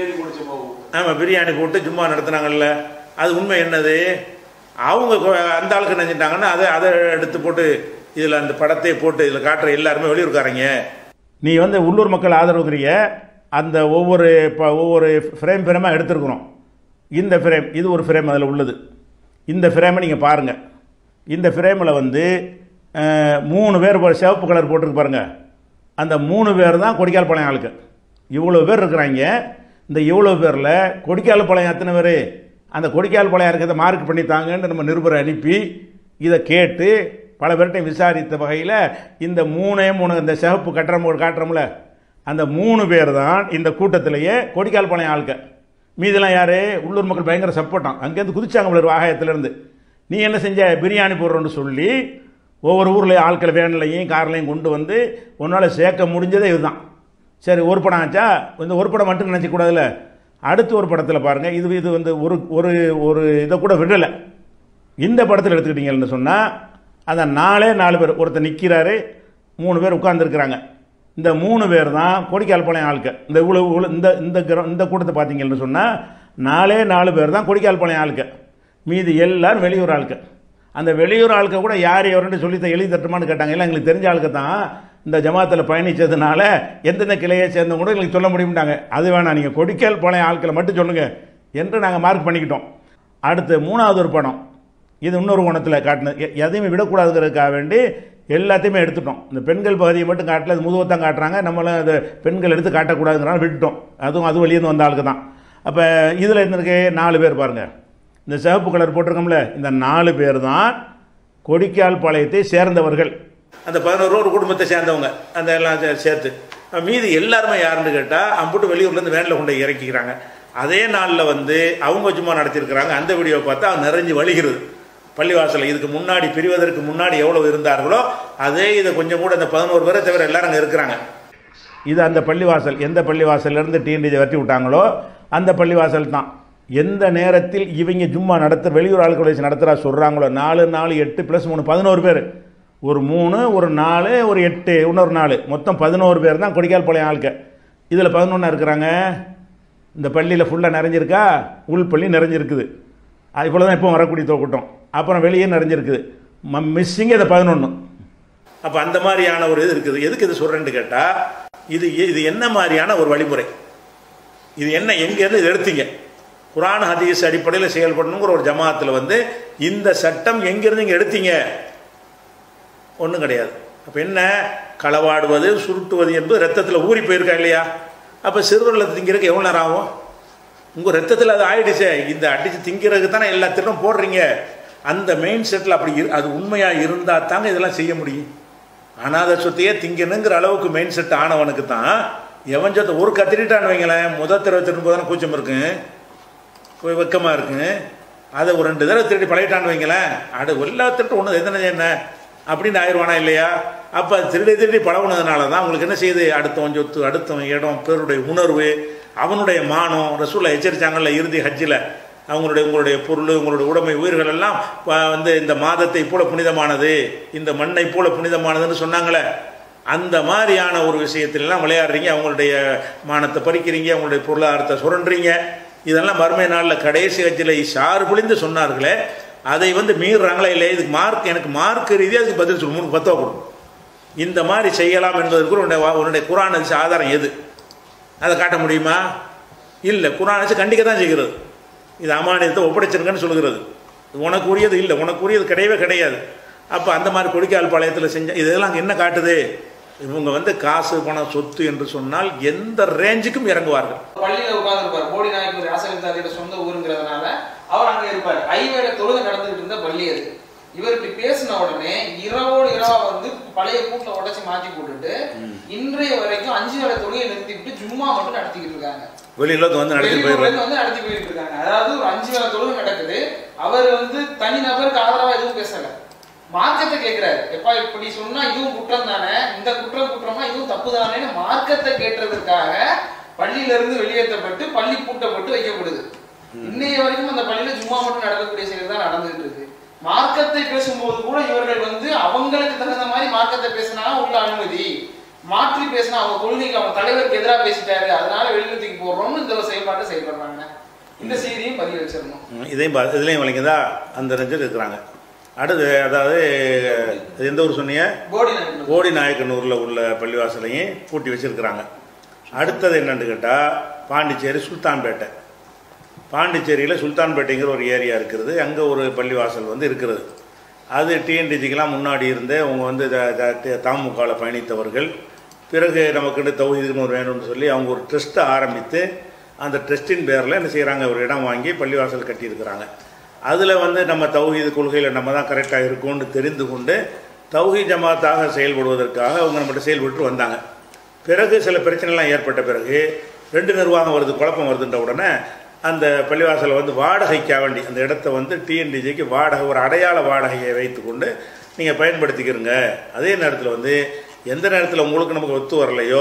ஆமாம் பிரியாணி போட்டு சும்மா நடத்துனாங்கல்ல அது உண்மை என்னது அவங்க கொ- அந்த ஆளுக்கு என்ன செஞ்சிட்டாங்கன்னா அதை அதை எடுத்து போட்டு இதில் அந்த படத்தை போட்டு இதில் காட்டுற எல்லாருமே வெளியூர்காரங்க நீ வந்து உள்ளூர் மக்கள் ஆதரவுக்குரிய அந்த ஒவ்வொரு இப்போ ஒவ்வொரு ஃப்ரேம் ஃப்ரேமாக எடுத்துருக்குறோம் இந்த ஃப்ரேம் இது ஒரு ஃப்ரேம் அதில் உள்ளது இந்த ஃப்ரேமை நீங்கள் பாருங்கள் இந்த ஃப்ரேமில் வந்து அஹ், மூணு பேர் போ- சிவப்பு கலர் போட்டிருக்கு பாருங்க அந்த மூணு பேர் தான் கொடிக்கால் பாளையம் ஆளுக்கு இவ்வளோ பேர் இருக்கிறாங்க இந்த இவ்வளோ பேரில் கொடிக்கால் பாளையம் எத்தனை பேர் அந்த கொடிக்கால் பாளையம் இருக்கிறத மார்க் பண்ணி தாங்கன்னு நம்ம நிருபரை அனுப்பி இதை கேட்டு பல பேர்கிட்டையும் விசாரித்த வகையில் இந்த மூணே மூணு இந்த சிவப்பு கட்டுறம் காட்டுறோம்ல அந்த மூணு பேர் தான் இந்த கூட்டத்திலேயே கொடிக்கால் பாளையம் ஆளுக்க மீதெல்லாம் யாரு உள்ளூர் மக்கள் பயங்கர சப்போர்ட்டான் அங்கேருந்து குதிச்சாங்க ஒரு வாகனத்திலேருந்து நீ என்ன செஞ்ச பிரியாணி போடுறோன்னு சொல்லி ஒவ்வொரு ஊரில் ஆட்கள் வேன்லையும் கார்லையும் கொண்டு வந்து உன்னால் சேர்க்க முடிஞ்சதே இதுதான் சரி ஒரு படம் ஆச்சா இந்த ஒரு படம் மட்டும் நினச்சிக்கூடாதுல்ல அடுத்த ஒரு படத்தில் பாருங்கள் இது இது வந்து ஒரு ஒரு ஒரு இதை கூட விடலை இந்த படத்தில் எடுத்துக்கிட்டீங்கன்னு சொன்னால் அந்த நாலே நாலு பேர் ஒருத்தர் நிற்கிறாரு மூணு பேர் உட்கார்ந்துருக்குறாங்க இந்த மூணு பேர் தான் கொடிக்கால்பாளையம் ஆளுக்க இந்த இவ்வளோ இவ்வளோ இந்த இந்த கிர- இந்த கூட்டத்தை பார்த்தீங்கன்னு சொன்னால் நாலே நாலு பேர் தான் கொடிக்கால்பாளையம் ஆளுக்க மீதி எல்லாரும் வெளியூர் ஆளுக்க அந்த வெளியூர் ஆளுக்க கூட யார் எவருன்னு சொல்லி த- எழுதி தட்டுமான்னு கேட்டாங்க எல்லாம் எங்களுக்கு தெரிஞ்ச ஆளுக்க தான் இந்த ஜமாத்தில் பயணிச்சதுனால எந்தெந்த கிளையை சேர்ந்தவங்க கூட எங்களுக்கு சொல்ல முடியும்ட்டாங்க அது வேணாம் நீங்கள் கொடிக்கால் பாளையம் ஆட்களை மட்டும் சொல்லுங்க என்று நாங்கள் மார்க் பண்ணிக்கிட்டோம் அடுத்து மூணாவது ஒரு படம் இது இன்னொரு கோணத்தில் காட்டினது எ- எதையுமே விடக்கூடாதுங்கிறதுக்காக வேண்டி எல்லாத்தையுமே எடுத்துட்டோம் இந்த பெண்கள் பகுதியை மட்டும் காட்டல அது முதுவை தான் காட்டுறாங்க நம்மளும் அது பெண்கள் எடுத்து காட்டக்கூடாதுங்கிறனால விட்டுட்டோம் அதுவும் அது வெளியேருந்து வந்த ஆளுக்கு தான் அப்போ இதில் இருந்திருக்கு நாலு பேர் பாருங்க இந்த சிவப்பு கலர் போட்டிருக்கோம்ல இந்த நாலு பேர் தான் கொடிக்கால் பாளையத்தை சேர்ந்தவர்கள் அந்த பதினோரு ஒரு குடும்பத்தை சேர்ந்தவங்க அந்த எல்லாம் சே- சேர்த்து மீதி எல்லாருமே யாருன்னு கேட்டால் அம்புட்டு வெளியூர்லேருந்து வேனில் கொண்டு போய் இறக்கிக்கிறாங்க அதே நாளில் வந்து அவங்க சும்மா நடத்தியிருக்கிறாங்க அந்த வீடியோ பார்த்தா நிறைஞ்சு வழிகிறது பள்ளிவாசல் இதுக்கு முன்னாடி பிரிவதற்கு முன்னாடி எவ்வளவு இருந்தார்களோ அதே இதை கொஞ்சம் கூட அந்த பதினோரு பேரை தவிர எல்லாரும் அங்கே இருக்கிறாங்க இது அந்த பள்ளிவாசல் எந்த பள்ளிவாசல்லேருந்து டிஎன்டிஜை வெட்டி விட்டாங்களோ அந்த பள்ளிவாசல் தான் எந்த நேரத்தில் இவங்க சும்மா நடத்த வெளியூர் ஆட்களை வச்சு நடத்துகிறா சொல்கிறாங்களோ நாலு நாலு எட்டு ப்ளஸ் மூணு பதினோரு பேர் ஒரு மூணு ஒரு நாலு ஒரு எட்டு இன்னொரு நாலு மொத்தம் பதினோரு பேர் தான் கொடிக்கால் பாளையம் ஆளுக்க இதில் பதினொன்று இருக்கிறாங்க இந்த பள்ளியில் ஃபுல்லாக நிறைஞ்சிருக்கா உள் பள்ளி நிறைஞ்சிருக்குது அது போல தான் இப்போ வரக்கூடிய தோக்கூட்டம் அப்புறம் வெளியே நிறைஞ்சிருக்குது மிஸ்ஸிங் இதை பதினொன்று அப்போ அந்த மாதிரியான ஒரு இது இருக்குது எதுக்கு இது சொல்கிறேன்னு கேட்டால் இது இது என்ன மாதிரியான ஒரு வழிமுறை இது என்ன எங்கேருந்து இது எடுத்தீங்க குரான் ஹதீஸ் அடிப்படையில் செயல்படணுங்கிற ஒரு ஜமாத்தில் வந்து இந்த சட்டம் எங்கேருந்து இங்கே எடுத்தீங்க ஒன்றும் கிடையாது அப்போ என்ன களவாடுவது சுருட்டுவது என்பது ரத்தத்தில் ஊறி போயிருக்கா இல்லையா அப்போ சிறுவர்களை திங்கிறதுக்கு எவ்வளோ நேரம் ஆகும் உங்கள் ரத்தத்தில் அது ஆயிடுச்சே இந்த அடித்து திங்கிறதுக்கு தானே எல்லா திட்டம் போடுறீங்க அந்த மெயின் செட்டில் அப்படி இரு அது உண்மையாக இருந்தால் தாங்க இதெல்லாம் செய்ய முடியும் அனாதை சொத்தையே திங்கணுங்கிற அளவுக்கு மெயின் செட் ஆனவனுக்கு தான் எவன் சொத்தை ஒரு கத்திரிட்டான்னு வைங்களேன் முதல் தடவை திரும்ப தானே கூச்சம் இருக்குங்க போய் வெக்கமாக இருக்குங்க அதை ஒரு ரெண்டு தடவை திருடி பழகிட்டான்னு வைங்களேன் அடு எல்லா திருட்டு ஒன்று எத்தனை என்ன அப்படின்னு ஆயிடுவானா இல்லையா அப்போ திருடி திருடி பழகுனதுனால தான் உங்களுக்கு என்ன செய்யுது அடுத்தவன் சொத்து அடுத்தவன் இடம் பேருடைய உணர்வு அவனுடைய மானம் ரசூலை எச்சரிச்சாங்கல்ல இறுதி ஹஜ்ஜில் அவங்களுடைய உங்களுடைய பொருள் உங்களுடைய உடைமை உயிர்கள் எல்லாம் ப- வந்து இந்த மாதத்தை போல புனிதமானது இந்த மண்ணை போல புனிதமானதுன்னு சொன்னாங்களே அந்த மாதிரியான ஒரு விஷயத்திலலாம் விளையாடுறீங்க அவங்களுடைய மானத்தை பறிக்கிறீங்க அவங்களுடைய பொருளாதாரத்தை சுரண்டுறீங்க இதெல்லாம் மறுமை நாளில் கடைசி கட்சியில் ஷாறு புளிந்து சொன்னார்களே அதை வந்து மீறுறாங்களா இல்லை இதுக்கு மார்க் எனக்கு மார்க் ரீதியாக அதுக்கு பதில் சொல்லு மூணு பத்தோ கொடுக்கும் இந்த மாதிரி செய்யலாம் என்பதற்கு உன்னுடைய வா- உன்னுடைய குரான் அரிசி ஆதாரம் எது அதை காட்ட முடியுமா இல்லை குரான் அரிசி கண்டிக்க தான் செய்கிறது இது அமானியத்தை ஒப்படைச்சிருங்கன்னு சொல்லுகிறது இது உனக்கு உரியது இல்லை உனக்கு உரியது கிடையவே கிடையாது அப்போ அந்த மாதிரி கொடிக்கால் பாளையத்தில் செஞ்ச இதெல்லாம் அங்கே என்ன காட்டுது இவங்க வந்து காசு பணம் சொத்து என்று சொன்னால் எந்த ரேஞ்சுக்கும் இறங்குவார்கள் பள்ளியில உட்கார்ந்து இருப்பார் போடி நாயக்கர் ஆசரித்தாரியோட சொந்த ஊருங்கிறதுனால அவர் அங்க இருப்பார் ஐவேளை தொழுகை நடந்துகிட்டு இருந்த பள்ளி அது இவர் இப்படி பேசின உடனே இரவோடு இரவா வந்து பழைய கூட்ட உடைச்சு மாத்தி போட்டுட்டு இன்றைய வரைக்கும் அஞ்சு வேளை தொழுகை நிறுத்திவிட்டு ஜும்மா மட்டும் நடத்திக்கிட்டு இருக்காங்க வெளியில வந்து நடத்தி வெளியூர்ல போயிடுறாங்க இருந்து வந்து நடத்தி போயிட்டு இருக்காங்க அதாவது ஒரு அஞ்சு வேளை தொழுகை நடக்குது அவர் வந்து தனி நபருக்கு ஆதரவா எதுவும் பேசல மார்க்கத்தை கேட்கிறாரு எப்பா இப்படி சொன்னா இதுவும் குற்றம் தானே இந்த குற்றம் குற்றமா இதுவும் தப்பு தானேன்னு மார்க்கத்தை கேட்டதற்காக பள்ளியில இருந்து வெளியேற்றப்பட்டு பள்ளி பூட்டப்பட்டு வைக்கப்படுது இன்னைய வரைக்கும் அந்த பள்ளியில ஜும்மா மட்டும் நடக்கக்கூடிய செயல் தான் நடந்துகிட்டு இருக்கு மார்க்கத்தை பேசும்போது கூட இவர்கள் வந்து அவங்களுக்கு தகுந்த மாதிரி மார்க்கத்தை பேசினா உள்ள அனுமதி மாற்றி பேசினா அவங்க கொள்கைக்கு அவங்க தலைவருக்கு எதிராக பேசிட்டாரு அதனால வெளிநிறுத்திக்கு போடுறோம்னு இந்த ஒரு செயல்பாட்டை செயல்படுறாங்க இந்த செய்தியும் பதிவு வச்சிடணும் ம், இதையும் பா இதுலேயும் வழங்கிதா அந்த ரஞ்சர் இருக்கிறாங்க அடுத்து அதாவது இது எந்த ஊர் சொன்னீங்க போடி நாயக்கனூர். போடி நாயக்கனூரில் உள்ள பள்ளிவாசலையும் பூட்டி வச்சிருக்கிறாங்க அடுத்தது என்னன்னு கேட்டால் பாண்டிச்சேரி சுல்தான்பேட்டை பாண்டிச்சேரியில் சுல்தான்பேட்டைங்கிற ஒரு ஏரியா இருக்கிறது அங்கே ஒரு பள்ளிவாசல் வந்து இருக்கிறது அது டிஎன்டிஜிக்கெலாம் முன்னாடி இருந்தே அவங்க வந்து தாமுகாவில் பயணித்தவர்கள் பிறகு நமக்கு தௌஹீதுன்னு ஒரு வேணும்னு சொல்லி அவங்க ஒரு ட்ரஸ்ட்டை ஆரம்பித்து அந்த ட்ரஸ்டின் பேரில் என்ன செய்கிறாங்க ஒரு இடம் வாங்கி பள்ளிவாசல் கட்டியிருக்கிறாங்க அதில் வந்து நம்ம தௌஹீது கொள்கையில் நம்ம தான் கரெக்டாக இருக்கோம்னு தெரிந்து கொண்டு தௌஹீ ஜமாத்தாக செயல்படுவதற்காக அவங்க நம்மகிட்ட செயல்பட்டு வந்தாங்க பிறகு சில பிரச்சனைலாம் ஏற்பட்ட பிறகு ரெண்டு நிர்வாகம் வருது குழப்பம் வருதுன்ற உடனே அந்த பள்ளிவாசலை வந்து வாடகைக்காக வேண்டி அந்த இடத்த வந்து டிஎன்டிஜிக்கு வாடகை ஒரு அடையாள வாடகையை வைத்துக்கொண்டு நீங்கள் பயன்படுத்திக்கிறங்க அதே நேரத்தில் வந்து எந்த நேரத்தில் உங்களுக்கு நமக்கு ஒத்து வரலையோ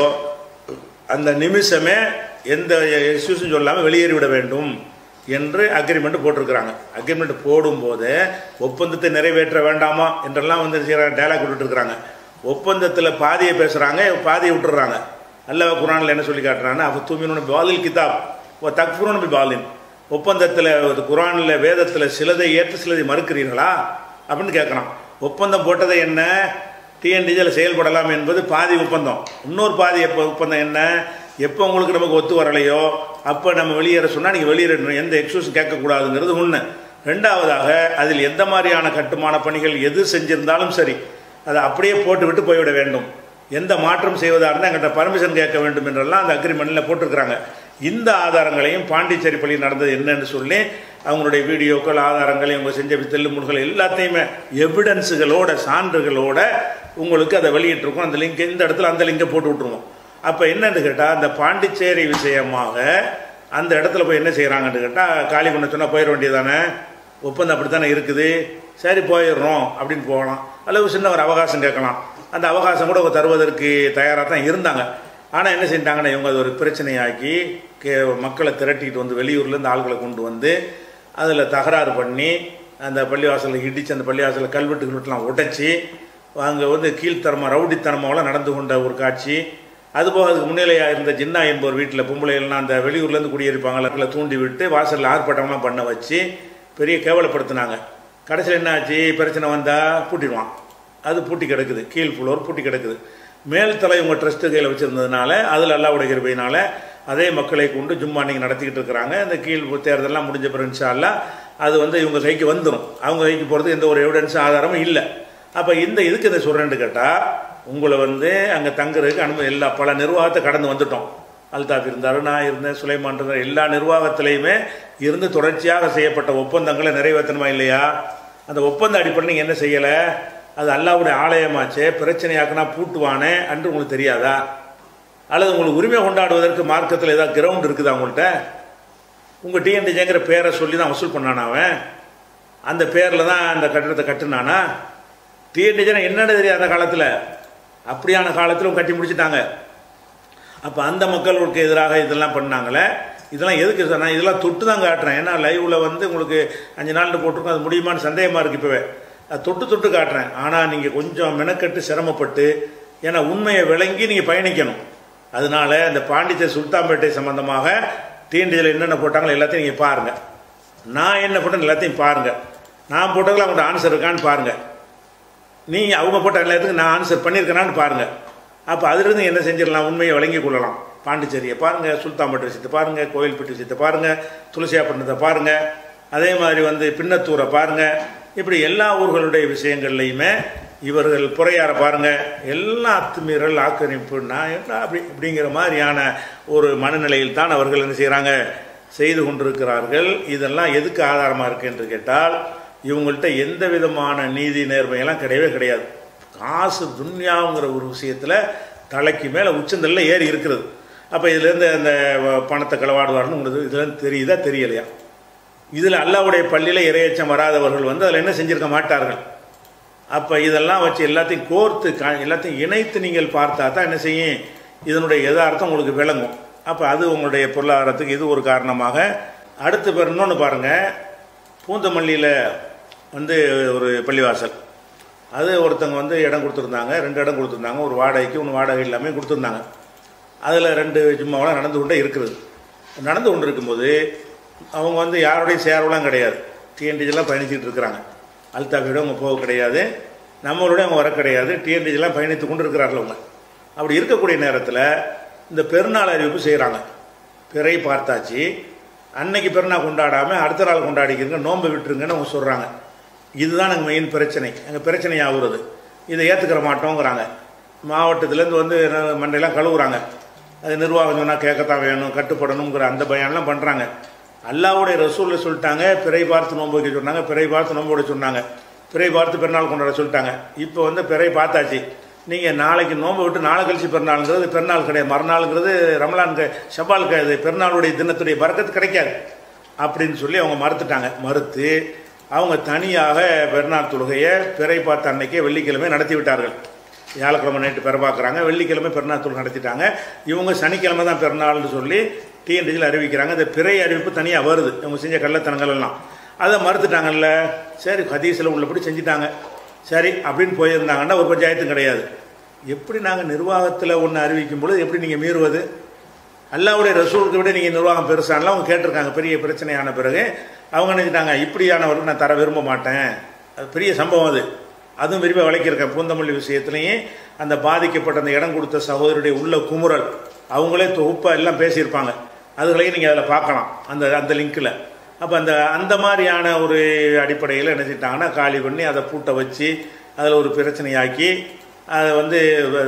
அந்த நிமிஷமே எந்த இஷ்யூஸும் சொல்லாமல் வெளியேறிவிட வேண்டும் என்று அக்ரிமெண்ட் போட்டிருக்கிறாங்க அக்ரிமெண்ட் போடும்போது ஒப்பந்தத்தை நிறைவேற்ற வேண்டாமா என்றெல்லாம் வந்து டேலாக் விட்டுட்டு இருக்கிறாங்க ஒப்பந்தத்தில் பாதியை பேசுகிறாங்க பாதியை விட்டுறாங்க அல்லவ குரானில் என்ன சொல்லி காட்டுறாங்கன்னா அப்போ தூமினு பாலில் கிதாப் ஓ தக்ஃபுரூன் பி பாலின் ஒப்பந்தத்தில் குரானில் வேதத்தில் சிலதை ஏற்று சிலதை மறுக்கிறீர்களா அப்படின்னு கேட்குறான் ஒப்பந்தம் போட்டதை என்ன டிஎன்டிஜியில் செயல்படலாம் என்பது பாதி ஒப்பந்தம் இன்னொரு பாதி எப்போ ஒப்பந்தம் என்ன எப்போ உங்களுக்கு நமக்கு ஒத்து வரலையோ அப்போ நம்ம வெளியேற சொன்னால் நீங்கள் வெளியேறணும் எந்த எக்ஸ்கூஸும் கேட்கக்கூடாதுங்கிறது ஒன்று ரெண்டாவதாக அதில் எந்த மாதிரியான கட்டுமான பணிகள் எது செஞ்சிருந்தாலும் சரி அதை அப்படியே போட்டு விட்டு போய்விட வேண்டும் எந்த மாற்றம் செய்வதாக இருந்தால் எங்கிட்ட பர்மிஷன் கேட்க வேண்டும் என்றெல்லாம் அந்த அக்ரிமெண்ட்டில் போட்டிருக்கிறாங்க இந்த ஆதாரங்களையும் பாண்டிச்சேரி பள்ளி நடந்தது என்னன்னு சொல்லி அவங்களுடைய வீடியோக்கள் ஆதாரங்கள் இவங்க செஞ்ச தெல்லுமுல்கள் எல்லாத்தையுமே எவிடன்ஸுகளோட சான்றுகளோட உங்களுக்கு அதை வெளியிட்டிருக்கோம் அந்த லிங்க் இந்த இடத்துல அந்த லிங்கை போட்டு விட்ருவோம் அப்போ என்னன்னு கேட்டால் அந்த பாண்டிச்சேரி விஷயமாக அந்த இடத்துல போய் என்ன செய்கிறாங்கன்னு கேட்டால் காலி பண்ண சொன்னால் போயிட வேண்டியதானே ஒப்பந்தம் அப்படி தானே இருக்குது சரி போயிடுறோம் அப்படின்னு போகலாம் அல்லது சின்ன ஒரு அவகாசம் கேட்கலாம் அந்த அவகாசம் கூட தருவதற்கு தயாராக தான் இருந்தாங்க ஆனால் என்ன செஞ்சிட்டாங்கன்னா இவங்க அது ஒரு பிரச்சனையாக்கி கே மக்களை திரட்டிக்கிட்டு வந்து வெளியூர்லேருந்து ஆள்களை கொண்டு வந்து அதில் தகராறு பண்ணி அந்த பள்ளிவாசலை இடித்து அந்த பள்ளிவாசலில் கல்வெட்டு கல்வெட்டுலாம் உடைச்சி அங்கே வந்து கீழ்த்தரமாக ரவுடித்தனமாவெல்லாம் நடந்து கொண்ட ஒரு காட்சி அதுபோக அதுக்கு முன்னிலையாக இருந்த ஜின்னா என்பவர் வீட்டில் பொம்பளைகள்லாம் அந்த வெளியூர்லேருந்து குடியிருப்பாங்கள தூண்டி விட்டு வாசலில் ஆர்ப்பாட்டம்லாம் பண்ண வச்சு பெரிய கேவலப்படுத்தினாங்க கடைசியில் என்ன ஆச்சு பிரச்சனை வந்தால் பூட்டிடுவான் அது பூட்டி கிடக்குது கீழ் ஃப்ளோர் பூட்டி கிடக்குது மேல் தலை உங்கள் ட்ரஸ்ட்டு கையில் வச்சுருந்ததுனால அதில் அல்லாவுடைய கிருபையினால அதே மக்களை கொண்டு ஜும்மா அன்னைக்கு நடத்திக்கிட்டு இருக்கிறாங்க இந்த கீழ் தேர்தல்லாம் முடிஞ்ச பிறகு இன்ஷா அல்லாஹ் அது வந்து இவங்க கைக்கு வந்துடும் அவங்க கைக்கு போகிறதுக்கு எந்த ஒரு எவிடன்ஸ் ஆதாரமும் இல்லை அப்போ இந்த இதுக்கு இதை சொல்கிறேன்னு கேட்டால் உங்களை வந்து அங்கே தங்குறதுக்கு அனுமதி எல்லா பல நிர்வாகத்தை கடந்து வந்துட்டோம் அல்தாப் இருந்தார் நான் இருந்தேன் சுலைமான் இருந்தார் எல்லா நிர்வாகத்திலையுமே இருந்து தொடர்ச்சியாக செய்யப்பட்ட ஒப்பந்தங்களை நிறைவேற்றணுமா இல்லையா அந்த ஒப்பந்த அடிப்படையில் நீங்கள் என்ன செய்யலை அது அல்லாவுடைய ஆலயமாச்சே பிரச்சனையாக்குனா பூட்டுவானே அன்று உங்களுக்கு தெரியாதா அல்லது உங்களுக்கு உரிமை கொண்டாடுவதற்கு மார்க்கத்தில் ஏதாவது கிரவுண்ட் இருக்குதா உங்கள்கிட்ட உங்கள் டிஎன்டிஜேங்கிற பேரை சொல்லி தான் வசூல் பண்ணானா அவன் அந்த பேரில் தான் அந்த கட்டிடத்தை கட்டுனானா டிஎன்டிஜேனா என்னன்னு தெரியாது அந்த காலத்தில் அப்படியான காலத்திலும் கட்டி முடிச்சிட்டாங்க அப்போ அந்த மக்களுக்கு எதிராக இதெல்லாம் பண்ணாங்களே இதெல்லாம் எதுக்கு சார் நான் இதெல்லாம் தொட்டு தான் காட்டுறேன் ஏன்னா லைவில் வந்து உங்களுக்கு அஞ்சு நாள் போட்டிருக்கோம் அது முடியுமான்னு சந்தேகமாக இருக்குது இப்போவே அது தொட்டு தொட்டு காட்டுறேன் ஆனால் நீங்கள் கொஞ்சம் மெனக்கட்டு சிரமப்பட்டு ஏன்னா உண்மையை விளங்கி நீங்கள் பயணிக்கணும் அதனால இந்த பாண்டிச்சேரி சுல்தான்பேட்டை சம்பந்தமாக டிஎன்டிஜியில் என்னென்ன போட்டாங்களோ எல்லாத்தையும் நீங்கள் பாருங்கள் நான் என்ன போட்டேன் எல்லாத்தையும் பாருங்கள் நான் போட்டதில் அவங்கள்ட்ட ஆன்சர் இருக்கான்னு பாருங்கள் நீங்கள் அவங்க போட்ட எல்லாத்துக்கும் நான் ஆன்சர் பண்ணியிருக்கேனான்னு பாருங்கள் அப்போ அதிலிருந்து என்ன செஞ்சிடலாம் உண்மையை வழங்கி கொள்ளலாம் பாண்டிச்சேரியை பாருங்கள் சுல்தான்பேட்டை விஷயத்தை பாருங்கள் கோயில்பட்டி விஷயத்தை பாருங்கள் துளசியாப்பட்டினத்தை பாருங்கள் அதே மாதிரி வந்து பின்னத்தூரை பாருங்கள் இப்படி எல்லா ஊர்களுடைய விஷயங்கள்லையுமே இவர்கள் புறையார பாருங்க எல்லா அத்துமீறல் ஆக்கிரமிப்பு நான் என்ன அப்படி அப்படிங்கிற மாதிரியான ஒரு மனநிலையில் தான் அவர்கள் என்ன செய்கிறாங்க செய்து கொண்டிருக்கிறார்கள் இதெல்லாம் எதுக்கு ஆதாரமாக இருக்கு என்று கேட்டால் இவங்கள்ட்ட எந்த விதமான நீதி நேர்மையெல்லாம் கிடையவே கிடையாது காசு துன்யாங்கிற ஒரு விஷயத்தில் தலைக்கு மேலே உச்சந்தல்ல ஏறி இருக்கிறது அப்போ இதுலேருந்து அந்த பணத்தை களவாடுவார்னு உங்களுக்கு இதுலேருந்து தெரியுதா தெரியலையா இதில் அல்லாவுடைய பள்ளியில் இரையச்சம் வராதவர்கள் வந்து அதில் என்ன செஞ்சிருக்க மாட்டார்கள் அப்போ இதெல்லாம் வச்சு எல்லாத்தையும் கோர்த்து கா எல்லாத்தையும் இணைத்து நீங்கள் பார்த்தா தான் என்ன செய்யும் இதனுடைய யதார்த்தம் உங்களுக்கு விளங்கும் அப்போ அது உங்களுடைய பொருளாதாரத்துக்கு இது ஒரு காரணமாக அடுத்து பேர் இன்னொன்று பாருங்கள் பூந்தமல்லியில் வந்து ஒரு பள்ளிவாசல் அது ஒருத்தங்க வந்து இடம் கொடுத்துருந்தாங்க ரெண்டு இடம் கொடுத்துருந்தாங்க ஒரு வாடகைக்கு ஒன்று வாடகை எல்லாமே கொடுத்துருந்தாங்க அதில் ரெண்டு ஜும்மாவெல்லாம் நடந்து கொண்டே இருக்குது நடந்து கொண்டு இருக்கும்போது அவங்க வந்து யாரோடையும் சேரவெல்லாம் கிடையாது டிஎன்டிஜெல்லாம் பயணிச்சுட்டு இருக்கிறாங்க அல்தாஃபியோட அவங்க போக கிடையாது நம்மளோட அவங்க வர கிடையாது டிஎன்டிஜெல்லாம் பயணித்து கொண்டு இருக்கிறார்கள் அவங்க அப்படி இருக்கக்கூடிய நேரத்தில் இந்த பெருநாள் அறிவிப்பு செய்கிறாங்க பிறை பார்த்தாச்சு அன்னைக்கு பெருநாள் கொண்டாடாமல் அடுத்த நாள் கொண்டாடிக்கிறங்க நோன்பு விட்டுருங்கன்னு அவங்க சொல்கிறாங்க இதுதான் எங்கள் மெயின் பிரச்சனை எங்கள் பிரச்சனை ஆகுறது இதை ஏற்றுக்கிற மாட்டோங்கிறாங்க மாவட்டத்துலேருந்து வந்து மண்டையெல்லாம் கழுவுறாங்க அது நிர்வாகம் சொன்னால் கேட்கத்தான் வேணும் கட்டுப்படணுங்கிற அந்த பயம்லாம் பண்ணுறாங்க அல்லாவுடைய ரசூலில் சொல்லிட்டாங்க பிறை பார்த்து நோன்பு வைக்க சொன்னாங்க பிறை பார்த்து நோன்பு வைக்க சொன்னாங்க பிறை பார்த்து பெருநாள் கொண்டாட சொல்லிட்டாங்க இப்போ வந்து பிறை பார்த்தாச்சு நீங்கள் நாளைக்கு நோன்பு விட்டு நாளை கழிச்சு பெருநாளுங்கிறது பெருநாள் கிடையாது மறுநாளுங்கிறது ரமலான் ஷபால் கிடையாது பெருநாளுடைய தினத்துடைய பறக்கத்து கிடைக்காது அப்படின்னு சொல்லி அவங்க மறுத்துட்டாங்க மறுத்து அவங்க தனியாக பெருநாள் தொழுகையை பிறை பார்த்த அன்னைக்கே வெள்ளிக்கிழமை நடத்தி விட்டார்கள் வியாழக்கிழமை நைட்டு பெற பார்க்குறாங்க வெள்ளிக்கிழமை பெருநாள் தொழுகை நடத்திட்டாங்க இவங்க சனிக்கிழமை தான் பெருநாள்னு சொல்லி டிஎன்டிஜியில் அறிவிக்கிறாங்க இந்த பிறை அறிவிப்பு தனியாக வருது இவங்க செஞ்ச கள்ளத்தனங்கள் எல்லாம் அதை மறுத்துட்டாங்கல்ல சரி ஹதீஸில் உள்ளபடி செஞ்சுட்டாங்க சரி அப்படின்னு போயிருந்தாங்கன்னா ஒரு பஞ்சாயத்தும் கிடையாது எப்படி நாங்கள் நிர்வாகத்தில் ஒன்று அறிவிக்கும் பொழுது எப்படி நீங்கள் மீறுவது அல்லாவுடைய ரசூலுக்கு விட நீங்கள் நிர்வாகம் பெருசானலாம் அவங்க கேட்டிருக்காங்க பெரிய பிரச்சனையான பிறகு அவங்க நினைச்சிட்டாங்க இப்படியானவர்கள் நான் தர விரும்ப மாட்டேன் அது பெரிய சம்பவம் அது அதுவும் விரிவாக விளக்கியிருக்கேன் பூந்தமல்லி விஷயத்துலையும் அந்த பாதிக்கப்பட்ட அந்த இடம் கொடுத்த சகோதரியுடைய உள்ள குமுறல் அவங்களே தொகுப்பாக எல்லாம் பேசியிருப்பாங்க அதுகளையும் நீங்கள் அதில் பார்க்கலாம் அந்த அந்த லிங்க்கில் அப்போ அந்த அந்த மாதிரியான ஒரு அடிப்படையில் என்ன செஞ்சிட்டாங்கன்னா காலி பண்ணி அதை பூட்டை வச்சு அதில் ஒரு பிரச்சனையாக்கி அதை வந்து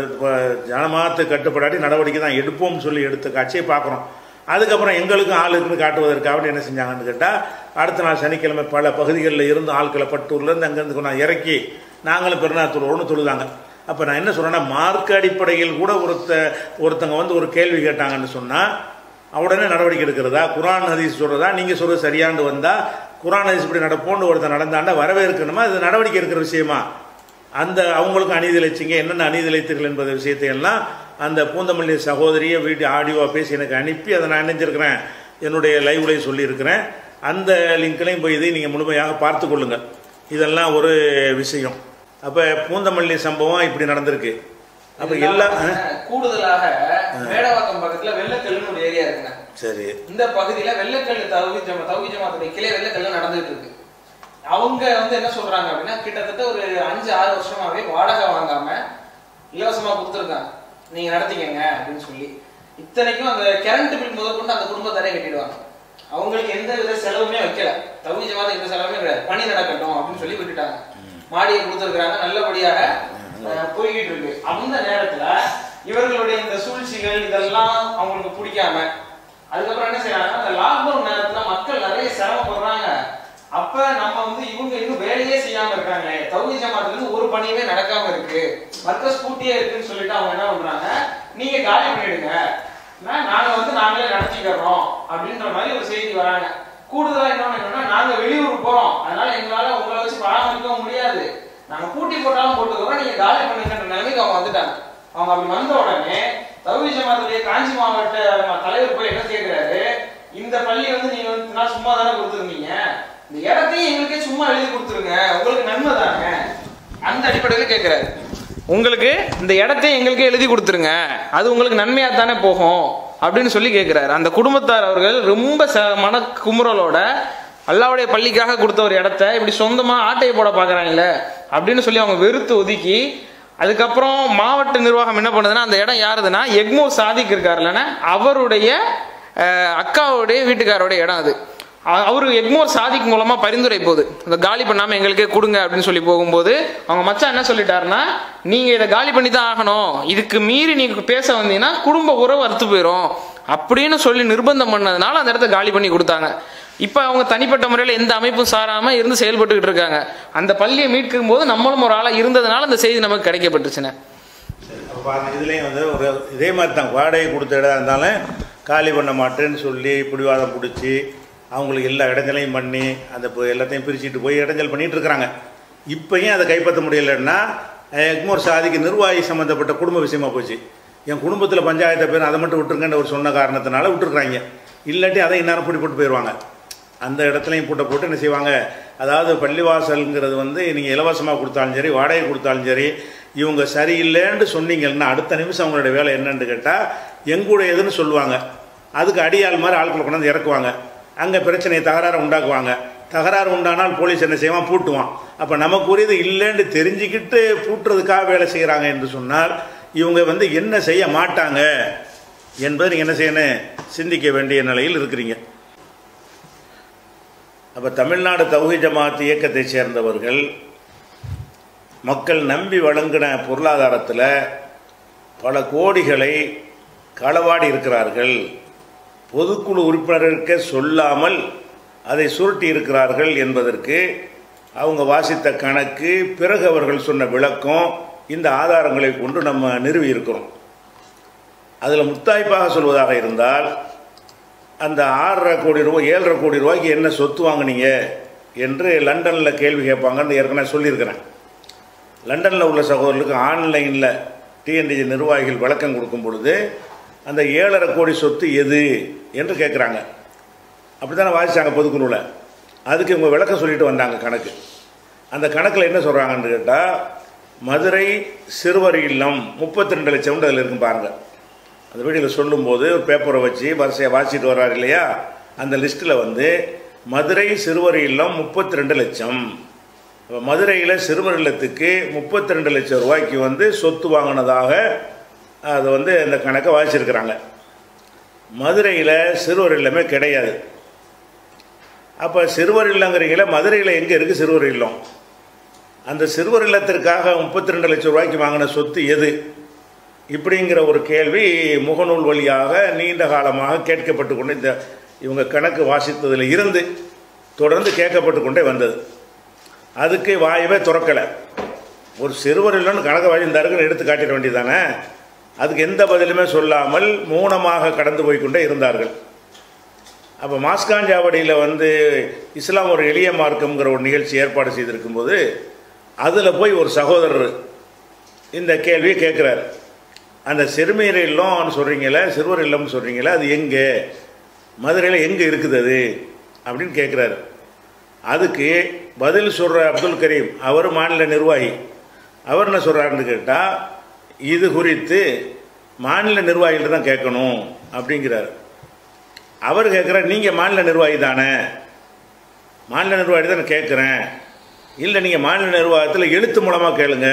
ஜனமாத்து கட்டுப்படாட்டி நடவடிக்கை தான் எடுப்போம்னு சொல்லி எடுத்த காட்சியை பார்க்குறோம் அதுக்கப்புறம் எங்களுக்கும் ஆள் இருக்குன்னு காட்டுவதற்காக என்ன செஞ்சாங்கன்னு கேட்டால் அடுத்த நாள் சனிக்கிழமை பல பகுதிகளில் இருந்து ஆட்களை பட்டூர்லேருந்து அங்கேருந்து கொண்டாந்து இறக்கி நாங்களும் பெருநாள் தொழுவோன்னு தொழுதாங்க அப்போ நான் என்ன சொல்கிறேன்னா மார்க் அடிப்படையில் கூட ஒருத்த ஒருத்தங்க வந்து ஒரு கேள்வி கேட்டாங்கன்னு சொன்னால் உடனே நடவடிக்கை எடுக்கிறதா குரான் ஹதீஸ் சொல்கிறதா நீங்கள் சொல்கிறது சரியாண்டு வந்தால் குரான் ஹதீஸ் இப்படி நடப்போன்னு ஒருத்தர் நடந்தாண்டா வரவேற்கணுமா இது நடவடிக்கை எடுக்கிற விஷயமா அந்த அவங்களுக்கும் அநீதி இழைச்சிங்க என்னென்ன அநீதி இழைத்தீர்கள் என்பது விஷயத்தை எல்லாம் அந்த பூந்தமல்லி சகோதரியை வீட்டு ஆடியோவாக பேசி எனக்கு அனுப்பி அதை நான் இணைஞ்சிருக்கிறேன் என்னுடைய லைவ்லையும் சொல்லியிருக்கிறேன் அந்த லிங்க்லையும் போய் இதை நீங்கள் முழுமையாக பார்த்து கொள்ளுங்கள் இதெல்லாம் ஒரு விஷயம் அப்போ பூந்தமல்லி சம்பவம் இப்படி நடந்திருக்கு அப்போ எல்லா ஆ? கூடுதலாக மேடவாக்கம் பக்கத்துல வெள்ளக்கல்லுன்னு ஒரு ஏரியா இருக்குங்க சரி இந்த பகுதியில வெள்ளக்கல் தௌஹி ஜமா தௌஹி ஜமாத்துடைய கிளை வெள்ளக்கல்ல நடந்துட்டு இருக்கு அவங்க வந்து என்ன சொல்றாங்க அப்படின்னா கிட்டத்தட்ட ஒரு அஞ்சு ஆறு வருஷமாவே வாடகை வாங்காம இலவசமா கொடுத்துருக்காங்க நீங்க நடத்திக்கங்க அப்படின்னு சொல்லி இத்தனைக்கும் அந்த கரண்ட் பில் முதற்கொண்டு அந்த குடும்பத்தாரே கட்டிடுவாங்க அவங்களுக்கு எந்த வித செலவுமே வைக்கல தௌஹி ஜமாத் எந்த செலவுமே கிடையாது பணி நடக்கட்டும் அப்படின்னு சொல்லி விட்டுட்டாங்க மாடியை கொடுத்துருக்காங்க நல்லபடியாக அஹ், போய்கிட்டு இருக்கு அந்த நேரத்துல இவர்களுடைய இந்த சூழ்ச்சிகள் இதெல்லாம் அவங்களுக்கு பிடிக்காம அதுக்கப்புறம் என்ன செய்யறாங்க அந்த லாக்டவுன் நேரத்துல மக்கள் நிறைய சிரமப்படுறாங்க அப்ப நம்ம வந்து இவங்க இன்னும் வேலையே செய்யாம இருக்காங்க தௌஹி ஜமாத்துல இருந்து ஒரு பணியுமே நடக்காம இருக்கு மர்க்கஸ் பூட்டியே இருக்குன்னு சொல்லிட்டு அவங்க என்ன பண்றாங்க நீங்க காலி பண்ணிடுங்க நான் நாங்க வந்து நாங்களே நடத்திக்கிறோம் அப்படின்ற மாதிரி ஒரு செய்தி வராங்க கூடுதலா இன்னொன்னு என்னன்னா நாங்க வெளியூர் போறோம் அதனால எங்களால உங்களை வச்சு பராமரிக்கவும் முடியாது நாங்க பூட்டி போட்டாலும் போட்டுக்கிறோம் நீங்க காலி பண்ணுங்கன்ற நிலைமைக்கு அவங்க வந்துட்டாங்க அவங்க அப்படி வந்த உடனே தௌஹி ஜமாத்துடைய காஞ்சி மாவட்ட தலைவர் போய் என்ன கேக்குறாரு இந்த பள்ளி வந்து நீங்க வந்து நான் சும்மா தானே கொடுத்துருந்தீங்க இந்த இடத்தையும் எங்களுக்கே சும்மா எழுதி கொடுத்துருங்க உங்களுக்கு நன்மை தானே அந்த அடிப்படையில கேக்குறாரு உங்களுக்கு இந்த இடத்தையும் எங்களுக்கு எழுதி கொடுத்துருங்க அது உங்களுக்கு நன்மையா தானே போகும் அப்படின்னு சொல்லி கேட்கிறாரு அந்த குடும்பத்தார் அவர்கள் ரொம்ப ச மன குமுறலோட அல்லாவுடைய பள்ளிக்காக கொடுத்த ஒரு இடத்த இப்படி சொந்தமா ஆட்டையை போட பாக்குறாங்களே அப்படின்னு சொல்லி அவங்க வெறுத்து ஒதுக்கி அதுக்கப்புறம் மாவட்ட நிர்வாகம் என்ன பண்ணுதுன்னா அந்த இடம் யாருதுன்னா எக்மோர் சாதிக் இருக்காருல்லன்னா அவருடைய அஹ், அக்காவுடைய வீட்டுக்காரோடைய இடம் அது அ- அவரு எக்மோர் சாதிக் மூலமா பரிந்துரை போகுது இந்த காலி பண்ணாம எங்களுக்கே கொடுங்க அப்படின்னு சொல்லி போகும்போது அவங்க மச்சான் என்ன சொல்லிட்டாருன்னா நீங்க இதை காலி பண்ணி தான் ஆகணும் இதுக்கு மீறி நீங்க பேச வந்தீங்கன்னா குடும்ப உறவு அறுத்து போயிடும் அப்படின்னு சொல்லி நிர்பந்தம் பண்ணதுனால அந்த இடத்த காலி பண்ணி கொடுத்தாங்க இப்ப அவங்க தனிப்பட்ட முறையில் எந்த அமைப்பும் சாராம இருந்து செயல்பட்டுக்கிட்டு இருக்காங்க அந்த பள்ளியை மீட்கும் போது நம்மளும் ஒரு ஆளா இருந்ததுனால அந்த செய்தி நமக்கு கிடைக்கப்பட்டுச்சுண்ணே அப்ப பாருங்க இதுலேயும் வந்து ஒரு இதே மாதிரி தான் வாடகை கொடுத்த இடம் இருந்தாலும் காலி பண்ண மாட்டேன்னு சொல்லி பிடிவாதம் பிடிச்சி அவங்களுக்கு எல்லா இடங்களையும் பண்ணி அந்த இப்போ எல்லாத்தையும் பிரிச்சுட்டு போய் இடைஞ்சல் பண்ணிட்டு இருக்கிறாங்க இப்பயும் அதை கைப்பற்ற முடியலைன்னா அஹ், எக்மோர் சாதிக்கு நிர்வாகி சம்மந்தப்பட்ட குடும்ப விஷயமா போச்சு என் குடும்பத்தில் பஞ்சாயத்தை பேர் அதை மட்டும் விட்டுருங்கன்னு ஒரு சொன்ன காரணத்தினால விட்டுருக்குறாங்க இல்லாட்டி அதை இந்நேரம் பிடி போட்டு போயிடுவாங்க அந்த இடத்துலையும் பூட்டை போட்டு என்ன செய்வாங்க அதாவது பள்ளிவாசல்ங்கிறது வந்து நீங்கள் இலவசமாக கொடுத்தாலும் சரி வாடகை கொடுத்தாலும் சரி இவங்க சரியில்லைன்னு சொன்னீங்கன்னா அடுத்த நிமிஷம் அவங்களோட வேலை என்னன்னு கேட்டால் எங்களுடையதுன்னு சொல்லுவாங்க அதுக்கு அடியாள் மாதிரி ஆட்களை கொண்டாந்து இறக்குவாங்க அங்கே பிரச்சனையை தகராறு உண்டாக்குவாங்க தகராறு உண்டானால் போலீஸ் என்ன செய்வான் பூட்டுவான் அப்போ நமக்குரியது இல்லைன்னு தெரிஞ்சுக்கிட்டு பூட்டுறதுக்காக வேலை செய்கிறாங்க என்று சொன்னால் இவங்க வந்து என்ன செய்ய மாட்டாங்க என்பதை நீங்கள் என்ன செய்யணும் சிந்திக்க வேண்டிய நிலையில் இருக்கிறீங்க அப்போ தமிழ்நாடு தௌஹி ஜமாத் இயக்கத்தை சேர்ந்தவர்கள் மக்கள் நம்பி வழங்கின பொருளாதாரத்தில் பல கோடிகளை களவாடி இருக்கிறார்கள் பொதுக்குழு உறுப்பினர்களுக்கு சொல்லாமல் அதை சுருட்டி இருக்கிறார்கள் என்பதற்கு அவங்க வாசித்த கணக்கு பிறகு அவர்கள் சொன்ன விளக்கம் இந்த ஆதாரங்களை கொண்டு நம்ம நிறுவி இருக்கிறோம் அதில் முத்தாய்ப்பாக சொல்வதாக இருந்தால் அந்த ஆறரை கோடி ரூபாய் ஏழரை கோடி ரூபாய்க்கு என்ன சொத்து வாங்குனீங்க என்று லண்டனில் கேள்வி கேட்பாங்கன்னு ஏற்கனவே சொல்லியிருக்கிறேன் லண்டனில் உள்ள சகோதரர்களுக்கு ஆன்லைனில் டிஎன்டிஜி நிர்வாகிகள் விளக்கம் கொடுக்கும் பொழுது அந்த ஏழரை கோடி சொத்து எது என்று கேட்குறாங்க அப்படி தானே வாசித்தாங்க பொதுக்குழுவில் அதுக்கு இவங்க விளக்கம் சொல்லிட்டு வந்தாங்க கணக்கு அந்த கணக்கில் என்ன சொல்கிறாங்கன்னு கேட்டால் மதுரை சிறுவர் இல்லம் முப்பத்தி ரெண்டு லட்சம் அதில் இருக்கும் பாருங்கள் அந்த வீடியோவில் சொல்லும்போது ஒரு பேப்பரை வச்சு வரிசையாக வாசிட்டு வர்றாரு இல்லையா அந்த லிஸ்ட்டில் வந்து மதுரை சிறுவர் இல்லம் முப்பத்தி ரெண்டு லட்சம் அப்ப மதுரையில் சிறுவர் இல்லத்துக்கு முப்பத்தி ரெண்டு லட்சம் ரூபாய்க்கு வந்து சொத்து வாங்கினதாக அது வந்து இந்த கணக்கை வாசிச்சிருக்கிறாங்க மதுரையில் சிறுவர் இல்லமே கிடையாது அப்போ சிறுவர் இல்லங்கிறீங்கள மதுரையில் எங்கே இருக்குது சிறுவர் இல்லம் அந்த சிறுவர் இல்லத்திற்காக முப்பத்தி ரெண்டு லட்சம் ரூபாய்க்கு வாங்கின சொத்து எது இப்படிங்கிற ஒரு கேள்வி முகநூல் வழியாக நீண்ட காலமாக கேட்கப்பட்டு கொண்டு இந்த இவங்க கணக்கு வாசித்ததில் இருந்து தொடர்ந்து கேட்கப்பட்டு கொண்டே வந்தது அதுக்கு வாயவே துறக்கலை ஒரு சிறுவர் இல்லைன்னு கணக்கு வாய்ந்தாருக்குன்னு எடுத்து காட்டிட வேண்டியதானே அதுக்கு எந்த பதிலுமே சொல்லாமல் மௌனமாக கடந்து போய் கொண்டே இருந்தார்கள் அப்போ மாஸ்காஞ்சாவடியில் வந்து இஸ்லாம் ஒரு எளிய மார்க்கம்ங்கிற ஒரு நிகழ்ச்சி ஏற்பாடு செய்திருக்கும்போது அதில் போய் ஒரு சகோதரர் இந்த கேள்வியை கேட்குறாரு அந்த சிறுமியர் இல்லம்னு சொல்கிறீங்களே சிறுவர் இல்லம்னு சொல்கிறீங்களே அது எங்கே மதுரையில் எங்கே இருக்குது அது அப்படின்னு கேட்குறாரு அதுக்கு பதில் சொல்கிற அப்துல் கரீம் அவர் மாநில நிர்வாகி அவர் என்ன சொல்கிறாருன்னு கேட்டால் இது குறித்து மாநில நிர்வாகிகிட்ட தான் கேட்கணும் அப்படிங்கிறார் அவர் கேட்குறார் நீங்கள் மாநில நிர்வாகி தானே மாநில நிர்வாகி தான் நான் கேட்குறேன் இல்லை நீங்கள் மாநில நிர்வாகத்தில் எழுத்து மூலமாக கேளுங்க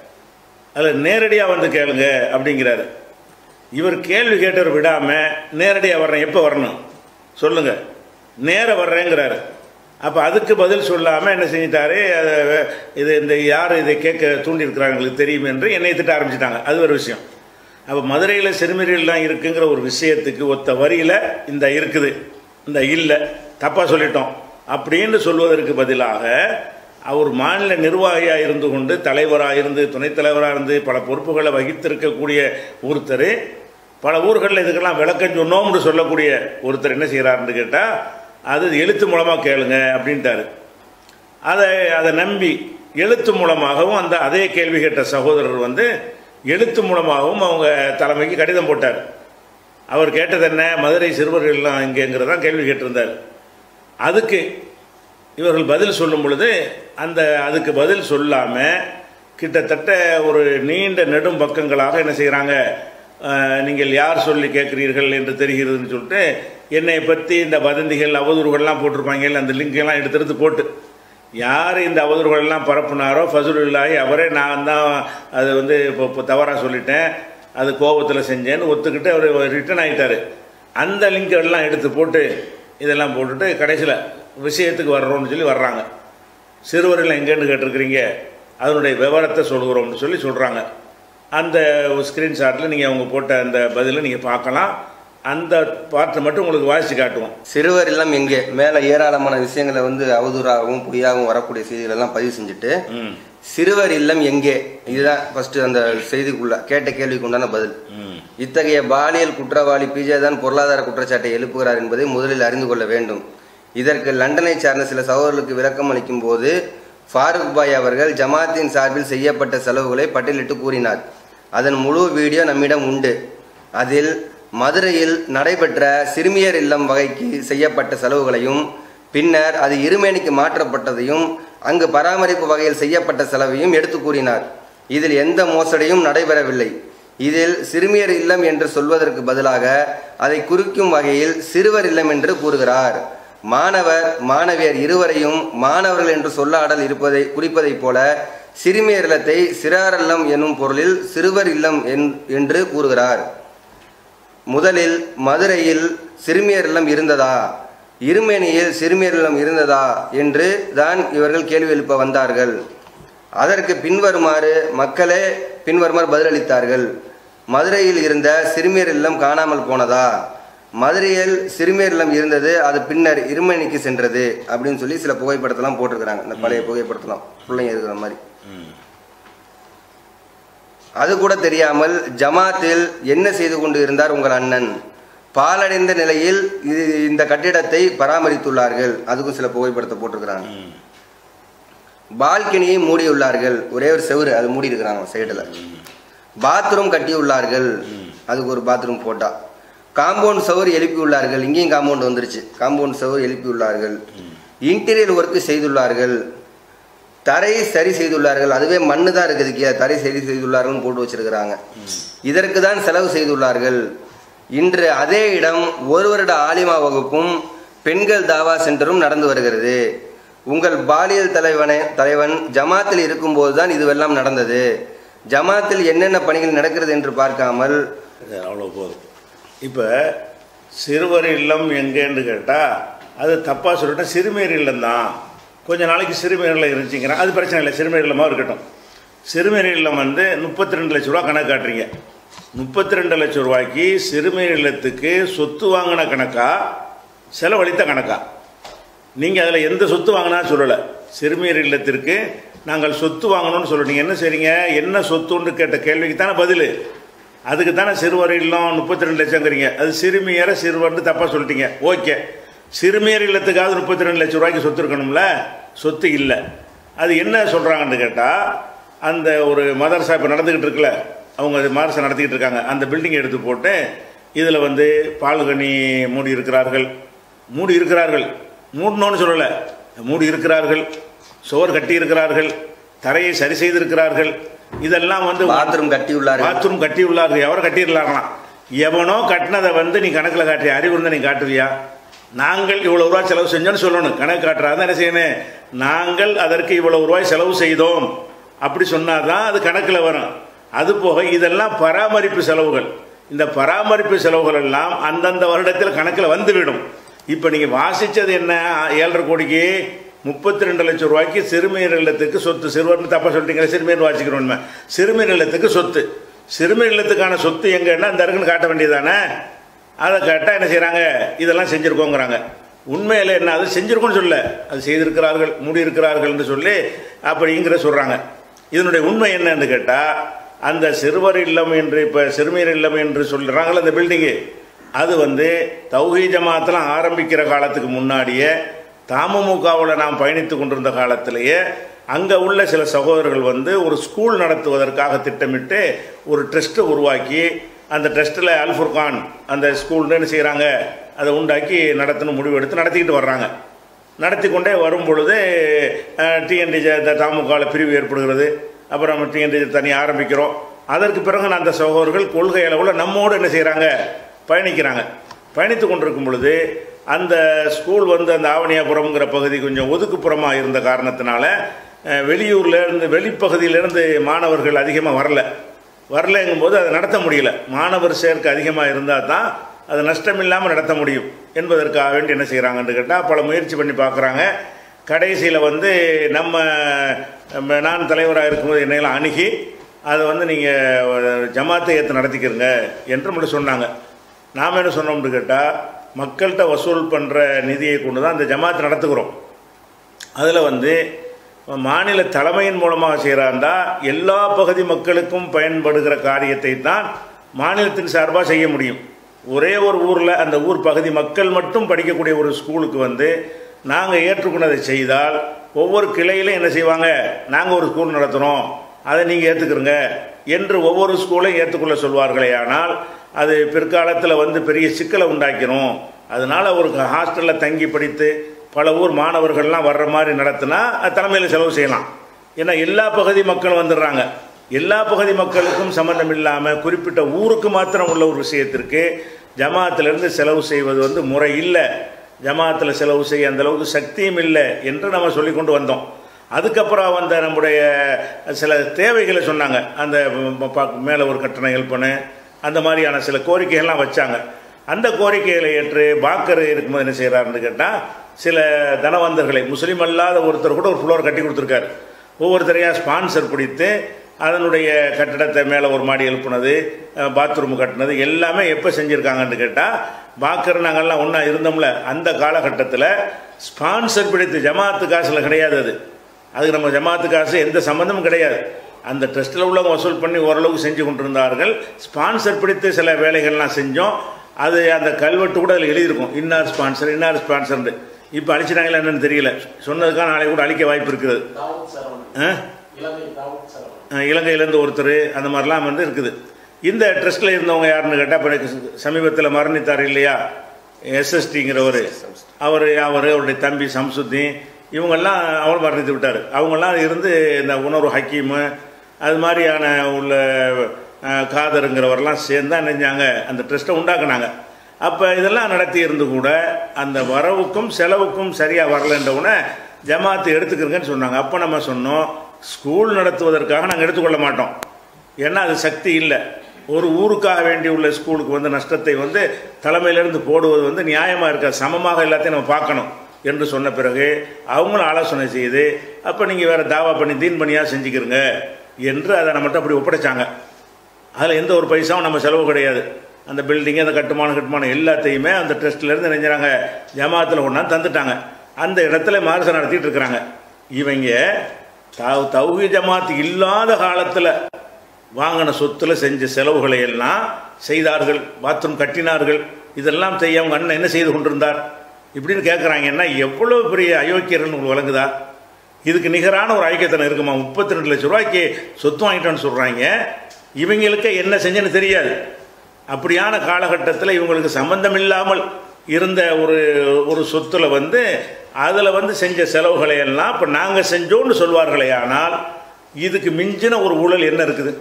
அதில் நேரடியாக வந்து கேளுங்க அப்படிங்கிறாரு இவர் கேள்வி கேட்டவர் விடாமல் நேரடியாக வர்றேன் எப்போ வரணும் சொல்லுங்கள் நேர வர்றேங்கிறாரு அப்போ அதுக்கு பதில் சொல்லாமல் என்ன செஞ்சிட்டாரு அதை இது இந்த யார் இதை கேட்க தூண்டியிருக்கிறாங்களுக்கு தெரியும் என்று என்னை திட்ட ஆரம்பிச்சிட்டாங்க அது ஒரு விஷயம் அப்போ மதுரையில் சிறுமிகள்லாம் இருக்குங்கிற ஒரு விஷயத்துக்கு ஒத்த வரியில் இந்த இருக்குது இந்த இல்லை தப்பாக சொல்லிட்டோம் அப்படின்னு சொல்வதற்கு பதிலாக அவர் மாநில நிர்வாகியாக இருந்து கொண்டு தலைவராக இருந்து துணைத் தலைவராக இருந்து பல பொறுப்புகளை வகித்திருக்கக்கூடிய ஒருத்தர் பல ஊர்களில் இதுக்கெல்லாம் விளக்கம் சொன்னோம்னு சொல்லக்கூடிய ஒருத்தர் என்ன செய்கிறாருன்னு கேட்டால் அது எழுத்து மூலமாக கேளுங்க அப்படின்ட்டாரு அதை அதை நம்பி எழுத்து மூலமாகவும் அந்த அதே கேள்வி கேட்ட சகோதரர் வந்து எழுத்து மூலமாகவும் அவங்க தலைமைக்கு கடிதம் போட்டார் அவர் கேட்டது என்ன மதுரை சிறுவர்கள்லாம் இங்கேங்கிறதான் கேள்வி கேட்டிருந்தார் அதுக்கு இவர்கள் பதில் சொல்லும் பொழுது அந்த அதுக்கு பதில் சொல்லாமல் கிட்டத்தட்ட ஒரு நீண்ட நெடும் பக்கங்களாக என்ன செய்கிறாங்க நீங்கள் யார் சொல்லி கேட்கிறீர்கள் என்று தெரிகிறதுன்னு சொல்லிட்டு என்னை பற்றி இந்த வதந்திகள் அவதூறுகள்லாம் போட்டிருப்பாங்க அந்த லிங்க் எல்லாம் எடுத்து எடுத்து போட்டு யார் இந்த அவதூறுகள்லாம் பரப்புனாரோ ஃபசுலுல்லாஹி அவரே நான் தான் அது வந்து இப்போ இப்போ தவறாக சொல்லிட்டேன் அது கோபத்தில் செஞ்சேன்னு ஒத்துக்கிட்டு அவர் ரிட்டர்ன் ஆகிட்டார் அந்த லிங்க் எல்லாம் எடுத்து போட்டு இதெல்லாம் போட்டுட்டு கடைசியில் விஷயத்துக்கு வர்றோம்னு சொல்லி வர்றாங்க சிறுவர்கள் எங்கேன்னு கேட்டிருக்கிறீங்க அதனுடைய விவரத்தை சொல்கிறோம்னு சொல்லி சொல்கிறாங்க அந்த ஸ்க்ரீன்ஷாட்டில் நீங்கள் அவங்க போட்ட அந்த பதிலை நீங்கள் பார்க்கலாம் அந்த பார்ட்டை மட்டும் உங்களுக்கு வாசித்து காட்டுவோம் சிறுவர் இல்லம் எங்கே மேல ஏராளமான விஷயங்களை வந்து அவதூறாகவும் பொய்யாகவும் வரக்கூடிய செய்திகள் எல்லாம் பதிவு செஞ்சுட்டு சிறுவர் இல்லம் எங்கே இதுதான் ஃபர்ஸ்ட் அந்த செய்திக்குள்ள கேட்ட கேள்விக்கு உண்டான பதில் இத்தகைய பாலியல் குற்றவாளி பிஜே தான் பொருளாதார குற்றச்சாட்டை எழுப்புகிறார் என்பதை முதலில் அறிந்து கொள்ள வேண்டும் இதற்கு லண்டனை சார்ந்த சில சகோதரர்களுக்கு விளக்கம் அளிக்கும் போது ஃபாரூக் பாய் அவர்கள் ஜமாத்தின் சார்பில் செய்யப்பட்ட செலவுகளை பட்டியலிட்டு கூறினார் அதன் முழு வீடியோ நம்மிடம் உண்டு அதில் மதுரையில் நடைபெற்ற சிறுமியர் இல்லம் வகைக்கு செய்யப்பட்ட செலவுகளையும் பின்னர் அது இருமேனிக்கு மாற்றப்பட்டதையும் அங்கு பராமரிப்பு வகையில் செய்யப்பட்ட செலவையும் எடுத்து கூறினார் இதில் எந்த மோசடியும் நடைபெறவில்லை இதில் சிறுமியர் இல்லம் என்று சொல்வதற்கு பதிலாக அதை குறிக்கும் வகையில் சிறுவர் இல்லம் என்று கூறுகிறார் மாணவர் மாணவியர் இருவரையும் மாணவர்கள் என்று சொல்லாடல் இருப்பதை குறிப்பதைப் போல சிறுமியர் இல்லத்தை சிறார் இல்லம் என்னும் பொருளில் சிறுவர் இல்லம் என்- என்று கூறுகிறார் முதலில் மதுரையில் சிறுமியர் இல்லம் இருந்ததா இருமேனியில் சிறுமியர் இல்லம் இருந்ததா என்று தான் இவர்கள் கேள்வி எழுப்ப வந்தார்கள் அதற்கு பின்வருமாறு மக்களே பின்வருமாறு பதிலளித்தார்கள் மதுரையில் இருந்த சிறுமியர் இல்லம் காணாமல் போனதா மதுரையில் சிறுமியர் இல்லம் இருந்தது அது பின்னர் இருமேனிக்கு சென்றது அப்படின்னு சொல்லி சில புகைப்படத்தெல்லாம் போட்டிருக்கிறாங்க இந்த பழைய புகைப்படத்தெல்லாம் பிள்ளைங்க இருக்கிற மாதிரி அது கூட தெரியாமல் ஜமாத்தில் என்ன செய்து கொண்டு இருந்தார் உங்கள் அண்ணன் பாலடைந்த நிலையில் இது இந்த கட்டிடத்தை பராமரித்துள்ளார்கள் அதுக்கும் சில புகைப்படத்தை போட்டிருக்கிறாங்க பால்கனியை மூடியுள்ளார்கள் ஒரே ஒரு செவுரு அது மூடி இருக்கிறாங்க சைடில் பாத்ரூம் கட்டியுள்ளார்கள் அதுக்கு ஒரு பாத்ரூம் போட்டா காம்பவுண்ட் சவுர் எழுப்பி உள்ளார்கள் இங்கேயும் காம்பவுண்ட் வந்துருச்சு காம்பவுண்ட் சவுர் எழுப்பி உள்ளார்கள் இன்டீரியர் ஒர்க்கு செய்துள்ளார்கள் தரை சரி செய்துள்ளார்கள் அதுவே மண்ணு தான் இருக்குது கீழே தரை சரி செய்துள்ளார்கள் போட்டு வச்சிருக்கிறாங்க இதற்கு தான் செலவு செய்துள்ளார்கள் இன்று அதே இடம் ஒரு வருட ஆலிமா வகுப்பும் பெண்கள் தாவா சென்டரும் நடந்து வருகிறது உங்கள் பாலியல் தலைவனை தலைவன் ஜமாத்தில் இருக்கும்போது தான் இதுவெல்லாம் நடந்தது ஜமாத்தில் என்னென்ன பணிகள் நடக்கிறது என்று பார்க்காமல் அவ்வளோ போதும் இப்போ சிறுவர் இல்லம் எங்கேன்னு கேட்டால் அது தப்பாக சொல்லிட்டா சிறுமியர் இல்லம் தான் கொஞ்ச நாளைக்கு சிறுமியர் இல்லம் இருந்துச்சுங்கிறான் அது பிரச்சனை இல்லை சிறுமியர் இல்லமாக இருக்கட்டும் சிறுமியர் இல்லம் வந்து முப்பத்தி ரெண்டு லட்ச ரூபா கணக்கு காட்டுறீங்க முப்பத்தி ரெண்டு லட்ச ரூபாய்க்கு சிறுமியர் இல்லத்துக்கு சொத்து வாங்கின கணக்கா செலவழித்த கணக்கா நீங்கள் அதில் எந்த சொத்து வாங்கினா சொல்லலை சிறுமியர் இல்லத்திற்கு நாங்கள் சொத்து வாங்கணும்னு சொல்லிட்டீங்க என்ன செய்றீங்க என்ன சொத்துன்னு கேட்ட கேள்விக்கு தானே பதில் அதுக்கு தானே சிறுவர் இல்லம் முப்பத்தி ரெண்டு லட்சங்கிறீங்க அது சிறுமியரை சிறுவர்னு தப்பாக சொல்லிட்டீங்க ஓகே சிறுமியர் இல்லத்துக்காவது முப்பத்தி ரெண்டு லட்சம் ரூபாய்க்கு சொத்து இருக்கணும்ல சொத்து இல்லை அது என்ன சொல்கிறாங்கன்னு கேட்டால் அந்த ஒரு மதரசா இப்போ நடந்துக்கிட்டு இருக்குல்ல அவங்க மதரசா நடத்திக்கிட்டு இருக்காங்க அந்த பில்டிங் எடுத்து போட்டு இதில் வந்து பால்கனி மூடி இருக்கிறார்கள் மூடி இருக்கிறார்கள் மூடணும்னு சொல்லலை மூடி இருக்கிறார்கள் சுவர் கட்டி இருக்கிறார்கள் தரையை சரி செய்திருக்கிறார்கள் இதெல்லாம் வந்து பாத்ரூம் கட்டியுள்ளார்கள் பாத்ரூம் கட்டியுள்ளார்கள் எவரோ கட்டியிருக்கலாங்களாம் எவனோ கட்டினதை வந்து நீ கணக்கில் காட்டிய அறிவு இருந்தால் நீ காட்டுவியா நாங்கள் இவ்வளவு ரூபாய் செலவு செஞ்சோன்னு சொல்லணும் கணக்கு காட்டுறாதான் என்ன செய்யணும் நாங்கள் அதற்கு இவ்வளவு ரூபாய் செலவு செய்தோம் அப்படி சொன்னாதான் அது கணக்கில் வரும் அது போக இதெல்லாம் பராமரிப்பு செலவுகள் இந்த பராமரிப்பு செலவுகள் எல்லாம் அந்தந்த வருடத்தில் கணக்கில் வந்துவிடும் இப்போ நீங்கள் வாசித்தது என்ன ஏழரை கோடிக்கு முப்பத்தி ரெண்டு லட்சம் ரூபாய்க்கு சிறுமியர் இல்லத்துக்கு சொத்து சிறுவர்னு தப்பாக சொல்லிட்டீங்களே சிறுமியர் வாசிக்கிறோம் சிறுமியர் இல்லத்துக்கு சொத்து சிறுமியர் இல்லத்துக்கான சொத்து எங்கன்னா இந்த இருக்குன்னு காட்ட வேண்டியதானே அதை கேட்டால் என்ன செய்கிறாங்க இதெல்லாம் செஞ்சுருக்கோங்கிறாங்க உண்மையில் என்ன அது செஞ்சுருக்கோன்னு சொல்ல அது செய்திருக்கிறார்கள் மூடியிருக்கிறார்கள்னு சொல்லி அப்படிங்கிற சொல்கிறாங்க இதனுடைய உண்மை என்னன்னு கேட்டால் அந்த சிறுவர் இல்லம் என்று இப்போ சிறுமியர் இல்லம் என்று சொல்கிறாங்களே அந்த பில்டிங்கு அது வந்து தௌஹீ ஜமாத்தெல்லாம் ஆரம்பிக்கிற காலத்துக்கு முன்னாடியே தமுமுகவில் நாம் பயணித்து கொண்டிருந்த காலத்திலேயே அங்கே உள்ள சில சகோதரர்கள் வந்து ஒரு ஸ்கூல் நடத்துவதற்காக திட்டமிட்டு ஒரு ட்ரஸ்ட்டை உருவாக்கி அந்த ட்ரஸ்ட்டில் அல்ஃபுர்கான் அந்த ஸ்கூல்னு என்ன செய்கிறாங்க அதை உண்டாக்கி நடத்தணும் முடிவெடுத்து நடத்திக்கிட்டு வர்றாங்க நடத்தி கொண்டே வரும் பொழுது டிஎன்டி தாமுகாவில் பிரிவு ஏற்படுகிறது அப்புறம் டிஎன்டி தனி ஆரம்பிக்கிறோம் அதற்கு பிறகு அந்த சகோதரர்கள் கொள்கை அளவில் நம்மோடு என்ன செய்கிறாங்க பயணிக்கிறாங்க பயணித்து கொண்டிருக்கும் பொழுது அந்த ஸ்கூல் வந்து அந்த ஆவணியாபுரம்ங்கிற பகுதி கொஞ்சம் ஒதுக்குப்புறமாக இருந்த காரணத்தினால அஹ், வெளியூர்ல இருந்து வெளிப்பகுதியிலேருந்து மாணவர்கள் அதிகமாக வரல வரலைங்கும்போது அதை நடத்த முடியல மாணவர் சேர்க்கை அதிகமாக இருந்தால் தான் அது நஷ்டம் இல்லாமல் நடத்த முடியும் என்பதற்காக வேண்டி என்ன செய்கிறாங்கன்னு கேட்டால் பல முயற்சி பண்ணி பார்க்குறாங்க கடைசியில் வந்து நம்ம நம்ம நான் தலைவராக இருக்கும்போது என்னையெல்லாம் அணுகி அதை வந்து நீங்கள் ஜமாத்தை ஏற்று நடத்திக்கிறங்க என்று மட்டும் சொன்னாங்க நாம் என்ன சொன்னோம்னு கேட்டால் மக்கள்கிட்ட வசூல் பண்ணுற நிதியை கொண்டு தான் அந்த ஜமாத் நடத்துகிறோம் அதில் வந்து மாநில தலைமையின் மூலமாக செய்கிறாண்டா எல்லா பகுதி மக்களுக்கும் பயன்படுகிற காரியத்தை தான் மாநிலத்தின் சார்பாக செய்ய முடியும் ஒரே ஒரு ஊரில் அந்த ஊர் பகுதி மக்கள் மட்டும் படிக்கக்கூடிய ஒரு ஸ்கூலுக்கு வந்து நாங்கள் ஏற்றுக்கொண்டதை செய்தால் ஒவ்வொரு கிளையிலும் என்ன செய்வாங்க நாங்கள் ஒரு ஸ்கூல் நடத்துகிறோம் அதை நீங்கள் ஏற்றுக்கிறங்க என்று ஒவ்வொரு ஸ்கூலையும் ஏற்றுக்கொள்ள சொல்வார்களே ஆனால் அது பிற்காலத்தில் வந்து பெரிய சிக்கலை உண்டாக்கிரும் அதனால ஒரு ஹாஸ்டலில் தங்கி படித்து பல ஊர் மாணவர்கள்லாம் வர்ற மாதிரி நடத்தினா அது தலைமையில் செலவு செய்யலாம் ஏன்னா எல்லா பகுதி மக்களும் வந்துடுறாங்க எல்லா பகுதி மக்களுக்கும் சம்மந்தம் இல்லாமல் குறிப்பிட்ட ஊருக்கு மாத்திரம் உள்ள ஒரு விஷயத்திற்கு ஜமாத்திலிருந்து செலவு செய்வது வந்து முறை இல்லை ஜமாத்தில் செலவு செய்ய அந்த அளவுக்கு சக்தியும் இல்லை என்று நம்ம சொல்லி கொண்டு வந்தோம் அதுக்கப்புறம் வந்த நம்முடைய சில தேவைகளை சொன்னாங்க அந்த மேலே ஒரு கட்டணம் ஹெல்ப் பண்ணு அந்த மாதிரியான சில கோரிக்கைகள்லாம் வச்சாங்க அந்த கோரிக்கைகளை ஏற்று பாக்கர் இருக்கும்போது என்ன செய்கிறாருன்னு கேட்டால் சில தனவந்தர்களை முஸ்லீம் அல்லாத ஒருத்தர் கூட ஒரு ஃப்ளோர் கட்டி கொடுத்துருக்காரு ஒவ்வொருத்தரையாக ஸ்பான்சர் பிடித்து அதனுடைய கட்டடத்தை மேலே ஒரு மாடி எழுப்புனது பாத்ரூம் கட்டினது எல்லாமே எப்போ செஞ்சுருக்காங்கன்னு கேட்டால் பாக்கர் நாங்கள்லாம் ஒன்றா இருந்தோம்ல அந்த காலகட்டத்தில் ஸ்பான்சர் பிடித்து ஜமாத்து காசில் கிடையாது அது அதுக்கு நம்ம ஜமாத்து காசு எந்த சம்மந்தமும் கிடையாது அந்த ட்ரஸ்ட்டில் உள்ளவங்க வசூல் பண்ணி ஓரளவுக்கு செஞ்சு கொண்டிருந்தார்கள் ஸ்பான்சர் பிடித்து சில வேலைகள்லாம் செஞ்சோம் அது அந்த கல்வெட்டு கூட அதில் எழுதியிருக்கும் இன்னார் ஸ்பான்சர் இன்னார் ஸ்பான்சர்னு இப்போ அழிச்சிட்டாங்களா என்னன்னு தெரியல சொன்னதுக்காக நாளை கூட அழிக்க வாய்ப்பு இருக்கிறது ஆ? அஹ் இலங்கையிலேருந்து ஒருத்தர் அந்த மாதிரிலாம் வந்து இருக்குது இந்த ட்ரஸ்ட்டில் இருந்தவங்க யாருன்னு கேட்டால் இப்போ சமீபத்தில் மரணித்தார் இல்லையா எஸ்எஸ்டிங்கிறவர் அவர் அவர் அவருடைய தம்பி சம்சுத்தீன் இவங்கெல்லாம் அவர் மரணித்து விட்டார் அவங்கெல்லாம் இருந்து இந்த உணர்வு ஹக்கீமு அது மாதிரியான உள்ள அஹ், காதருங்கிறவரெல்லாம் சேர்ந்து தான் நினைஞ்சாங்க அந்த ட்ரஸ்ட்டை உண்டாக்குனாங்க அப்போ இதெல்லாம் நடத்தி இருந்து கூட அந்த வரவுக்கும் செலவுக்கும் சரியாக வரலன்றவுடனே ஜமாத்து எடுத்துக்கிறங்கன்னு சொன்னாங்க அப்போ நம்ம சொன்னோம் ஸ்கூல் நடத்துவதற்காக நாங்கள் எடுத்துக்கொள்ள மாட்டோம் ஏன்னா அது சக்தி இல்லை ஒரு ஊருக்காக வேண்டி உள்ள ஸ்கூலுக்கு வந்து நஷ்டத்தை வந்து தலைமையிலிருந்து போடுவது வந்து நியாயமாக இருக்காது சமமாக எல்லாத்தையும் நம்ம பார்க்கணும் என்று சொன்ன பிறகு அவங்களும் ஆலோசனை செய்து அப்போ நீங்கள் வேறு தாவா பண்ணி தீன் பண்ணியாக செஞ்சுக்கிறங்க என்று அதை நம்மகிட்ட அப்படி ஒப்படைச்சாங்க அதில் எந்த ஒரு பைசாவும் நம்ம செலவு கிடையாது அந்த பில்டிங்கு அந்த கட்டுமானம் கட்டுமானம் எல்லாத்தையுமே அந்த ட்ரஸ்ட்லேருந்து நினைஞ்சாங்க ஜமாத்தில் ஒன்றா தந்துட்டாங்க அந்த இடத்துல மாரசம் நடத்திட்டு இருக்கிறாங்க இவங்க தவ் தௌஹி ஜமாத் இல்லாத காலத்தில் வாங்கின சொத்துல செஞ்ச செலவுகளை எல்லாம் செய்தார்கள் பாத்ரூம் கட்டினார்கள் இதெல்லாம் செய்ய அவங்க அண்ணன் என்ன செய்து கொண்டிருந்தார் இப்படின்னு கேட்குறாங்கன்னா எவ்வளோ பெரிய அயோக்கியர்கள் உங்களுக்கு வழங்குதா இதுக்கு நிகரான ஒரு ஐக்கியத்தனம் இருக்குமா முப்பத்தி ரெண்டு லட்ச ரூபாய்க்கு சொத்து வாங்கிட்டோன்னு சொல்கிறாங்க இவங்களுக்கு என்ன செஞ்சேன்னு தெரியாது அப்படியான காலகட்டத்தில் இவங்களுக்கு சம்பந்தம் இல்லாமல் இருந்த ஒரு ஒரு சொத்துல வந்து அதில் வந்து செஞ்ச செலவுகளை எல்லாம் இப்போ நாங்கள் செஞ்சோன்னு சொல்வார்களே ஆனால் இதுக்கு மிஞ்சின ஒரு ஊழல் என்ன இருக்குது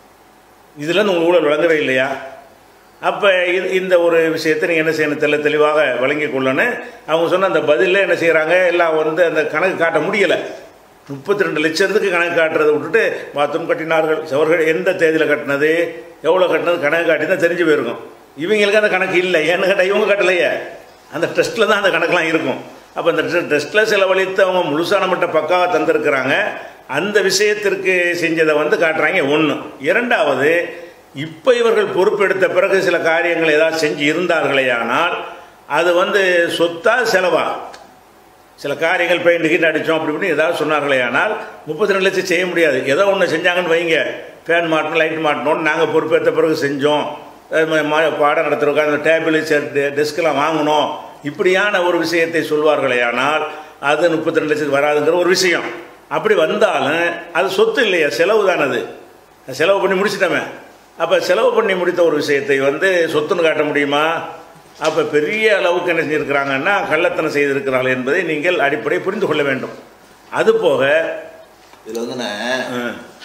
இதுல இருந்து உங்களுக்கு ஊழல் விளங்கவே இல்லையா அப்போ இந்த ஒரு விஷயத்தை நீங்கள் என்ன செய்யணும் தெல்ல தெளிவாக வழங்கி கொள்ளணும் அவங்க சொன்ன அந்த பதிலில் என்ன செய்கிறாங்க எல்லாம் வந்து அந்த கணக்கு காட்ட முடியலை முப்பத்தி ரெண்டு லட்சத்துக்கு கணக்கு காட்டுறதை விட்டுட்டு பாத்ரூம் கட்டினார்கள் சவர்கள் எந்த தேதியில் கட்டினது எவ்வளோ கட்டினது கணக்கு காட்டி தான் தெரிஞ்சு போயிருக்கும் இவங்களுக்கு அந்த கணக்கு இல்லை ஏன்னு கேட்டால் இவங்க கட்டலையே அந்த டெஸ்ட்டில் தான் அந்த கணக்கெலாம் இருக்கும் அப்போ அந்த டெஸ்ட்டில் செலவழித்து அவங்க முழுசான மட்டும் பக்காவாக தந்திருக்கிறாங்க அந்த விஷயத்திற்கு செஞ்சதை வந்து காட்டுறாங்க ஒன்று இரண்டாவது இப்போ இவர்கள் பொறுப்பெடுத்த பிறகு சில காரியங்கள் ஏதாவது செஞ்சு இருந்தார்களே ஆனால் அது வந்து சொத்தா செலவா சில காரியங்கள் பெயிண்ட் கீட் அடித்தோம் அப்படி இப்படின்னு ஏதாவது சொன்னார்களே ஆனால் முப்பத்தி ரெண்டு லட்சம் செய்ய முடியாது ஏதோ ஒன்று செஞ்சாங்கன்னு வைங்க ஃபேன் மாட்டணும் லைட் மாட்டணும்னு நாங்கள் பொறுப்பேற்ற பிறகு செஞ்சோம் அது மாதிரி மா- பாடம் நடத்துறதுக்கு அந்த டேபிள் சேர் டெஸ்க்கெல்லாம் வாங்கணும் இப்படியான ஒரு விஷயத்தை சொல்வார்களே ஆனால் அது முப்பத்தி ரெண்டு லட்சத்துக்கு வராதுங்கிற ஒரு விஷயம் அப்படி வந்தாலும் அது சொத்து இல்லையா செலவு தானே அது செலவு பண்ணி முடிச்சிட்டோமே அப்போ செலவு பண்ணி முடித்த ஒரு விஷயத்தை வந்து சொத்துன்னு காட்ட முடியுமா அப்போ பெரிய அளவுக்கு என்ன செஞ்சிருக்கிறாங்கன்னா கள்ளத்தனம் செய்திருக்கிறார்கள் என்பதை நீங்கள் அடிப்படை புரிந்து கொள்ள வேண்டும் அதுபோக இதுல வந்து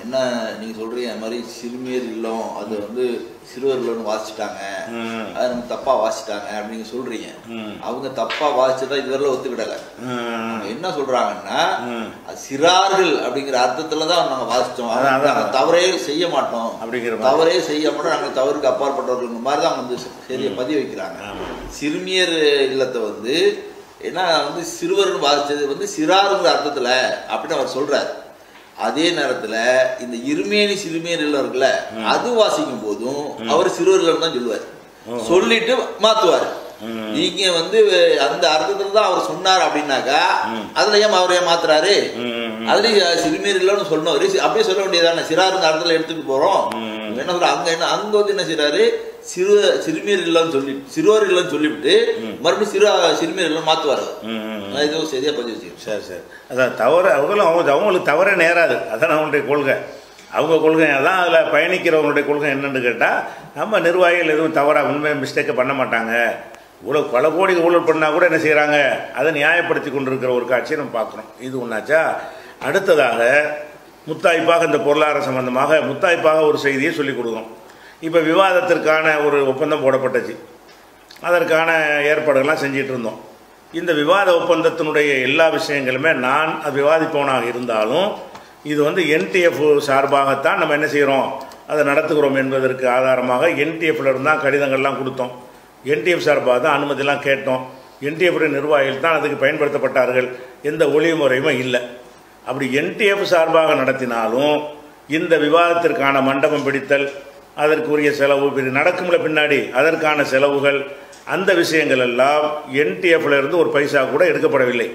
என்ன நீங்க சொல்றீங்க அது மாதிரி சிறுமியர் இல்லம் அது வந்து சிறுவர் இல்லம்னு வாசிச்சிட்டாங்க அது நம்ம தப்பா வாசிச்சிட்டாங்க அப்படின்னு சொல்றீங்க அவங்க தப்பா வாசிச்சதா இதுவரை ஒத்துக்கிடல அவங்க என்ன சொல்றாங்கன்னா அது சிறார்கள் அப்படிங்கிற அர்த்தத்துல தான் நாங்க வாசிச்சோம் அதான், அதான். நாங்க தவறே செய்ய மாட்டோம் அப்படிங்கிற மாதிரி. தவறே செய்ய மாட்டோம் நாங்க தவறுக்கு அப்பாற்பட்டவர்கள் மாதிரி தான் வந்து சரியா பதிய வைக்கிறாங்க சிறுமியர் இல்லத்தை வந்து ஏன்னா வந்து சிறுவர் வாசிச்சது வந்து சிறாருங்கிற அர்த்தத்துல அப்படின்னு அவர் சொல்றாரு அதே நேரத்துல இந்த இருமேனி சிறுமியர் இல்லம் இருக்குல்ல அது வாசிக்கும் போதும் அவர் சிறுவர்கள் தான் சொல்லுவார் சொல்லிட்டு மாத்துவார் நீங்க வந்து அந்த அர்த்தத்துல தான் அவர் சொன்னார் அப்படின்னாக்கா அதுல ஏன் அவர் ஏன் மாத்துறாரு அதுலயும் சிறுமியர் இல்லைன்னு சொன்னவர் சி- அப்படியே சொல்ல வேண்டியதானே சிறாருங்க அர்த்தத்துல எடுத்துட்டு போறோம் இவங்க என்ன சொல்ற அங்க என்ன அங்க வந்து என்ன செய்றாரு சிறு சிறுமியர் இல்லைன்னு சொல்லி சிறுவர் இல்லைன்னு சொல்லிவிட்டு மறுபடியும் சிறு சிறுமியர் இல்லைன்னு மாத்துவாரு நான் இது சரியா பதிவு செய்யும் சரி சரி அதான் தவறு அவங்களும் அவங்க அவங்களுக்கு தவறே நேராது அதான் அவங்களுடைய கொள்கை அவங்க கொள்கை அதான் அதில் பயணிக்கிறவங்களுடைய கொள்கை என்னன்னு கேட்டால் நம்ம நிர்வாகிகள் எதுவும் தவறாக உண்மையை மிஸ்டேக்கை பண்ண மாட்டாங்க இவ்வளோ பல கோடி ஊழல் பண்ணால் கூட என்ன செய்கிறாங்க அதை நியாயப்படுத்தி கொண்டிருக்கிற ஒரு காட்சியை நம்ம பார்க்குறோம் இது ஒன்றாச்சா அடுத்ததாக முத்தாய்ப்பாக இந்த பொருளாதார சம்பந்தமாக முத்தாய்ப்பாக ஒரு செய்தியை சொல்லிக் கொடுக்குறோம் இப்போ விவாதத்திற்கான ஒரு ஒப்பந்தம் போடப்பட்டுச்சு அதற்கான ஏற்பாடுகள்லாம் செஞ்சிட்டு இருந்தோம் இந்த விவாத ஒப்பந்தத்தினுடைய எல்லா விஷயங்களுமே நான் அது விவாதிப்பவனாக இருந்தாலும் இது வந்து என்டிஎஃப் சார்பாகத்தான் நம்ம என்ன செய்கிறோம் அதை நடத்துகிறோம் என்பதற்கு ஆதாரமாக என்டிஎஃப்ல இருந்து தான் கடிதங்கள்லாம் கொடுத்தோம் என்டிஎஃப் சார்பாக தான் அனுமதியெல்லாம் கேட்டோம் என்டிஎஃப் நிர்வாகிகள் தான் அதுக்கு பயன்படுத்தப்பட்டார்கள் எந்த ஒளிவு முறையுமே இல்லை அப்படி என்டிஎஃப் சார்பாக நடத்தினாலும் இந்த விவாதத்திற்கான மண்டபம் பிடித்தல் அதற்குரிய செலவு இது நடக்கும்ல பின்னாடி அதற்கான செலவுகள் அந்த விஷயங்கள் எல்லாம் என்டிஎஃப்ல இருந்து ஒரு பைசா கூட எடுக்கப்படவில்லை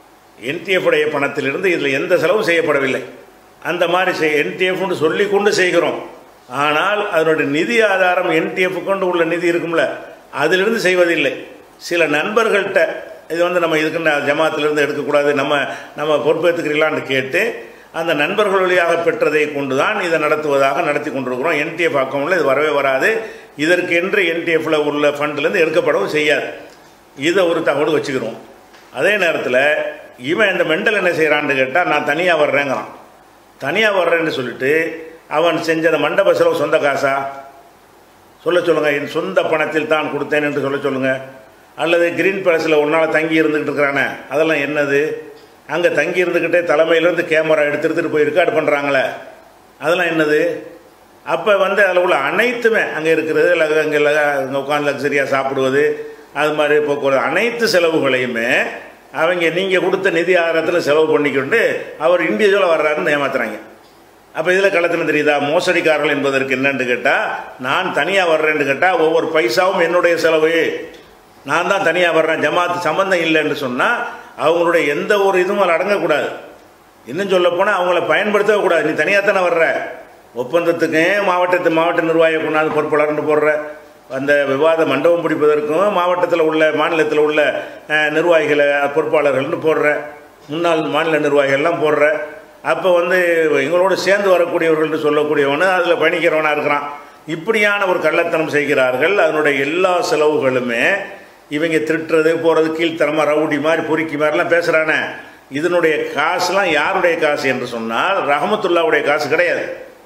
NTF உடைய பணத்திலிருந்து இதில் எந்த செலவும் செய்யப்படவில்லை அந்த மாதிரி செய் என்டிஎஃப்னு சொல்லி கொண்டு செய்கிறோம் ஆனால் அதனுடைய நிதி ஆதாரம் என்டிஎஃப் கொண்டு உள்ள நிதி இருக்கும்ல அதிலிருந்து செய்வதில்லை சில நண்பர்கள்ட்ட இது வந்து நம்ம இதுக்குன்னு ஜமாத்திலிருந்து எடுக்கக்கூடாது நம்ம நம்ம பொறுப்பேற்றுக்கிறீங்களான்னு கேட்டு அந்த நண்பர்கள் வழியாக பெற்றதை கொண்டு தான் இதை நடத்துவதாக நடத்தி கொண்டிருக்கிறோம் என்டிஎஃப் அக்கௌண்ட்டில் இது வரவே வராது இதற்கென்று என்டிஎஃப்ல உள்ள ஃபண்ட்லேருந்து எடுக்கப்படவும் செய்யாது இதை ஒரு தகவல் வச்சுக்கிறோம் அதே நேரத்தில் இவன் இந்த மெண்டல் என்ன செய்கிறான்னு கேட்டால் நான் தனியாக வர்றேங்கிறான் தனியாக வர்றேன்னு சொல்லிட்டு அவன் செஞ்ச அந்த மண்டப செலவு சொந்த காசா சொல்ல சொல்லுங்க என் சொந்த பணத்தில் தான் கொடுத்தேன் என்று சொல்ல சொல்லுங்க அல்லது கிரீன் பேலஸில் ஒரு நாள் தங்கி இருந்துக்கிட்டு இருக்கிறானே அதெல்லாம் என்னது அங்கே தங்கி இருந்துக்கிட்டே தலைமையிலேருந்து கேமரா எடுத்து எடுத்துகிட்டு போய் ரெக்கார்டு பண்ணுறாங்களே அதெல்லாம் என்னது அப்போ வந்து அதில் உள்ள அனைத்துமே அங்கே இருக்கிறது இல்லை அங்கே அங்கே உட்காந்து லக்ஸரியாக சாப்பிடுவது அது மாதிரி போக்குவரத்து அனைத்து செலவுகளையுமே அவங்க நீங்கள் கொடுத்த நிதி ஆதாரத்தில் செலவு பண்ணிக்கொண்டு அவர் இண்டிவிஜுவலாக வர்றாருன்னு ஏமாத்துறாங்க அப்போ இதில் கள்ளத்தனம் தெரியுதா மோசடிக்காரர்கள் என்பதற்கு என்னன்னு கேட்டால் நான் தனியாக வர்றேன்னு கேட்டால் ஒவ்வொரு பைசாவும் என்னுடைய செலவு நான் தான் தனியாக வர்றேன் ஜமாத்து சம்பந்தம் இல்லைன்னு சொன்னால் அவங்களுடைய எந்த ஒரு இதுவும் அதில் அடங்கக்கூடாது இன்னும் சொல்ல போனால் அவங்கள பயன்படுத்தவே கூடாது நீ தனியாக தானே வர்ற ஒப்பந்தத்துக்கு மாவட்டத்து மாவட்ட நிர்வாகியை கொண்டாந்து பொறுப்பாளர்னு போடுற அந்த விவாத மண்டபம் பிடிப்பதற்கும் மாவட்டத்தில் உள்ள மாநிலத்தில் உள்ள அஹ், நிர்வாகிகளை பொறுப்பாளர்கள்னு போடுற முன்னாள் மாநில நிர்வாகிகள்லாம் போடுற அப்போ வந்து எங்களோடு சேர்ந்து வரக்கூடியவர்கள்னு சொல்லக்கூடியவனு அதில் பயணிக்கிறவனாக இருக்கிறான் இப்படியான ஒரு கள்ளத்தனம் செய்கிறார்கள் அதனுடைய எல்லா செலவுகளுமே இவங்க திருட்டுறது போகிறது கீழ்த்தரமாக ரவுடி மாதிரி பொறுக்கி மாதிரிலாம் பேசுகிறானே இதனுடைய காசுலாம் யாருடைய காசு என்று சொன்னால் ரஹமத்துல்லாவுடைய காசு கிடையாது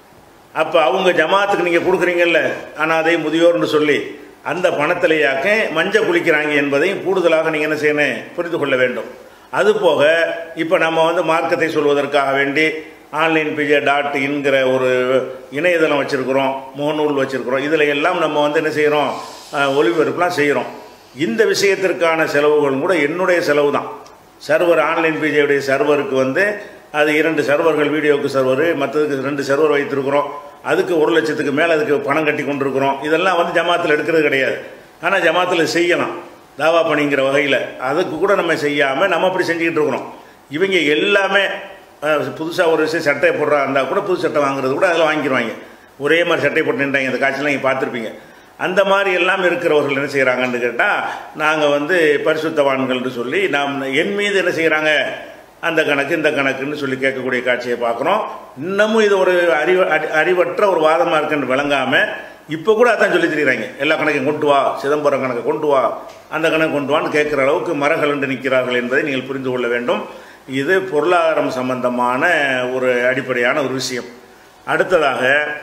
அப்போ அவங்க ஜமாத்துக்கு நீங்கள் கொடுக்குறீங்கல்ல அனாதை முதியோர்னு சொல்லி அந்த பணத்திலேயாக்க மஞ்சள் குளிக்கிறாங்க என்பதையும் கூடுதலாக நீங்கள் என்ன செய்யணும் புரிந்து கொள்ள வேண்டும் அதுபோக இப்போ நம்ம வந்து மார்க்கத்தை சொல்வதற்காக வேண்டி ஆன்லைன் பிஜே டாட் இன்கிற ஒரு இணையதளம் வச்சுருக்குறோம் முகநூல் வச்சுருக்குறோம் இதில் எல்லாம் நம்ம வந்து என்ன செய்கிறோம் அஹ், ஒளிபரப்புலாம் செய்கிறோம் இந்த விஷயத்திற்கான செலவுகளும் கூட என்னுடைய செலவு தான் சர்வர் ஆன்லைன் பிஜேயுடைய சர்வருக்கு வந்து அது இரண்டு சர்வர்கள் வீடியோக்கு சர்வர் மற்றதுக்கு ரெண்டு சர்வர் வைத்திருக்கிறோம் அதுக்கு ஒரு லட்சத்துக்கு மேலே அதுக்கு பணம் கட்டி கொண்டிருக்கிறோம் இதெல்லாம் வந்து ஜமாத்தில் எடுக்கிறது கிடையாது ஆனால் ஜமாத்தில் செய்யலாம் தாவா பணிங்கிற வகையில் அதுக்கு கூட நம்ம செய்யாமல் நம்ம அப்படி செஞ்சுக்கிட்டு இருக்கிறோம் இவங்க எல்லாமே புதுசாக ஒரு விஷயம் சட்டையை போடுறா இருந்தால் கூட புது சட்டை வாங்குறது கூட அதில் வாங்கிடுவாங்க ஒரே மாதிரி சட்டை போட்டு நின்றாங்க இந்த காட்சியெலாம் நீங்கள் பார்த்துருப்பீங்க அந்த மாதிரி எல்லாம் இருக்கிறவர்கள் என்ன செய்கிறாங்கன்னு கேட்டால் நாங்கள் வந்து பரிசுத்தவான்கள்னு சொல்லி நாம் என் மீது என்ன செய்கிறாங்க அந்த கணக்கு இந்த கணக்குன்னு சொல்லி கேட்கக்கூடிய காட்சியை பார்க்குறோம் இன்னமும் இது ஒரு அறிவு அறி- அறிவற்ற ஒரு வாதமாக இருக்குன்னு விளங்காமல் இப்போ கூட அதான் சொல்லி தெரியுறாங்க எல்லா கணக்கையும் கொண்டு வா சிதம்பரம் கணக்கை கொண்டு வா அந்த கணக்கு கொண்டு வான்னு கேட்குற அளவுக்கு மரகலண்டு நிற்கிறார்கள் என்பதை நீங்கள் புரிந்து கொள்ள வேண்டும் இது பொருளாதாரம் சம்பந்தமான ஒரு அடிப்படையான ஒரு விஷயம் அடுத்ததாக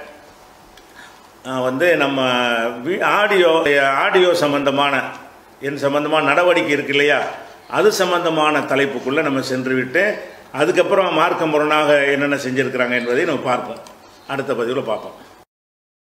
அஹ், வந்து நம்ம வி- ஆடியோ ஆடியோ சம்பந்தமான என் சம்பந்தமான நடவடிக்கை இருக்கு இல்லையா அது சம்பந்தமான தலைப்புக்குள்ளே நம்ம சென்று விட்டு அதுக்கப்புறம் மார்க்க முரணாக என்னென்ன செஞ்சுருக்கிறாங்க என்பதை நம்ம பார்ப்போம் அடுத்த பதிவில் பார்ப்போம்